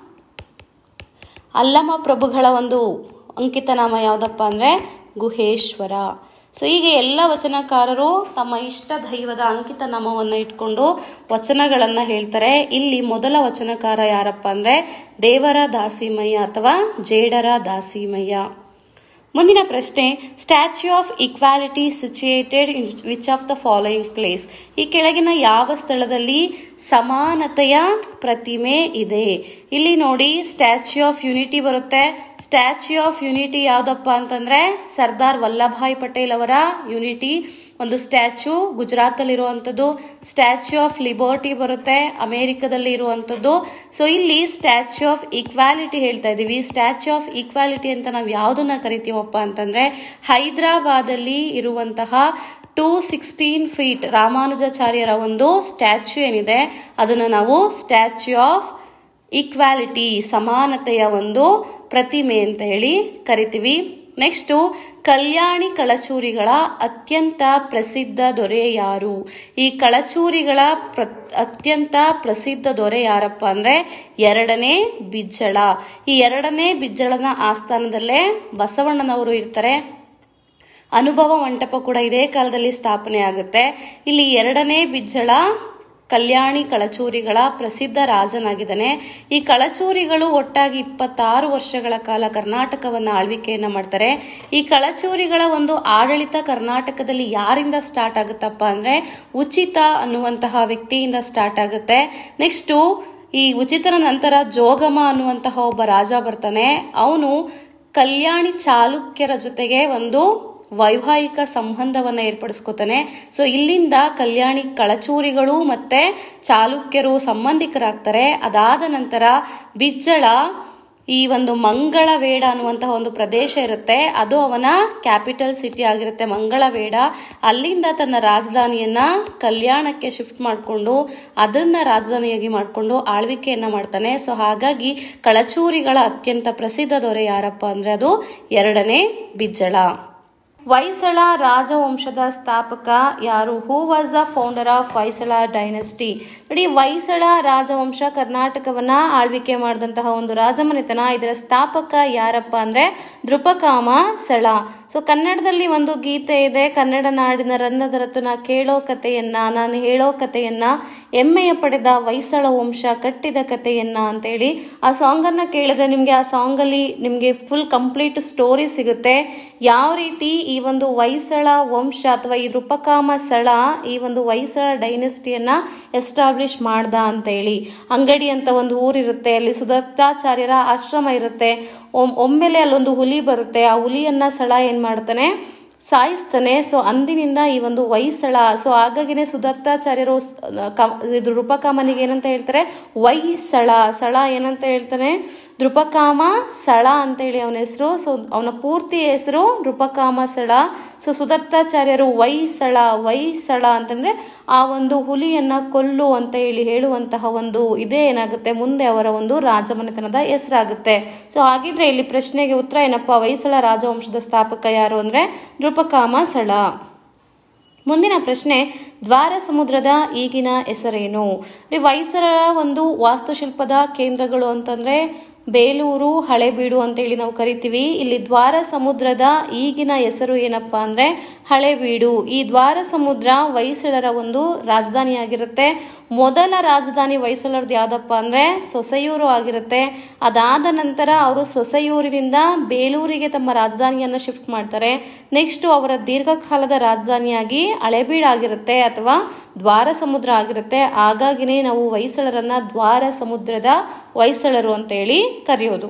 ಅಲ್ಲಮ ಪ್ರಭುಗಳ ಒಂದು ಅಂಕಿತ ನಾಮ ಯಾವುದಪ್ಪ ಅಂದರೆ ಗುಹೇಶ್ವರ ಸೊ ಹೀಗೆ ಎಲ್ಲ ವಚನಕಾರರು ತಮ್ಮ ಇಷ್ಟ ದೈವದ ಅಂಕಿತ ನಾಮವನ್ನು ಇಟ್ಕೊಂಡು ವಚನಗಳನ್ನು ಹೇಳ್ತಾರೆ ಇಲ್ಲಿ ಮೊದಲ ವಚನಕಾರ ಯಾರಪ್ಪ ಅಂದರೆ ದೇವರ ದಾಸಿಮಯ್ಯ ಅಥವಾ ಜೇಡರ ದಾಸಿಮಯ್ಯ ಮುಂದಿನ ಪ್ರಶ್ನೆ statue of equality situated in which of the following place ಈ ಕೆಳಗಿನ ಯಾವ ಸ್ಥಳದಲ್ಲಿ ಸಮಾನತೆಯ ಪ್ರತಿಮೆ ಇದೆ ಇಲ್ಲಿ ನೋಡಿ ಸ್ಟ್ಯಾಚ್ಯೂ ಆಫ್ ಯುನಿಟಿ ಬರುತ್ತೆ ಸ್ಟ್ಯಾಚ್ಯೂ ಆಫ್ ಯುನಿಟಿ ಯಾವುದಪ್ಪ ಅಂತಂದ್ರೆ ಸರ್ದಾರ್ ವಲ್ಲಭಾಯ್ ಪಟೇಲ್ ಅವರ ಯುನಿಟಿ ಒಂದು ಸ್ಟ್ಯಾಚ್ಯೂ ಗುಜರಾತಲ್ಲಿ ಇರುವಂಥದ್ದು ಸ್ಟ್ಯಾಚ್ಯೂ ಆಫ್ ಲಿಬರ್ಟಿ ಬರುತ್ತೆ ಅಮೆರಿಕದಲ್ಲಿ ಇರುವಂಥದ್ದು ಸೊ ಇಲ್ಲಿ ಸ್ಟ್ಯಾಚ್ಯೂ ಆಫ್ ಈಕ್ವಾಲಿಟಿ ಹೇಳ್ತಾ ಇದ್ದೀವಿ ಸ್ಟ್ಯಾಚ್ಯೂ ಆಫ್ ಈಕ್ವಾಲಿಟಿ ಅಂತ ನಾವು ಯಾವುದನ್ನ ಕರಿತೀವಪ್ಪ ಅಂತಂದ್ರೆ ಹೈದರಾಬಾದಲ್ಲಿ ಇರುವಂತಹ ಟೂ ಸಿಕ್ಸ್ಟೀನ್ ಫೀಟ್ ರಾಮಾನುಜಾಚಾರ್ಯರ ಒಂದು ಸ್ಟ್ಯಾಚ್ಯೂ ಏನಿದೆ ಅದನ್ನು ನಾವು ಸ್ಟ್ಯಾಚ್ಯೂ ಆಫ್ ಈಕ್ವಾಲಿಟಿ ಸಮಾನತೆಯ ಒಂದು ಪ್ರತಿಮೆ ಅಂತ ಹೇಳಿ ಕರಿತೀವಿ ನೆಕ್ಸ್ಟು ಕಲ್ಯಾಣಿ ಕಳಚೂರಿಗಳ ಅತ್ಯಂತ ಪ್ರಸಿದ್ಧ ದೊರೆ ಯಾರು ಈ ಕಳಚೂರಿಗಳ ಪ್ರ ಅತ್ಯಂತ ಪ್ರಸಿದ್ಧ ದೊರೆ ಯಾರಪ್ಪ ಅಂದರೆ ಎರಡನೇ ಬಿಜ್ಜಳ ಈ ಎರಡನೇ ಬಿಜ್ಜಳನ ಆಸ್ಥಾನದಲ್ಲೇ ಬಸವಣ್ಣನವರು ಇರ್ತಾರೆ ಅನುಭವ ಮಂಟಪ ಕೂಡ ಇದೇ ಕಾಲದಲ್ಲಿ ಸ್ಥಾಪನೆ ಆಗುತ್ತೆ ಇಲ್ಲಿ ಎರಡನೇ ಬಿಜ್ಜಳ ಕಲ್ಯಾಣಿ ಕಳಚೂರಿಗಳ ಪ್ರಸಿದ್ಧ ರಾಜನಾಗಿದ್ದಾನೆ ಈ ಕಳಚೂರಿಗಳು ಒಟ್ಟಾಗಿ ಇಪ್ಪತ್ತಾರು ವರ್ಷಗಳ ಕಾಲ ಕರ್ನಾಟಕವನ್ನು ಆಳ್ವಿಕೆಯನ್ನು ಮಾಡ್ತಾರೆ ಈ ಕಳಚೂರಿಗಳ ಒಂದು ಆಡಳಿತ ಕರ್ನಾಟಕದಲ್ಲಿ ಯಾರಿಂದ ಸ್ಟಾರ್ಟ್ ಆಗುತ್ತಪ್ಪ ಅಂದರೆ ಉಚಿತ ಅನ್ನುವಂತಹ ವ್ಯಕ್ತಿಯಿಂದ ಸ್ಟಾರ್ಟ್ ಆಗುತ್ತೆ ನೆಕ್ಸ್ಟು ಈ ಉಚಿತರ ನಂತರ ಜೋಗಮ ಅನ್ನುವಂತಹ ಒಬ್ಬ ರಾಜ ಬರ್ತಾನೆ ಅವನು ಕಲ್ಯಾಣಿ ಚಾಲುಕ್ಯರ ಜೊತೆಗೆ ಒಂದು ವೈವಾಹಿಕ ಸಂಬಂಧವನ್ನು ಏರ್ಪಡಿಸ್ಕೊತಾನೆ ಸೊ ಇಲ್ಲಿಂದ ಕಲ್ಯಾಣಿ ಕಳಚೂರಿಗಳು ಮತ್ತೆ ಚಾಲುಕ್ಯರು ಸಂಬಂಧಿಕರಾಗ್ತಾರೆ ಅದಾದ ನಂತರ ಬಿಜ್ಜಳ ಈ ಒಂದು ಮಂಗಳವೇಡ ಅನ್ನುವಂತಹ ಒಂದು ಪ್ರದೇಶ ಇರುತ್ತೆ ಅದು ಅವನ ಕ್ಯಾಪಿಟಲ್ ಸಿಟಿ ಆಗಿರುತ್ತೆ ಮಂಗಳವೇಡ ಅಲ್ಲಿಂದ ತನ್ನ ರಾಜಧಾನಿಯನ್ನ ಕಲ್ಯಾಣಕ್ಕೆ ಶಿಫ್ಟ್ ಮಾಡಿಕೊಂಡು ಅದನ್ನ ರಾಜಧಾನಿಯಾಗಿ ಮಾಡಿಕೊಂಡು ಆಳ್ವಿಕೆಯನ್ನ ಮಾಡ್ತಾನೆ ಸೊ ಹಾಗಾಗಿ ಕಳಚೂರಿಗಳ ಅತ್ಯಂತ ಪ್ರಸಿದ್ಧ ದೊರೆ ಯಾರಪ್ಪ ಅಂದ್ರೆ ಅದು ಎರಡನೇ ಬಿಜ್ಜಳ ಹೊಯ್ಸಳ ರಾಜವಂಶದ ಸ್ಥಾಪಕ ಯಾರು who was the founder of Hoysala dynasty ನೋಡಿ ಹೊಯ್ಸಳ ರಾಜವಂಶ ಕರ್ನಾಟಕವನ್ನ ಆಳ್ವಿಕೆ ಮಾಡಿದಂತಹ ಒಂದು ರಾಜಮನೆತನ ಇದರ ಸ್ಥಾಪಕ ಯಾರಪ್ಪ ಅಂದ್ರೆ ದೃಪಕಾಮ ಸಳ ಸೊ ಕನ್ನಡದಲ್ಲಿ ಒಂದು ಗೀತೆ ಇದೆ ಕನ್ನಡ ನಾಡಿನ ರನ್ನದರತನ ಕೇಳೋ ಕಥೆಯನ್ನ ನಾನು ಹೇಳೋ ಕಥೆಯನ್ನ ಹೆಮ್ಮೆಯ ಪಡೆದ ಹೊಯ್ಸಳ ವಂಶ ಕಟ್ಟಿದ ಕಥೆಯನ್ನ ಅಂತೇಳಿ ಆ ಸಾಂಗನ್ನು ಕೇಳಿದ್ರೆ ನಿಮಗೆ ಆ ಸಾಂಗಲ್ಲಿ ನಿಮಗೆ ಫುಲ್ ಕಂಪ್ಲೀಟ್ ಸ್ಟೋರಿ ಸಿಗುತ್ತೆ ಯಾವ ರೀತಿ ಈ ಒಂದು ಹೊಯ್ಸಳ ವಂಶ ಅಥವಾ ಈ ರೂಪಕಾಮ ಸಳ ಈ ಒಂದು ಹೊಯ್ಸಳ ಡೈನೆಸ್ಟಿಯನ್ನ ಎಸ್ಟಾಬ್ಲಿಷ್ ಮಾಡ್ದ ಅಂತ ಹೇಳಿ ಅಂಗಡಿ ಅಂತ ಒಂದು ಊರಿರುತ್ತೆ ಅಲ್ಲಿ ಸುದತ್ತಾಚಾರ್ಯರ ಆಶ್ರಮ ಇರುತ್ತೆ ಒಮ್- ಒಮ್ಮೆಲೆ ಅಲ್ಲೊಂದು ಹುಲಿ ಬರುತ್ತೆ ಆ ಹುಲಿಯನ್ನ ಸಳ ಏನ್ ಮಾಡ್ತಾನೆ ಸಾಯಿಸ್ತಾನೆ ಸೊ ಅಂದಿನಿಂದ ಈ ಒಂದು ಹೊಯ್ಸಳ ಸೊ ಹಾಗಾಗಿನೇ ಸುದತ್ತಾಚಾರ್ಯರು ಸ್- ಕ- ಇದು ರೂಪಕಾಮನಿಗೆ ಏನಂತ ಹೇಳ್ತಾರೆ ಹೊಯ್ಸಳ ಸಳ ಏನಂತ ಹೇಳ್ತಾನೆ ದೃಪಕಾಮ ಸಳ ಅಂತ ಹೇಳಿ ಅವನ ಹೆಸರು ಸೊ ಅವನ ಪೂರ್ತಿ ಹೆಸರು ನೃಪಕಾಮ ಸಳ ಸೊ ಸುದತ್ತಾಚಾರ್ಯರು ಹೊಯ್ಸಳ ಹೊಯ್ಸಳ ಅಂತಂದ್ರೆ ಆ ಒಂದು ಹುಲಿಯನ್ನ ಕೊಲ್ಲು ಅಂತ ಹೇಳಿ ಹೇಳುವಂತಹ ಒಂದು ಇದೇ ಏನಾಗುತ್ತೆ ಮುಂದೆ ಅವರ ಒಂದು ರಾಜಮನೆತನದ ಹೆಸರಾಗುತ್ತೆ ಸೊ ಹಾಗಿದ್ರೆ ಇಲ್ಲಿ ಪ್ರಶ್ನೆಗೆ ಉತ್ತರ ಏನಪ್ಪ ಹೊಯ್ಸಳ ರಾಜವಂಶದ ಸ್ಥಾಪಕ ಯಾರು ಅಂದ್ರೆ ನೃಪಕಾಮ ಸಳ ಮುಂದಿನ ಪ್ರಶ್ನೆ ದ್ವಾರ ಸಮುದ್ರದ ಈಗಿನ ಹೆಸರೇನು ಈ ಹೊಯ್ಸಳರ ಒಂದು ವಾಸ್ತುಶಿಲ್ಪದ ಕೇಂದ್ರಗಳು ಅಂತಂದ್ರೆ ಬೇಲೂರು ಹಳೆಬೀಡು ಅಂತೇಳಿ ನಾವು ಕರಿತೀವಿ ಇಲ್ಲಿ ದ್ವಾರ ಸಮುದ್ರದ ಈಗಿನ ಹೆಸರು ಏನಪ್ಪಾ ಅಂದ್ರೆ ಹಳೆಬೀಡು ಈ ದ್ವಾರ ಸಮುದ್ರ ಹೊಯ್ಸಳರ ಒಂದು ರಾಜಧಾನಿಯಾಗಿರುತ್ತೆ ಮೊದಲ ರಾಜಧಾನಿ ಹೊಯ್ಸಳರದ್ದು ಯಾವ್ದಪ್ಪ ಅಂದ್ರೆ ಸೊಸೆಯೂರು ಆಗಿರುತ್ತೆ ಅದಾದ ನಂತರ ಅವರು ಸೊಸೆಯೂರಿನಿಂದ ಬೇಲೂರಿಗೆ ತಮ್ಮ ರಾಜಧಾನಿಯನ್ನ ಶಿಫ್ಟ್ ಮಾಡ್ತಾರೆ ನೆಕ್ಸ್ಟ್ ಅವರ ದೀರ್ಘಕಾಲದ ರಾಜಧಾನಿಯಾಗಿ ಹಳೆಬೀಡು ಆಗಿರುತ್ತೆ ಅಥವಾ ದ್ವಾರ ಸಮುದ್ರ ಆಗಿರುತ್ತೆ ಹಾಗಾಗಿನೇ ನಾವು ಹೊಯ್ಸಳರನ್ನ ದ್ವಾರ ಸಮುದ್ರದ ಹೊಯ್ಸಳರು ಅಂತ ಹೇಳಿ ಕರೆಯೋದು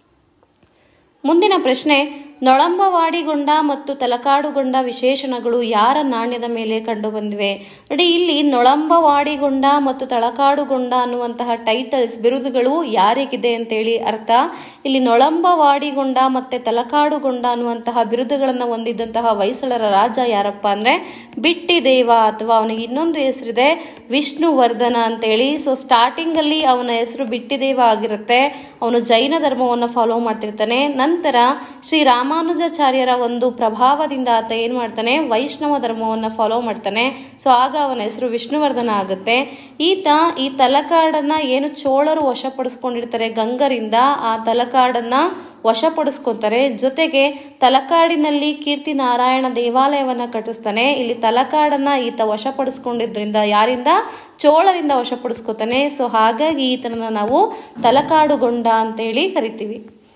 ಮುಂದಿನ ಪ್ರಶ್ನೆ ನೊಳಂಬವಾಡಿಗೊಂಡ ಮತ್ತು ತಲಕಾಡುಗೊಂಡ ವಿಶೇಷಣಗಳು ಯಾರ ನಾಣ್ಯದ ಮೇಲೆ ಕಂಡುಬಂದಿವೆ ನೋಡಿ ಇಲ್ಲಿ ನೊಳಂಬವಾಡಿಗೊಂಡ ಮತ್ತು ತಳಕಾಡುಗೊಂಡ ಅನ್ನುವಂತಹ ಟೈಟಲ್ಸ್ ಬಿರುದುಗಳು ಯಾರಿಗಿದೆ ಅಂತೇಳಿ ಅರ್ಥ ಇಲ್ಲಿ ನೊಳಂಬವಾಡಿಗೊಂಡ ಮತ್ತೆ ತಲಕಾಡುಗೊಂಡ ಅನ್ನುವಂತಹ ಬಿರುದುಗಳನ್ನು ಹೊಂದಿದ್ದಂತಹ ಹೊಯ್ಸಳರ ರಾಜ ಯಾರಪ್ಪ ಅಂದ್ರೆ ಬಿಟ್ಟಿದೇವ ಅಥವಾ ಅವನಿಗೆ ಇನ್ನೊಂದು ಹೆಸರಿದೆ ವಿಷ್ಣುವರ್ಧನ ಅಂತೇಳಿ ಸೊ ಸ್ಟಾರ್ಟಿಂಗ್ ಅಲ್ಲಿ ಅವನ ಹೆಸರು ಬಿಟ್ಟಿದೇವ ಆಗಿರುತ್ತೆ ಅವನು ಜೈನ ಧರ್ಮವನ್ನು ಫಾಲೋ ಮಾಡ್ತಿರ್ತಾನೆ ನಂತರ ಶ್ರೀ ರಾಮಾನುಜಾಚಾರ್ಯರ ಒಂದು ಪ್ರಭಾವದಿಂದ ಆತ ಏನ್ ಮಾಡ್ತಾನೆ ವೈಷ್ಣವ ಧರ್ಮವನ್ನು ಫಾಲೋ ಮಾಡ್ತಾನೆ ಸೊ ಆಗ ಅವನ ಹೆಸರು ವಿಷ್ಣುವರ್ಧನ ಆಗುತ್ತೆ ಈತ ಈ ತಲಕಾಡನ್ನ ಏನು ಚೋಳರು ವಶಪಡಿಸ್ಕೊಂಡಿರ್ತಾರೆ ಗಂಗರಿಂದ ಆ ತಲಕಾಡನ್ನ ವಶಪಡಿಸ್ಕೊತಾರೆ ಜೊತೆಗೆ ತಲಕಾಡಿನಲ್ಲಿ ಕೀರ್ತಿ ನಾರಾಯಣ ದೇವಾಲಯವನ್ನ ಕಟ್ಟಿಸ್ತಾನೆ ಇಲ್ಲಿ ತಲಕಾಡನ್ನ ಈತ ವಶಪಡಿಸ್ಕೊಂಡಿದ್ರಿಂದ ಯಾರಿಂದ ಚೋಳರಿಂದ ವಶಪಡಿಸ್ಕೊತಾನೆ ಸೊ ಹಾಗಾಗಿ ಈತನನ್ನ ನಾವು ತಲಕಾಡುಗೊಂಡ ಅಂತೇಳಿ ಕರಿತೀವಿ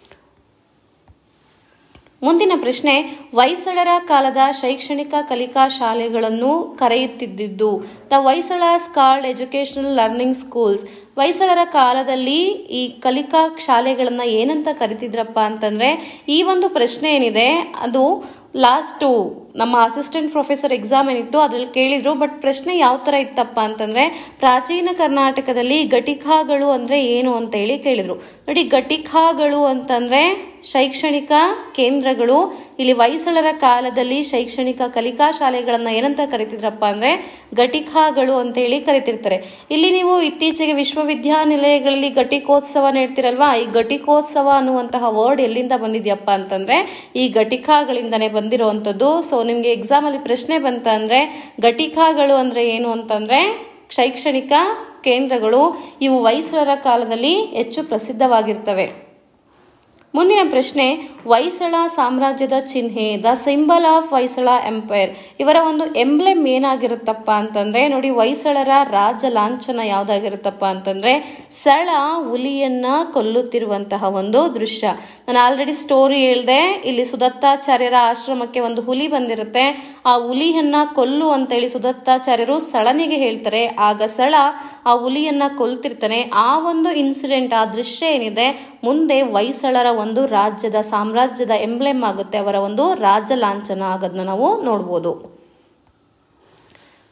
ಮುಂದಿನ ಪ್ರಶ್ನೆ ಹೊಯ್ಸಳರ ಕಾಲದ ಶೈಕ್ಷಣಿಕ ಕಲಿಕಾ ಶಾಲೆಗಳನ್ನು ಕರೆಯುತ್ತಿದ್ದುದು the Hoysala called educational learning schools ಹೊಯ್ಸಳರ ಕಾಲದಲ್ಲಿ ಈ ಕಲಿಕಾ ಶಾಲೆಗಳನ್ನ ಏನಂತ ಕರಿತಿದ್ರಪ್ಪ ಅಂತಂದ್ರೆ ಈ ಒಂದು ಪ್ರಶ್ನೆ ಏನಿದೆ ಅದು ಲಾಸ್ಟು ನಮ್ಮ ಅಸಿಸ್ಟೆಂಟ್ ಪ್ರೊಫೆಸರ್ ಎಕ್ಸಾಮ್ ಏನಿತ್ತು ಅದ್ರಲ್ಲಿ ಕೇಳಿದ್ರು ಬಟ್ ಪ್ರಶ್ನೆ ಯಾವ ಥರ ಇತ್ತಪ್ಪ ಅಂತಂದ್ರೆ ಪ್ರಾಚೀನ ಕರ್ನಾಟಕದಲ್ಲಿ ಘಟಿಕಾಗಳು ಅಂದ್ರೆ ಏನು ಅಂತ ಹೇಳಿ ಕೇಳಿದ್ರು ನೋಡಿ ಘಟಿಕಾಗಳು ಅಂತಂದ್ರೆ ಶೈಕ್ಷಣಿಕ ಕೇಂದ್ರಗಳು ಇಲ್ಲಿ ಹೊಯ್ಸಳರ ಕಾಲದಲ್ಲಿ ಶೈಕ್ಷಣಿಕ ಕಲಿಕಾ ಶಾಲೆಗಳನ್ನ ಏನಂತ ಕರಿತಿದ್ರಪ್ಪ ಅಂದ್ರೆ ಘಟಿಕಾಗಳು ಅಂತ ಹೇಳಿ ಕರಿತಿರ್ತಾರೆ ಇಲ್ಲಿ ನೀವು ಇತ್ತೀಚೆಗೆ ವಿಶ್ವವಿದ್ಯಾನಿಲಯಗಳಲ್ಲಿ ಘಟಿಕೋತ್ಸವ ನೀಡ್ತಿರಲ್ವಾ ಈ ಘಟಿಕೋತ್ಸವ ಅನ್ನುವಂತಹ ವರ್ಡ್ ಎಲ್ಲಿಂದ ಬಂದಿದ್ಯಪ್ಪ ಅಂತಂದ್ರೆ ಈ ಘಟಿಕಾಗಳಿಂದನೇ ಬಂದಿರುವಂಥದ್ದು ಸೊ ನಿಮ್ಗೆ ಎಕ್ಸಾಮ್ ಅಲ್ಲಿ ಪ್ರಶ್ನೆ ಬಂತ ಅಂದ್ರೆ ಘಟಿಕಾಗಳು ಅಂದ್ರೆ ಏನು ಅಂತಂದ್ರೆ ಶೈಕ್ಷಣಿಕ ಕೇಂದ್ರಗಳು ಇವು ಹೊಯ್ಸಳರ ಕಾಲದಲ್ಲಿ ಹೆಚ್ಚು ಪ್ರಸಿದ್ಧವಾಗಿರ್ತವೆ ಮುಂದಿನ ಪ್ರಶ್ನೆ ಹೊಯ್ಸಳ ಸಾಮ್ರಾಜ್ಯದ ಚಿಹ್ನೆ the symbol of Hoysala empire ಇವರ ಒಂದು ಎಂಬ್ಲೆಮ್ ಏನಾಗಿರುತ್ತಪ್ಪ ಅಂತಂದ್ರೆ ನೋಡಿ ಹೊಯ್ಸಳರ ರಾಜ ಲಾಂಛನ ಯಾವ್ದಾಗಿರುತ್ತಪ್ಪ ಅಂತಂದ್ರೆ ಸಳ ಹುಲಿಯನ್ನ ಕೊಲ್ಲುತ್ತಿರುವಂತಹ ಒಂದು ದೃಶ್ಯ ನಾನು ಆಲ್ರೆಡಿ ಸ್ಟೋರಿ ಹೇಳ್ದೆ ಇಲ್ಲಿ ಸುದತ್ತಾಚಾರ್ಯರ ಆಶ್ರಮಕ್ಕೆ ಒಂದು ಹುಲಿ ಬಂದಿರುತ್ತೆ ಆ ಹುಲಿಯನ್ನ ಕೊಲ್ಲು ಅಂತೇಳಿ ಸುದತ್ತಾಚಾರ್ಯರು ಸಳನಿಗೆ ಹೇಳ್ತಾರೆ ಆಗ ಸಳ ಆ ಹುಲಿಯನ್ನ ಕೊಲ್ತಿರ್ತಾನೆ ಆ ಒಂದು ಇನ್ಸಿಡೆಂಟ್ ಆ ದೃಶ್ಯ ಏನಿದೆ ಮುಂದೆ ಹೊಯ್ಸಳರ ಒಂದು ರಾಜ್ಯದ ಸಾಮ್ರಾಜ್ಯದ ಎಂಬ್ಲೆಮ್ ಆಗುತ್ತೆ ಅವರ ಒಂದು ರಾಜ ಲಾಂಛನ ಆಗೋದನ್ನ ನಾವು ನೋಡ್ಬೋದು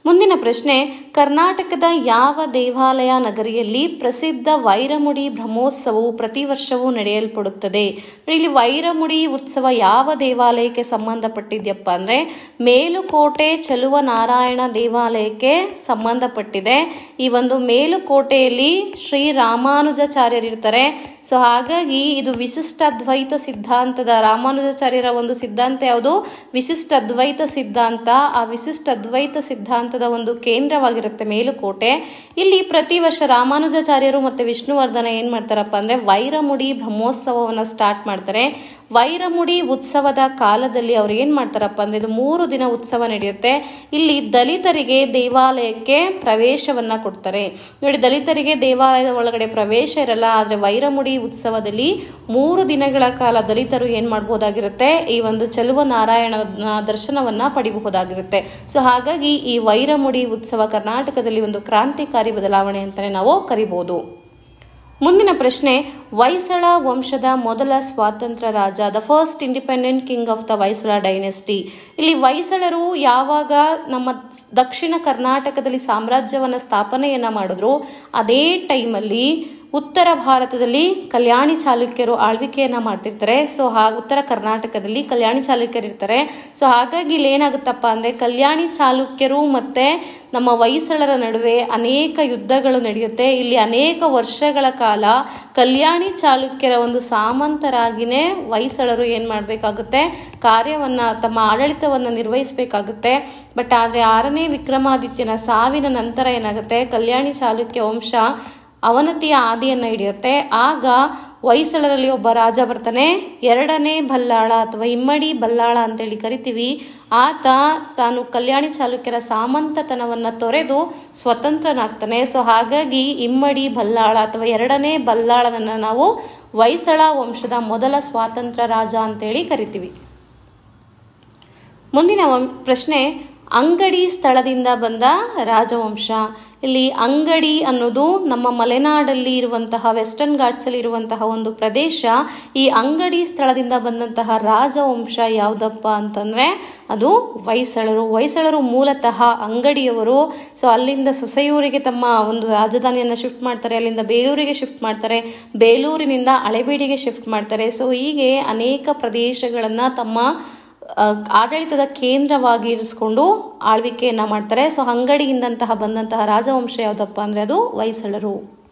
ಮುಂದಿನ ಪ್ರಶ್ನೆ ಕರ್ನಾಟಕದ ಯಾವ ದೇವಾಲಯ ನಗರಿಯಲ್ಲಿ ಪ್ರಸಿದ್ಧ ವೈರಮುಡಿ ಬ್ರಹ್ಮೋತ್ಸವವು ಪ್ರತಿ ವರ್ಷವೂ ನಡೆಯಲ್ಪಡುತ್ತದೆ ಇಲ್ಲಿ ವೈರಮುಡಿ ಉತ್ಸವ ಯಾವ ದೇವಾಲಯಕ್ಕೆ ಸಂಬಂಧಪಟ್ಟಿದ್ಯಪ್ಪ ಅಂದರೆ ಮೇಲುಕೋಟೆ ಚಲುವ ನಾರಾಯಣ ದೇವಾಲಯಕ್ಕೆ ಸಂಬಂಧಪಟ್ಟಿದೆ ಈ ಒಂದು ಮೇಲುಕೋಟೆಯಲ್ಲಿ ಶ್ರೀ ರಾಮಾನುಜಾಚಾರ್ಯರಿರ್ತಾರೆ ಸೊ ಹಾಗಾಗಿ ಇದು ವಿಶಿಷ್ಟ ಅದ್ವೈತ ಸಿದ್ಧಾಂತದ ರಾಮಾನುಜಾಚಾರ್ಯರ ಒಂದು ಸಿದ್ಧಾಂತ ಯಾವುದು ವಿಶಿಷ್ಟ ಅದ್ವೈತ ಸಿದ್ಧಾಂತ ಆ ವಿಶಿಷ್ಟ ಅದ್ವೈತ ಸಿದ್ಧಾಂತದ ಒಂದು ಕೇಂದ್ರವಾಗಿರುತ್ತೆ ಮೇಲುಕೋಟೆ ಇಲ್ಲಿ ಪ್ರತಿ ವರ್ಷ ರಾಮಾನುಜಾಚಾರ್ಯರು ಮತ್ತು ವಿಷ್ಣುವರ್ಧನ ಏನು ಮಾಡ್ತಾರಪ್ಪ ಅಂದರೆ ವೈರಮುಡಿ ಬ್ರಹ್ಮೋತ್ಸವವನ್ನು ಸ್ಟಾರ್ಟ್ ಮಾಡ್ತಾರೆ ವೈರಮುಡಿ ಉತ್ಸವದ ಕಾಲದಲ್ಲಿ ಅವ್ರು ಏನು ಮಾಡ್ತಾರಪ್ಪ ಅಂದರೆ ಇದು ಮೂರು ದಿನ ಉತ್ಸವ ನಡೆಯುತ್ತೆ ಇಲ್ಲಿ ದಲಿತರಿಗೆ ದೇವಾಲಯಕ್ಕೆ ಪ್ರವೇಶವನ್ನು ಕೊಡ್ತಾರೆ ನೋಡಿ ದಲಿತರಿಗೆ ದೇವಾಲಯದ ಒಳಗಡೆ ಪ್ರವೇಶ ಇರಲ್ಲ ಆದರೆ ವೈರಮುಡಿ ಉತ್ಸವದಲ್ಲಿ ಮೂರು ದಿನಗಳ ಕಾಲ ದಲಿತರು ಏನು ಮಾಡ್ಬೋದಾಗಿರುತ್ತೆ ಈ ಒಂದು ಚೆಲುವ ನಾರಾಯಣನ ದರ್ಶನವನ್ನು ಪಡಿಬಹುದಾಗಿರುತ್ತೆ ಸೊ ಹಾಗಾಗಿ ಈ ವೈರಮುಡಿ ಉತ್ಸವ ಕರ್ನಾಟಕದಲ್ಲಿ ಒಂದು ಕ್ರಾಂತಿಕಾರಿ ಬದಲಾವಣೆ ಅಂತಲೇ ನಾವು ಕರಿಬೋದು ಮುಂದಿನ ಪ್ರಶ್ನೆ ಹೊಯ್ಸಳ ವಂಶದ ಮೊದಲ ಸ್ವಾತಂತ್ರ್ಯ ರಾಜ the first independent king of the Hoysala dynasty ಇಲ್ಲಿ ಹೊಯ್ಸಳರು ಯಾವಾಗ ನಮ್ಮ ದಕ್ಷಿಣ ಕರ್ನಾಟಕದಲ್ಲಿ ಸಾಮ್ರಾಜ್ಯವನ್ನು ಸ್ಥಾಪನೆಯನ್ನು ಮಾಡಿದ್ರು ಅದೇ ಟೈಮಲ್ಲಿ ಉತ್ತರ ಭಾರತದಲ್ಲಿ ಕಲ್ಯಾಣಿ ಚಾಲುಕ್ಯರು ಆಳ್ವಿಕೆಯನ್ನು ಮಾಡ್ತಿರ್ತಾರೆ ಸೊ ಹಾ ಉತ್ತರ ಕರ್ನಾಟಕದಲ್ಲಿ ಕಲ್ಯಾಣಿ ಚಾಲುಕ್ಯರು ಇರ್ತಾರೆ ಸೊ ಹಾಗಾಗಿ ಇಲ್ಲಿ ಏನಾಗುತ್ತಪ್ಪ ಅಂದರೆ ಕಲ್ಯಾಣಿ ಚಾಲುಕ್ಯರು ಮತ್ತು ನಮ್ಮ ಹೊಯ್ಸಳರ ನಡುವೆ ಅನೇಕ ಯುದ್ಧಗಳು ನಡೆಯುತ್ತೆ ಇಲ್ಲಿ ಅನೇಕ ವರ್ಷಗಳ ಕಾಲ ಕಲ್ಯಾಣಿ ಚಾಲುಕ್ಯರ ಒಂದು ಸಾಮಂತರಾಗಿಯೇ ಹೊಯ್ಸಳರು ಏನು ಮಾಡಬೇಕಾಗುತ್ತೆ ಕಾರ್ಯವನ್ನು ತಮ್ಮ ಆಡಳಿತವನ್ನು ನಿರ್ವಹಿಸಬೇಕಾಗುತ್ತೆ ಬಟ್ ಆದರೆ ಆರನೇ ವಿಕ್ರಮಾದಿತ್ಯನ ಸಾವಿನ ನಂತರ ಏನಾಗುತ್ತೆ ಕಲ್ಯಾಣಿ ಚಾಲುಕ್ಯ ವಂಶ ಅವನತಿಯ ಆದಿಯನ್ನು ಹಿಡಿಯುತ್ತೆ ಆಗ ಹೊಯ್ಸಳರಲ್ಲಿ ಒಬ್ಬ ರಾಜ ಬರ್ತಾನೆ ಎರಡನೇ ಬಲ್ಲಾಳ ಅಥವಾ ಇಮ್ಮಡಿ ಬಲ್ಲಾಳ ಅಂತೇಳಿ ಕರಿತೀವಿ ಆತ ತಾನು ಕಲ್ಯಾಣಿ ಚಾಲುಕ್ಯರ ಸಾಮಂತತನವನ್ನು ತೊರೆದು ಸ್ವತಂತ್ರನಾಗ್ತಾನೆ ಸೊ ಹಾಗಾಗಿ ಇಮ್ಮಡಿ ಬಲ್ಲಾಳ ಅಥವಾ ಎರಡನೇ ಬಲ್ಲಾಳನನ್ನು ನಾವು ಹೊಯ್ಸಳ ವಂಶದ ಮೊದಲ ಸ್ವಾತಂತ್ರ್ಯ ರಾಜ ಅಂತೇಳಿ ಕರಿತೀವಿ ಮುಂದಿನ వం- ಪ್ರಶ್ನೆ ಅಂಗಡಿ ಸ್ಥಳದಿಂದ ಬಂದ ರಾಜವಂಶ ಇಲ್ಲಿ ಅಂಗಡಿ ಅನ್ನೋದು ನಮ್ಮ ಮಲೆನಾಡಲ್ಲಿ ಇರುವಂತಹ ವೆಸ್ಟರ್ನ್ ಘಾಟ್ಸಲ್ಲಿ ಇರುವಂತಹ ಒಂದು ಪ್ರದೇಶ ಈ ಅಂಗಡಿ ಸ್ಥಳದಿಂದ ಬಂದಂತಹ ರಾಜವಂಶ ಯಾವುದಪ್ಪ ಅಂತಂದರೆ ಅದು ಹೊಯ್ಸಳರು ಹೊಯ್ಸಳರು ಮೂಲತಃ ಅಂಗಡಿಯವರು ಸೊ ಅಲ್ಲಿಂದ ಸೊಸೆಯೂರಿಗೆ ತಮ್ಮ ಒಂದು ರಾಜಧಾನಿಯನ್ನು ಶಿಫ್ಟ್ ಮಾಡ್ತಾರೆ ಅಲ್ಲಿಂದ ಬೇಲೂರಿಗೆ ಶಿಫ್ಟ್ ಮಾಡ್ತಾರೆ ಬೇಲೂರಿನಿಂದ ಹಳೆಬೀಡಿಗೆ ಶಿಫ್ಟ್ ಮಾಡ್ತಾರೆ ಸೊ ಹೀಗೆ ಅನೇಕ ಪ್ರದೇಶಗಳನ್ನು ತಮ್ಮ ಆ, ಆಡಳಿತದ ಕೇಂದ್ರವಾಗಿ ಇರಿಸ್ಕೊಂಡು ಆಳ್ವಿಕೆಯನ್ನು ಮಾಡ್ತಾರೆ ಸೊ ಅಂಗಡಿಯಿಂದಂತಹ ಬಂದಂತಹ ರಾಜವಂಶ ಯಾವುದಪ್ಪ ಅಂದರೆ ಅದು ಹೊಯ್ಸಳರು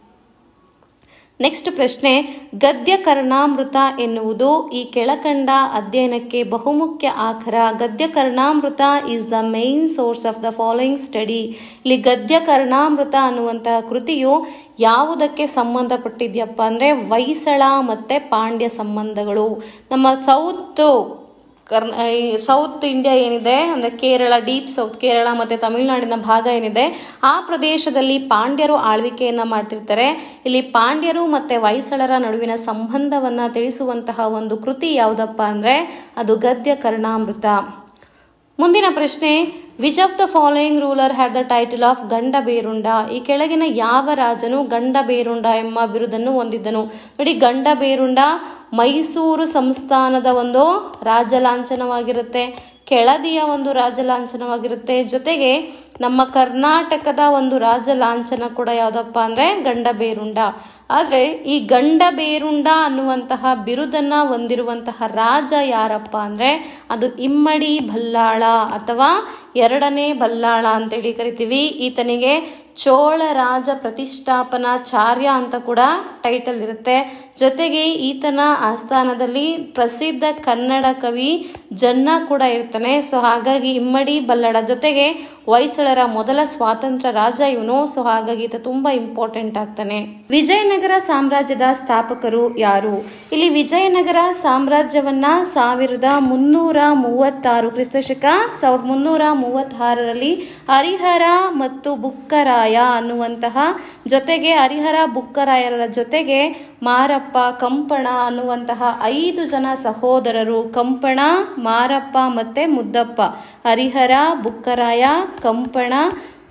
ನೆಕ್ಸ್ಟ್ ಪ್ರಶ್ನೆ ಗದ್ಯ ಕರ್ಣಾಮೃತ ಎನ್ನುವುದು ಈ ಕೆಳಕಂಡ ಅಧ್ಯಯನಕ್ಕೆ ಬಹುಮುಖ್ಯ ಆಕರ Gadya Karnamrita is the main source of the following study ಇಲ್ಲಿ ಗದ್ಯ ಕರ್ಣಾಮೃತ ಅನ್ನುವಂತಹ ಕೃತಿಯು ಯಾವುದಕ್ಕೆ ಸಂಬಂಧಪಟ್ಟಿದ್ಯಪ್ಪ ಅಂದರೆ ಹೊಯ್ಸಳ ಮತ್ತು ಪಾಂಡ್ಯ ಸಂಬಂಧಗಳು ನಮ್ಮ ಸೌತ್ ಕರ್ನ ಈ ಸೌತ್ ಇಂಡಿಯಾ ಏನಿದೆ ಅಂದರೆ ಕೇರಳ ಡೀಪ್ ಸೌತ್ ಕೇರಳ ಮತ್ತು ತಮಿಳುನಾಡಿನ ಭಾಗ ಏನಿದೆ ಆ ಪ್ರದೇಶದಲ್ಲಿ ಪಾಂಡ್ಯರು ಆಳ್ವಿಕೆಯನ್ನು ಮಾಡ್ತಿರ್ತಾರೆ ಇಲ್ಲಿ ಪಾಂಡ್ಯರು ಮತ್ತು ಹೊಯ್ಸಳರ ನಡುವಿನ ಸಂಬಂಧವನ್ನು ತಿಳಿಸುವಂತಹ ಒಂದು ಕೃತಿ ಯಾವುದಪ್ಪ ಅಂದರೆ ಅದು ಗದ್ಯ ಕರ್ಣಾಮೃತ ಮುಂದಿನ ಪ್ರಶ್ನೆ which of the following ruler had the title of Ganda Berunda ಈ ಕೆಳಗಿನ ಯಾವ ರಾಜನು ಗಂಡ ಬೇರುಂಡ ಎಂಬ ಬಿರುದನ್ನು ಹೊಂದಿದ್ದನು ನೋಡಿ ಗಂಡ ಬೇರುಂಡ ಮೈಸೂರು ಸಂಸ್ಥಾನದ ಒಂದು ರಾಜಲಾಂಛನವಾಗಿರುತ್ತೆ ಕೆಳದಿಯ ಒಂದು ರಾಜಲಾಂಛನವಾಗಿರುತ್ತೆ ಜೊತೆಗೆ ನಮ್ಮ ಕರ್ನಾಟಕದ ಒಂದು ರಾಜಲಾಂಛನ ಕೂಡ ಯಾವುದಪ್ಪ ಅಂದರೆ ಗಂಡ ಬೇರುಂಡ ಆದರೆ ಈ ಗಂಡ ಬೇರುಂಡ ಅನ್ನುವಂತಹ ಬಿರುದನ್ನು ಹೊಂದಿರುವಂತಹ ರಾಜ ಯಾರಪ್ಪ ಅಂದರೆ ಅದು ಇಮ್ಮಡಿ ಬಲ್ಲಾಳ ಅಥವಾ ಎರಡನೇ ಬಲ್ಲಾಳ ಅಂತೇಳಿ ಕರಿತೀವಿ ಈತನಿಗೆ ಚೋಳ ರಾಜ ಪ್ರತಿಷ್ಠಾಪನಾಚಾರ್ಯ ಅಂತ ಕೂಡ ಟೈಟಲ್ ಇರುತ್ತೆ ಜೊತೆಗೆ ಈತನ ಆಸ್ಥಾನದಲ್ಲಿ ಪ್ರಸಿದ್ಧ ಕನ್ನಡ ಕವಿ ಜನ್ನ ಕೂಡ ಇರ್ತಾನೆ ಸೊ ಹಾಗಾಗಿ ಇಮ್ಮಡಿ ಬಲ್ಲಡ ಜೊತೆಗೆ ಹೊಯ್ಸಳರ ಮೊದಲ ಸ್ವಾತಂತ್ರ್ಯ ರಾಜ ಇವನು ಸೊ ಹಾಗಾಗಿ ಈತ ತುಂಬ ಇಂಪಾರ್ಟೆಂಟ್ ಆಗ್ತಾನೆ ವಿಜಯನಗರ ಸಾಮ್ರಾಜ್ಯದ ಸ್ಥಾಪಕರು ಯಾರು ಇಲ್ಲಿ ವಿಜಯನಗರ ಸಾಮ್ರಾಜ್ಯವನ್ನ ಸಾವಿರದ ಮುನ್ನೂರ ಮೂವತ್ತಾರು ಕ್ರಿಸ್ತಶಕ ಸಾವಿರದ ಮುನ್ನೂರ ಮೂವತ್ತಾರರಲ್ಲಿ ಹರಿಹರ ಮತ್ತು ಬುಕ್ಕರಾಯ ಅನ್ನುವಂತಹ ಜೊತೆಗೆ ಹರಿಹರ ಬುಕ್ಕರಾಯರ ಜೊತೆಗೆ ಮಾರಪ್ಪ ಕಂಪಣ ಅನ್ನುವಂತಹ ಐದು ಜನ ಸಹೋದರರು ಕಂಪಣ ಮಾರಪ್ಪ ಮತ್ತು ಮುದ್ದಪ್ಪ ಹರಿಹರ ಬುಕ್ಕರಾಯ ಕಂಪಣ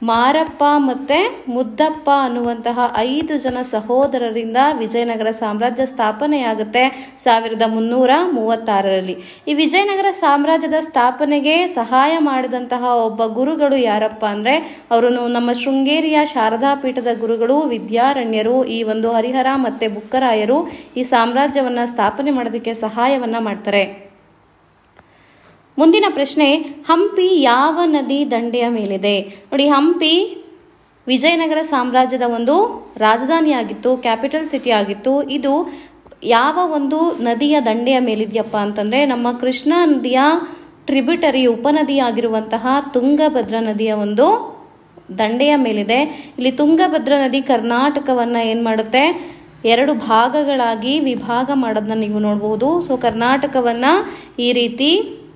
ಮಾರಪ್ಪ ಮತ್ತು ಮುದ್ದಪ್ಪ ಅನ್ನುವಂತಹ ಐದು ಜನ ಸಹೋದರರಿಂದ ವಿಜಯನಗರ ಸಾಮ್ರಾಜ್ಯ ಸ್ಥಾಪನೆಯಾಗುತ್ತೆ ಸಾವಿರದ ಮುನ್ನೂರ ಮೂವತ್ತಾರರಲ್ಲಿ ಈ ವಿಜಯನಗರ ಸಾಮ್ರಾಜ್ಯದ ಸ್ಥಾಪನೆಗೆ ಸಹಾಯ ಮಾಡಿದಂತಹ ಒಬ್ಬ ಗುರುಗಳು ಯಾರಪ್ಪ ಅಂದರೆ ಅವರು ನಮ್ಮ ಶೃಂಗೇರಿಯ ಶಾರದಾ ಪೀಠದ ಗುರುಗಳು ವಿದ್ಯಾರಣ್ಯರು ಈ ಒಂದು ಹರಿಹರ ಮತ್ತು ಬುಕ್ಕರಾಯರು ಈ ಸಾಮ್ರಾಜ್ಯವನ್ನು ಸ್ಥಾಪನೆ ಮಾಡೋದಕ್ಕೆ ಸಹಾಯವನ್ನು ಮಾಡ್ತಾರೆ ಮುಂದಿನ ಪ್ರಶ್ನೆ ಹಂಪಿ ಯಾವ ನದಿ ದಂಡೆಯ ಮೇಲಿದೆ ನೋಡಿ ಹಂಪಿ ವಿಜಯನಗರ ಸಾಮ್ರಾಜ್ಯದ ಒಂದು ರಾಜಧಾನಿಯಾಗಿತ್ತು ಕ್ಯಾಪಿಟಲ್ ಸಿಟಿ ಆಗಿತ್ತು ಇದು ಯಾವ ಒಂದು ನದಿಯ ದಂಡೆಯ ಮೇಲಿದೆಯಪ್ಪ ಅಂತಂದರೆ ನಮ್ಮ ಕೃಷ್ಣಾ ನದಿಯ ಟ್ರಿಬ್ಯೂಟರಿ ಉಪನದಿ ಆಗಿರುವಂತಹ ತುಂಗಭದ್ರಾ ನದಿಯ ಒಂದು ದಂಡೆಯ ಮೇಲಿದೆ ಇಲ್ಲಿ ತುಂಗಭದ್ರಾ ನದಿ ಕರ್ನಾಟಕವನ್ನು ಏನು ಮಾಡುತ್ತೆ ಎರಡು ಭಾಗಗಳಾಗಿ ವಿಭಾಗ ಮಾಡೋದನ್ನ ನೀವು ನೋಡ್ಬೋದು ಸೊ ಕರ್ನಾಟಕವನ್ನು ಈ ರೀತಿ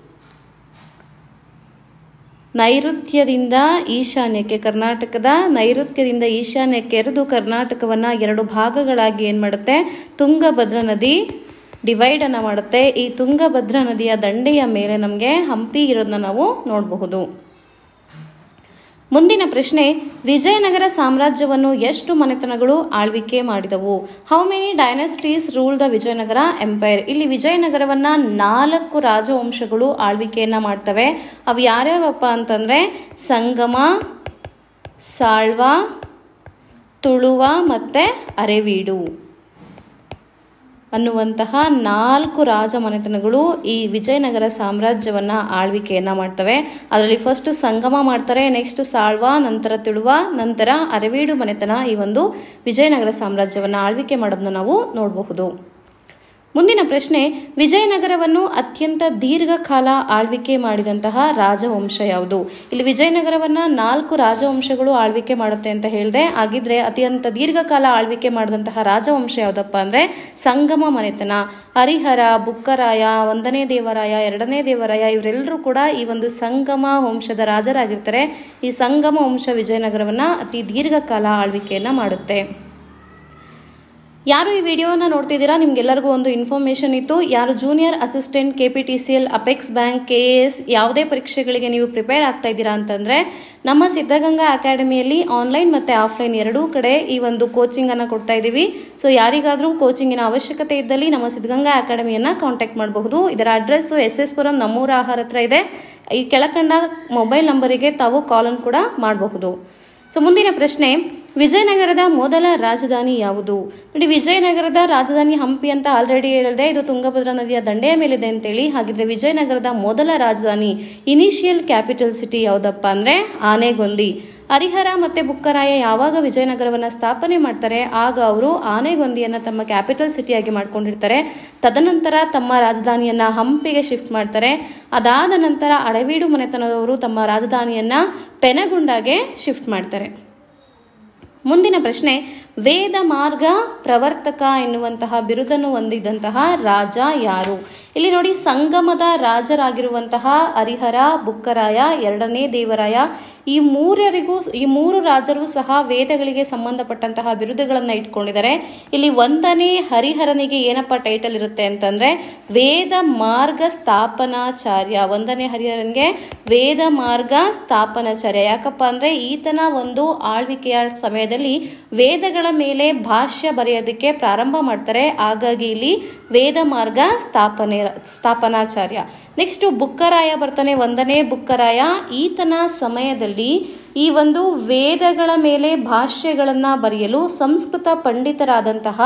ನೈಋತ್ಯದಿಂದ ಈಶಾನ್ಯಕ್ಕೆ ಕರ್ನಾಟಕದ ನೈಋತ್ಯದಿಂದ ಈಶಾನ್ಯಕ್ಕೆ ಎರೆದು ಕರ್ನಾಟಕವನ್ನು ಎರಡು ಭಾಗಗಳಾಗಿ ಏನು ಮಾಡುತ್ತೆ ತುಂಗಭದ್ರಾ ನದಿ ಡಿವೈಡನ್ನು ಮಾಡುತ್ತೆ ಈ ತುಂಗಭದ್ರಾ ನದಿಯ ದಂಡೆಯ ಮೇಲೆ ನಮಗೆ ಹಂಪಿ ಇರೋದನ್ನ ನಾವು ನೋಡಬಹುದು ಮುಂದಿನ ಪ್ರಶ್ನೆ ವಿಜಯನಗರ ಸಾಮ್ರಾಜ್ಯವನ್ನು ಎಷ್ಟು ಮನೆತನಗಳು ಆಳ್ವಿಕೆ ಮಾಡಿದವು how many dynasties rule the Vijayanagara empire ಇಲ್ಲಿ ವಿಜಯನಗರವನ್ನು ನಾಲ್ಕು ರಾಜವಂಶಗಳು ಆಳ್ವಿಕೆಯನ್ನು ಮಾಡ್ತವೆ ಅವು ಯಾರ್ಯಾವಪ್ಪ ಅಂತಂದರೆ ಸಂಗಮ ಸಾಳ್ವ ತುಳುವ ಮತ್ತು ಅರೆವೀಡು ಅನ್ನುವಂತಹ ನಾಲ್ಕು ರಾಜ ಮನೆತನಗಳು ಈ ವಿಜಯನಗರ ಸಾಮ್ರಾಜ್ಯವನ್ನು ಆಳ್ವಿಕೆಯನ್ನು ಮಾಡ್ತವೆ ಅದರಲ್ಲಿ ಫಸ್ಟ್ ಸಂಗಮ ಮಾಡ್ತಾರೆ ನೆಕ್ಸ್ಟ್ ಸಾಳ್ವ ನಂತರ ತುಳುವ ನಂತರ ಅರವೀಡು ಮನೆತನ ಈ ಒಂದು ವಿಜಯನಗರ ಸಾಮ್ರಾಜ್ಯವನ್ನು ಆಳ್ವಿಕೆ ಮಾಡೋದನ್ನ ನಾವು ನೋಡಬಹುದು ಮುಂದಿನ ಪ್ರಶ್ನೆ ವಿಜಯನಗರವನ್ನು ಅತ್ಯಂತ ದೀರ್ಘಕಾಲ ಆಳ್ವಿಕೆ ಮಾಡಿದಂತಹ ರಾಜವಂಶ ಯಾವುದು ಇಲ್ಲಿ ವಿಜಯನಗರವನ್ನು ನಾಲ್ಕು ರಾಜವಂಶಗಳು ಆಳ್ವಿಕೆ ಮಾಡುತ್ತೆ ಅಂತ ಹೇಳಿದೆ ಹಾಗಿದ್ರೆ ಅತ್ಯಂತ ದೀರ್ಘಕಾಲ ಆಳ್ವಿಕೆ ಮಾಡಿದಂತಹ ರಾಜವಂಶ ಯಾವುದಪ್ಪ ಅಂದರೆ ಸಂಗಮ ಮನೆತನ ಹರಿಹರ ಬುಕ್ಕರಾಯ ಒಂದನೇ ದೇವರಾಯ ಎರಡನೇ ದೇವರಾಯ ಇವರೆಲ್ಲರೂ ಕೂಡ ಈ ಒಂದು ಸಂಗಮ ವಂಶದ ರಾಜರಾಗಿರ್ತಾರೆ ಈ ಸಂಗಮ ವಂಶ ವಿಜಯನಗರವನ್ನು ಅತಿ ದೀರ್ಘಕಾಲ ಆಳ್ವಿಕೆಯನ್ನು ಮಾಡುತ್ತೆ ಯಾರು ಈ ವಿಡಿಯೋನ ನೋಡ್ತಿದ್ದೀರಾ ನಿಮ್ಗೆಲ್ಲರಿಗೂ ಒಂದು ಇನ್ಫಾರ್ಮೇಷನ್ ಇತ್ತು ಯಾರು junior assistant K P T C L apex bank K A S ಯಾವುದೇ ಪರೀಕ್ಷೆಗಳಿಗೆ ನೀವು ಪ್ರಿಪೇರ್ ಆಗ್ತಾ ಇದ್ದೀರಾ ಅಂತಂದರೆ ನಮ್ಮ ಸಿದ್ಧಗಂಗಾ ಅಕಾಡೆಮಿಯಲ್ಲಿ ಆನ್ಲೈನ್ ಮತ್ತು ಆಫ್ಲೈನ್ ಎರಡೂ ಕಡೆ ಈ ಒಂದು ಕೋಚಿಂಗನ್ನು ಕೊಡ್ತಾ ಇದ್ದೀವಿ ಸೊ ಯಾರಿಗಾದರೂ ಕೋಚಿಂಗಿನ ಅವಶ್ಯಕತೆ ಇದ್ದಲ್ಲಿ ನಮ್ಮ ಸಿದ್ಧಗಂಗಾ ಅಕಾಡೆಮಿಯನ್ನು ಕಾಂಟ್ಯಾಕ್ಟ್ ಮಾಡಬಹುದು ಇದರ ಅಡ್ರೆಸ್ಸು ಎಸ್ ಎಸ್ ಪುರಂ ನಮ್ಮೂರ ಆಹಾರ ಹತ್ರ ಇದೆ ಈ ಕೆಳಕಂಡ ಮೊಬೈಲ್ ನಂಬರಿಗೆ ತಾವು ಕಾಲನ್ನು ಕೂಡ ಮಾಡಬಹುದು ಸೊ ಮುಂದಿನ ಪ್ರಶ್ನೆ ವಿಜಯನಗರದ ಮೊದಲ ರಾಜಧಾನಿ ಯಾವುದು ನೋಡಿ ವಿಜಯನಗರದ ರಾಜಧಾನಿ ಹಂಪಿ ಅಂತ ಆಲ್ರೆಡಿ ಹೇಳಿದೆ ಇದು ತುಂಗಭದ್ರಾ ನದಿಯ ದಂಡೆಯ ಮೇಲಿದೆ ಅಂತೇಳಿ ಹಾಗಿದ್ರೆ ವಿಜಯನಗರದ ಮೊದಲ ರಾಜಧಾನಿ ಇನಿಷಿಯಲ್ ಕ್ಯಾಪಿಟಲ್ ಸಿಟಿ ಯಾವುದಪ್ಪ ಅಂದರೆ ಆನೆಗೊಂದಿ ಹರಿಹರ ಮತ್ತು ಬುಕ್ಕರಾಯ ಯಾವಾಗ ವಿಜಯನಗರವನ್ನು ಸ್ಥಾಪನೆ ಮಾಡ್ತಾರೆ ಆಗ ಅವರು ಆನೆಗೊಂದಿಯನ್ನು ತಮ್ಮ ಕ್ಯಾಪಿಟಲ್ ಸಿಟಿಯಾಗಿ ಮಾಡ್ಕೊಂಡಿರ್ತಾರೆ ತದನಂತರ ತಮ್ಮ ರಾಜಧಾನಿಯನ್ನು ಹಂಪಿಗೆ ಶಿಫ್ಟ್ ಮಾಡ್ತಾರೆ ಅದಾದ ನಂತರ ಅಡವೀಡು ಮನೆತನದವರು ತಮ್ಮ ರಾಜಧಾನಿಯನ್ನು ಪೆನಗುಂಡಾಗೆ ಶಿಫ್ಟ್ ಮಾಡ್ತಾರೆ ಮುಂದಿನ ಪ್ರಶ್ನೆ ವೇದ ಮಾರ್ಗ ಪ್ರವರ್ತಕ ಎನ್ನುವಂತಹ ಬಿರುದನ್ನು ಹೊಂದಿದಂತಹ ರಾಜ ಯಾರು ಇಲ್ಲಿ ನೋಡಿ ಸಂಗಮದ ರಾಜರಾಗಿರುವಂತಹ ಹರಿಹರ ಬುಕ್ಕರಾಯ ಎರಡನೇ ದೇವರಾಯ ಈ ಮೂರರಿಗೂ ಈ ಮೂರು ರಾಜರು ಸಹ ವೇದಗಳಿಗೆ ಸಂಬಂಧಪಟ್ಟಂತಹ ಬಿರುದುಗಳನ್ನು ಇಟ್ಕೊಂಡಿದ್ದಾರೆ ಇಲ್ಲಿ ಒಂದನೇ ಹರಿಹರನಿಗೆ ಏನಪ್ಪ ಟೈಟಲ್ ಇರುತ್ತೆ ಅಂತಂದ್ರೆ ವೇದ ಮಾರ್ಗ ಸ್ಥಾಪನಾಚಾರ್ಯ ಒಂದನೇ ಹರಿಹರನಿಗೆ ವೇದ ಮಾರ್ಗ ಸ್ಥಾಪನಾಚಾರ್ಯ ಯಾಕಪ್ಪ ಅಂದ್ರೆ ಈತನ ಒಂದು ಆಳ್ವಿಕೆಯ ಸಮಯದಲ್ಲಿ ವೇದಗಳ ಮೇಲೆ ಭಾಷ್ಯ ಬರೆಯೋದಕ್ಕೆ ಪ್ರಾರಂಭ ಮಾಡ್ತಾರೆ ಹಾಗಾಗಿ ಇಲ್ಲಿ ವೇದ ಮಾರ್ಗ ಸ್ಥಾಪನೆ ಸ್ಥಾಪನಾಚಾರ್ಯ ನೆಕ್ಸ್ಟ್ ಬುಕ್ಕರಾಯ ಬರ್ತಾನೆ ಒಂದನೇ ಬುಕ್ಕರಾಯ ಈತನ ಸಮಯದಲ್ಲಿ ಈ ಒಂದು ವೇದಗಳ ಮೇಲೆ ಭಾಷ್ಯಗಳನ್ನು ಬರೆಯಲು ಸಂಸ್ಕೃತ ಪಂಡಿತರಾದಂತಹ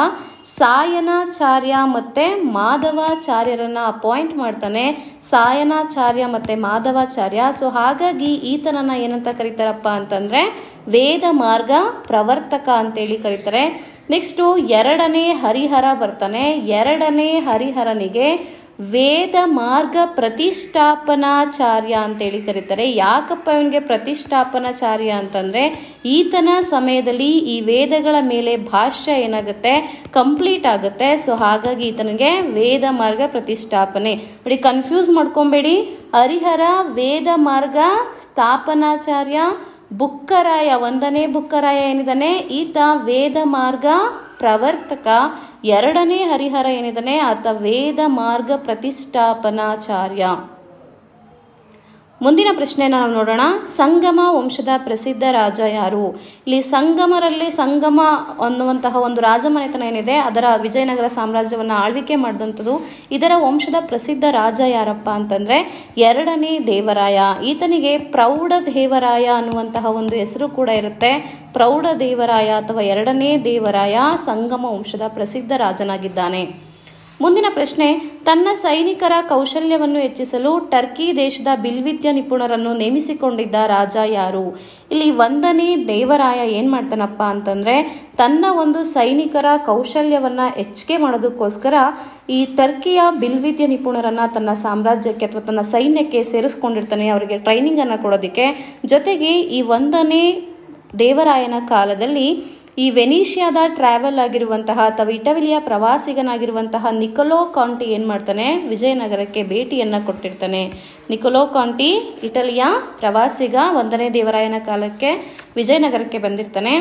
ಸಾಯನಾಚಾರ್ಯ ಮತ್ತು ಮಾಧವಾಚಾರ್ಯರನ್ನು ಅಪಾಯಿಂಟ್ ಮಾಡ್ತಾನೆ ಸಾಯನಾಚಾರ್ಯ ಮತ್ತು ಮಾಧವಾಚಾರ್ಯ ಸೊ ಹಾಗಾಗಿ ಈತನನ್ನು ಏನಂತ ಕರೀತಾರಪ್ಪ ಅಂತಂದರೆ ವೇದ ಮಾರ್ಗ ಪ್ರವರ್ತಕ ಅಂತೇಳಿ ಕರೀತಾರೆ ನೆಕ್ಸ್ಟು ಎರಡನೇ ಹರಿಹರ ಬರ್ತಾನೆ ಎರಡನೇ ಹರಿಹರನಿಗೆ ವೇದ ಮಾರ್ಗ ಪ್ರತಿಷ್ಠಾಪನಾಚಾರ್ಯ ಅಂತೇಳಿ ಕರೀತಾರೆ ಯಾಕಪ್ಪ ಇವನಿಗೆ ಪ್ರತಿಷ್ಠಾಪನಾಚಾರ್ಯ ಅಂತಂದರೆ ಈತನ ಸಮಯದಲ್ಲಿ ಈ ವೇದಗಳ ಮೇಲೆ ಭಾಷ್ಯ ಏನಾಗುತ್ತೆ ಕಂಪ್ಲೀಟ್ ಆಗುತ್ತೆ ಸೊ ಹಾಗಾಗಿ ಈತನಿಗೆ ವೇದ ಮಾರ್ಗ ಪ್ರತಿಷ್ಠಾಪನೆ ನೋಡಿ ಕನ್ಫ್ಯೂಸ್ ಮಾಡ್ಕೊಬೇಡಿ ಹರಿಹರ ವೇದ ಮಾರ್ಗ ಸ್ಥಾಪನಾಚಾರ್ಯ ಬುಕ್ಕರಾಯ ಒಂದನೇ ಬುಕ್ಕರಾಯ ಏನಿದಾನೆ ಈತ ವೇದ ಮಾರ್ಗ ಪ್ರವರ್ತಕ ಎರಡನೇ ಹರಿಹರ ಏನಿದಾನೆ ಆತ ವೇದ ಮಾರ್ಗ ಪ್ರತಿಷ್ಠಾಪನಾಚಾರ್ಯ ಮುಂದಿನ ಪ್ರಶ್ನೆನ ನಾವು ನೋಡೋಣ ಸಂಗಮ ವಂಶದ ಪ್ರಸಿದ್ಧ ರಾಜ ಯಾರು ಇಲ್ಲಿ ಸಂಗಮರಲ್ಲಿ ಸಂಗಮ ಅನ್ನುವಂತಹ ಒಂದು ರಾಜಮನೆತನ ಏನಿದೆ ಅದರ ವಿಜಯನಗರ ಸಾಮ್ರಾಜ್ಯವನ್ನು ಆಳ್ವಿಕೆ ಮಾಡಿದಂಥದ್ದು ಇದರ ವಂಶದ ಪ್ರಸಿದ್ಧ ರಾಜ ಯಾರಪ್ಪ ಅಂತಂದರೆ ಎರಡನೇ ದೇವರಾಯ ಈತನಿಗೆ ಪ್ರೌಢ ದೇವರಾಯ ಅನ್ನುವಂತಹ ಒಂದು ಹೆಸರು ಕೂಡ ಇರುತ್ತೆ ಪ್ರೌಢ ದೇವರಾಯ ಅಥವಾ ಎರಡನೇ ದೇವರಾಯ ಸಂಗಮ ವಂಶದ ಪ್ರಸಿದ್ಧ ರಾಜನಾಗಿದ್ದಾನೆ ಮುಂದಿನ ಪ್ರಶ್ನೆ ತನ್ನ ಸೈನಿಕರ ಕೌಶಲ್ಯವನ್ನು ಹೆಚ್ಚಿಸಲು ಟರ್ಕಿ ದೇಶದ ಬಿಲ್ವಿದ್ಯ ನಿಪುಣರನ್ನು ನೇಮಿಸಿಕೊಂಡಿದ್ದ ರಾಜ ಯಾರು ಇಲ್ಲಿ ಒಂದನೇ ದೇವರಾಯ ಏನು ಮಾಡ್ತಾನಪ್ಪ ಅಂತಂದರೆ ತನ್ನ ಒಂದು ಸೈನಿಕರ ಕೌಶಲ್ಯವನ್ನು ಹೆಚ್ಚಿಗೆ ಮಾಡೋದಕ್ಕೋಸ್ಕರ ಈ ಟರ್ಕಿಯ ಬಿಲ್ವಿದ್ಯ ನಿಪುಣರನ್ನು ತನ್ನ ಸಾಮ್ರಾಜ್ಯಕ್ಕೆ ಅಥವಾ ತನ್ನ ಸೈನ್ಯಕ್ಕೆ ಸೇರಿಸ್ಕೊಂಡಿರ್ತಾನೆ ಅವರಿಗೆ ಟ್ರೈನಿಂಗನ್ನು ಕೊಡೋದಕ್ಕೆ ಜೊತೆಗೆ ಈ ಒಂದನೇ ದೇವರಾಯನ ಕಾಲದಲ್ಲಿ ಈ ವೆನಿಷಿಯಾದ ಟ್ರಾವೆಲ್ ಆಗಿರುವಂತಹ ಅಥವಾ ಇಟಲಿಯ ಪ್ರವಾಸಿಗನಾಗಿರುವಂತಹ ನಿಕೊಲೋ ಕಾಂಟಿ ಏನು ಮಾಡ್ತಾನೆ ವಿಜಯನಗರಕ್ಕೆ ಭೇಟಿಯನ್ನು ಕೊಟ್ಟಿರ್ತಾನೆ ನಿಕೊಲೋ ಕಾಂಟಿ ಇಟಲಿಯ ಪ್ರವಾಸಿಗ ಒಂದನೇ ದೇವರಾಯನ ಕಾಲಕ್ಕೆ ವಿಜಯನಗರಕ್ಕೆ ಬಂದಿರ್ತಾನೆ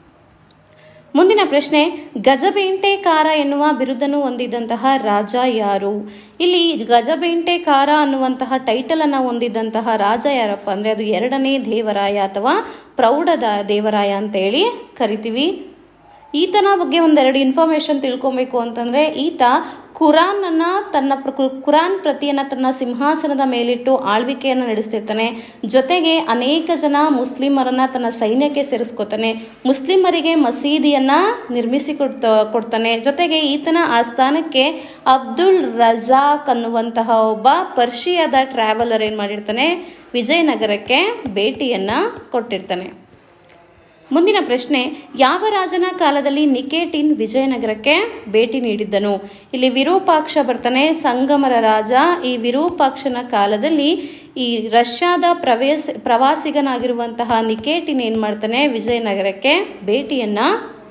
ಮುಂದಿನ ಪ್ರಶ್ನೆ ಗಜಬೇಂಟೆಕಾರ ಎನ್ನುವ ಬಿರುದನ್ನು ಹೊಂದಿದ್ದಂತಹ ರಾಜ ಯಾರು ಇಲ್ಲಿ ಗಜಬೇಂಟೆಕಾರ ಅನ್ನುವಂತಹ ಟೈಟಲನ್ನು ಹೊಂದಿದ್ದಂತಹ ರಾಜ ಯಾರಪ್ಪ ಅಂದರೆ ಅದು ಎರಡನೇ ದೇವರಾಯ ಅಥವಾ ಪ್ರೌಢದ ದೇವರಾಯ ಅಂತೇಳಿ ಕರಿತೀವಿ ಈತನ ಬಗ್ಗೆ ಒಂದೆರಡು ಇನ್ಫಾರ್ಮೇಷನ್ ತಿಳ್ಕೊಬೇಕು ಅಂತಂದರೆ ಈತ ಕುರಾನನ್ನು ತನ್ನ ಪ್ರ ಕುರಾನ್ ಪ್ರತಿಯನ್ನು ತನ್ನ ಸಿಂಹಾಸನದ ಮೇಲಿಟ್ಟು ಆಳ್ವಿಕೆಯನ್ನು ನಡೆಸ್ತಿರ್ತಾನೆ ಜೊತೆಗೆ ಅನೇಕ ಜನ ಮುಸ್ಲಿಮರನ್ನು ತನ್ನ ಸೈನ್ಯಕ್ಕೆ ಸೇರಿಸ್ಕೊತಾನೆ ಮುಸ್ಲಿಮರಿಗೆ ಮಸೀದಿಯನ್ನು ನಿರ್ಮಿಸಿ ಕೊಡ್ತ ಕೊಡ್ತಾನೆ ಜೊತೆಗೆ ಈತನ ಆಸ್ಥಾನಕ್ಕೆ ಅಬ್ದುಲ್ ರಜಾಕ್ ಅನ್ನುವಂತಹ ಒಬ್ಬ ಪರ್ಷಿಯಾದ ಟ್ರಾವೆಲರ್ ಏನು ಮಾಡಿರ್ತಾನೆ ವಿಜಯನಗರಕ್ಕೆ ಭೇಟಿಯನ್ನು ಕೊಟ್ಟಿರ್ತಾನೆ ಮುಂದಿನ ಪ್ರಶ್ನೆ ಯಾವ ರಾಜನ ಕಾಲದಲ್ಲಿ ನಿಕೇಟಿನ್ ವಿಜಯನಗರಕ್ಕೆ ಭೇಟಿ ನೀಡಿದ್ದನು ಇಲ್ಲಿ ವಿರೂಪಾಕ್ಷ ಬರ್ತಾನೆ ಸಂಗಮರ ರಾಜ ಈ ವಿರೂಪಾಕ್ಷನ ಕಾಲದಲ್ಲಿ ಈ ರಷ್ಯಾದ ಪ್ರವೇಶ ಪ್ರವಾಸಿಗನಾಗಿರುವಂತಹ ನಿಕೇಟಿನ್ ಏನು ಮಾಡ್ತಾನೆ ವಿಜಯನಗರಕ್ಕೆ ಭೇಟಿಯನ್ನು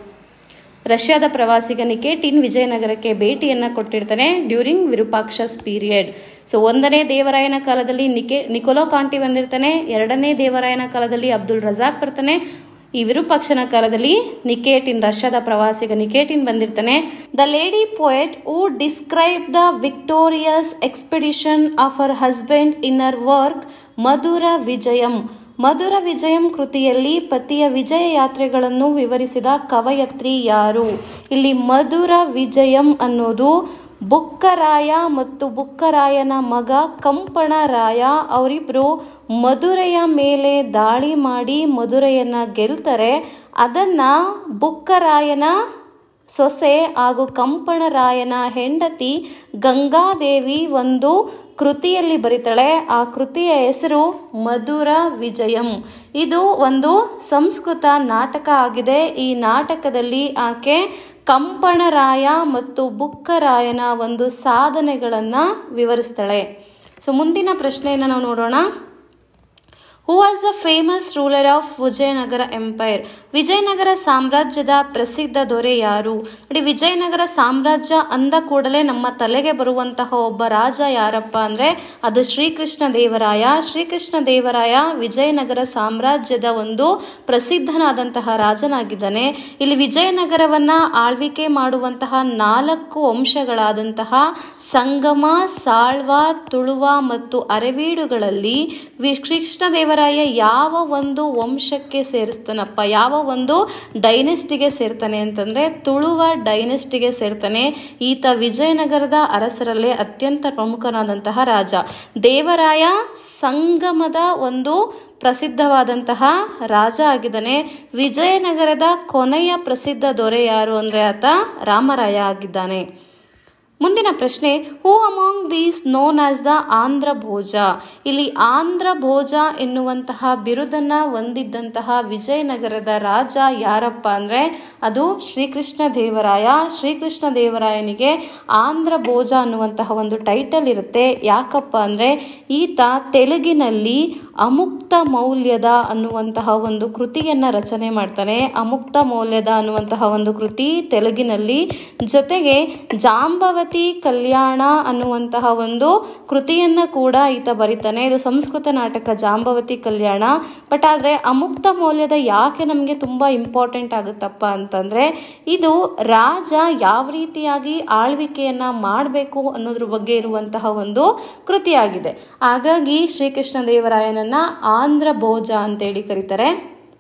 ರಷ್ಯಾದ ಪ್ರವಾಸಿಗ ನಿಕೇಟಿನ್ ವಿಜಯನಗರಕ್ಕೆ ಭೇಟಿಯನ್ನು ಕೊಟ್ಟಿರ್ತಾನೆ ಡ್ಯೂರಿಂಗ್ ವಿರೂಪಾಕ್ಷಸ್ ಪೀರಿಯಡ್ ಸೊ ಒಂದನೇ ದೇವರಾಯನ ಕಾಲದಲ್ಲಿ ನಿಕೆ ನಿಕೋಲೋ ಕಾಂಟಿ ಬಂದಿರ್ತಾನೆ ಎರಡನೇ ದೇವರಾಯನ ಕಾಲದಲ್ಲಿ ಅಬ್ದುಲ್ ರಜಾಕ್ ಬರ್ತಾನೆ ಈ ವಿರೂಪಾಕ್ಷನ ಕಾಲದಲ್ಲಿ ನಿಕೇಟಿನ್ ರಷ್ಯಾದ ಪ್ರವಾಸಿಗ ನಿಕೇಟಿನ್ ಬಂದಿರ್ತಾನೆ the lady poet who describe the victorious expedition of her husband in her work Madhura Vijayam Madhura Vijayam ಕೃತಿಯಲ್ಲಿ ಪತಿಯ ವಿಜಯ ಯಾತ್ರೆಗಳನ್ನು ವಿವರಿಸಿದ ಕವಯತ್ರಿ ಯಾರು ಇಲ್ಲಿ ಮಧುರ ವಿಜಯಂ ಅನ್ನೋದು ಬುಕ್ಕರಾಯ ಮತ್ತು ಬುಕ್ಕರಾಯನ ಮಗ ಕಂಪಣರಾಯ ಅವರಿಬ್ಬರು ಮಧುರೆಯ ಮೇಲೆ ದಾಳಿ ಮಾಡಿ ಮಧುರೆಯನ್ನು ಗೆಲ್ತಾರೆ ಅದನ್ನು ಬುಕ್ಕರಾಯನ ಸೊಸೆ ಹಾಗೂ ಕಂಪಣರಾಯನ ಹೆಂಡತಿ ಗಂಗಾದೇವಿ ಒಂದು ಕೃತಿಯಲ್ಲಿ ಬರೀತಾಳೆ ಆ ಕೃತಿಯ ಹೆಸರು ಮಧುರ ವಿಜಯಂ ಇದು ಒಂದು ಸಂಸ್ಕೃತ ನಾಟಕ ಆಗಿದೆ ಈ ನಾಟಕದಲ್ಲಿ ಆಕೆ ಕಂಪಣರಾಯ ಮತ್ತು ಬುಕ್ಕರಾಯನ ಒಂದು ಸಾಧನೆಗಳನ್ನು ವಿವರಿಸ್ತಾಳೆ ಸೊ ಮುಂದಿನ ಪ್ರಶ್ನೆಯನ್ನು ನಾವು ನೋಡೋಣ who was the famous ruler of Vijayanagara empire Vijayanagara ಸಾಮ್ರಾಜ್ಯದ ಪ್ರಸಿದ್ಧ ದೊರೆ ಯಾರು ನೋಡಿ ವಿಜಯನಗರ ಸಾಮ್ರಾಜ್ಯ ಅಂದ ಕೂಡಲೇ ನಮ್ಮ ತಲೆಗೆ ಬರುವಂತಹ ಒಬ್ಬ ರಾಜ ಯಾರಪ್ಪ ಅಂದರೆ ಅದು ಶ್ರೀಕೃಷ್ಣ ದೇವರಾಯ ಶ್ರೀಕೃಷ್ಣ ದೇವರಾಯ ವಿಜಯನಗರ ಸಾಮ್ರಾಜ್ಯದ ಒಂದು ಪ್ರಸಿದ್ಧನಾದಂತಹ ರಾಜನಾಗಿದ್ದಾನೆ ಇಲ್ಲಿ ವಿಜಯನಗರವನ್ನು ಆಳ್ವಿಕೆ ಮಾಡುವಂತಹ ನಾಲ್ಕು ವಂಶಗಳಾದಂತಹ ಸಂಗಮ ಸಾಳ್ವ ತುಳುವ ಮತ್ತು ಅರೆವೀಡುಗಳಲ್ಲಿ ವಿ ಕೃಷ್ಣದೇವರಾಯ ಯಾವ ಒಂದು ವಂಶಕ್ಕೆ ಸೇರಿಸ್ತಾನಪ್ಪ ಯಾವ ಒಂದು ಡೈನೆಸ್ಟಿಗೆ ಸೇರ್ತಾನೆ ಅಂತಂದರೆ ತುಳುವ ಡೈನೆಸ್ಟಿಗೆ ಸೇರ್ತಾನೆ ಈತ ವಿಜಯನಗರದ ಅರಸರಲ್ಲೇ ಅತ್ಯಂತ ಪ್ರಮುಖನಾದಂತಹ ರಾಜ ದೇವರಾಯ ಸಂಗಮದ ಒಂದು ಪ್ರಸಿದ್ಧವಾದಂತಹ ರಾಜ ಆಗಿದ್ದಾನೆ ವಿಜಯನಗರದ ಕೊನೆಯ ಪ್ರಸಿದ್ಧ ದೊರೆ ಯಾರು ಅಂದರೆ ಆತ ರಾಮರಾಯ ಆಗಿದ್ದಾನೆ ಮುಂದಿನ ಪ್ರಶ್ನೆ who among these known as the Andhra Bhoja ಇಲ್ಲಿ ಆಂಧ್ರ ಭೋಜ ಎನ್ನುವಂತಹ ಬಿರುದನ್ನು ಹೊಂದಿದ್ದಂತಹ ವಿಜಯನಗರದ ರಾಜ ಯಾರಪ್ಪ ಅಂದರೆ ಅದು ಶ್ರೀಕೃಷ್ಣ ದೇವರಾಯ ಶ್ರೀಕೃಷ್ಣ ದೇವರಾಯನಿಗೆ ಆಂಧ್ರ ಭೋಜ ಅನ್ನುವಂತಹ ಒಂದು ಟೈಟಲ್ ಇರುತ್ತೆ ಯಾಕಪ್ಪ ಅಂದರೆ ಈತ ತೆಲುಗಿನಲ್ಲಿ ಅಮುಕ್ತ ಮೌಲ್ಯದ ಅನ್ನುವಂತಹ ಒಂದು ಕೃತಿಯನ್ನು ರಚನೆ ಮಾಡ್ತಾನೆ ಅಮುಕ್ತ ಮೌಲ್ಯದ ಅನ್ನುವಂತಹ ಒಂದು ಕೃತಿ ತೆಲುಗಿನಲ್ಲಿ ಜೊತೆಗೆ ಜಾಂಬವತಿ ಜಾಂಬವತಿ ಕಲ್ಯಾಣ ಅನ್ನುವಂತಹ ಒಂದು ಕೃತಿಯನ್ನು ಕೂಡ ಈತ ಬರಿತಾನೆ ಇದು ಸಂಸ್ಕೃತ ನಾಟಕ ಜಾಂಬವತಿ ಕಲ್ಯಾಣ ಬಟ್ ಆದರೆ ಅಮುಕ್ತ ಮೌಲ್ಯದ ಯಾಕೆ ನಮಗೆ ತುಂಬ ಇಂಪಾರ್ಟೆಂಟ್ ಆಗುತ್ತಪ್ಪ ಅಂತಂದರೆ ಇದು ರಾಜ ಯಾವ ರೀತಿಯಾಗಿ ಆಳ್ವಿಕೆಯನ್ನು ಮಾಡಬೇಕು ಅನ್ನೋದ್ರ ಬಗ್ಗೆ ಇರುವಂತಹ ಒಂದು ಕೃತಿಯಾಗಿದೆ ಹಾಗಾಗಿ ಶ್ರೀಕೃಷ್ಣ ದೇವರಾಯನನ್ನ ಆಂಧ್ರ ಭೋಜ ಅಂತೇಳಿ ಕರೀತಾರೆ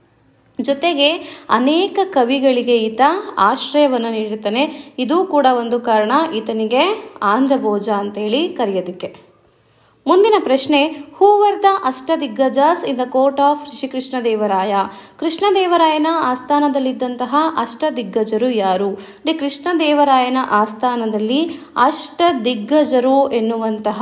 ಜೊತೆಗೆ ಅನೇಕ ಕವಿಗಳಿಗೆ ಈತ ಆಶ್ರಯವನ್ನು ನೀಡಿರ್ತಾನೆ ಇದು ಕೂಡ ಒಂದು ಕಾರಣ ಈತನಿಗೆ ಆಂಧ್ರ ಭೋಜ ಅಂತೇಳಿ ಕರೆಯೋದಕ್ಕೆ ಮುಂದಿನ ಪ್ರಶ್ನೆ who were the Ashtadiggajas in the court of Srikrishna Devaraya Krishna ದೇವರಾಯನ ಆಸ್ಥಾನದಲ್ಲಿದ್ದಂತಹ ಅಷ್ಟದಿಗ್ಗಜರು ಯಾರು ಡಿ ಕೃಷ್ಣ ದೇವರಾಯನ ಆಸ್ಥಾನದಲ್ಲಿ ಅಷ್ಟದಿಗ್ಗಜರು ಎನ್ನುವಂತಹ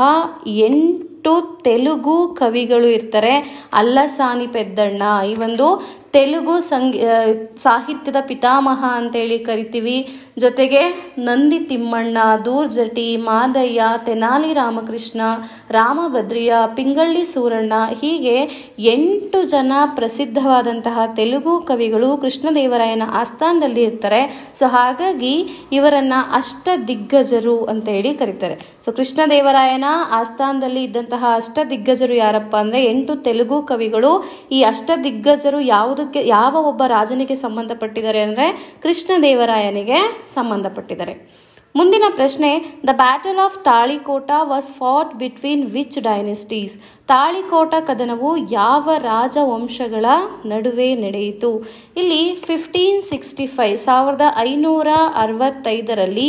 ಎಂಟು ತೆಲುಗು ಕವಿಗಳು ಇರ್ತಾರೆ ಅಲ್ಲಸಾನಿ ಪೆದ್ದಣ್ಣ ಈ ಒಂದು ತೆಲುಗು ಸಂಗೀ ಸಾಹಿತ್ಯದ ಪಿತಾಮಹ ಅಂತೇಳಿ ಕರಿತೀವಿ ಜೊತೆಗೆ ನಂದಿ ತಿಮ್ಮಣ್ಣ ದೂರ್ಜಟಿ ಮಾದಯ್ಯ ತೆನಾಲಿ ರಾಮಕೃಷ್ಣ ರಾಮಭದ್ರಿಯ ಪಿಂಗಳ್ಳಿ ಸೂರಣ್ಣ ಹೀಗೆ ಎಂಟು ಜನ ಪ್ರಸಿದ್ಧವಾದಂತಹ ತೆಲುಗು ಕವಿಗಳು ಕೃಷ್ಣದೇವರಾಯನ ಆಸ್ಥಾನದಲ್ಲಿ ಇರ್ತಾರೆ ಸೊ ಹಾಗಾಗಿ ಇವರನ್ನ ಅಷ್ಟ ದಿಗ್ಗಜರು ಅಂತ ಹೇಳಿ ಕರೀತಾರೆ ಸೊ ಕೃಷ್ಣದೇವರಾಯನ ಆಸ್ಥಾನದಲ್ಲಿ ಇದ್ದಂತಹ ಅಷ್ಟ ದಿಗ್ಗಜರು ಯಾರಪ್ಪ ಅಂದ್ರೆ ಎಂಟು ತೆಲುಗು ಕವಿಗಳು ಈ ಅಷ್ಟ ದಿಗ್ಗಜರು ಯಾವುದಕ್ಕೆ ಯಾವ ಒಬ್ಬ ರಾಜನಿಗೆ ಸಂಬಂಧಪಟ್ಟಿದ್ದಾರೆ ಅಂದ್ರೆ ಕೃಷ್ಣದೇವರಾಯನಿಗೆ ಸಂಬಂಧಪಟ್ಟಿದ್ದಾರೆ ಮುಂದಿನ ಪ್ರಶ್ನೆ the battle of Talikota was fought between which dynasties Talikota ಕದನವು ಯಾವ ರಾಜವಂಶಗಳ ನಡುವೆ ನಡೆಯಿತು ಇಲ್ಲಿ ಫಿಫ್ಟೀನ್ ಸಿಕ್ಸ್ಟಿ ಫೈವ್ ಸಾವಿರದ ಐನೂರ ಅರವತ್ತೈದರಲ್ಲಿ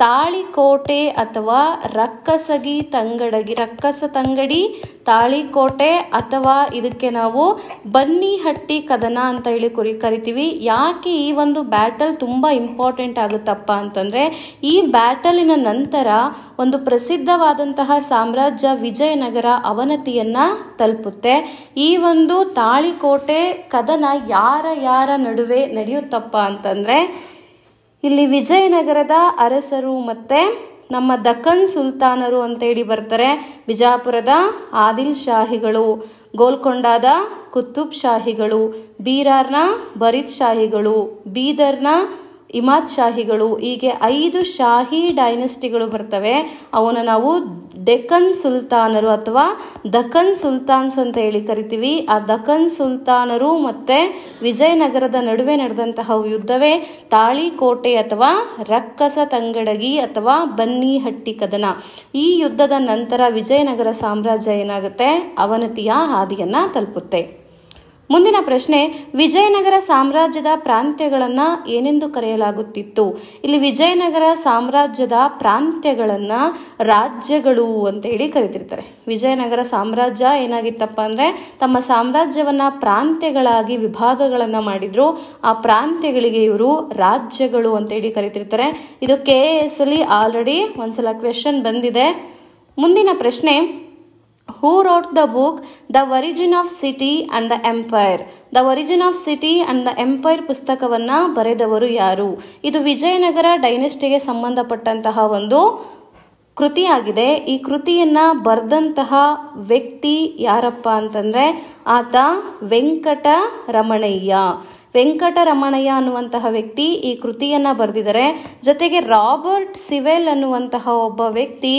ತಾಳಿಕೋಟೆ ಅಥವಾ ರಕ್ಕಸಗಿ ತಂಗಡಗಿ ರಕ್ಕಸ ತಂಗಡಿ ತಾಳಿಕೋಟೆ ಅಥವಾ ಇದಕ್ಕೆ ನಾವು ಬನ್ನಿಹಟ್ಟಿ ಕದನ ಅಂತ ಹೇಳಿ ಕುರಿ ಕರಿತೀವಿ ಯಾಕೆ ಈ ಒಂದು ಬ್ಯಾಟಲ್ ತುಂಬ ಇಂಪಾರ್ಟೆಂಟ್ ಆಗುತ್ತಪ್ಪ ಅಂತಂದರೆ ಈ ಬ್ಯಾಟಲಿನ ನಂತರ ಒಂದು ಪ್ರಸಿದ್ಧವಾದಂತಹ ಸಾಮ್ರಾಜ್ಯ ವಿಜಯನಗರ ಅವನತಿಯನ್ನು ತಲುಪುತ್ತೆ ಈ ಒಂದು ತಾಳಿಕೋಟೆ ಕದನ ಯಾರ ಯಾರ ನಡುವೆ ನಡೆಯುತ್ತಪ್ಪ ಅಂತಂದರೆ ಇಲ್ಲಿ ವಿಜಯನಗರದ ಅರಸರು ಮತ್ತು ನಮ್ಮ ದಕ್ಕನ್ ಸುಲ್ತಾನರು ಅಂತೇಳಿ ಬರ್ತಾರೆ ಬಿಜಾಪುರದ ಆದಿಲ್ ಶಾಹಿಗಳು ಗೋಲ್ಕೊಂಡಾದ ಕುತುಬ್ ಶಾಹಿಗಳು ಬೀರಾರ್ನ ಬರಿದ್ ಶಾಹಿಗಳು ಬೀದರ್ನ ಇಮಾದ್ ಶಾಹಿಗಳು ಹೀಗೆ ಐದು ಶಾಹಿ ಡೈನೆಸ್ಟಿಗಳು ಬರ್ತವೆ ಅವನ್ನ ನಾವು ಡೆಕ್ಕನ್ ಸುಲ್ತಾನರು ಅಥವಾ ದಕ್ಕನ್ ಸುಲ್ತಾನ್ಸ್ ಅಂತ ಹೇಳಿ ಕರಿತೀವಿ ಆ ದಕ್ಕನ್ ಸುಲ್ತಾನರು ಮತ್ತೆ ವಿಜಯನಗರದ ನಡುವೆ ನಡೆದಂತಹ ಯುದ್ಧವೇ ತಾಳಿಕೋಟೆ ಅಥವಾ ರಕ್ಕಸ ತಂಗಡಗಿ ಅಥವಾ ಬನ್ನಿಹಟ್ಟಿ ಕದನ ಈ ಯುದ್ಧದ ನಂತರ ವಿಜಯನಗರ ಸಾಮ್ರಾಜ್ಯ ಏನಾಗುತ್ತೆ ಅವನತಿಯ ಹಾದಿಯನ್ನ ತಲುಪುತ್ತೆ ಮುಂದಿನ ಪ್ರಶ್ನೆ ವಿಜಯನಗರ ಸಾಮ್ರಾಜ್ಯದ ಪ್ರಾಂತ್ಯಗಳನ್ನು ಏನೆಂದು ಕರೆಯಲಾಗುತ್ತಿತ್ತು ಇಲ್ಲಿ ವಿಜಯನಗರ ಸಾಮ್ರಾಜ್ಯದ ಪ್ರಾಂತ್ಯಗಳನ್ನು ರಾಜ್ಯಗಳು ಅಂತ ಹೇಳಿ ಕರಿತಿರ್ತಾರೆ ವಿಜಯನಗರ ಸಾಮ್ರಾಜ್ಯ ಏನಾಗಿತ್ತಪ್ಪ ಅಂದರೆ ತಮ್ಮ ಸಾಮ್ರಾಜ್ಯವನ್ನು ಪ್ರಾಂತ್ಯಗಳಾಗಿ ವಿಭಾಗಗಳನ್ನು ಮಾಡಿದ್ರು ಆ ಪ್ರಾಂತ್ಯಗಳಿಗೆ ಇವರು ರಾಜ್ಯಗಳು ಅಂತೇಳಿ ಕರಿತಿರ್ತಾರೆ ಇದು ಕೆ ಎಸ್ ಅಲ್ಲಿ ಆಲ್ರೆಡಿ ಒಂದ್ಸಲ ಕ್ವೆಶನ್ ಬಂದಿದೆ ಮುಂದಿನ ಪ್ರಶ್ನೆ who wrote the book the origin of city and the empire the origin of city and the empire ಪುಸ್ತಕವನ್ನು ಬರೆದವರು ಯಾರು ಇದು ವಿಜಯನಗರ ಡೈನೆಸ್ಟಿಗೆ ಸಂಬಂಧಪಟ್ಟಂತಹ ಒಂದು ಕೃತಿಯಾಗಿದೆ ಈ ಕೃತಿಯನ್ನು ಬರೆದಂತಹ ವ್ಯಕ್ತಿ ಯಾರಪ್ಪ ಅಂತಂದರೆ ಆತ ವೆಂಕಟ ರಮಣಯ್ಯ ವೆಂಕಟರಮಣಯ್ಯ ಅನ್ನುವಂತಹ ವ್ಯಕ್ತಿ ಈ ಕೃತಿಯನ್ನು ಬರೆದಿದ್ದಾರೆ ಜೊತೆಗೆ ರಾಬರ್ಟ್ ಸಿವೆಲ್ ಅನ್ನುವಂತಹ ಒಬ್ಬ ವ್ಯಕ್ತಿ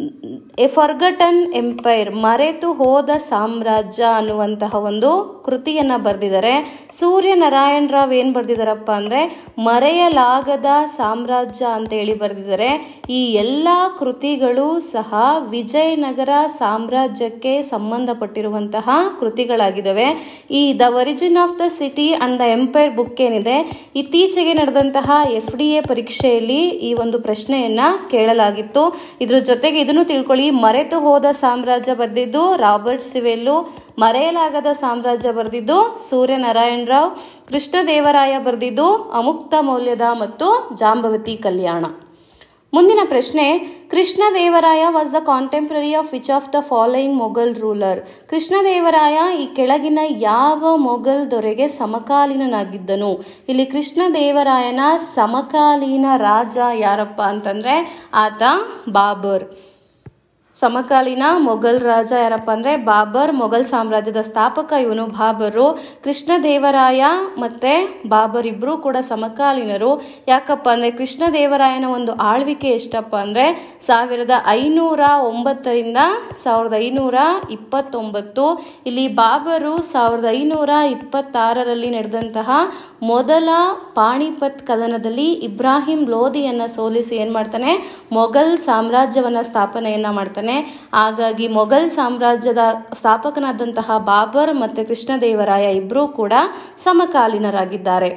ಎ ಫರ್ಗಟನ್ ಎಂಪೈರ್ ಮರೆತು ಹೋದ ಸಾಮ್ರಾಜ್ಯ ಅನ್ನುವಂತಹ ಒಂದು ಕೃತಿಯನ್ನು ಬರೆದಿದ್ದಾರೆ ಸೂರ್ಯ ನಾರಾಯಣ ರಾವ್ ಏನು ಬರೆದಿದ್ದಾರಪ್ಪ ಅಂದರೆ ಮರೆಯಲಾಗದ ಸಾಮ್ರಾಜ್ಯ ಅಂತೇಳಿ ಬರೆದಿದ್ದಾರೆ ಈ ಎಲ್ಲ ಕೃತಿಗಳು ಸಹ ವಿಜಯನಗರ ಸಾಮ್ರಾಜ್ಯಕ್ಕೆ ಸಂಬಂಧಪಟ್ಟಿರುವಂತಹ ಕೃತಿಗಳಾಗಿದ್ದಾವೆ ಈ the origin of the city and the empire book ಏನಿದೆ ಇತ್ತೀಚೆಗೆ ನಡೆದಂತಹ ಎಫ್ ಡಿ ಎ ಪರೀಕ್ಷೆಯಲ್ಲಿ ಈ ಒಂದು ಪ್ರಶ್ನೆಯನ್ನ ಕೇಳಲಾಗಿತ್ತು ಇದ್ರ ಜೊತೆಗೆ ಇದನ್ನು ತಿಳ್ಕೊಳ್ಳಿ ಮರೆತು ಹೋದ ಸಾಮ್ರಾಜ್ಯ ಬರೆದಿದ್ದು ರಾಬರ್ಟ್ ಸಿವೆಲ್ಲು ಮರೆಯಲಾಗದ ಸಾಮ್ರಾಜ್ಯ ಬರೆದಿದ್ದು ಸೂರ್ಯನಾರಾಯಣ ರಾವ್ ಕೃಷ್ಣದೇವರಾಯ ಬರೆದಿದ್ದು ಅಮುಕ್ತ ಮೌಲ್ಯದ ಮತ್ತು ಜಾಂಬವತಿ ಕಲ್ಯಾಣ ಮುಂದಿನ ಪ್ರಶ್ನೆ Krishnadevaraya was the contemporary of which of the following Mughal ruler Krishnadevaraya ಈ ಕೆಳಗಿನ ಯಾವ ಮೊಘಲ್ ದೊರೆಗೆ ಸಮಕಾಲೀನನಾಗಿದ್ದನು ಇಲ್ಲಿ ಕೃಷ್ಣದೇವರಾಯನ ಸಮಕಾಲೀನ ರಾಜ ಯಾರಪ್ಪ ಅಂತಂದ್ರೆ ಆತ ಬಾಬರ್ ಸಮಕಾಲೀನ ಮೊಘಲ್ ರಾಜ ಯಾರಪ್ಪ ಅಂದರೆ ಬಾಬರ್ ಮೊಘಲ್ ಸಾಮ್ರಾಜ್ಯದ ಸ್ಥಾಪಕ ಇವನು ಬಾಬರು ಕೃಷ್ಣದೇವರಾಯ ಮತ್ತು ಬಾಬರ್ ಇಬ್ಬರೂ ಕೂಡ ಸಮಕಾಲೀನರು ಯಾಕಪ್ಪ ಅಂದರೆ ಕೃಷ್ಣದೇವರಾಯನ ಒಂದು ಆಳ್ವಿಕೆ ಎಷ್ಟಪ್ಪ ಅಂದರೆ ಸಾವಿರದ ಐನೂರ ಒಂಬತ್ತರಿಂದ ಸಾವಿರದ ಐನೂರ ಇಪ್ಪತ್ತೊಂಬತ್ತು ಇಲ್ಲಿ ಬಾಬರು ಸಾವಿರದ ಐನೂರ ಇಪ್ಪತ್ತಾರರಲ್ಲಿ ನಡೆದಂತಹ ಮೊದಲ ಪಾಣಿಪತ್ ಕದನದಲ್ಲಿ ಇಬ್ರಾಹಿಂ ಲೋಧಿಯನ್ನು ಸೋಲಿಸಿ ಏನು ಮಾಡ್ತಾನೆ ಮೊಘಲ್ ಸಾಮ್ರಾಜ್ಯವನ್ನು ಸ್ಥಾಪನೆಯನ್ನು ಮಾಡ್ತಾನೆ ಹಾಗಾಗಿ ಮೊಘಲ್ ಸಾಮ್ರಾಜ್ಯದ ಸ್ಥಾಪಕನಾದಂತಹ ಬಾಬರ್ ಮತ್ತು ಕೃಷ್ಣದೇವರಾಯ ಇಬ್ಬರೂ ಕೂಡ ಸಮಕಾಲೀನರಾಗಿದ್ದಾರೆ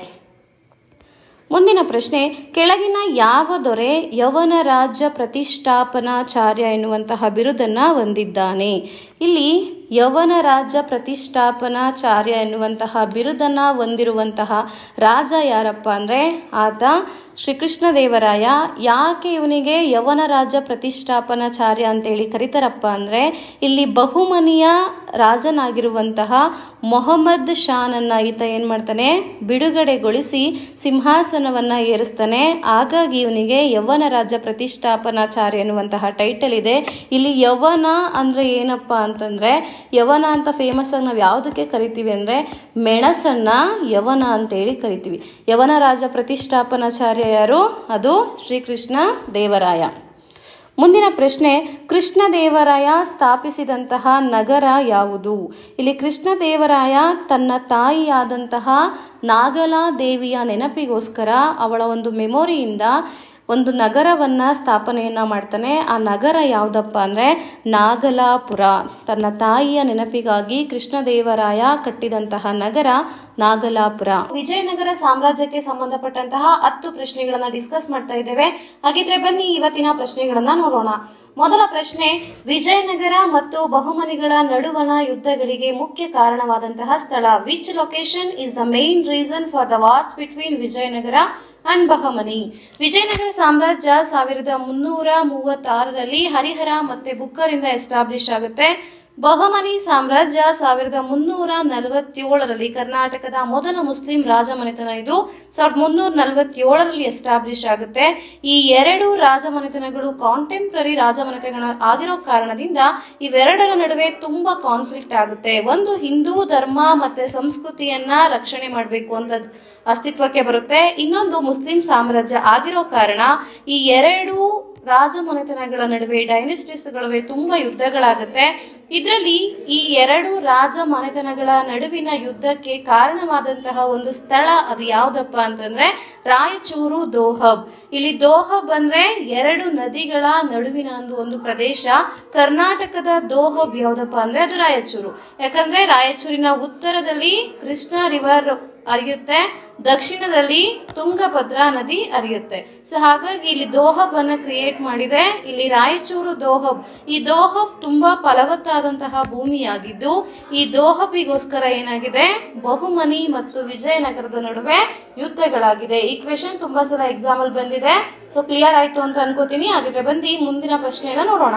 ಮುಂದಿನ ಪ್ರಶ್ನೆ ಕೆಳಗಿನ ಯಾವ ದೊರೆ ಯವನ ರಾಜ್ಯ ಪ್ರತಿಷ್ಠಾಪನಾಚಾರ್ಯ ಎನ್ನುವಂತಹ ಬಿರುದನ್ನು ಹೊಂದಿದ್ದಾನೆ ಇಲ್ಲಿ ಯವನ ರಾಜ್ಯ ಪ್ರತಿಷ್ಠಾಪನಾಚಾರ್ಯ ಎನ್ನುವಂತಹ ಬಿರುದನ್ನು ಹೊಂದಿರುವಂತಹ ರಾಜ ಯಾರಪ್ಪ ಅಂದರೆ ಆತ ಶ್ರೀಕೃಷ್ಣ ದೇವರಾಯ ಯಾಕೆ ಇವನಿಗೆ ಯವನ ರಾಜ್ಯ ಪ್ರತಿಷ್ಠಾಪನಾಚಾರ್ಯ ಅಂತೇಳಿ ಕರೀತಾರಪ್ಪ ಅಂದರೆ ಇಲ್ಲಿ ಬಹುಮನಿಯ ರಾಜನಾಗಿರುವಂತಹ ಮೊಹಮ್ಮದ್ ಶಾನನ್ನ ಈತ ಏನು ಮಾಡ್ತಾನೆ ಬಿಡುಗಡೆಗೊಳಿಸಿ ಸಿಂಹಾಸನವನ್ನು ಏರಿಸ್ತಾನೆ ಹಾಗಾಗಿ ಇವನಿಗೆ ಯವನ ರಾಜ್ಯ ಪ್ರತಿಷ್ಠಾಪನಾಚಾರ್ಯ ಎನ್ನುವಂತಹ ಟೈಟಲ್ ಇದೆ ಇಲ್ಲಿ ಯವನ ಅಂದರೆ ಏನಪ್ಪ ಅಂತಂದರೆ ಯವನ ಅಂತ ಫೇಮಸ್ ಆಗಿ ನಾವು ಯಾವುದಕ್ಕೆ ಕರಿತೀವಿ ಅಂದರೆ ಮೆಣಸನ್ನು ಯವನ ಅಂತೇಳಿ ಕರಿತೀವಿ ಯವನ ರಾಜ ಪ್ರತಿಷ್ಠಾಪನಾಚಾರ್ಯ ಯಾರು ಅದು ಶ್ರೀಕೃಷ್ಣ ದೇವರಾಯ ಮುಂದಿನ ಪ್ರಶ್ನೆ ಕೃಷ್ಣದೇವರಾಯ ಸ್ಥಾಪಿಸಿದಂತಹ ನಗರ ಯಾವುದು ಇಲ್ಲಿ ಕೃಷ್ಣದೇವರಾಯ ತನ್ನ ತಾಯಿಯಾದಂತಹ ನಾಗಲಾ ದೇವಿಯ ನೆನಪಿಗೋಸ್ಕರ ಅವಳ ಒಂದು ಮೆಮೊರಿಯಿಂದ ಒಂದು ನಗರವನ್ನು ಸ್ಥಾಪನೆಯನ್ನು ಮಾಡ್ತಾನೆ ಆ ನಗರ ಯಾವುದಪ್ಪ ಅಂದರೆ ನಾಗಲಾಪುರ ತನ್ನ ತಾಯಿಯ ನೆನಪಿಗಾಗಿ ಕೃಷ್ಣದೇವರಾಯ ಕಟ್ಟಿದಂತಹ ನಗರ ನಾಗಲಾಪುರ ವಿಜಯನಗರ ಸಾಮ್ರಾಜ್ಯಕ್ಕೆ ಸಂಬಂಧಪಟ್ಟಂತಹ ಹತ್ತು ಪ್ರಶ್ನೆಗಳನ್ನ ಡಿಸ್ಕಸ್ ಮಾಡ್ತಾ ಇದ್ದೇವೆ ಹಾಗಿದ್ರೆ ಬನ್ನಿ ಇವತ್ತಿನ ಪ್ರಶ್ನೆಗಳನ್ನ ನೋಡೋಣ ಮೊದಲ ಪ್ರಶ್ನೆ ವಿಜಯನಗರ ಮತ್ತು ಬಹುಮನಿಗಳ ನಡುವಣ ಯುದ್ಧಗಳಿಗೆ ಮುಖ್ಯ ಕಾರಣವಾದಂತಹ ಸ್ಥಳ which location is the main reason for the wars between Vijayanagara and Bahmani Vijayanagara ಸಾಮ್ರಾಜ್ಯ ಸಾವಿರದ ಮುನ್ನೂರ ಮೂವತ್ತಾರರಲ್ಲಿ ಹರಿಹರ ಮತ್ತೆ ಬುಕ್ಕರಿಂದ ಎಸ್ಟಾಬ್ಲಿಷ್ ಆಗುತ್ತೆ ಬಹಮನಿ ಸಾಮ್ರಾಜ್ಯ ಸಾವಿರದ ಮುನ್ನೂರ ನಲವತ್ತೇಳರಲ್ಲಿ ಕರ್ನಾಟಕದ ಮೊದಲ ಮುಸ್ಲಿಂ ರಾಜಮನೆತನ ಇದು ಸಾವಿರದ ಮುನ್ನೂರ ನಲವತ್ತೇಳರಲ್ಲಿ ಎಸ್ಟಾಬ್ಲಿಷ್ ಆಗುತ್ತೆ ಈ ಎರಡು ರಾಜಮನೆತನಗಳು ಕಾಂಟೆಂಪ್ರರಿ ರಾಜಮನೆತನ ಆಗಿರೋ ಕಾರಣದಿಂದ ಇವೆರಡರ ನಡುವೆ ತುಂಬಾ ಕಾನ್ಫ್ಲಿಕ್ಟ್ ಆಗುತ್ತೆ ಒಂದು ಹಿಂದೂ ಧರ್ಮ ಮತ್ತೆ ಸಂಸ್ಕೃತಿಯನ್ನ ರಕ್ಷಣೆ ಮಾಡಬೇಕು ಅಂತ ಅಸ್ತಿತ್ವಕ್ಕೆ ಬರುತ್ತೆ ಇನ್ನೊಂದು ಮುಸ್ಲಿಂ ಸಾಮ್ರಾಜ್ಯ ಆಗಿರೋ ಕಾರಣ ಈ ಎರಡು ರಾಜಮನೆತನಗಳ ನಡುವೆ ಡೈನೆಸ್ಟಿಸ್ಗಳ ತುಂಬಾ ಯುದ್ಧಗಳಾಗುತ್ತೆ ಇದರಲ್ಲಿ ಈ ಎರಡು ರಾಜ ಮನೆತನಗಳ ನಡುವಿನ ಯುದ್ಧಕ್ಕೆ ಕಾರಣವಾದಂತಹ ಒಂದು ಸ್ಥಳ ಅದು ಯಾವ್ದಪ್ಪ ಅಂತಂದ್ರೆ ರಾಯಚೂರು ದೋಹಬ್ ಇಲ್ಲಿ ದೋಹಬ್ ಅಂದ್ರೆ ಎರಡು ನದಿಗಳ ನಡುವಿನ ಒಂದು ಒಂದು ಪ್ರದೇಶ ಕರ್ನಾಟಕದ ದೋಹಬ್ ಯಾವ್ದಪ್ಪ ಅಂದ್ರೆ ಅದು ರಾಯಚೂರು ಯಾಕಂದ್ರೆ ರಾಯಚೂರಿನ ಉತ್ತರದಲ್ಲಿ ಕೃಷ್ಣ ರಿವರ್ ಹರಿಯುತ್ತೆ ದಕ್ಷಿಣದಲ್ಲಿ ತುಂಗಭದ್ರಾ ನದಿ ಹರಿಯುತ್ತೆ ಸೊ ಹಾಗಾಗಿ ಇಲ್ಲಿ ದೋಹಬ್ ಅನ್ನ ಕ್ರಿಯೇಟ್ ಮಾಡಿದೆ ಇಲ್ಲಿ ರಾಯಚೂರು ದೋಹಬ್ ಈ ದೋಹಬ್ ತುಂಬಾ ಫಲವತ್ತಾದಂತಹ ಭೂಮಿಯಾಗಿದ್ದು ಈ ದೋಹಬಿಗೋಸ್ಕರ ಏನಾಗಿದೆ ಬಹುಮನಿ ಮತ್ತು ವಿಜಯನಗರದ ನಡುವೆ ಯುದ್ಧಗಳಾಗಿದೆ ಈ ಕ್ವೆಶನ್ ತುಂಬಾ ಸಲ ಎಕ್ಸಾಮ್ ಅಲ್ಲಿ ಬಂದಿದೆ ಸೊ ಕ್ಲಿಯರ್ ಆಯ್ತು ಅಂತ ಅನ್ಕೋತೀನಿ ಹಾಗಿದ್ರೆ ಬಂದು ಮುಂದಿನ ಪ್ರಶ್ನೆಯನ್ನ ನೋಡೋಣ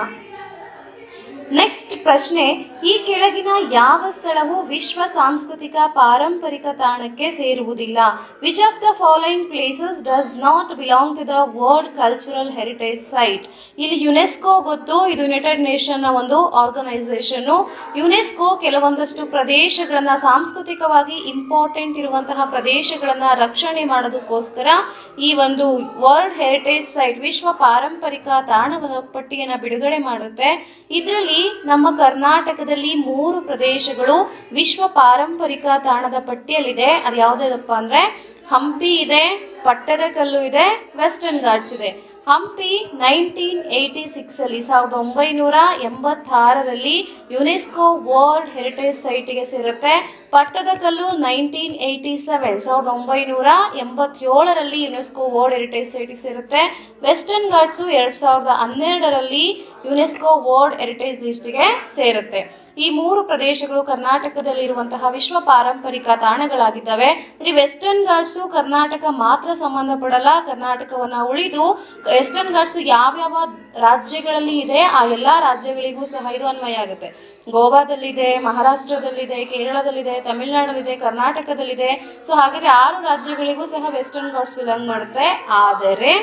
ನೆಕ್ಸ್ಟ್ ಪ್ರಶ್ನೆ ಈ ಕೆಳಗಿನ ಯಾವ ಸ್ಥಳವು ವಿಶ್ವ ಸಾಂಸ್ಕೃತಿಕ ಪಾರಂಪರಿಕ ತಾಣಕ್ಕೆ ಸೇರುವುದಿಲ್ಲ which of the following places does not belong to the world cultural heritage site ಇಲ್ಲಿ ಯುನೆಸ್ಕೋ ಗೊತ್ತು ಇದು ಯುನೈಟೆಡ್ ನೇಷನ್ ಒಂದು ಆರ್ಗನೈಸೇಷನ್ ಯುನೆಸ್ಕೋ ಕೆಲವೊಂದಷ್ಟು ಪ್ರದೇಶಗಳನ್ನ ಸಾಂಸ್ಕೃತಿಕವಾಗಿ ಇಂಪಾರ್ಟೆಂಟ್ ಇರುವಂತಹ ಪ್ರದೇಶಗಳನ್ನ ರಕ್ಷಣೆ ಮಾಡೋದಕ್ಕೋಸ್ಕರ ಈ ಒಂದು ವರ್ಲ್ಡ್ ಹೆರಿಟೇಜ್ ಸೈಟ್ ವಿಶ್ವ ಪಾರಂಪರಿಕ ತಾಣದ ಪಟ್ಟಿಯನ್ನ ಬಿಡುಗಡೆ ಮಾಡುತ್ತೆ ಇದರಲ್ಲಿ ನಮ್ಮ ಕರ್ನಾಟಕದಲ್ಲಿ ಮೂರು ಪ್ರದೇಶಗಳು ವಿಶ್ವ ಪಾರಂಪರಿಕ ತಾಣದ ಪಟ್ಟಿಯಲ್ಲಿದೆ ಅದು ಯಾವುದಪ್ಪ ಅಂದ್ರೆ ಹಂಪಿ ಇದೆ ಪಟ್ಟದಕಲ್ಲು ಇದೆ ವೆಸ್ಟರ್ನ್ ಘಾಟ್ಸ್ ಇದೆ ಹಂಪಿ ನೈನ್ಟೀನ್ ಏಯ್ಟಿ ಸಿಕ್ಸ್ ಅಲ್ಲಿ ಸಾವಿರದ ಒಂಬೈನೂರ ಎಂಬತ್ತಾರರಲ್ಲಿ ಯುನೆಸ್ಕೋ ವರ್ಲ್ಡ್ ಹೆರಿಟೇಜ್ ಸೈಟ್ಗೆ ಸೇರುತ್ತೆ ಪಟ್ಟದಕಲ್ಲು ನೈನ್ಟೀನ್ ಏಯ್ಟಿ ಸೆವೆನ್ ಸಾವಿರದ ಒಂಬೈನೂರ ಎಂಬತ್ತೇಳರಲ್ಲಿ ಯುನೆಸ್ಕೋ ವರ್ಲ್ಡ್ ಹೆರಿಟೇಜ್ ಸೈಟ್ಗೆ ಸೇರುತ್ತೆ ವೆಸ್ಟರ್ನ್ ಘಾಟ್ಸು ಎರಡ್ ಸಾವಿರದ ಹನ್ನೆರಡರಲ್ಲಿ ಯುನೆಸ್ಕೋ ವರ್ಲ್ಡ್ ಹೆರಿಟೇಜ್ ಲಿಸ್ಟ್ಗೆ ಸೇರುತ್ತೆ ಈ ಮೂರು ಪ್ರದೇಶಗಳು ಕರ್ನಾಟಕದಲ್ಲಿರುವಂತಹ ವಿಶ್ವ ಪಾರಂಪರಿಕ ತಾಣಗಳಾಗಿದ್ದಾವೆ ನೋಡಿ ವೆಸ್ಟರ್ನ್ ಘಾಟ್ಸು ಕರ್ನಾಟಕ ಮಾತ್ರ ಸಂಬಂಧಪಡಲ್ಲ ಕರ್ನಾಟಕವನ್ನ ಉಳಿದು ವೆಸ್ಟರ್ನ್ ಘಾಟ್ಸ್ ಯಾವ್ಯಾವ ರಾಜ್ಯಗಳಲ್ಲಿ ಇದೆ ಆ ಎಲ್ಲಾ ರಾಜ್ಯಗಳಿಗೂ ಸಹ ಇದು ಅನ್ವಯ ಆಗುತ್ತೆ ಗೋವಾದಲ್ಲಿದೆ ಮಹಾರಾಷ್ಟ್ರದಲ್ಲಿದೆ ಕೇರಳದಲ್ಲಿದೆ ತಮಿಳುನಾಡಲ್ಲಿದೆ ಕರ್ನಾಟಕದಲ್ಲಿದೆ ಸೊ ಹಾಗಾದ್ರೆ ಆರು ರಾಜ್ಯಗಳಿಗೂ ಸಹ ವೆಸ್ಟರ್ನ್ ಘಾಟ್ಸ್ ಬಿಲಾಂಗ್ ಮಾಡುತ್ತೆ ಆದರೆ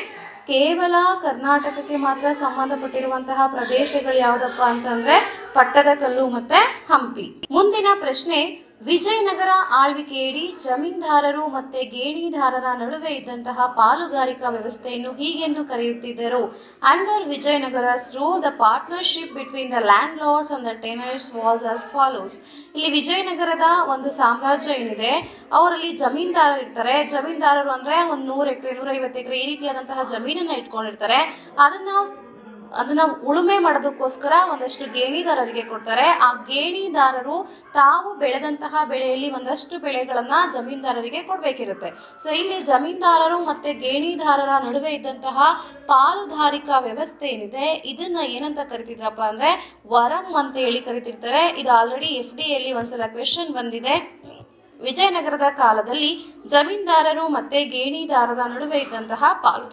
ಕೇವಲ ಕರ್ನಾಟಕಕ್ಕೆ ಮಾತ್ರ ಸಂಬಂಧಪಟ್ಟಿರುವಂತಹ ಪ್ರದೇಶಗಳು ಯಾವ್ದಪ್ಪ ಅಂತಂದ್ರೆ ಪಟ್ಟದಕಲ್ಲು ಮತ್ತೆ ಹಂಪಿ ಮುಂದಿನ ಪ್ರಶ್ನೆ ವಿಜಯನಗರ ಆಳ್ವಿಕೆಯಡಿ ಜಮೀನ್ದಾರರು ಮತ್ತೆ ಗೇಣಿದಾರರ ನಡುವೆ ಇದ್ದಂತಹ ಪಾಲುಗಾರಿಕಾ ವ್ಯವಸ್ಥೆಯನ್ನು ಹೀಗೆಂದು ಕರೆಯುತ್ತಿದ್ದರು under Vijayanagara's rule the partnership between the landlords and the tenants was as follows ಇಲ್ಲಿ ವಿಜಯನಗರದ ಒಂದು ಸಾಮ್ರಾಜ್ಯ ಏನಿದೆ ಅವರಲ್ಲಿ ಜಮೀನ್ದಾರರು ಇರ್ತಾರೆ ಜಮೀನ್ದಾರರು ಅಂದ್ರೆ ಒಂದು ನೂರು ಎಕರೆ ನೂರೈವತ್ತು ಎಕರೆ ಈ ರೀತಿಯಾದಂತಹ ಜಮೀನನ್ನ ಇಟ್ಕೊಂಡಿರ್ತಾರೆ ಅದನ್ನ ಅದನ್ನ ಉಳುಮೆ ಮಾಡೋದಕ್ಕೋಸ್ಕರ ಒಂದಷ್ಟು ಗೇಣಿದಾರರಿಗೆ ಕೊಡ್ತಾರೆ ಆ ಗೇಣಿದಾರರು ತಾವು ಬೆಳೆದಂತಹ ಬೆಳೆಯಲ್ಲಿ ಒಂದಷ್ಟು ಬೆಳೆಗಳನ್ನ ಜಮೀನ್ದಾರರಿಗೆ ಕೊಡ್ಬೇಕಿರುತ್ತೆ ಸೊ ಇಲ್ಲಿ ಜಮೀನ್ದಾರರು ಮತ್ತೆ ಗೇಣಿದಾರರ ನಡುವೆ ಇದ್ದಂತಹ ಪಾಲುದಾರಿಕಾ ವ್ಯವಸ್ಥೆ ಏನಿದೆ ಇದನ್ನ ಏನಂತ ಕರಿತಿದ್ರಪ್ಪ ಅಂದ್ರೆ ವರಂ ಅಂತ ಹೇಳಿ ಕರಿತಿರ್ತಾರೆ ಇದು ಆಲ್ರೆಡಿ ಎಫ್ ಡಿ ಅಲ್ಲಿ ಒಂದ್ಸಲ ಕ್ವೆಶನ್ ಬಂದಿದೆ ವಿಜಯನಗರದ ಕಾಲದಲ್ಲಿ ಜಮೀನ್ದಾರರು ಮತ್ತೆ ಗೇಣಿದಾರರ ನಡುವೆ ಇದ್ದಂತಹ ಪಾಲು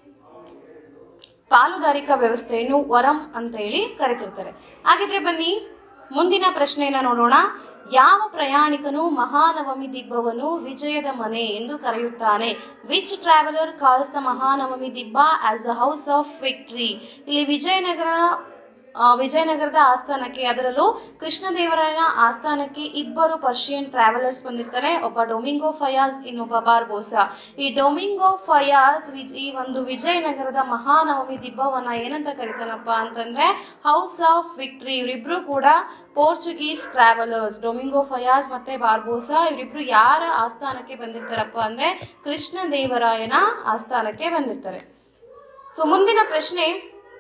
ಪಾಲುದಾರಿಕಾ ವ್ಯವಸ್ಥೆಯನ್ನು ವರಂ ಅಂತ ಹೇಳಿ ಕರೆತಿರ್ತಾರೆ ಹಾಗಿದ್ರೆ ಬನ್ನಿ ಮುಂದಿನ ಪ್ರಶ್ನೆಯನ್ನ ನೋಡೋಣ ಯಾವ ಪ್ರಯಾಣಿಕನು ಮಹಾನವಮಿ ದಿಬ್ಬವನ್ನು ವಿಜಯದ ಮನೆ ಎಂದು ಕರೆಯುತ್ತಾನೆ which traveller calls the Mahanavami Dibba as a house of victory ಇಲ್ಲಿ ವಿಜಯನಗರ ಆ, ವಿಜಯನಗರದ ಆಸ್ಥಾನಕ್ಕೆ ಅದರಲ್ಲೂ ಕೃಷ್ಣದೇವರಾಯನ ಆಸ್ಥಾನಕ್ಕೆ ಇಬ್ಬರು ಪರ್ಷಿಯನ್ ಟ್ರಾವೆಲರ್ಸ್ ಬಂದಿರ್ತಾರೆ ಒಬ್ಬ ಡೊಮಿಂಗೋ ಫಯಾಜ್ ಇನ್ನೊಬ್ಬ ಬಾರ್ಬೋಸಾ ಈ ಡೊಮಿಂಗೋ ಫಯಾಜ್ ವಿಜ್ ಈ ಒಂದು ವಿಜಯನಗರದ ಮಹಾನವಮಿ ದಿಬ್ಬವನ್ನ ಏನಂತ ಕರಿತಾನಪ್ಪ ಅಂತಂದ್ರೆ ಹೌಸ್ ಆಫ್ ವಿಕ್ಟ್ರಿ ಇವರಿಬ್ರು ಕೂಡ ಪೋರ್ಚುಗೀಸ್ ಟ್ರಾವೆಲರ್ಸ್ ಡೊಮಿಂಗೋ ಫಯಾಜ್ ಮತ್ತೆ ಬಾರ್ಬೋಸಾ ಇವರಿಬ್ರು ಯಾರ ಆಸ್ಥಾನಕ್ಕೆ ಬಂದಿರ್ತಾರಪ್ಪ ಅಂದ್ರೆ ಕೃಷ್ಣ ದೇವರಾಯನ ಆಸ್ಥಾನಕ್ಕೆ ಬಂದಿರ್ತಾರೆ ಸೊ ಮುಂದಿನ ಪ್ರಶ್ನೆ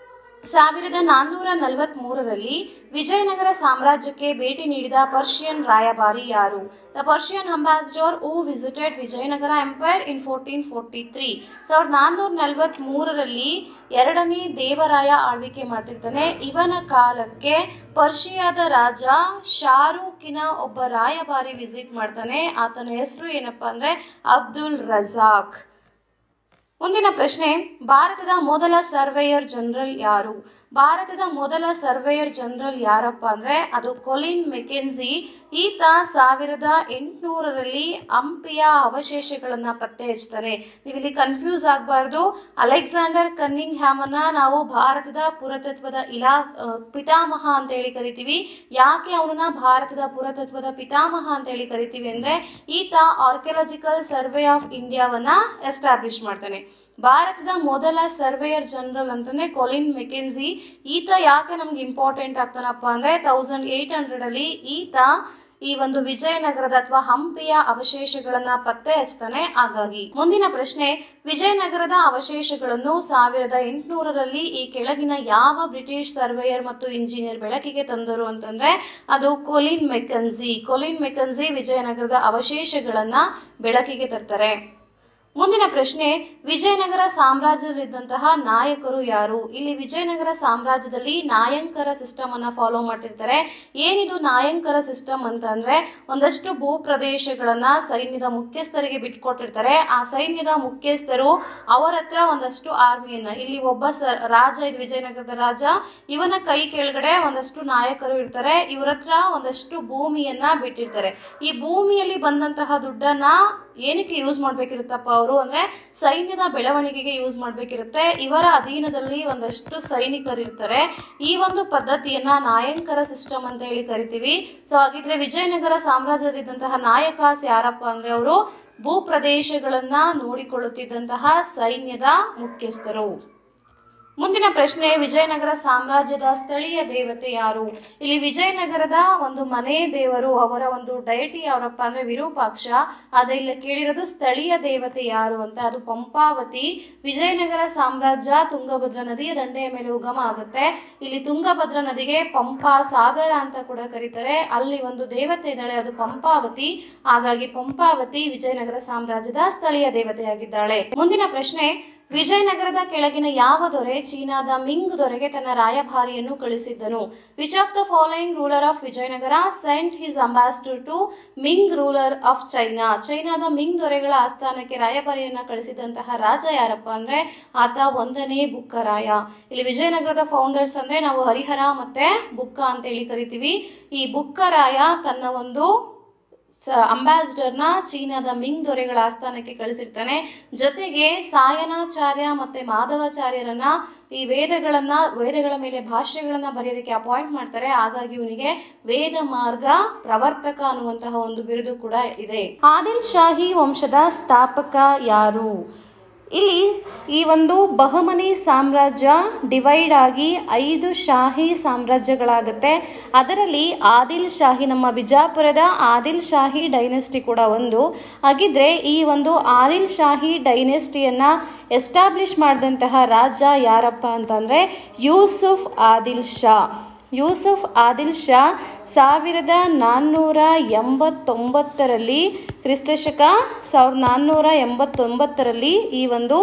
ಸಾವಿರದ ನಾನ್ನೂರ ನಲವತ್ತ್ ಮೂರರಲ್ಲಿ ವಿಜಯನಗರ ಸಾಮ್ರಾಜ್ಯಕ್ಕೆ ಭೇಟಿ ನೀಡಿದ ಪರ್ಷಿಯನ್ ರಾಯಭಾರಿ ಯಾರು the Persian ambassador who visited Vijayanagara empire in fourteen forty three ಸಾವಿರದ ನಾನ್ನೂರ ನಲವತ್ತ್ ಮೂರರಲ್ಲಿ ಎರಡನೇ ದೇವರಾಯ ಆಳ್ವಿಕೆ ಮಾಡ್ತಿರ್ತಾನೆ ಇವನ ಕಾಲಕ್ಕೆ ಪರ್ಷಿಯಾದ ರಾಜ ಶಾರೂಕಿನ ಒಬ್ಬ ರಾಯಭಾರಿ ವಿಸಿಟ್ ಮಾಡ್ತಾನೆ ಆತನ ಹೆಸರು ಏನಪ್ಪಾ ಅಂದ್ರೆ ಅಬ್ದುಲ್ ರಜಾಕ್ ಮುಂದಿನ ಪ್ರಶ್ನೆ ಭಾರತದ ಮೊದಲ ಸರ್ವೇಯರ್ ಜನರಲ್ ಯಾರು ಭಾರತದ ಮೊದಲ ಸರ್ವೇಯರ್ ಜನರಲ್ ಯಾರಪ್ಪ ಅಂದ್ರೆ ಅದು ಕೊಲಿನ್ ಮೆಕೆನ್ಸಿ ಈತ ಸಾವಿರದ ಎಂಟುನೂರರಲ್ಲಿ ಹಂಪಿಯ ಅವಶೇಷಗಳನ್ನ ಪತ್ತೆ ಹಚ್ತಾನೆ ನೀವಿಲ್ಲಿ ಕನ್ಫ್ಯೂಸ್ ಆಗಬಾರ್ದು ಅಲೆಕ್ಸಾಂಡರ್ ಕನ್ನಿಂಗ್ ಹ್ಯಾಮನ್ನ ನಾವು ಭಾರತದ ಪುರಾತತ್ವದ ಇಲಾ ಆ, ಪಿತಾಮಹ ಅಂತ ಹೇಳಿ ಕರಿತೀವಿ ಯಾಕೆ ಅವನನ್ನ ಭಾರತದ ಪುರಾತತ್ವದ ಪಿತಾಮಹ ಅಂತ ಹೇಳಿ ಕರಿತೀವಿ ಅಂದ್ರೆ ಈತ ಆರ್ಕಿಯಾಲಜಿಕಲ್ ಸರ್ವೆ ಆಫ್ ಇಂಡಿಯಾವನ್ನ ಎಸ್ಟಾಬ್ಲಿಷ್ ಮಾಡ್ತಾನೆ ಭಾರತದ ಮೊದಲ ಸರ್ವೇಯರ್ ಜನರಲ್ ಅಂತಂದ್ರೆ ಕೊಲಿನ್ ಮೆಕೆನ್ಸಿ ಈತ ಯಾಕೆ ನಮ್ಗೆ ಇಂಪಾರ್ಟೆಂಟ್ ಆಗ್ತಾನಪ್ಪ ಅಂದ್ರೆ ತೌಸಂಡ್ ಏಟ್ ಹಂಡ್ರೆಡ್ ಅಲ್ಲಿ ಈತ ಈ ಒಂದು ವಿಜಯನಗರದ ಅಥವಾ ಹಂಪಿಯ ಅವಶೇಷಗಳನ್ನ ಪತ್ತೆ ಹಚ್ತಾನೆ ಹಾಗಾಗಿ ಮುಂದಿನ ಪ್ರಶ್ನೆ ವಿಜಯನಗರದ ಅವಶೇಷಗಳನ್ನು ಸಾವಿರದ ಎಂಟುನೂರರಲ್ಲಿ ಈ ಕೆಳಗಿನ ಯಾವ ಬ್ರಿಟಿಷ್ ಸರ್ವೇಯರ್ ಮತ್ತು ಇಂಜಿನಿಯರ್ ಬೆಳಕಿಗೆ ತಂದರು ಅಂತಂದ್ರೆ ಅದು ಕೊಲಿನ್ ಮೆಕನ್ಸಿ ಕೊಲಿನ್ ಮೆಕನ್ಸಿ ವಿಜಯನಗರದ ಅವಶೇಷಗಳನ್ನ ಬೆಳಕಿಗೆ ತರ್ತಾರೆ ಮುಂದಿನ ಪ್ರಶ್ನೆ ವಿಜಯನಗರ ಸಾಮ್ರಾಜ್ಯದಲ್ಲಿದ್ದಂತಹ ನಾಯಕರು ಯಾರು ಇಲ್ಲಿ ವಿಜಯನಗರ ಸಾಮ್ರಾಜ್ಯದಲ್ಲಿ ನಾಯಂಕರ ಸಿಸ್ಟಮ್ ಅನ್ನ ಫಾಲೋ ಮಾಡ್ತಿರ್ತಾರೆ ಏನಿದು ನಾಯಂಕರ ಸಿಸ್ಟಮ್ ಅಂತ ಅಂದ್ರೆ ಒಂದಷ್ಟು ಭೂ ಪ್ರದೇಶಗಳನ್ನ ಸೈನ್ಯದ ಮುಖ್ಯಸ್ಥರಿಗೆ ಬಿಟ್ಕೊಟ್ಟಿರ್ತಾರೆ ಆ ಸೈನ್ಯದ ಮುಖ್ಯಸ್ಥರು ಅವರ ಹತ್ರ ಒಂದಷ್ಟು ಆರ್ಮಿಯನ್ನ ಇಲ್ಲಿ ಒಬ್ಬ ಸ ರಾಜ ಇದು ವಿಜಯನಗರದ ರಾಜ ಇವನ ಕೈ ಕೆಳಗಡೆ ಒಂದಷ್ಟು ನಾಯಕರು ಇರ್ತಾರೆ ಇವ್ರ ಹತ್ರ ಒಂದಷ್ಟು ಭೂಮಿಯನ್ನ ಬಿಟ್ಟಿರ್ತಾರೆ ಈ ಭೂಮಿಯಲ್ಲಿ ಬಂದಂತಹ ದುಡ್ಡನ್ನ ಏನಕ್ಕೆ ಯೂಸ್ ಮಾಡ್ಬೇಕಿರುತ್ತಪ್ಪ ಅವರು ಅಂದ್ರೆ ಸೈನ್ಯದ ಬೆಳವಣಿಗೆಗೆ ಯೂಸ್ ಮಾಡ್ಬೇಕಿರುತ್ತೆ ಇವರ ಅಧೀನದಲ್ಲಿ ಒಂದಷ್ಟು ಸೈನಿಕರು ಇರ್ತಾರೆ ಈ ಒಂದು ಪದ್ಧತಿಯನ್ನ ನಾಯಂಕರ ಸಿಸ್ಟಮ್ ಅಂತ ಹೇಳಿ ಕರಿತೀವಿ ಸೊ ಹಾಗಿದ್ರೆ ವಿಜಯನಗರ ಸಾಮ್ರಾಜ್ಯದಲ್ಲಿದ್ದಂತಹ ನಾಯಕಾಸ್ ಯಾರಪ್ಪ ಅಂದ್ರೆ ಅವರು ಭೂ ಪ್ರದೇಶಗಳನ್ನ ನೋಡಿಕೊಳ್ಳುತ್ತಿದ್ದಂತಹ ಸೈನ್ಯದ ಮುಖ್ಯಸ್ಥರು ಮುಂದಿನ ಪ್ರಶ್ನೆ ವಿಜಯನಗರ ಸಾಮ್ರಾಜ್ಯದ ಸ್ಥಳೀಯ ದೇವತೆ ಯಾರು ಇಲ್ಲಿ ವಿಜಯನಗರದ ಒಂದು ಮನೆ ದೇವರು ಅವರ ಒಂದು ಡೈಟಿ ಅವರಪ್ಪ ಅಂದ್ರೆ ವಿರೂಪಾಕ್ಷ ಅದ ಇಲ್ಲಿ ಕೇಳಿರೋದು ಸ್ಥಳೀಯ ದೇವತೆ ಯಾರು ಅಂತ ಅದು ಪಂಪಾವತಿ ವಿಜಯನಗರ ಸಾಮ್ರಾಜ್ಯ ತುಂಗಭದ್ರಾ ನದಿಯ ದಂಡೆಯ ಮೇಲೆ ಉಗಮ ಆಗುತ್ತೆ ಇಲ್ಲಿ ತುಂಗಭದ್ರಾ ನದಿಗೆ ಪಂಪಾ ಸಾಗರ ಅಂತ ಕೂಡ ಕರೀತಾರೆ ಅಲ್ಲಿ ಒಂದು ದೇವತೆ ಇದ್ದಾಳೆ ಅದು ಪಂಪಾವತಿ ಹಾಗಾಗಿ ಪಂಪಾವತಿ ವಿಜಯನಗರ ಸಾಮ್ರಾಜ್ಯದ ಸ್ಥಳೀಯ ದೇವತೆಯಾಗಿದ್ದಾಳೆ ಮುಂದಿನ ಪ್ರಶ್ನೆ ವಿಜಯನಗರದ ಕೆಳಗಿನ ಯಾವ ದೊರೆ ಚೀನಾದ ಮಿಂಗ್ ದೊರೆಗೆ ತನ್ನ ರಾಯಭಾರಿಯನ್ನು ಕಳಿಸಿದ್ದನು which of the following ruler of Vijayanagara sent his ambassador to Ming ruler of China ಚೈನಾದ ಮಿಂಗ್ ದೊರೆಗಳ ಆಸ್ಥಾನಕ್ಕೆ ರಾಯಭಾರಿಯನ್ನ ಕಳಿಸಿದಂತಹ ರಾಜ ಯಾರಪ್ಪ ಅಂದ್ರೆ ಆತ ಒಂದನೇ ಬುಕ್ಕರಾಯ ಇಲ್ಲಿ ವಿಜಯನಗರದ ಫೌಂಡರ್ಸ್ ಅಂದ್ರೆ ನಾವು ಹರಿಹರ ಮತ್ತೆ ಬುಕ್ಕ ಅಂತ ಹೇಳಿ ಕರಿತೀವಿ ಈ ಬುಕ್ಕರಾಯ ತನ್ನ ಒಂದು ಅಂಬಾಸಿಡರ್ನ ಚೀನಾದ ಮಿಂಗ್ ದೊರೆಗಳ ಆಸ್ಥಾನಕ್ಕೆ ಕಳಿಸಿರ್ತಾನೆ ಜೊತೆಗೆ ಸಾಯನಾಚಾರ್ಯ ಮತ್ತೆ ಮಾಧವಾಚಾರ್ಯರನ್ನ ಈ ವೇದಗಳನ್ನ ವೇದಗಳ ಮೇಲೆ ಭಾಷ್ಯಗಳನ್ನ ಬರೆಯೋದಕ್ಕೆ ಅಪಾಯಿಂಟ್ ಮಾಡ್ತಾರೆ ಹಾಗಾಗಿ ಇವನಿಗೆ ವೇದ ಮಾರ್ಗ ಪ್ರವರ್ತಕ ಅನ್ನುವಂತಹ ಒಂದು ಬಿರುದು ಕೂಡ ಇದೆ ಆದಿಲ್ ಶಾಹಿ ವಂಶದ ಸ್ಥಾಪಕ ಯಾರು ಇಲ್ಲಿ ಈ ಒಂದು ಬಹುಮನಿ ಸಾಮ್ರಾಜ್ಯ ಡಿವೈಡ್ ಆಗಿ ಐದು ಶಾಹಿ ಸಾಮ್ರಾಜ್ಯಗಳಾಗುತ್ತೆ ಅದರಲ್ಲಿ ಆದಿಲ್ ಶಾಹಿ ನಮ್ಮ ಬಿಜಾಪುರದ ಆದಿಲ್ ಶಾಹಿ ಡೈನೆಸ್ಟಿ ಕೂಡ ಒಂದು ಹಾಗಿದ್ರೆ ಈ ಒಂದು ಆದಿಲ್ ಶಾಹಿ ಡೈನೆಸ್ಟಿಯನ್ನ ಎಸ್ಟಾಬ್ಲಿಷ್ ಮಾಡಿದಂತಹ ರಾಜ ಯಾರಪ್ಪ ಅಂತಂದ್ರೆ ಯೂಸುಫ್ ಆದಿಲ್ ಶಾ ಯೂಸುಫ್ ಆದಿಲ್ ಶಾ ಸಾವಿರದ ನಾನ್ನೂರ ಎಂಬತ್ತೊಂಬತ್ತರಲ್ಲಿ ಕ್ರಿಸ್ತಶಕ ಸಾವಿರದ ನಾನ್ನೂರ ಎಂಬತ್ತೊಂಬತ್ತರಲ್ಲಿ ಈ ಒಂದು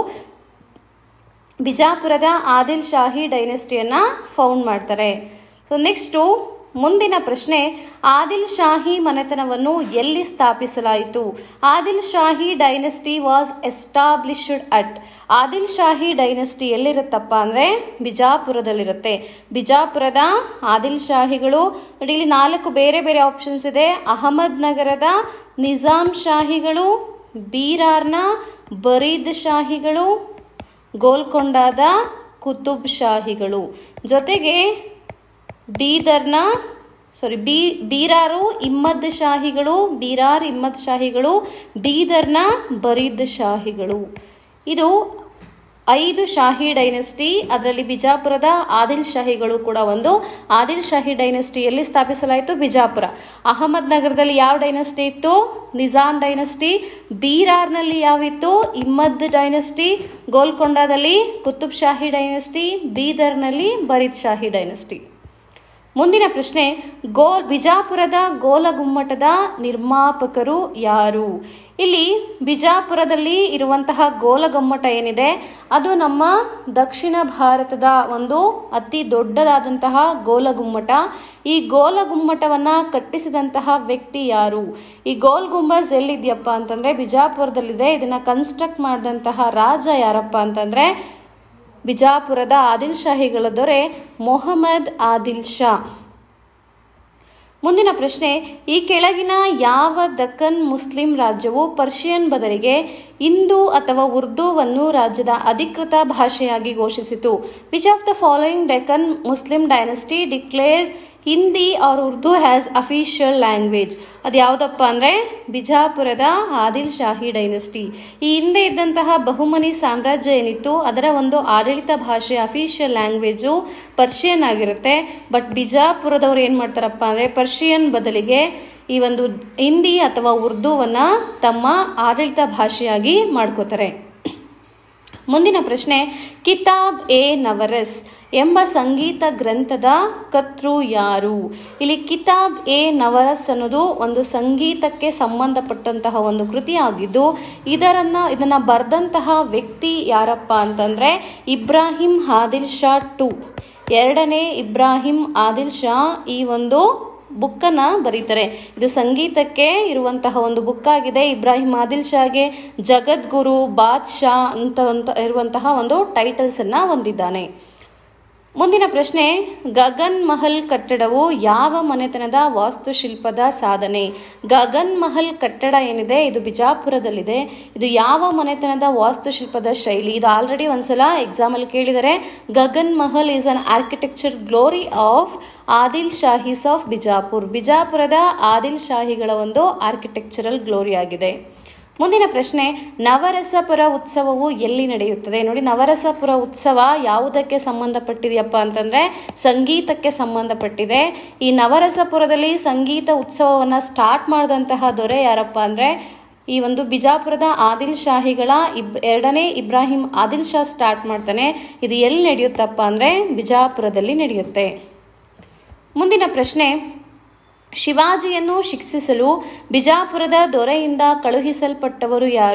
ಬಿಜಾಪುರದ ಆದಿಲ್ ಶಾಹಿ ಡೈನೆಸ್ಟಿಯನ್ನು ಫೌಂಡ್ ಮಾಡ್ತಾರೆ ಸೊ ನೆಕ್ಸ್ಟು ಮುಂದಿನ ಪ್ರಶ್ನೆ ಆದಿಲ್ ಶಾಹಿ ಮನೆತನವನ್ನು ಎಲ್ಲಿ ಸ್ಥಾಪಿಸಲಾಯಿತು Adil Shahi dynasty was established at Adil Shahi dynasty ಎಲ್ಲಿರುತ್ತಪ್ಪ ಅಂದರೆ ಬಿಜಾಪುರದಲ್ಲಿರುತ್ತೆ ಬಿಜಾಪುರದ ಆದಿಲ್ ಶಾಹಿಗಳು ನೋಡಿ ಇಲ್ಲಿ ನಾಲ್ಕು ಬೇರೆ ಬೇರೆ ಆಪ್ಷನ್ಸ್ ಇದೆ ಅಹಮದ್ ನಗರದ ನಿಜಾಮ್ ಶಾಹಿಗಳು ಬೀರಾರ್ನ ಬರೀದ್ ಶಾಹಿಗಳು ಗೋಲ್ಕೊಂಡಾದ ಕುತುಬ್ ಶಾಹಿಗಳು ಜೊತೆಗೆ ಬೀದರ್ನ ಸಾರಿ ಬೀ ಬೀರಾರು ಇಮ್ಮದ್ ಶಾಹಿಗಳು ಬೀರಾರ್ ಇಮ್ಮದ್ ಶಾಹಿಗಳು ಬೀದರ್ನ ಬರೀದ್ ಶಾಹಿಗಳು ಇದು ಐದು ಶಾಹಿ ಡೈನೆಸ್ಟಿ ಅದರಲ್ಲಿ ಬಿಜಾಪುರದ ಆದಿಲ್ ಶಾಹಿಗಳು ಕೂಡ ಒಂದು ಆದಿಲ್ ಶಾಹಿ ಡೈನೆಸ್ಟಿಯಲ್ಲಿ ಸ್ಥಾಪಿಸಲಾಯಿತು ಬಿಜಾಪುರ ಅಹಮದ್ ನಗರದಲ್ಲಿ ಯಾವ ಡೈನೆಸ್ಟಿ ಇತ್ತು ನಿಜಾಮ್ ಡೈನೆಸ್ಟಿ ಬೀರಾರ್ನಲ್ಲಿ ಯಾವಿತ್ತು ಇಮ್ಮದ್ ಡೈನೆಸ್ಟಿ ಗೋಲ್ಕೊಂಡಾದಲ್ಲಿ ಕುತುಬ್ ಶಾಹಿ ಡೈನೆಸ್ಟಿ ಬೀದರ್ನಲ್ಲಿ ಬರೀದ್ ಶಾಹಿ ಡೈನೆಸ್ಟಿ ಮುಂದಿನ ಪ್ರಶ್ನೆ ಗೋಲ್ ಬಿಜಾಪುರದ ಗೋಲಗುಮ್ಮಟದ ನಿರ್ಮಾಪಕರು ಯಾರು ಇಲ್ಲಿ ಬಿಜಾಪುರದಲ್ಲಿ ಇರುವಂತಹ ಗೋಲಗುಮ್ಮಟ ಏನಿದೆ ಅದು ನಮ್ಮ ದಕ್ಷಿಣ ಭಾರತದ ಒಂದು ಅತಿ ದೊಡ್ಡದಾದಂತಹ ಗೋಲಗುಮ್ಮಟ ಈ ಗೋಲಗುಮ್ಮಟವನ್ನು ಕಟ್ಟಿಸಿದಂತಹ ವ್ಯಕ್ತಿ ಯಾರು ಈ ಗೋಲ್ ಗುಂಬಜ್ ಎಲ್ಲಿದೆಯಪ್ಪ ಅಂತಂದರೆ ಬಿಜಾಪುರದಲ್ಲಿದೆ ಇದನ್ನು ಕನ್ಸ್ಟ್ರಕ್ಟ್ ಮಾಡಿದಂತಹ ರಾಜ ಯಾರಪ್ಪ ಅಂತಂದರೆ ಬಿಜಾಪುರದ ಆದಿಲ್ ಶಾಹಿಗಳ ದೊರೆ ಮೊಹಮ್ಮದ್ ಆದಿಲ್ ಶಾ ಮುಂದಿನ ಪ್ರಶ್ನೆ ಈ ಕೆಳಗಿನ ಯಾವ ದಕ್ಕನ್ ಮುಸ್ಲಿಂ ರಾಜ್ಯವು ಪರ್ಷಿಯನ್ ಬದಲಿಗೆ ಹಿಂದೂ ಅಥವಾ ಉರ್ದುವನ್ನು ರಾಜ್ಯದ ಅಧಿಕೃತ ಭಾಷೆಯಾಗಿ ಘೋಷಿಸಿತು which of the following Deccan Muslim dynasty declared Hindi or Urdu as official language ಅದು ಯಾವುದಪ್ಪ ಅಂದರೆ ಬಿಜಾಪುರದ ಆದಿಲ್ ಶಾಹಿ ಡೈನೆಸ್ಟಿ ಈ ಹಿಂದೆ ಇದ್ದಂತಹ ಬಹುಮನಿ ಸಾಮ್ರಾಜ್ಯ ಏನಿತ್ತು ಅದರ ಒಂದು ಆಡಳಿತ ಭಾಷೆ ಅಫಿಷಿಯಲ್ ಲ್ಯಾಂಗ್ವೇಜು ಪರ್ಷಿಯನ್ ಆಗಿರುತ್ತೆ ಬಟ್ ಬಿಜಾಪುರದವ್ರು ಏನು ಮಾಡ್ತಾರಪ್ಪ ಅಂದರೆ ಪರ್ಷಿಯನ್ ಬದಲಿಗೆ ಈ ಒಂದು ಹಿಂದಿ ಅಥವಾ ಉರ್ದುವನ್ನು ತಮ್ಮ ಆಡಳಿತ ಭಾಷೆಯಾಗಿ ಮಾಡ್ಕೋತಾರೆ ಮುಂದಿನ ಪ್ರಶ್ನೆ ಕಿತಾಬ್ ಎ ನವರಸ್ ಎಂಬ ಸಂಗೀತ ಗ್ರಂಥದ ಕರ್ತೃ ಯಾರು ಇಲ್ಲಿ ಕಿತಾಬ್ ಎ ನವರಸ್ ಅನ್ನೋದು ಒಂದು ಸಂಗೀತಕ್ಕೆ ಸಂಬಂಧಪಟ್ಟಂತಹ ಒಂದು ಕೃತಿ ಆಗಿದ್ದು ಇದರನ್ನ ಇದನ್ನ ಬರೆದಂತಹ ವ್ಯಕ್ತಿ ಯಾರಪ್ಪ ಅಂತಂದ್ರೆ ಇಬ್ರಾಹಿಂ ಆದಿಲ್ ಶಾ ಟು ಎರಡನೇ ಇಬ್ರಾಹಿಂ ಆದಿಲ್ ಶಾ ಈ ಒಂದು ಬುಕ್ಕನ್ನು ಬರೀತಾರೆ ಇದು ಸಂಗೀತಕ್ಕೆ ಇರುವಂತಹ ಒಂದು ಬುಕ್ ಆಗಿದೆ ಇಬ್ರಾಹಿಂ ಆದಿಲ್ ಶಾಗೆ ಜಗದ್ಗುರು ಬಾದ್ಶಾ ಅಂತ ಅಂತ ಇರುವಂತಹ ಒಂದು ಟೈಟಲ್ಸ್ ಅನ್ನ ಹೊಂದಿದ್ದಾನೆ ಮುಂದಿನ ಪ್ರಶ್ನೆ ಗಗನ್ ಮಹಲ್ ಕಟ್ಟಡವು ಯಾವ ಮನೆತನದ ವಾಸ್ತುಶಿಲ್ಪದ ಸಾಧನೆ ಗಗನ್ ಮಹಲ್ ಕಟ್ಟಡ ಏನಿದೆ ಇದು ಬಿಜಾಪುರದಲ್ಲಿದೆ ಇದು ಯಾವ ಮನೆತನದ ವಾಸ್ತುಶಿಲ್ಪದ ಶೈಲಿ ಇದು ಆಲ್ರೆಡಿ ಒಂದ್ಸಲ ಎಕ್ಸಾಮಲ್ಲಿ ಕೇಳಿದರೆ Gagan Mahal is an architecture glory of Adil Shahis of Bijapur ಬಿಜಾಪುರದ ಆದಿಲ್ ಶಾಹಿಗಳ ಒಂದು ಆರ್ಕಿಟೆಕ್ಚರಲ್ ಗ್ಲೋರಿ ಆಗಿದೆ ಮುಂದಿನ ಪ್ರಶ್ನೆ ನವರಸಪುರ ಉತ್ಸವವು ಎಲ್ಲಿ ನಡೆಯುತ್ತದೆ ನೋಡಿ ನವರಸಪುರ ಉತ್ಸವ ಯಾವುದಕ್ಕೆ ಸಂಬಂಧಪಟ್ಟಿದೆಯಪ್ಪ ಅಂತಂದರೆ ಸಂಗೀತಕ್ಕೆ ಸಂಬಂಧಪಟ್ಟಿದೆ ಈ ನವರಸಪುರದಲ್ಲಿ ಸಂಗೀತ ಉತ್ಸವವನ್ನು ಸ್ಟಾರ್ಟ್ ಮಾಡಿದಂತಹ ದೊರೆ ಯಾರಪ್ಪ ಅಂದರೆ ಈ ಒಂದು ಬಿಜಾಪುರದ ಆದಿಲ್ ಶಾಹಿಗಳ ಇಬ್ ಎರಡನೇ ಇಬ್ರಾಹಿಂ ಆದಿಲ್ ಶಾ ಸ್ಟಾರ್ಟ್ ಮಾಡ್ತಾನೆ ಇದು ಎಲ್ಲಿ ನಡೆಯುತ್ತಪ್ಪ ಅಂದರೆ ಬಿಜಾಪುರದಲ್ಲಿ ನಡೆಯುತ್ತೆ ಮುಂದಿನ ಪ್ರಶ್ನೆ ಶಿವಾಜಿಯನ್ನು ಶಿಕ್ಷಿಸಲು ಬಿಜಾಪುರದ ದೊರೆಯಿಂದ ಕಳುಹಿಸಲ್ಪಟ್ಟವರು ಯಾರು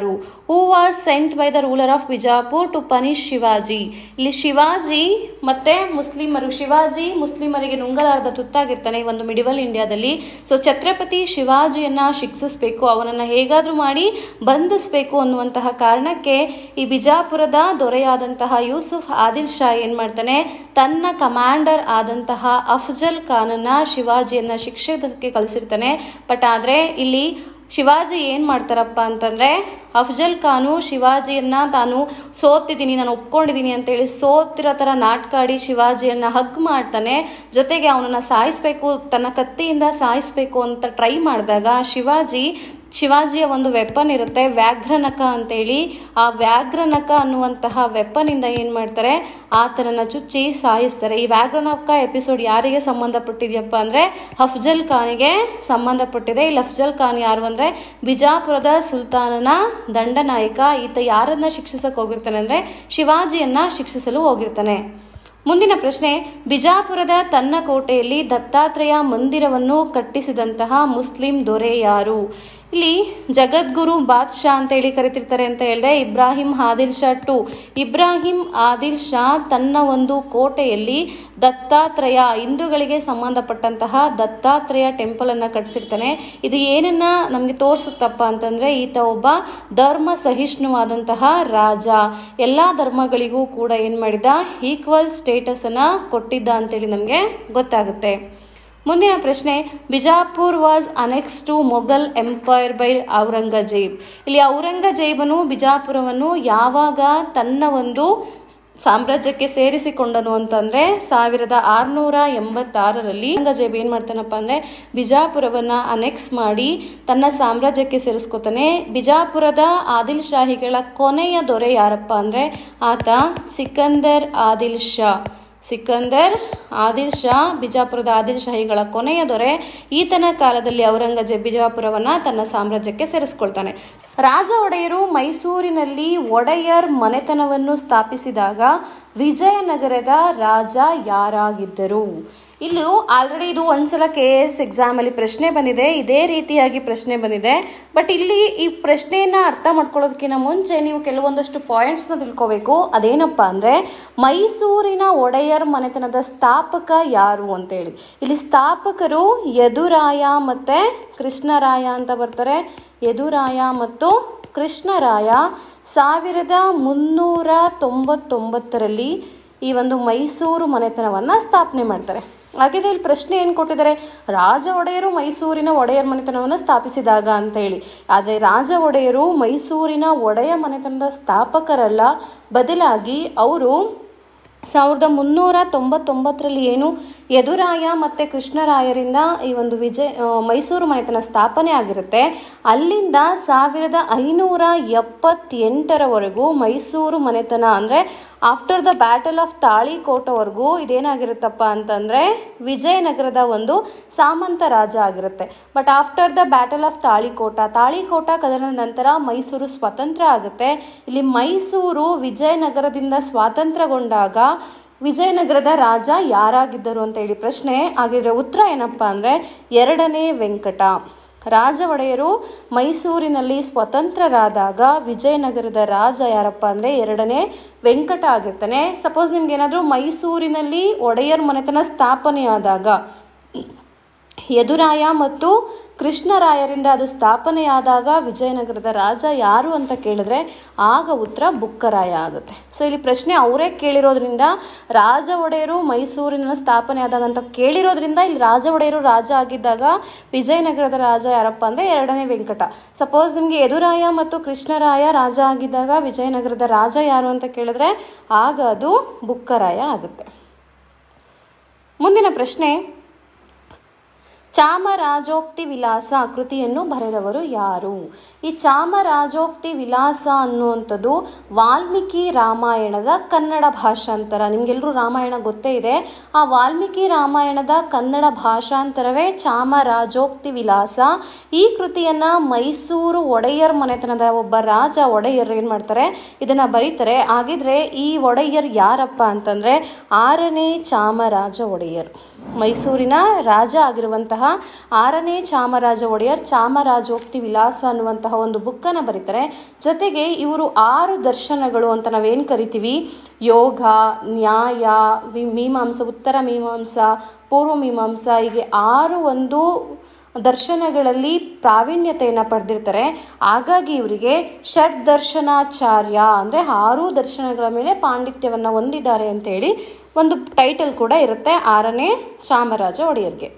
who was sent by the ruler of Bijapur to punish Shivaji ಇಲ್ಲಿ ಶಿವಾಜಿ ಮತ್ತೆ ಮುಸ್ಲಿಮರು ಶಿವಾಜಿ ಮುಸ್ಲಿಮರಿಗೆ ನುಂಗಲಾರದ ತುತ್ತಾಗಿರ್ತಾನೆ ಈ ಒಂದು ಮಿಡಿವಲ್ ಇಂಡಿಯಾದಲ್ಲಿ ಸೊ ಛತ್ರಪತಿ ಶಿವಾಜಿಯನ್ನ ಶಿಕ್ಷಿಸಬೇಕು ಅವನನ್ನು ಹೇಗಾದರೂ ಮಾಡಿ ಬಂಧಿಸಬೇಕು ಅನ್ನುವಂತಹ ಕಾರಣಕ್ಕೆ ಈ ಬಿಜಾಪುರದ ದೊರೆಯಾದಂತಹ ಯೂಸುಫ್ ಆದಿಲ್ ಶಾ ಏನು ಮಾಡ್ತಾನೆ ತನ್ನ ಕಮಾಂಡರ್ ಆದಂತಹ ಅಫ್ಜಲ್ ಖಾನನ್ನ ಶಿವಾಜಿಯನ್ನ ಶಿಕ್ಷಕಕ್ಕೆ ಕಳಿಸಿರ್ತಾನೆ ಬಟ್ ಆದರೆ ಇಲ್ಲಿ ಶಿವಾಜಿ ಏನು ಮಾಡ್ತಾರಪ್ಪ ಅಂತಂದರೆ ಅಫ್ಜಲ್ ಖಾನು ಶಿವಾಜಿಯನ್ನ ತಾನು ಸೋತಿದ್ದೀನಿ ನಾನು ಒಪ್ಕೊಂಡಿದ್ದೀನಿ ಅಂತೇಳಿ ಸೋತಿರೋ ಥರ ನಾಟ್ಕಾಡಿ ಶಿವಾಜಿಯನ್ನ ಹಗ್ ಮಾಡ್ತಾನೆ ಜೊತೆಗೆ ಅವನನ್ನು ಸಾಯಿಸಬೇಕು ತನ್ನ ಕತ್ತಿಯಿಂದ ಸಾಯಿಸಬೇಕು ಅಂತ ಟ್ರೈ ಮಾಡಿದಾಗ ಶಿವಾಜಿ ಶಿವಾಜಿಯ ಒಂದು ವೆಪನ್ ಇರುತ್ತೆ ವ್ಯಾಘ್ರನಕ ಅಂತೇಳಿ ಆ ವ್ಯಾಘ್ರನಕ ಅನ್ನುವಂತಹ ವೆಪನಿಂದ ಏನು ಮಾಡ್ತಾರೆ ಆತನನ್ನು ಚುಚ್ಚಿ ಸಾಯಿಸ್ತಾರೆ ಈ ವ್ಯಾಘ್ರನಕ ಎಪಿಸೋಡ್ ಯಾರಿಗೆ ಸಂಬಂಧಪಟ್ಟಿದೆಯಪ್ಪ ಅಂದರೆ ಅಫ್ಜಲ್ ಖಾನಿಗೆ ಸಂಬಂಧಪಟ್ಟಿದೆ ಇಲ್ಲಿ ಅಫ್ಜಲ್ ಖಾನ್ ಯಾರು ಅಂದರೆ ಬಿಜಾಪುರದ ಸುಲ್ತಾನನ ದಂಡನಾಯಕ ಈತ ಯಾರನ್ನ ಶಿಕ್ಷಿಸಕ್ಕೆ ಹೋಗಿರ್ತಾನೆ ಅಂದರೆ ಶಿವಾಜಿಯನ್ನ ಶಿಕ್ಷಿಸಲು ಹೋಗಿರ್ತಾನೆ ಮುಂದಿನ ಪ್ರಶ್ನೆ ಬಿಜಾಪುರದ ತನ್ನ ಕೋಟೆಯಲ್ಲಿ ದತ್ತಾತ್ರೇಯ ಮಂದಿರವನ್ನು ಕಟ್ಟಿಸಿದಂತಹ ಮುಸ್ಲಿಂ ದೊರೆ ಯಾರು ಇಲ್ಲಿ ಜಗದ್ಗುರು ಬಾದ್ಶಾ ಅಂತ ಹೇಳಿ ಕರಿತಿರ್ತಾರೆ ಅಂತ ಹೇಳಿದೆ ಇಬ್ರಾಹಿಂ ಆದಿಲ್ ಶಾ ಟು ಇಬ್ರಾಹಿಂ ಆದಿಲ್ ಶಾ ತನ್ನ ಒಂದು ಕೋಟೆಯಲ್ಲಿ ದತ್ತಾತ್ರೇಯ ಹಿಂದೂಗಳಿಗೆ ಸಂಬಂಧಪಟ್ಟಂತಹ ದತ್ತಾತ್ರೇಯ ಟೆಂಪಲ್ ಅನ್ನ ಕಟ್ಟಿಸಿರ್ತಾನೆ ಇದು ಏನನ್ನ ನಮಗೆ ತೋರಿಸುತ್ತಪ್ಪ ಅಂತಂದ್ರೆ ಈತ ಒಬ್ಬ ಧರ್ಮ ಸಹಿಷ್ಣುವಾದಂತಹ ರಾಜ ಎಲ್ಲ ಧರ್ಮಗಳಿಗೂ ಕೂಡ ಏನು ಮಾಡಿದ ಈಕ್ವಲ್ ಸ್ಟೇಟಸ್ ಅನ್ನ ಕೊಟ್ಟಿದ್ದ ಅಂತೇಳಿ ನಮಗೆ ಗೊತ್ತಾಗುತ್ತೆ ಮುಂದಿನ ಪ್ರಶ್ನೆ Bijapur was annex to Mughal empire by Aurangzeb ಇಲ್ಲಿ ಔರಂಗಜೇಬನು ಬಿಜಾಪುರವನ್ನು ಯಾವಾಗ ತನ್ನ ಒಂದು ಸಾಮ್ರಾಜ್ಯಕ್ಕೆ ಸೇರಿಸಿಕೊಂಡನು ಅಂತಂದ್ರೆ ಸಾವಿರದ ಆರುನೂರ ಎಂಬತ್ತಾರರಲ್ಲಿ ಔರಂಗಜೇಬ್ ಏನ್ ಮಾಡ್ತಾನಪ್ಪ ಅಂದ್ರೆ ಬಿಜಾಪುರವನ್ನ ಅನೆಕ್ಸ್ ಮಾಡಿ ತನ್ನ ಸಾಮ್ರಾಜ್ಯಕ್ಕೆ ಸೇರಿಸ್ಕೊತಾನೆ ಬಿಜಾಪುರದ ಆದಿಲ್ ಶಾಹಿಗಳ ಕೊನೆಯ ದೊರೆ ಯಾರಪ್ಪ ಅಂದ್ರೆ ಆತ ಸಿಕಂದರ್ ಆದಿಲ್ ಶಾ ಸಿಕಂದರ್ ಆದಿಲ್ ಶಾ ಬಿಜಾಪುರದ ಆದಿಲ್ ಶಾಹಿಗಳ ಕೊನೆಯ ದೊರೆ ಈತನ ಕಾಲದಲ್ಲಿ ಔರಂಗಜೇಬ್ ಬಿಜಾಪುರವನ್ನ ತನ್ನ ಸಾಮ್ರಾಜ್ಯಕ್ಕೆ ಸೇರಿಸ್ಕೊಳ್ತಾನೆ ರಾಜ ಒಡೆಯರು ಮೈಸೂರಿನಲ್ಲಿ ಒಡೆಯರ್ ಮನೆತನವನ್ನು ಸ್ಥಾಪಿಸಿದಾಗ ವಿಜಯನಗರದ ರಾಜ ಯಾರಾಗಿದ್ದರು ಇಲ್ಲೂ ಆಲ್ರೆಡಿ ಇದು ಒಂದ್ಸಲ ಕೆ ಎಸ್ ಎಕ್ಸಾಮಲ್ಲಿ ಪ್ರಶ್ನೆ ಬಂದಿದೆ ಇದೇ ರೀತಿಯಾಗಿ ಪ್ರಶ್ನೆ ಬಂದಿದೆ ಬಟ್ ಇಲ್ಲಿ ಈ ಪ್ರಶ್ನೆಯನ್ನು ಅರ್ಥ ಮಾಡ್ಕೊಳ್ಳೋದಕ್ಕಿಂತ ಮುಂಚೆ ನೀವು ಕೆಲವೊಂದಷ್ಟು ಪಾಯಿಂಟ್ಸ್ನ ತಿಳ್ಕೋಬೇಕು ಅದೇನಪ್ಪ ಅಂದರೆ ಮೈಸೂರಿನ ಒಡೆಯರ್ ಮನೆತನದ ಸ್ಥಾಪಕ ಯಾರು ಅಂತೇಳಿ ಇಲ್ಲಿ ಸ್ಥಾಪಕರು ಯದುರಾಯ ಮತ್ತು ಕೃಷ್ಣರಾಯ ಅಂತ ಬರ್ತಾರೆ ಯದುರಾಯ ಮತ್ತು ಕೃಷ್ಣರಾಯ ಸಾವಿರದ ಮುನ್ನೂರ ತೊಂಬತ್ತೊಂಬತ್ತರಲ್ಲಿ ಈ ಒಂದು ಮೈಸೂರು ಮನೆತನವನ್ನು ಸ್ಥಾಪನೆ ಮಾಡ್ತಾರೆ ಹಾಗಿದ್ರೆ ಇಲ್ಲಿ ಪ್ರಶ್ನೆ ಏನು ಕೊಟ್ಟಿದ್ದಾರೆ ರಾಜ ಒಡೆಯರು ಮೈಸೂರಿನ ಒಡೆಯರ್ ಮನೆತನವನ್ನು ಸ್ಥಾಪಿಸಿದಾಗ ಅಂತ ಹೇಳಿ ಆದರೆ ರಾಜ ಒಡೆಯರು ಮೈಸೂರಿನ ಒಡೆಯ ಮನೆತನದ ಸ್ಥಾಪಕರಲ್ಲ ಬದಲಾಗಿ ಅವರು ಸಾವಿರದ ಮುನ್ನೂರ ತೊಂಬತ್ತೊಂಬತ್ತರಲ್ಲಿ ಏನು ಯದುರಾಯ ಮತ್ತು ಕೃಷ್ಣರಾಯರಿಂದ ಈ ಒಂದು ವಿಜಯ ಆ, ಮೈಸೂರು ಮನೆತನ ಸ್ಥಾಪನೆ ಆಗಿರುತ್ತೆ ಅಲ್ಲಿಂದ ಸಾವಿರದ ಐನೂರ ಎಪ್ಪತ್ತೆಂಟರವರೆಗೂ ಮೈಸೂರು ಮನೆತನ ಅಂದರೆ ಆಫ್ಟರ್ ದ ಬ್ಯಾಟಲ್ ಆಫ್ ತಾಳಿಕೋಟವರೆಗೂ ಇದೇನಾಗಿರುತ್ತಪ್ಪ ಅಂತಂದರೆ ವಿಜಯನಗರದ ಒಂದು ಸಾಮಂತ ರಾಜ ಆಗಿರುತ್ತೆ but after the battle of Talikota Talikota ಕದನ ನಂತರ ಮೈಸೂರು ಸ್ವತಂತ್ರ ಆಗುತ್ತೆ ಇಲ್ಲಿ ಮೈಸೂರು ವಿಜಯನಗರದಿಂದ ಸ್ವಾತಂತ್ರ್ಯಗೊಂಡಾಗ ವಿಜಯನಗರದ ರಾಜ ಯಾರಾಗಿದ್ದರು ಅಂತ ಹೇಳಿ ಪ್ರಶ್ನೆ ಆಗಿದ್ರೆ ಉತ್ತರ ಏನಪ್ಪ ಅಂದರೆ ಎರಡನೇ ವೆಂಕಟ ರಾಜ ಒಡೆಯರು ಮೈಸೂರಿನಲ್ಲಿ ಸ್ವತಂತ್ರರಾದಾಗ ವಿಜಯನಗರದ ರಾಜ ಯಾರಪ್ಪ ಅಂದರೆ ಎರಡನೇ ವೆಂಕಟ ಆಗಿರ್ತಾನೆ ಸಪೋಸ್ ನಿಮ್ಗೆ ಏನಾದರೂ ಮೈಸೂರಿನಲ್ಲಿ ಒಡೆಯರ್ ಮನೆತನ ಸ್ಥಾಪನೆಯಾದಾಗ ಯದುರಾಯ ಮತ್ತು ಕೃಷ್ಣರಾಯರಿಂದ ಅದು ಸ್ಥಾಪನೆಯಾದಾಗ ವಿಜಯನಗರದ ರಾಜ ಯಾರು ಅಂತ ಕೇಳಿದ್ರೆ ಆಗ ಉತ್ತರ ಬುಕ್ಕರಾಯ ಆಗುತ್ತೆ ಸೊ ಇಲ್ಲಿ ಪ್ರಶ್ನೆ ಅವರೇ ಕೇಳಿರೋದ್ರಿಂದ ರಾಜ ಒಡೆಯರು ಮೈಸೂರಿನ ಸ್ಥಾಪನೆ ಆದಾಗ ಅಂತ ಕೇಳಿರೋದ್ರಿಂದ ಇಲ್ಲಿ ರಾಜ ಒಡೆಯರು ರಾಜ ಆಗಿದ್ದಾಗ ವಿಜಯನಗರದ ರಾಜ ಯಾರಪ್ಪ ಅಂದರೆ ಎರಡನೇ ವೆಂಕಟ ಸಪೋಸ್ ನಿಮಗೆ ಯದುರಾಯ ಮತ್ತು ಕೃಷ್ಣರಾಯ ರಾಜ ಆಗಿದ್ದಾಗ ವಿಜಯನಗರದ ರಾಜ ಯಾರು ಅಂತ ಕೇಳಿದ್ರೆ ಆಗ ಅದು ಬುಕ್ಕರಾಯ ಆಗುತ್ತೆ ಮುಂದಿನ ಪ್ರಶ್ನೆ ಚಾಮರಾಜೋಕ್ತಿ ವಿಲಾಸ ಕೃತಿಯನ್ನು ಬರೆದವರು ಯಾರು ಈ ಚಾಮರಾಜೋಕ್ತಿ ವಿಲಾಸ ಅನ್ನುವಂಥದ್ದು ವಾಲ್ಮೀಕಿ ರಾಮಾಯಣದ ಕನ್ನಡ ಭಾಷಾಂತರ ನಿಮಗೆಲ್ಲರೂ ರಾಮಾಯಣ ಗೊತ್ತೇ ಇದೆ ಆ ವಾಲ್ಮೀಕಿ ರಾಮಾಯಣದ ಕನ್ನಡ ಭಾಷಾಂತರವೇ ಚಾಮರಾಜೋಕ್ತಿ ವಿಲಾಸ ಈ ಕೃತಿಯನ್ನು ಮೈಸೂರು ಒಡೆಯರ್ ಮನೆತನದ ಒಬ್ಬ ರಾಜ ಒಡೆಯರ್ ಏನು ಮಾಡ್ತಾರೆ ಇದನ್ನು ಬರೀತಾರೆ ಹಾಗಿದ್ರೆ ಈ ಒಡೆಯರ್ ಯಾರಪ್ಪ ಅಂತಂದರೆ ಆರನೇ ಚಾಮರಾಜ ಒಡೆಯರ್ ಮೈಸೂರಿನ ರಾಜ ಆಗಿರುವಂತಹ ಆಗಿರುವಂತಹ ಆರನೇ ಚಾಮರಾಜ ಒಡೆಯರ್ ಚಾಮರಾಜೋಕ್ತಿ ವಿಲಾಸ ಅನ್ನುವಂತಹ ಒಂದು ಬುಕ್ಕನ್ನು ಬರೀತಾರೆ ಜೊತೆಗೆ ಇವರು ಆರು ದರ್ಶನಗಳು ಅಂತ ನಾವೇನು ಕರಿತೀವಿ ಯೋಗ ನ್ಯಾಯ ವಿ ಮೀಮಾಂಸ ಉತ್ತರ ಮೀಮಾಂಸ ಪೂರ್ವ ಮೀಮಾಂಸ ಹೀಗೆ ಆರು ಒಂದು ದರ್ಶನಗಳಲ್ಲಿ ಪ್ರಾವೀಣ್ಯತೆಯನ್ನು ಪಡೆದಿರ್ತಾರೆ ಹಾಗಾಗಿ ಇವರಿಗೆ ಷಡ್ ದರ್ಶನಾಚಾರ್ಯ ಅಂದರೆ ಆರು ದರ್ಶನಗಳ ಮೇಲೆ ಪಾಂಡಿತ್ಯವನ್ನು ಹೊಂದಿದ್ದಾರೆ ಅಂತೇಳಿ ಒಂದು ಟೈಟಲ್ ಕೂಡ ಇರುತ್ತೆ ಆರನೇ ಚಾಮರಾಜ ಒಡೆಯರ್ಗೆ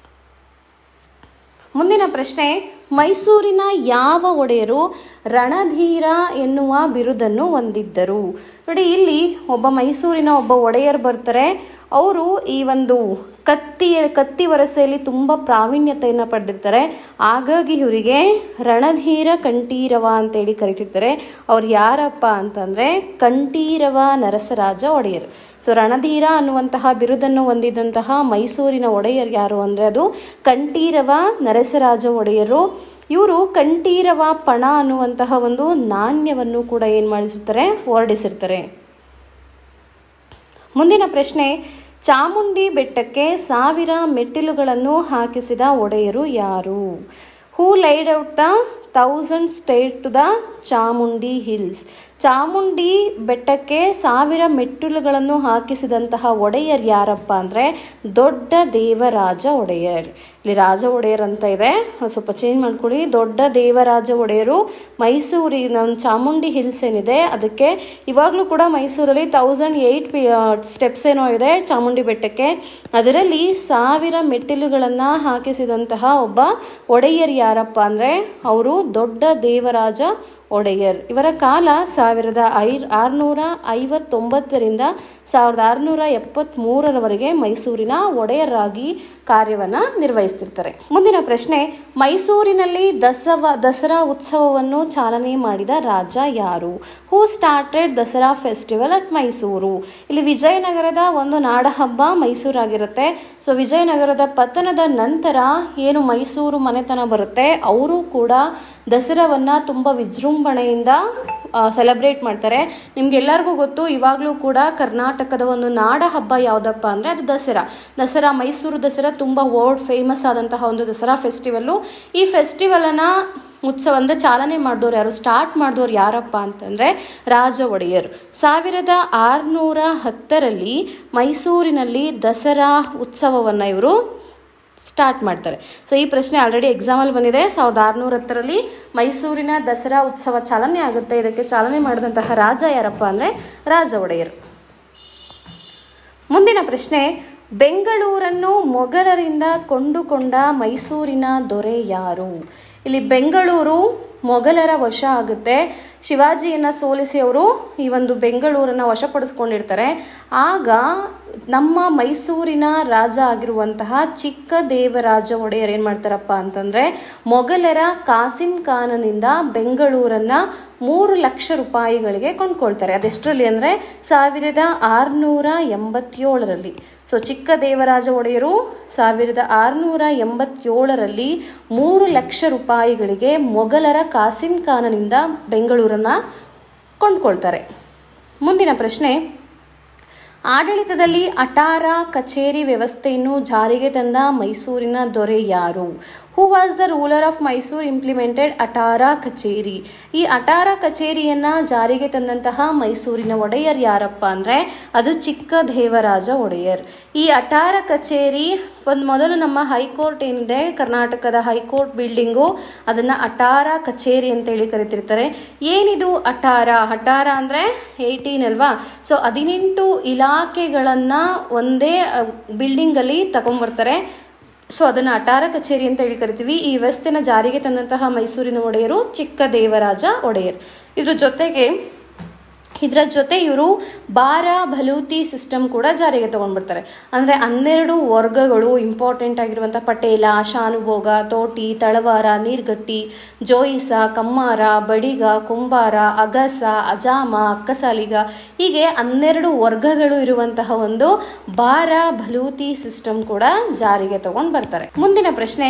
ಮುಂದಿನ ಪ್ರಶ್ನೆ ಮೈಸೂರಿನ ಯಾವ ಒಡೆಯರು ರಣಧೀರ ಎನ್ನುವ ಬಿರುದನ್ನು ಹೊಂದಿದ್ದರು ನೋಡಿ ಇಲ್ಲಿ ಒಬ್ಬ ಮೈಸೂರಿನ ಒಬ್ಬ ಒಡೆಯರ್ ಬರ್ತಾರೆ ಅವರು ಈ ಒಂದು ಕತ್ತಿ ಕತ್ತಿ ವರಸೆಯಲ್ಲಿ ತುಂಬ ಪ್ರಾವೀಣ್ಯತೆಯನ್ನು ಪಡೆದಿರ್ತಾರೆ ಹಾಗಾಗಿ ಇವರಿಗೆ ರಣಧೀರ ಕಂಠೀರವ ಅಂತೇಳಿ ಕರಿತಿರ್ತಾರೆ ಅವ್ರು ಯಾರಪ್ಪ ಅಂತಂದರೆ ಕಂಠೀರವ ನರಸರಾಜ ಒಡೆಯರ್ ಸೊ ರಣಧೀರ ಅನ್ನುವಂತಹ ಬಿರುದನ್ನು ಹೊಂದಿದಂತಹ ಮೈಸೂರಿನ ಒಡೆಯರ್ ಯಾರು ಅಂದರೆ ಅದು ಕಂಠೀರವ ನರಸರಾಜ ಒಡೆಯರು ಇವರು ಕಂಠೀರವ ಪಣ ಅನ್ನುವಂತಹ ಒಂದು ನಾಣ್ಯವನ್ನು ಕೂಡ ಏನು ಮಾಡಿಸಿರ್ತಾರೆ ಹೊರಡಿಸಿರ್ತಾರೆ ಮುಂದಿನ ಪ್ರಶ್ನೆ ಚಾಮುಂಡಿ ಬೆಟ್ಟಕ್ಕೆ ಸಾವಿರ ಮೆಟ್ಟಿಲುಗಳನ್ನು ಹಾಕಿಸಿದ ಒಡೆಯರು ಯಾರು who laid out the thousand state to the Chamundi hills Chamundi ಬೆಟ್ಟಕ್ಕೆ ಸಾವಿರ ಮೆಟ್ಟಿಲುಗಳನ್ನು ಹಾಕಿಸಿದಂತಹ ಒಡೆಯರ್ ಯಾರಪ್ಪ ಅಂದರೆ ದೊಡ್ಡ ದೇವರಾಜ ಒಡೆಯರ್ ಇಲ್ಲಿ ರಾಜ ಒಡೆಯರ್ ಅಂತ ಇದೆ ಸ್ವಲ್ಪ ಚೇಂಜ್ ಮಾಡ್ಕೊಳ್ಳಿ ದೊಡ್ಡ ದೇವರಾಜ ಒಡೆಯರು ಮೈಸೂರಿನ ಚಾಮುಂಡಿ ಹಿಲ್ಸ್ ಏನಿದೆ ಅದಕ್ಕೆ ಇವಾಗಲೂ ಕೂಡ ಮೈಸೂರಲ್ಲಿ ತೌಸಂಡ್ ಏಯ್ಟ್ ಸ್ಟೆಪ್ಸ್ ಏನೋ ಇದೆ ಚಾಮುಂಡಿ ಬೆಟ್ಟಕ್ಕೆ ಅದರಲ್ಲಿ ಸಾವಿರ ಮೆಟ್ಟಿಲುಗಳನ್ನು ಹಾಕಿಸಿದಂತಹ ಒಬ್ಬ ಒಡೆಯರ್ ಯಾರಪ್ಪ ಅಂದರೆ ಅವರು ದೊಡ್ಡ ದೇವರಾಜ ಒಡೆಯರ್ ಇವರ ಕಾಲ ಸಾವಿರದ ಐ ಆರುನೂರ ಐವತ್ತೊಂಬತ್ತರಿಂದ ಸಾವಿರದ ಆರುನೂರ ಎಪ್ಪತ್ತ್ಮೂರರವರೆಗೆ ಮೈಸೂರಿನ ಒಡೆಯರಾಗಿ ಕಾರ್ಯವನ್ನು ನಿರ್ವಹಿಸ್ತಿರ್ತಾರೆ ಮುಂದಿನ ಪ್ರಶ್ನೆ ಮೈಸೂರಿನಲ್ಲಿ ದಸವ ದಸರಾ ಉತ್ಸವವನ್ನು ಚಾಲನೆ ಮಾಡಿದ ರಾಜ ಯಾರು who started Dasara festival at Mysuru ಇಲ್ಲಿ ವಿಜಯನಗರದ ಒಂದು ನಾಡಹಬ್ಬ ಮೈಸೂರಾಗಿರುತ್ತೆ ಸೊ ವಿಜಯನಗರದ ಪತನದ ನಂತರ ಏನು ಮೈಸೂರು ಮನೆತನ ಬರುತ್ತೆ ಅವರು ಕೂಡ ದಸರಾವನ್ನು ತುಂಬ ವಿಜೃಂಭಣೆಯಿಂದ ಸೆಲೆಬ್ರೇಟ್ ಮಾಡ್ತಾರೆ ನಿಮ್ಗೆಲ್ಲರಿಗೂ ಗೊತ್ತು ಇವಾಗಲೂ ಕೂಡ ಕರ್ನಾಟಕದ ಒಂದು ನಾಡ ಹಬ್ಬ ಯಾವುದಪ್ಪ ಅಂದರೆ ಅದು ದಸರಾ ದಸರಾ ಮೈಸೂರು ದಸರಾ ತುಂಬ ವರ್ಲ್ಡ್ ಫೇಮಸ್ ಆದಂತಹ ಒಂದು ದಸರಾ ಫೆಸ್ಟಿವಲ್ಲು ಈ ಫೆಸ್ಟಿವಲನ್ನು ಉತ್ಸವ ಅಂದರೆ ಚಾಲನೆ ಮಾಡಿದವ್ರು ಯಾರು ಸ್ಟಾರ್ಟ್ ಮಾಡಿದವ್ರು ಯಾರಪ್ಪ ಅಂತಂದರೆ ರಾಜ ಒಡೆಯರ್ ಸಾವಿರದ ಆರುನೂರ ಹತ್ತರಲ್ಲಿ ಮೈಸೂರಿನಲ್ಲಿ ದಸರಾ ಉತ್ಸವವನ್ನು ಇವರು ಸ್ಟಾರ್ಟ್ ಮಾಡ್ತಾರೆ ಸೊ ಈ ಪ್ರಶ್ನೆ ಆಲ್ರೆಡಿ ಎಕ್ಸಾಮಲ್ಲಿ ಬಂದಿದೆ ಸಾವಿರದ ಆರುನೂರ ಹತ್ತರಲ್ಲಿ ಮೈಸೂರಿನ ದಸರಾ ಉತ್ಸವ ಚಾಲನೆ ಆಗುತ್ತೆ ಇದಕ್ಕೆ ಚಾಲನೆ ಮಾಡಿದಂತಹ ರಾಜ ಯಾರಪ್ಪ ಅಂದರೆ ರಾಜ ಒಡೆಯರ್ ಮುಂದಿನ ಪ್ರಶ್ನೆ ಬೆಂಗಳೂರನ್ನು ಮೊಘಲರಿಂದ ಕೊಂಡುಕೊಂಡ ಮೈಸೂರಿನ ದೊರೆ ಯಾರು ಇಲ್ಲಿ ಬೆಂಗಳೂರು ಮೊಘಲರ ವಶ ಆಗುತ್ತೆ ಶಿವಾಜಿಯನ್ನು ಸೋಲಿಸಿ ಅವರು ಈ ಒಂದು ಬೆಂಗಳೂರನ್ನು ವಶಪಡಿಸ್ಕೊಂಡಿರ್ತಾರೆ ಆಗ ನಮ್ಮ ಮೈಸೂರಿನ ರಾಜ ಆಗಿರುವಂತಹ ಚಿಕ್ಕ ದೇವರಾಜ ಒಡೆಯರ್ ಏನು ಮಾಡ್ತಾರಪ್ಪ ಅಂತಂದರೆ ಮೊಘಲರ ಕಾಸಿಂ ಖಾನನಿಂದ ಬೆಂಗಳೂರನ್ನು ಮೂರು ಲಕ್ಷ ರೂಪಾಯಿಗಳಿಗೆ ಕೊಂಡ್ಕೊಳ್ತಾರೆ ಅದೆಷ್ಟರಲ್ಲಿ ಅಂದರೆ ಸಾವಿರದ ಆರುನೂರ ಎಂಬತ್ತೇಳರಲ್ಲಿ ಸೊ ಚಿಕ್ಕ ದೇವರಾಜ ಒಡೆಯರು ಸಾವಿರದ ಆರುನೂರ ಎಂಬತ್ತೇಳರಲ್ಲಿ ಮೂರು ಲಕ್ಷ ರೂಪಾಯಿಗಳಿಗೆ ಮೊಘಲರ ಕಾಸಿಂ ಖಾನನಿಂದ ಬೆಂಗಳೂರನ್ನು ಕೊಂಡ್ಕೊಳ್ತಾರೆ ಮುಂದಿನ ಪ್ರಶ್ನೆ ಆಡಳಿತದಲ್ಲಿ ಅಟಾರ ಕಚೇರಿ ವ್ಯವಸ್ಥೆಯನ್ನು ಜಾರಿಗೆ ತಂದ ಮೈಸೂರಿನ ದೊರೆ ಯಾರು who was the ruler of Mysuru implemented Attara Kacheri ಈ ಅಟಾರ ಕಚೇರಿಯನ್ನು ಜಾರಿಗೆ ತಂದಂತಹ ಮೈಸೂರಿನ ಒಡೆಯರ್ ಯಾರಪ್ಪ ಅಂದರೆ ಅದು ಚಿಕ್ಕ ದೇವರಾಜ ಒಡೆಯರ್ ಈ ಅಟಾರ ಕಚೇರಿ ಒಂದು ಮೊದಲು ನಮ್ಮ ಹೈಕೋರ್ಟ್ ಏನಿದೆ ಕರ್ನಾಟಕದ ಹೈಕೋರ್ಟ್ ಬಿಲ್ಡಿಂಗು ಅದನ್ನು ಅಟಾರ ಕಚೇರಿ ಅಂತೇಳಿ ಕರಿತಿರ್ತಾರೆ ಏನಿದು ಅಟಾರ ಅಟಾರ ಅಂದರೆ ಏಯ್ಟೀನ್ ಅಲ್ವಾ ಸೊ ಹದಿನೆಂಟು ಇಲಾಖೆಗಳನ್ನು ಒಂದೇ ಬಿಲ್ಡಿಂಗಲ್ಲಿ ತಗೊಂಡ್ಬರ್ತಾರೆ ಸೊ ಅದನ್ನು ಅಟಾರ ಕಚೇರಿ ಅಂತ ಹೇಳಿ ಕರಿತೀವಿ ಈ ವ್ಯವಸ್ಥೆನ ಜಾರಿಗೆ ತಂದಂತಹ ಮೈಸೂರಿನ ಒಡೆಯರು ಚಿಕ್ಕ ದೇವರಾಜ ಒಡೆಯರ್ ಇದ್ರ ಜೊತೆಗೆ ಇದರ ಜೊತೆ ಇವರು ಬಾರ ಬಲೂತಿ ಸಿಸ್ಟಮ್ ಕೂಡ ಜಾರಿಗೆ ತೊಗೊಂಡ್ಬಿಡ್ತಾರೆ ಅಂದರೆ ಹನ್ನೆರಡು ವರ್ಗಗಳು ಇಂಪಾರ್ಟೆಂಟ್ ಆಗಿರುವಂಥ ಪಟೇಲ ಶಾನುಭೋಗ ತೋಟಿ ತಳವಾರ ನೀರ್ಗಟ್ಟಿ ಜೋಯಿಸ ಕಮ್ಮಾರ ಬಡಿಗ ಕುಂಬಾರ ಅಗಸ ಅಜಾಮ ಅಕ್ಕಸಾಲಿಗ ಹೀಗೆ ಹನ್ನೆರಡು ವರ್ಗಗಳು ಇರುವಂತಹ ಒಂದು ಬಾರ ಬಲೂತಿ ಸಿಸ್ಟಮ್ ಕೂಡ ಜಾರಿಗೆ ತಗೊಂಡು ಬರ್ತಾರೆ ಮುಂದಿನ ಪ್ರಶ್ನೆ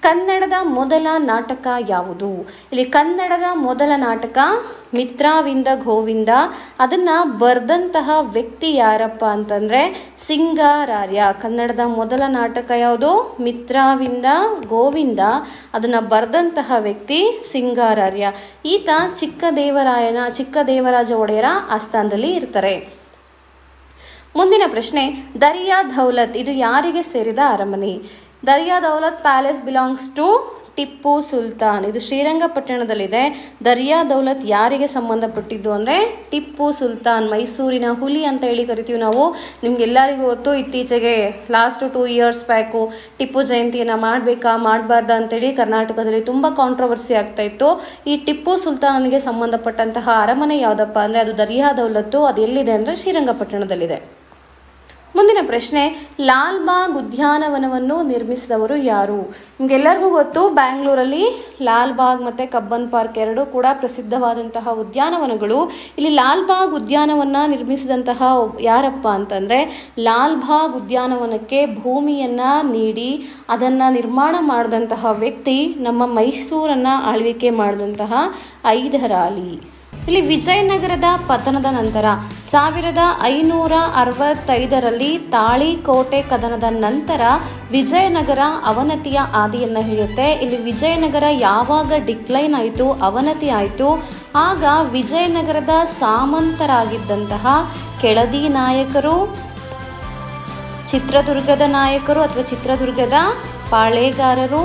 ಕನ್ನಡದ ಮೊದಲ ನಾಟಕ ಯಾವುದು ಇಲ್ಲಿ ಕನ್ನಡದ ಮೊದಲ ನಾಟಕ ಮಿತ್ರಾವಿಂದ ಗೋವಿಂದ ಅದನ್ನ ಬರೆದಂತಹ ವ್ಯಕ್ತಿ ಯಾರಪ್ಪ ಅಂತಂದ್ರೆ ಸಿಂಗಾರಾರ್ಯ ಕನ್ನಡದ ಮೊದಲ ನಾಟಕ ಯಾವುದು ಮಿತ್ರಾವಿಂದ ಗೋವಿಂದ ಅದನ್ನ ಬರೆದಂತಹ ವ್ಯಕ್ತಿ ಸಿಂಗಾರಾರ್ಯ ಈತ ಚಿಕ್ಕದೇವರಾಯನ ಚಿಕ್ಕದೇವರಾಜ ಒಡೆಯರ ಆಸ್ಥಾನದಲ್ಲಿ ಇರ್ತಾರೆ ಮುಂದಿನ ಪ್ರಶ್ನೆ ದರಿಯಾ ದೌಲತ್ ಇದು ಯಾರಿಗೆ ಸೇರಿದ ಅರಮನೆ Dariya Daulat palace belongs to Tipu Sultan ಇದು ಶ್ರೀರಂಗಪಟ್ಟಣದಲ್ಲಿದೆ ದರಿಯಾ ದೌಲತ್ ಯಾರಿಗೆ ಸಂಬಂಧಪಟ್ಟಿದ್ದು ಅಂದರೆ ಟಿಪ್ಪು ಸುಲ್ತಾನ್ ಮೈಸೂರಿನ ಹುಲಿ ಅಂತ ಹೇಳಿ ಕರಿತೀವಿ ನಾವು ನಿಮ್ಗೆಲ್ಲರಿಗೂ ಗೊತ್ತು ಇತ್ತೀಚೆಗೆ last two years back Tipu ಜಯಂತಿಯನ್ನು ಮಾಡಬೇಕಾ ಮಾಡಬಾರ್ದಾ ಅಂತೇಳಿ ಕರ್ನಾಟಕದಲ್ಲಿ ತುಂಬ ಕಾಂಟ್ರವರ್ಸಿ ಆಗ್ತಾ ಇತ್ತು ಈ ಟಿಪ್ಪು ಸುಲ್ತಾನ್ಗೆ ಸಂಬಂಧಪಟ್ಟಂತಹ ಅರಮನೆ ಯಾವುದಪ್ಪ ಅಂದರೆ ಅದು ದರಿಯಾ ದೌಲತ್ತು ಅದು ಎಲ್ಲಿದೆ ಅಂದರೆ ಶ್ರೀರಂಗಪಟ್ಟಣದಲ್ಲಿದೆ ಮುಂದಿನ ಪ್ರಶ್ನೆ ಲಾಲ್ಬಾಗ್ ಉದ್ಯಾನವನವನ್ನು ನಿರ್ಮಿಸಿದವರು ಯಾರು ನಿಮ್ಗೆಲ್ಲರಿಗೂ ಗೊತ್ತು ಬ್ಯಾಂಗ್ಳೂರಲ್ಲಿ ಲಾಲ್ಬಾಗ್ ಮತ್ತು ಕಬ್ಬನ್ ಪಾರ್ಕ್ ಎರಡೂ ಕೂಡ ಪ್ರಸಿದ್ಧವಾದಂತಹ ಉದ್ಯಾನವನಗಳು ಇಲ್ಲಿ ಲಾಲ್ಬಾಗ್ ಉದ್ಯಾನವನ ನಿರ್ಮಿಸಿದಂತಹ ಒಬ್- ಯಾರಪ್ಪ ಅಂತಂದರೆ ಲಾಲ್ಬಾಗ್ ಉದ್ಯಾನವನಕ್ಕೆ ಭೂಮಿಯನ್ನು ನೀಡಿ ಅದನ್ನು ನಿರ್ಮಾಣ ಮಾಡಿದಂತಹ ವ್ಯಕ್ತಿ ನಮ್ಮ ಮೈಸೂರನ್ನು ಆಳ್ವಿಕೆ ಮಾಡಿದಂತಹ ಐದರಾಲಿ ಇಲ್ಲಿ ವಿಜಯನಗರದ ಪತನದ ನಂತರ ಸಾವಿರದ ಐನೂರ ಅರವತ್ತೈದರಲ್ಲಿ ತಾಳಿಕೋಟೆ ಕದನದ ನಂತರ ವಿಜಯನಗರ ಅವನತಿಯ ಹಾದಿಯನ್ನು ಹಿಡಿಯುತ್ತೆ ಇಲ್ಲಿ ವಿಜಯನಗರ ಯಾವಾಗ ಡಿಕ್ಲೈನ್ ಆಯಿತು ಅವನತಿ ಆಯಿತು ಆಗ ವಿಜಯನಗರದ ಸಾಮಂತರಾಗಿದ್ದಂತಹ ಕೆಳದಿ ನಾಯಕರು ಚಿತ್ರದುರ್ಗದ ನಾಯಕರು ಅಥವಾ ಚಿತ್ರದುರ್ಗದ ಪಾಳೆಗಾರರು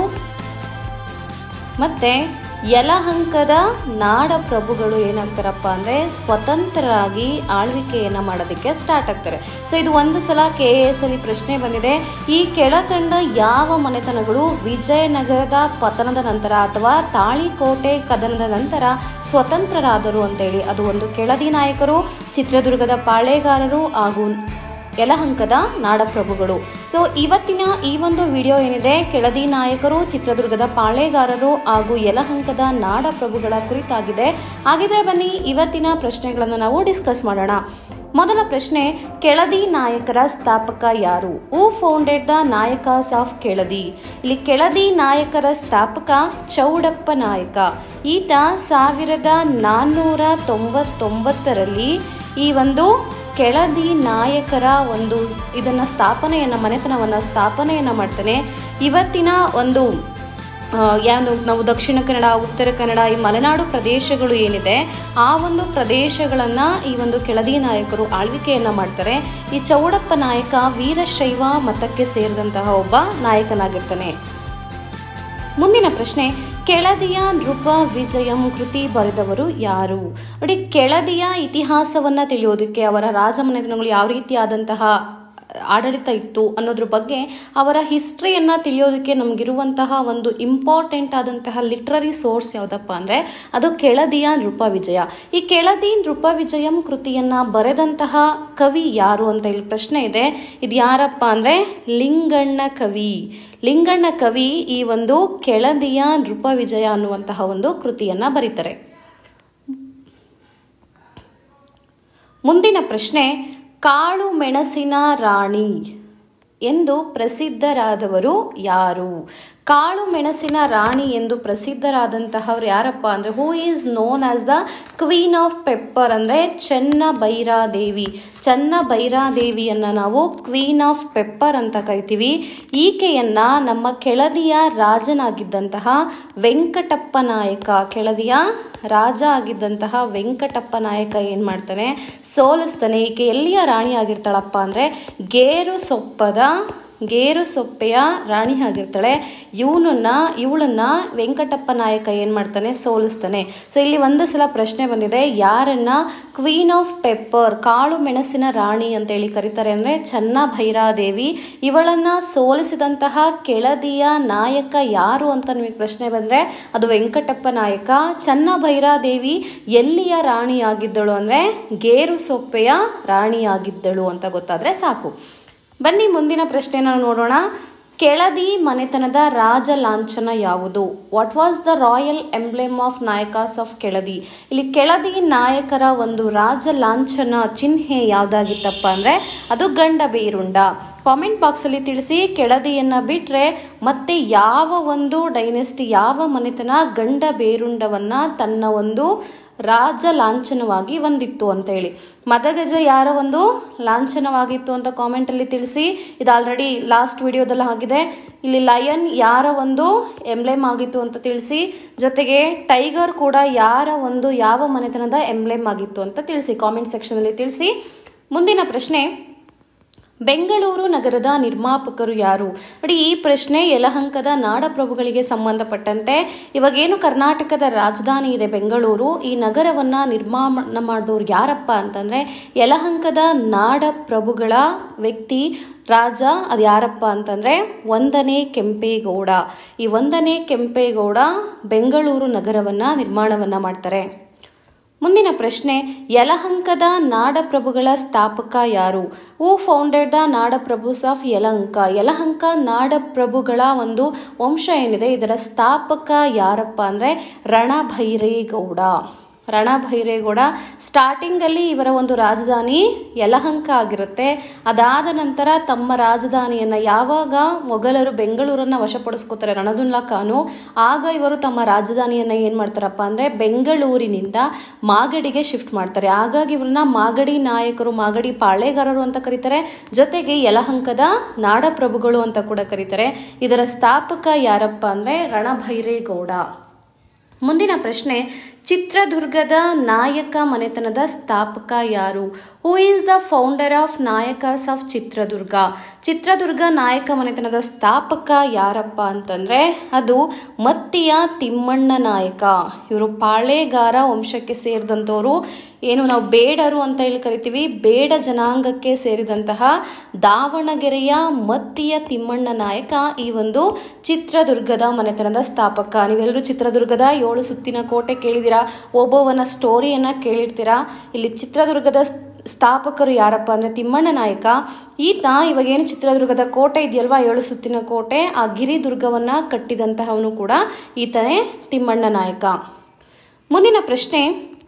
ಮತ್ತೆ ಯಲಹಂಕದ ನಾಡ ಪ್ರಭುಗಳು ಏನಾಗ್ತಾರಪ್ಪ ಅಂದರೆ ಸ್ವತಂತ್ರರಾಗಿ ಆಳ್ವಿಕೆಯನ್ನು ಮಾಡೋದಕ್ಕೆ ಸ್ಟಾರ್ಟ್ ಆಗ್ತಾರೆ ಸೊ ಇದು ಒಂದು ಸಲ ಕೆ ಎ ಎಸ್ ಅಲ್ಲಿ ಪ್ರಶ್ನೆ ಬಂದಿದೆ ಈ ಕೆಳಕಂಡ ಯಾವ ಮನೆತನಗಳು ವಿಜಯನಗರದ ಪತನದ ನಂತರ ಅಥವಾ ತಾಳಿಕೋಟೆ ಕದನದ ನಂತರ ಸ್ವತಂತ್ರರಾದರು ಅಂತೇಳಿ ಅದು ಒಂದು ಕೆಳದಿ ನಾಯಕರು ಚಿತ್ರದುರ್ಗದ ಪಾಳೆಗಾರರು ಹಾಗೂ ಯಲಹಂಕದ ನಾಡಪ್ರಭುಗಳು ಸೊ ಇವತ್ತಿನ ಈ ಒಂದು ವಿಡಿಯೋ ಏನಿದೆ ಕೆಳದಿ ನಾಯಕರು ಚಿತ್ರದುರ್ಗದ ಪಾಳೆಗಾರರು ಹಾಗೂ ಯಲಹಂಕದ ನಾಡಪ್ರಭುಗಳ ಕುರಿತಾಗಿದೆ ಹಾಗಿದ್ರೆ ಬನ್ನಿ ಇವತ್ತಿನ ಪ್ರಶ್ನೆಗಳನ್ನು ನಾವು ಡಿಸ್ಕಸ್ ಮಾಡೋಣ ಮೊದಲ ಪ್ರಶ್ನೆ ಕೆಳದಿ ನಾಯಕರ ಸ್ಥಾಪಕ ಯಾರು who founded the Nayakas of Keladi ಇಲ್ಲಿ ಕೆಳದಿ ನಾಯಕರ ಸ್ಥಾಪಕ ಚೌಡಪ್ಪ ನಾಯಕ ಈತ ಸಾವಿರದ ನಾನ್ನೂರ ತೊಂಬತ್ತೊಂಬತ್ತರಲ್ಲಿ ಈ ಒಂದು ಕೆಳದಿ ನಾಯಕರ ಒಂದು ಇದನ್ನು ಸ್ಥಾಪನೆಯನ್ನು ಮನೆತನವನ್ನು ಸ್ಥಾಪನೆಯನ್ನು ಮಾಡ್ತಾನೆ ಇವತ್ತಿನ ಒಂದು ಆ, ಏನು ನಾವು ದಕ್ಷಿಣ ಕನ್ನಡ ಉತ್ತರ ಕನ್ನಡ ಈ ಮಲೆನಾಡು ಪ್ರದೇಶಗಳು ಏನಿದೆ ಆ ಒಂದು ಪ್ರದೇಶಗಳನ್ನು ಈ ಒಂದು ಕೆಳದಿ ನಾಯಕರು ಆಳ್ವಿಕೆಯನ್ನು ಮಾಡ್ತಾರೆ ಈ ಚೌಡಪ್ಪ ನಾಯಕ ವೀರಶೈವ ಮತಕ್ಕೆ ಸೇರಿದಂತಹ ಒಬ್ಬ ನಾಯಕನಾಗಿರ್ತಾನೆ ಮುಂದಿನ ಪ್ರಶ್ನೆ ಕೆಳದಿಯ ನೃಪ ವಿಜಯಂ ಕೃತಿ ಬರೆದವರು ಯಾರು ನೋಡಿ ಕೆಳದಿಯ ಇತಿಹಾಸವನ್ನು ತಿಳಿಯೋದಕ್ಕೆ ಅವರ ರಾಜಮನೆತನಗಳು ಯಾವ ರೀತಿಯಾದಂತಹ ಆಡಳಿತ ಇತ್ತು ಅನ್ನೋದ್ರ ಬಗ್ಗೆ ಅವರ ಹಿಸ್ಟ್ರಿಯನ್ನು ತಿಳಿಯೋದಕ್ಕೆ ನಮಗಿರುವಂತಹ ಒಂದು ಇಂಪಾರ್ಟೆಂಟ್ ಆದಂತಹ ಲಿಟ್ರರಿ ಸೋರ್ಸ್ ಯಾವುದಪ್ಪ ಅಂದರೆ ಅದು ಕೆಳದಿಯ ನೃಪ ವಿಜಯ ಈ ಕೆಳದಿ ನೃಪ ವಿಜಯಂ ಕೃತಿಯನ್ನು ಬರೆದಂತಹ ಕವಿ ಯಾರು ಅಂತ ಇಲ್ಲಿ ಪ್ರಶ್ನೆ ಇದೆ ಇದು ಯಾರಪ್ಪ ಅಂದರೆ ಲಿಂಗಣ್ಣ ಕವಿ ಲಿಂಗಣ್ಣ ಕವಿ ಈ ಒಂದು ಕೆಳದಿಯ ನೃಪ ವಿಜಯ ಅನ್ನುವಂತಹ ಒಂದು ಕೃತಿಯನ್ನು ಬರೀತಾರೆ ಮುಂದಿನ ಪ್ರಶ್ನೆ ಕಾಳು ಮೆಣಸಿನ ರಾಣಿ ಎಂದು ಪ್ರಸಿದ್ಧರಾದವರು ಯಾರು ಕಾಳು ಮೆಣಸಿನ ರಾಣಿ ಎಂದು ಪ್ರಸಿದ್ಧರಾದಂತಹವ್ರು ಯಾರಪ್ಪ ಅಂದರೆ who is known as the queen of pepper ಅಂದರೆ ಚೆನ್ನ ಭೈರಾದೇವಿ ಚೆನ್ನ ಭೈರಾದೇವಿಯನ್ನು ನಾವು ಕ್ವೀನ್ ಆಫ್ ಪೆಪ್ಪರ್ ಅಂತ ಕರಿತೀವಿ ಈಕೆಯನ್ನ ನಮ್ಮ ಕೆಳದಿಯ ರಾಜನಾಗಿದ್ದಂತಹ ವೆಂಕಟಪ್ಪ ನಾಯಕ ಕೆಳದಿಯ ರಾಜ ಆಗಿದ್ದಂತಹ ವೆಂಕಟಪ್ಪ ನಾಯಕ ಏನು ಮಾಡ್ತಾನೆ ಸೋಲಿಸ್ತಾನೆ ಈಕೆ ಎಲ್ಲಿಯ ರಾಣಿ ಆಗಿರ್ತಾಳಪ್ಪ ಅಂದರೆ ಗೇರು ಸೊಪ್ಪದ ಗೇರು ಸೊಪ್ಪೆಯ ರಾಣಿ ಆಗಿರ್ತಾಳೆ ಇವನನ್ನ ಇವಳನ್ನ ವೆಂಕಟಪ್ಪ ನಾಯಕ ಏನು ಮಾಡ್ತಾನೆ ಸೋಲಿಸ್ತಾನೆ ಸೊ ಇಲ್ಲಿ ಒಂದು ಸಲ ಪ್ರಶ್ನೆ ಬಂದಿದೆ ಯಾರನ್ನ ಕ್ವೀನ್ ಆಫ್ ಪೆಪ್ಪರ್ ಕಾಳು ಮೆಣಸಿನ ರಾಣಿ ಅಂತೇಳಿ ಕರೀತಾರೆ ಅಂದರೆ ಚನ್ನ ಭೈರಾದೇವಿ ಇವಳನ್ನ ಸೋಲಿಸಿದಂತಹ ಕೆಳದಿಯ ನಾಯಕ ಯಾರು ಅಂತ ನಿಮಗೆ ಪ್ರಶ್ನೆ ಬಂದರೆ ಅದು ವೆಂಕಟಪ್ಪ ನಾಯಕ ಚನ್ನ ಭೈರಾದೇವಿ ಎಲ್ಲಿಯ ರಾಣಿ ಆಗಿದ್ದಳು ಅಂದರೆ ಗೇರು ಸೊಪ್ಪೆಯ ರಾಣಿ ಆಗಿದ್ದಳು ಅಂತ ಗೊತ್ತಾದರೆ ಸಾಕು ಬನ್ನಿ ಮುಂದಿನ ಪ್ರಶ್ನೆನ ನೋಡೋಣ ಕೆಳದಿ ಮನೆತನದ ರಾಜ ಲಾಂಛನ ಯಾವುದು what was the royal emblem of Nayakas of Keladi ಇಲ್ಲಿ ಕೆಳದಿ ನಾಯಕರ ಒಂದು ರಾಜ ಲಾಂಛನ ಚಿಹ್ನೆ ಯಾವುದಾಗಿತ್ತಪ್ಪ ಅಂದರೆ ಅದು ಗಂಡ ಬೇರುಂಡ ಕಾಮೆಂಟ್ ಬಾಕ್ಸಲ್ಲಿ ತಿಳಿಸಿ ಕೆಳದಿಯನ್ನು ಬಿಟ್ಟರೆ ಮತ್ತೆ ಯಾವ ಒಂದು ಡೈನೆಸ್ಟಿ ಯಾವ ಮನೆತನ ಗಂಡ ಬೇರುಂಡವನ್ನು ತನ್ನ ಒಂದು ರಾಜ ಲಾಂಛನವಾಗಿ ಒಂದಿತ್ತು ಅಂತ ಹೇಳಿ ಮದಗಜ ಯಾರ ಒಂದು ಲಾಂಛನವಾಗಿತ್ತು ಅಂತ ಕಾಮೆಂಟಲ್ಲಿ ತಿಳಿಸಿ ಇದು ಆಲ್ರೆಡಿ ಲಾಸ್ಟ್ ವಿಡಿಯೋದಲ್ಲಿ ಆಗಿದೆ ಇಲ್ಲಿ ಲಯನ್ ಯಾರ ಒಂದು ಎಂಬ್ಲೆಮ್ ಆಗಿತ್ತು ಅಂತ ತಿಳಿಸಿ ಜೊತೆಗೆ ಟೈಗರ್ ಕೂಡ ಯಾರ ಒಂದು ಯಾವ ಮನೆತನದ ಎಂಬ್ಲೆಮ್ ಆಗಿತ್ತು ಅಂತ ತಿಳಿಸಿ ಕಾಮೆಂಟ್ ಸೆಕ್ಷನಲ್ಲಿ ತಿಳಿಸಿ ಮುಂದಿನ ಪ್ರಶ್ನೆ ಬೆಂಗಳೂರು ನಗರದ ನಿರ್ಮಾಪಕರು ಯಾರು ನೋಡಿ ಈ ಪ್ರಶ್ನೆ ಯಲಹಂಕದ ನಾಡಪ್ರಭುಗಳಿಗೆ ಸಂಬಂಧಪಟ್ಟಂತೆ ಇವಾಗೇನು ಕರ್ನಾಟಕದ ರಾಜಧಾನಿ ಇದೆ ಬೆಂಗಳೂರು ಈ ನಗರವನ್ನು ನಿರ್ಮಾಣ ಮಾಡಿದವ್ರು ಯಾರಪ್ಪ ಅಂತಂದರೆ ಯಲಹಂಕದ ನಾಡಪ್ರಭುಗಳ ವ್ಯಕ್ತಿ ರಾಜ ಅದು ಯಾರಪ್ಪ ಅಂತಂದರೆ ಒಂದನೇ ಕೆಂಪೇಗೌಡ ಈ ಒಂದನೇ ಕೆಂಪೇಗೌಡ ಬೆಂಗಳೂರು ನಗರವನ್ನು ನಿರ್ಮಾಣವನ್ನು ಮಾಡ್ತಾರೆ ಮುಂದಿನ ಪ್ರಶ್ನೆ ಯಲಹಂಕದ ನಾಡಪ್ರಭುಗಳ ಸ್ಥಾಪಕ ಯಾರು who founded the Nadaprabhus of Yelahanka Yelahanka ನಾಡಪ್ರಭುಗಳ ಒಂದು ವಂಶ ಏನಿದೆ ಇದರ ಸ್ಥಾಪಕ ಯಾರಪ್ಪ ಅಂದರೆ ರಣಭೈರೇಗೌಡ ರಣಭೈರೇಗೌಡ ಸ್ಟಾರ್ಟಿಂಗಲ್ಲಿ ಇವರ ಒಂದು ರಾಜಧಾನಿ ಯಲಹಂಕ ಆಗಿರುತ್ತೆ ಅದಾದ ನಂತರ ತಮ್ಮ ರಾಜಧಾನಿಯನ್ನು ಯಾವಾಗ ಮೊಘಲರು ಬೆಂಗಳೂರನ್ನು ವಶಪಡಿಸ್ಕೋತಾರೆ ರಣದುಲ್ಲಾ ಖಾನು ಆಗ ಇವರು ತಮ್ಮ ರಾಜಧಾನಿಯನ್ನು ಏನು ಮಾಡ್ತಾರಪ್ಪ ಅಂದರೆ ಬೆಂಗಳೂರಿನಿಂದ ಮಾಗಡಿಗೆ ಶಿಫ್ಟ್ ಮಾಡ್ತಾರೆ ಹಾಗಾಗಿ ಇವ್ರನ್ನ ಮಾಗಡಿ ನಾಯಕರು ಮಾಗಡಿ ಪಾಳೆಗಾರರು ಅಂತ ಕರೀತಾರೆ ಜೊತೆಗೆ ಯಲಹಂಕದ ನಾಡಪ್ರಭುಗಳು ಅಂತ ಕೂಡ ಕರೀತಾರೆ ಇದರ ಸ್ಥಾಪಕ ಯಾರಪ್ಪ ಅಂದರೆ ರಣಭೈರೇಗೌಡ ಮುಂದಿನ ಪ್ರಶ್ನೆ ಚಿತ್ರದುರ್ಗದ ನಾಯಕ ಮನೆತನದ ಸ್ಥಾಪಕ ಯಾರು who is the founder of Nayakas of Chitradurga Chitradurga Nayaka ಮನೆತನದ ಸ್ಥಾಪಕ ಯಾರಪ್ಪ ಅಂತಂದರೆ ಅದು ಮತ್ತಿಯ ತಿಮ್ಮಣ್ಣ ನಾಯಕ ಇವರು ಪಾಳೆಗಾರ ವಂಶಕ್ಕೆ ಸೇರಿದಂಥವರು ಏನು ನಾವು ಬೇಡರು ಅಂತ ಹೇಳಿ ಕರಿತೀವಿ ಬೇಡ ಜನಾಂಗಕ್ಕೆ ಸೇರಿದಂತಹ ದಾವಣಗೆರೆಯ ಮತ್ತಿಯ ತಿಮ್ಮಣ್ಣ ನಾಯಕ ಈ ಒಂದು ಚಿತ್ರದುರ್ಗದ ಮನೆತನದ ಸ್ಥಾಪಕ ನೀವೆಲ್ಲರೂ ಚಿತ್ರದುರ್ಗದ ಏಳು ಸುತ್ತಿನ ಕೋಟೆ ಕೇಳಿದ್ದೀರಾ ಒಬ್ಬೊವನ ಸ್ಟೋರಿಯನ್ನು ಕೇಳಿರ್ತೀರಾ ಇಲ್ಲಿ ಚಿತ್ರದುರ್ಗದ ಸ್ಥಾಪಕರು ಯಾರಪ್ಪ ಅಂದರೆ ತಿಮ್ಮಣ್ಣ ನಾಯಕ ಈತ ಇವಾಗೇನು ಚಿತ್ರದುರ್ಗದ ಕೋಟೆ ಇದೆಯಲ್ವಾ ಏಳು ಸುತ್ತಿನ ಕೋಟೆ ಆ ಗಿರಿದುರ್ಗವನ್ನು ಕಟ್ಟಿದಂತಹವನು ಕೂಡ ಈತನೇ ತಿಮ್ಮಣ್ಣ ನಾಯಕ ಮುಂದಿನ ಪ್ರಶ್ನೆ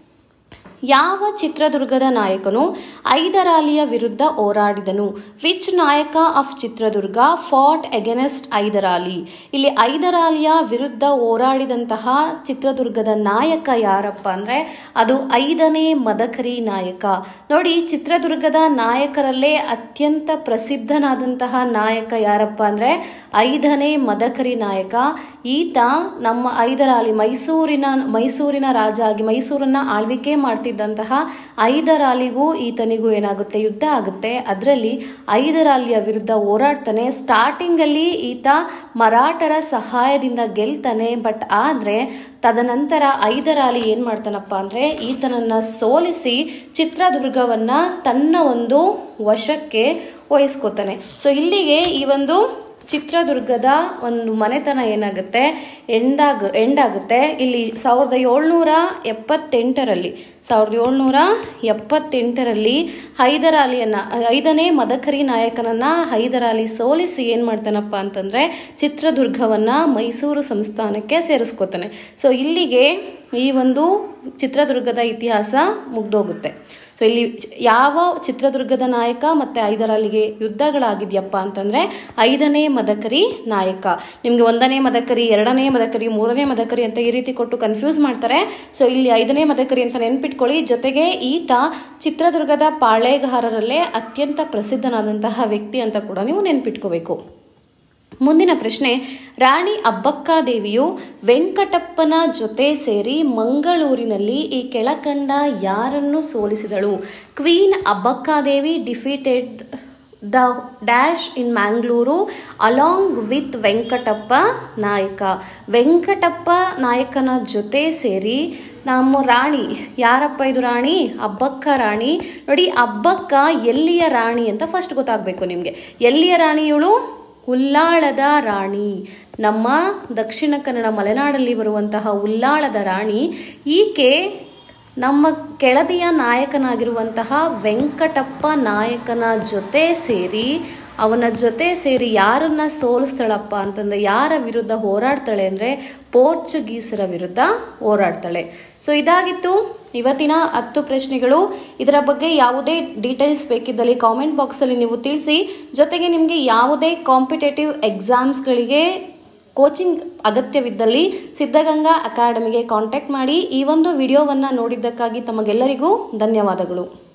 ಯಾವ ಚಿತ್ರದುರ್ಗದ ನಾಯಕನು ಐದರಾಲಿಯ ವಿರುದ್ಧ ಹೋರಾಡಿದನು which Nayaka of Chitradurga fought against Hyder Ali ಇಲ್ಲಿ ಐದರಾಲಿಯ ವಿರುದ್ಧ ಹೋರಾಡಿದಂತಹ ಚಿತ್ರದುರ್ಗದ ನಾಯಕ ಯಾರಪ್ಪ ಅಂದರೆ ಅದು ಐದನೇ ಮದಕರಿ ನಾಯಕ ನೋಡಿ ಚಿತ್ರದುರ್ಗದ ನಾಯಕರಲ್ಲೇ ಅತ್ಯಂತ ಪ್ರಸಿದ್ಧನಾದಂತಹ ನಾಯಕ ಯಾರಪ್ಪ ಅಂದರೆ ಐದನೇ ಮದಕರಿ ನಾಯಕ ಈತ ನಮ್ಮ ಐದರಾಲಿ ಮೈಸೂರಿನ ಮೈಸೂರಿನ ರಾಜ ಆಗಿ ಮೈಸೂರನ್ನ ಆಳ್ವಿಕೆ ಮಾಡ್ತಿದ್ದಂತಹ ಐದರಾಲಿಗೂ ಈತನಿಗೂ ಏನಾಗುತ್ತೆ ಯುದ್ಧ ಆಗುತ್ತೆ ಅದರಲ್ಲಿ ಐದರಾಲಿಯ ವಿರುದ್ಧ ಹೋರಾಡ್ತಾನೆ ಸ್ಟಾರ್ಟಿಂಗಲ್ಲಿ ಈತ ಮರಾಠರ ಸಹಾಯದಿಂದ ಗೆಲ್ತಾನೆ ಬಟ್ ಆದರೆ ತದನಂತರ ಐದರಾಲಿ ಏನು ಮಾಡ್ತಾನಪ್ಪ ಅಂದರೆ ಈತನನ್ನು ಸೋಲಿಸಿ ಚಿತ್ರದುರ್ಗವನ್ನು ತನ್ನ ಒಂದು ವಶಕ್ಕೆ ವಹಿಸ್ಕೋತಾನೆ ಸೊ ಇಲ್ಲಿಗೆ ಈ ಒಂದು ಚಿತ್ರದುರ್ಗದ ಒಂದು ಮನೆತನ ಏನಾಗುತ್ತೆ ಎಂಡಾಗ ಎಂಡಾಗುತ್ತೆ ಇಲ್ಲಿ ಸಾವಿರದ ಏಳ್ನೂರ ಎಪ್ಪತ್ತೆಂಟರಲ್ಲಿ ಸಾವಿರದ ಏಳ್ನೂರ ಎಪ್ಪತ್ತೆಂಟರಲ್ಲಿ ಹೈದರಾಲಿಯನ್ನು ಐದನೇ ಮದಕರಿ ನಾಯಕನನ್ನು ಹೈದರಾಲಿ ಸೋಲಿಸಿ ಏನು ಮಾಡ್ತಾನಪ್ಪ ಅಂತಂದರೆ ಚಿತ್ರದುರ್ಗವನ್ನು ಮೈಸೂರು ಸಂಸ್ಥಾನಕ್ಕೆ ಸೇರಿಸ್ಕೋತಾನೆ ಸೊ ಇಲ್ಲಿಗೆ ಈ ಒಂದು ಚಿತ್ರದುರ್ಗದ ಇತಿಹಾಸ ಮುಗ್ದೋಗುತ್ತೆ ಸೊ ಇಲ್ಲಿ ಯಾವ ಚಿತ್ರದುರ್ಗದ ನಾಯಕ ಮತ್ತು ಐದರಾಲಿಗೆ ಯುದ್ಧಗಳಾಗಿದೆಯಪ್ಪ ಅಂತಂದರೆ ಐದನೇ ಮದಕರಿ ನಾಯಕ ನಿಮಗೆ ಒಂದನೇ ಮದಕರಿ ಎರಡನೇ ಮದಕರಿ ಮೂರನೇ ಮದಕರಿ ಅಂತ ಈ ರೀತಿ ಕೊಟ್ಟು ಕನ್ಫ್ಯೂಸ್ ಮಾಡ್ತಾರೆ ಸೊ ಇಲ್ಲಿ ಐದನೇ ಮದಕರಿ ಅಂತ ನೆನ್ಪಿಟ್ಕೊಳ್ಳಿ ಜೊತೆಗೆ ಈತ ಚಿತ್ರದುರ್ಗದ ಪಾಳೆಗಾರರಲ್ಲೇ ಅತ್ಯಂತ ಪ್ರಸಿದ್ಧನಾದಂತಹ ವ್ಯಕ್ತಿ ಅಂತ ಕೂಡ ನೀವು ನೆನ್ಪಿಟ್ಕೋಬೇಕು ಮುಂದಿನ ಪ್ರಶ್ನೆ ರಾಣಿ ಅಬ್ಬಕ್ಕಾದೇವಿಯು ವೆಂಕಟಪ್ಪನ ಜೊತೆ ಸೇರಿ ಮಂಗಳೂರಿನಲ್ಲಿ ಈ ಕೆಳಕಂಡ ಯಾರನ್ನು ಸೋಲಿಸಿದಳು queen Abbakkadevi defeated the dash in Mangalore along with Venkatappa Nayaka Venkatappa ನಾಯಕನ ಜೊತೆ ಸೇರಿ ನಮ್ಮ ರಾಣಿ ಯಾರಪ್ಪ ಇದು ರಾಣಿ ಅಬ್ಬಕ್ಕ ರಾಣಿ ನೋಡಿ ಅಬ್ಬಕ್ಕ ಎಲ್ಲಿಯ ರಾಣಿ ಅಂತ ಫಸ್ಟ್ ಗೊತ್ತಾಗಬೇಕು ನಿಮಗೆ ಎಲ್ಲಿಯ ರಾಣಿ ಇವಳು ಉಲ್ಲಾಳದ ರಾಣಿ ನಮ್ಮ ದಕ್ಷಿಣ ಕನ್ನಡ ಮಲೆನಾಡಲ್ಲಿ ಬರುವಂತಹ ಉಲ್ಲಾಳದ ರಾಣಿ ಈಕೆ ನಮ್ಮ ಕೆಳದಿಯ ನಾಯಕನಾಗಿರುವಂತಹ ವೆಂಕಟಪ್ಪ ನಾಯಕನ ಜೊತೆ ಸೇರಿ ಅವನ ಜೊತೆ ಸೇರಿ ಯಾರನ್ನ ಸೋಲಿಸ್ತಾಳಪ್ಪ ಅಂತಂದ್ರೆ ಯಾರ ವಿರುದ್ಧ ಹೋರಾಡ್ತಾಳೆ ಅಂದರೆ ಪೋರ್ಚುಗೀಸರ ವಿರುದ್ಧ ಹೋರಾಡ್ತಾಳೆ ಸೊ ಇದಾಗಿತ್ತು ಇವತ್ತಿನ ಹತ್ತು ಪ್ರಶ್ನೆಗಳು ಇದರ ಬಗ್ಗೆ ಯಾವುದೇ ಡೀಟೇಲ್ಸ್ ಬೇಕಿದ್ದಲ್ಲಿ ಕಾಮೆಂಟ್ ಬಾಕ್ಸಲ್ಲಿ ನೀವು ತಿಳಿಸಿ ಜೊತೆಗೆ ನಿಮಗೆ ಯಾವುದೇ ಕಾಂಪಿಟೇಟಿವ್ ಎಕ್ಸಾಮ್ಸ್ಗಳಿಗೆ ಕೋಚಿಂಗ್ ಅಗತ್ಯವಿದ್ದಲ್ಲಿ ಸಿದ್ಧಗಂಗಾ ಅಕಾಡೆಮಿಗೆ ಕಾಂಟ್ಯಾಕ್ಟ್ ಮಾಡಿ ಈ ಒಂದು ವಿಡಿಯೋವನ್ನು ನೋಡಿದ್ದಕ್ಕಾಗಿ ತಮಗೆಲ್ಲರಿಗೂ ಧನ್ಯವಾದಗಳು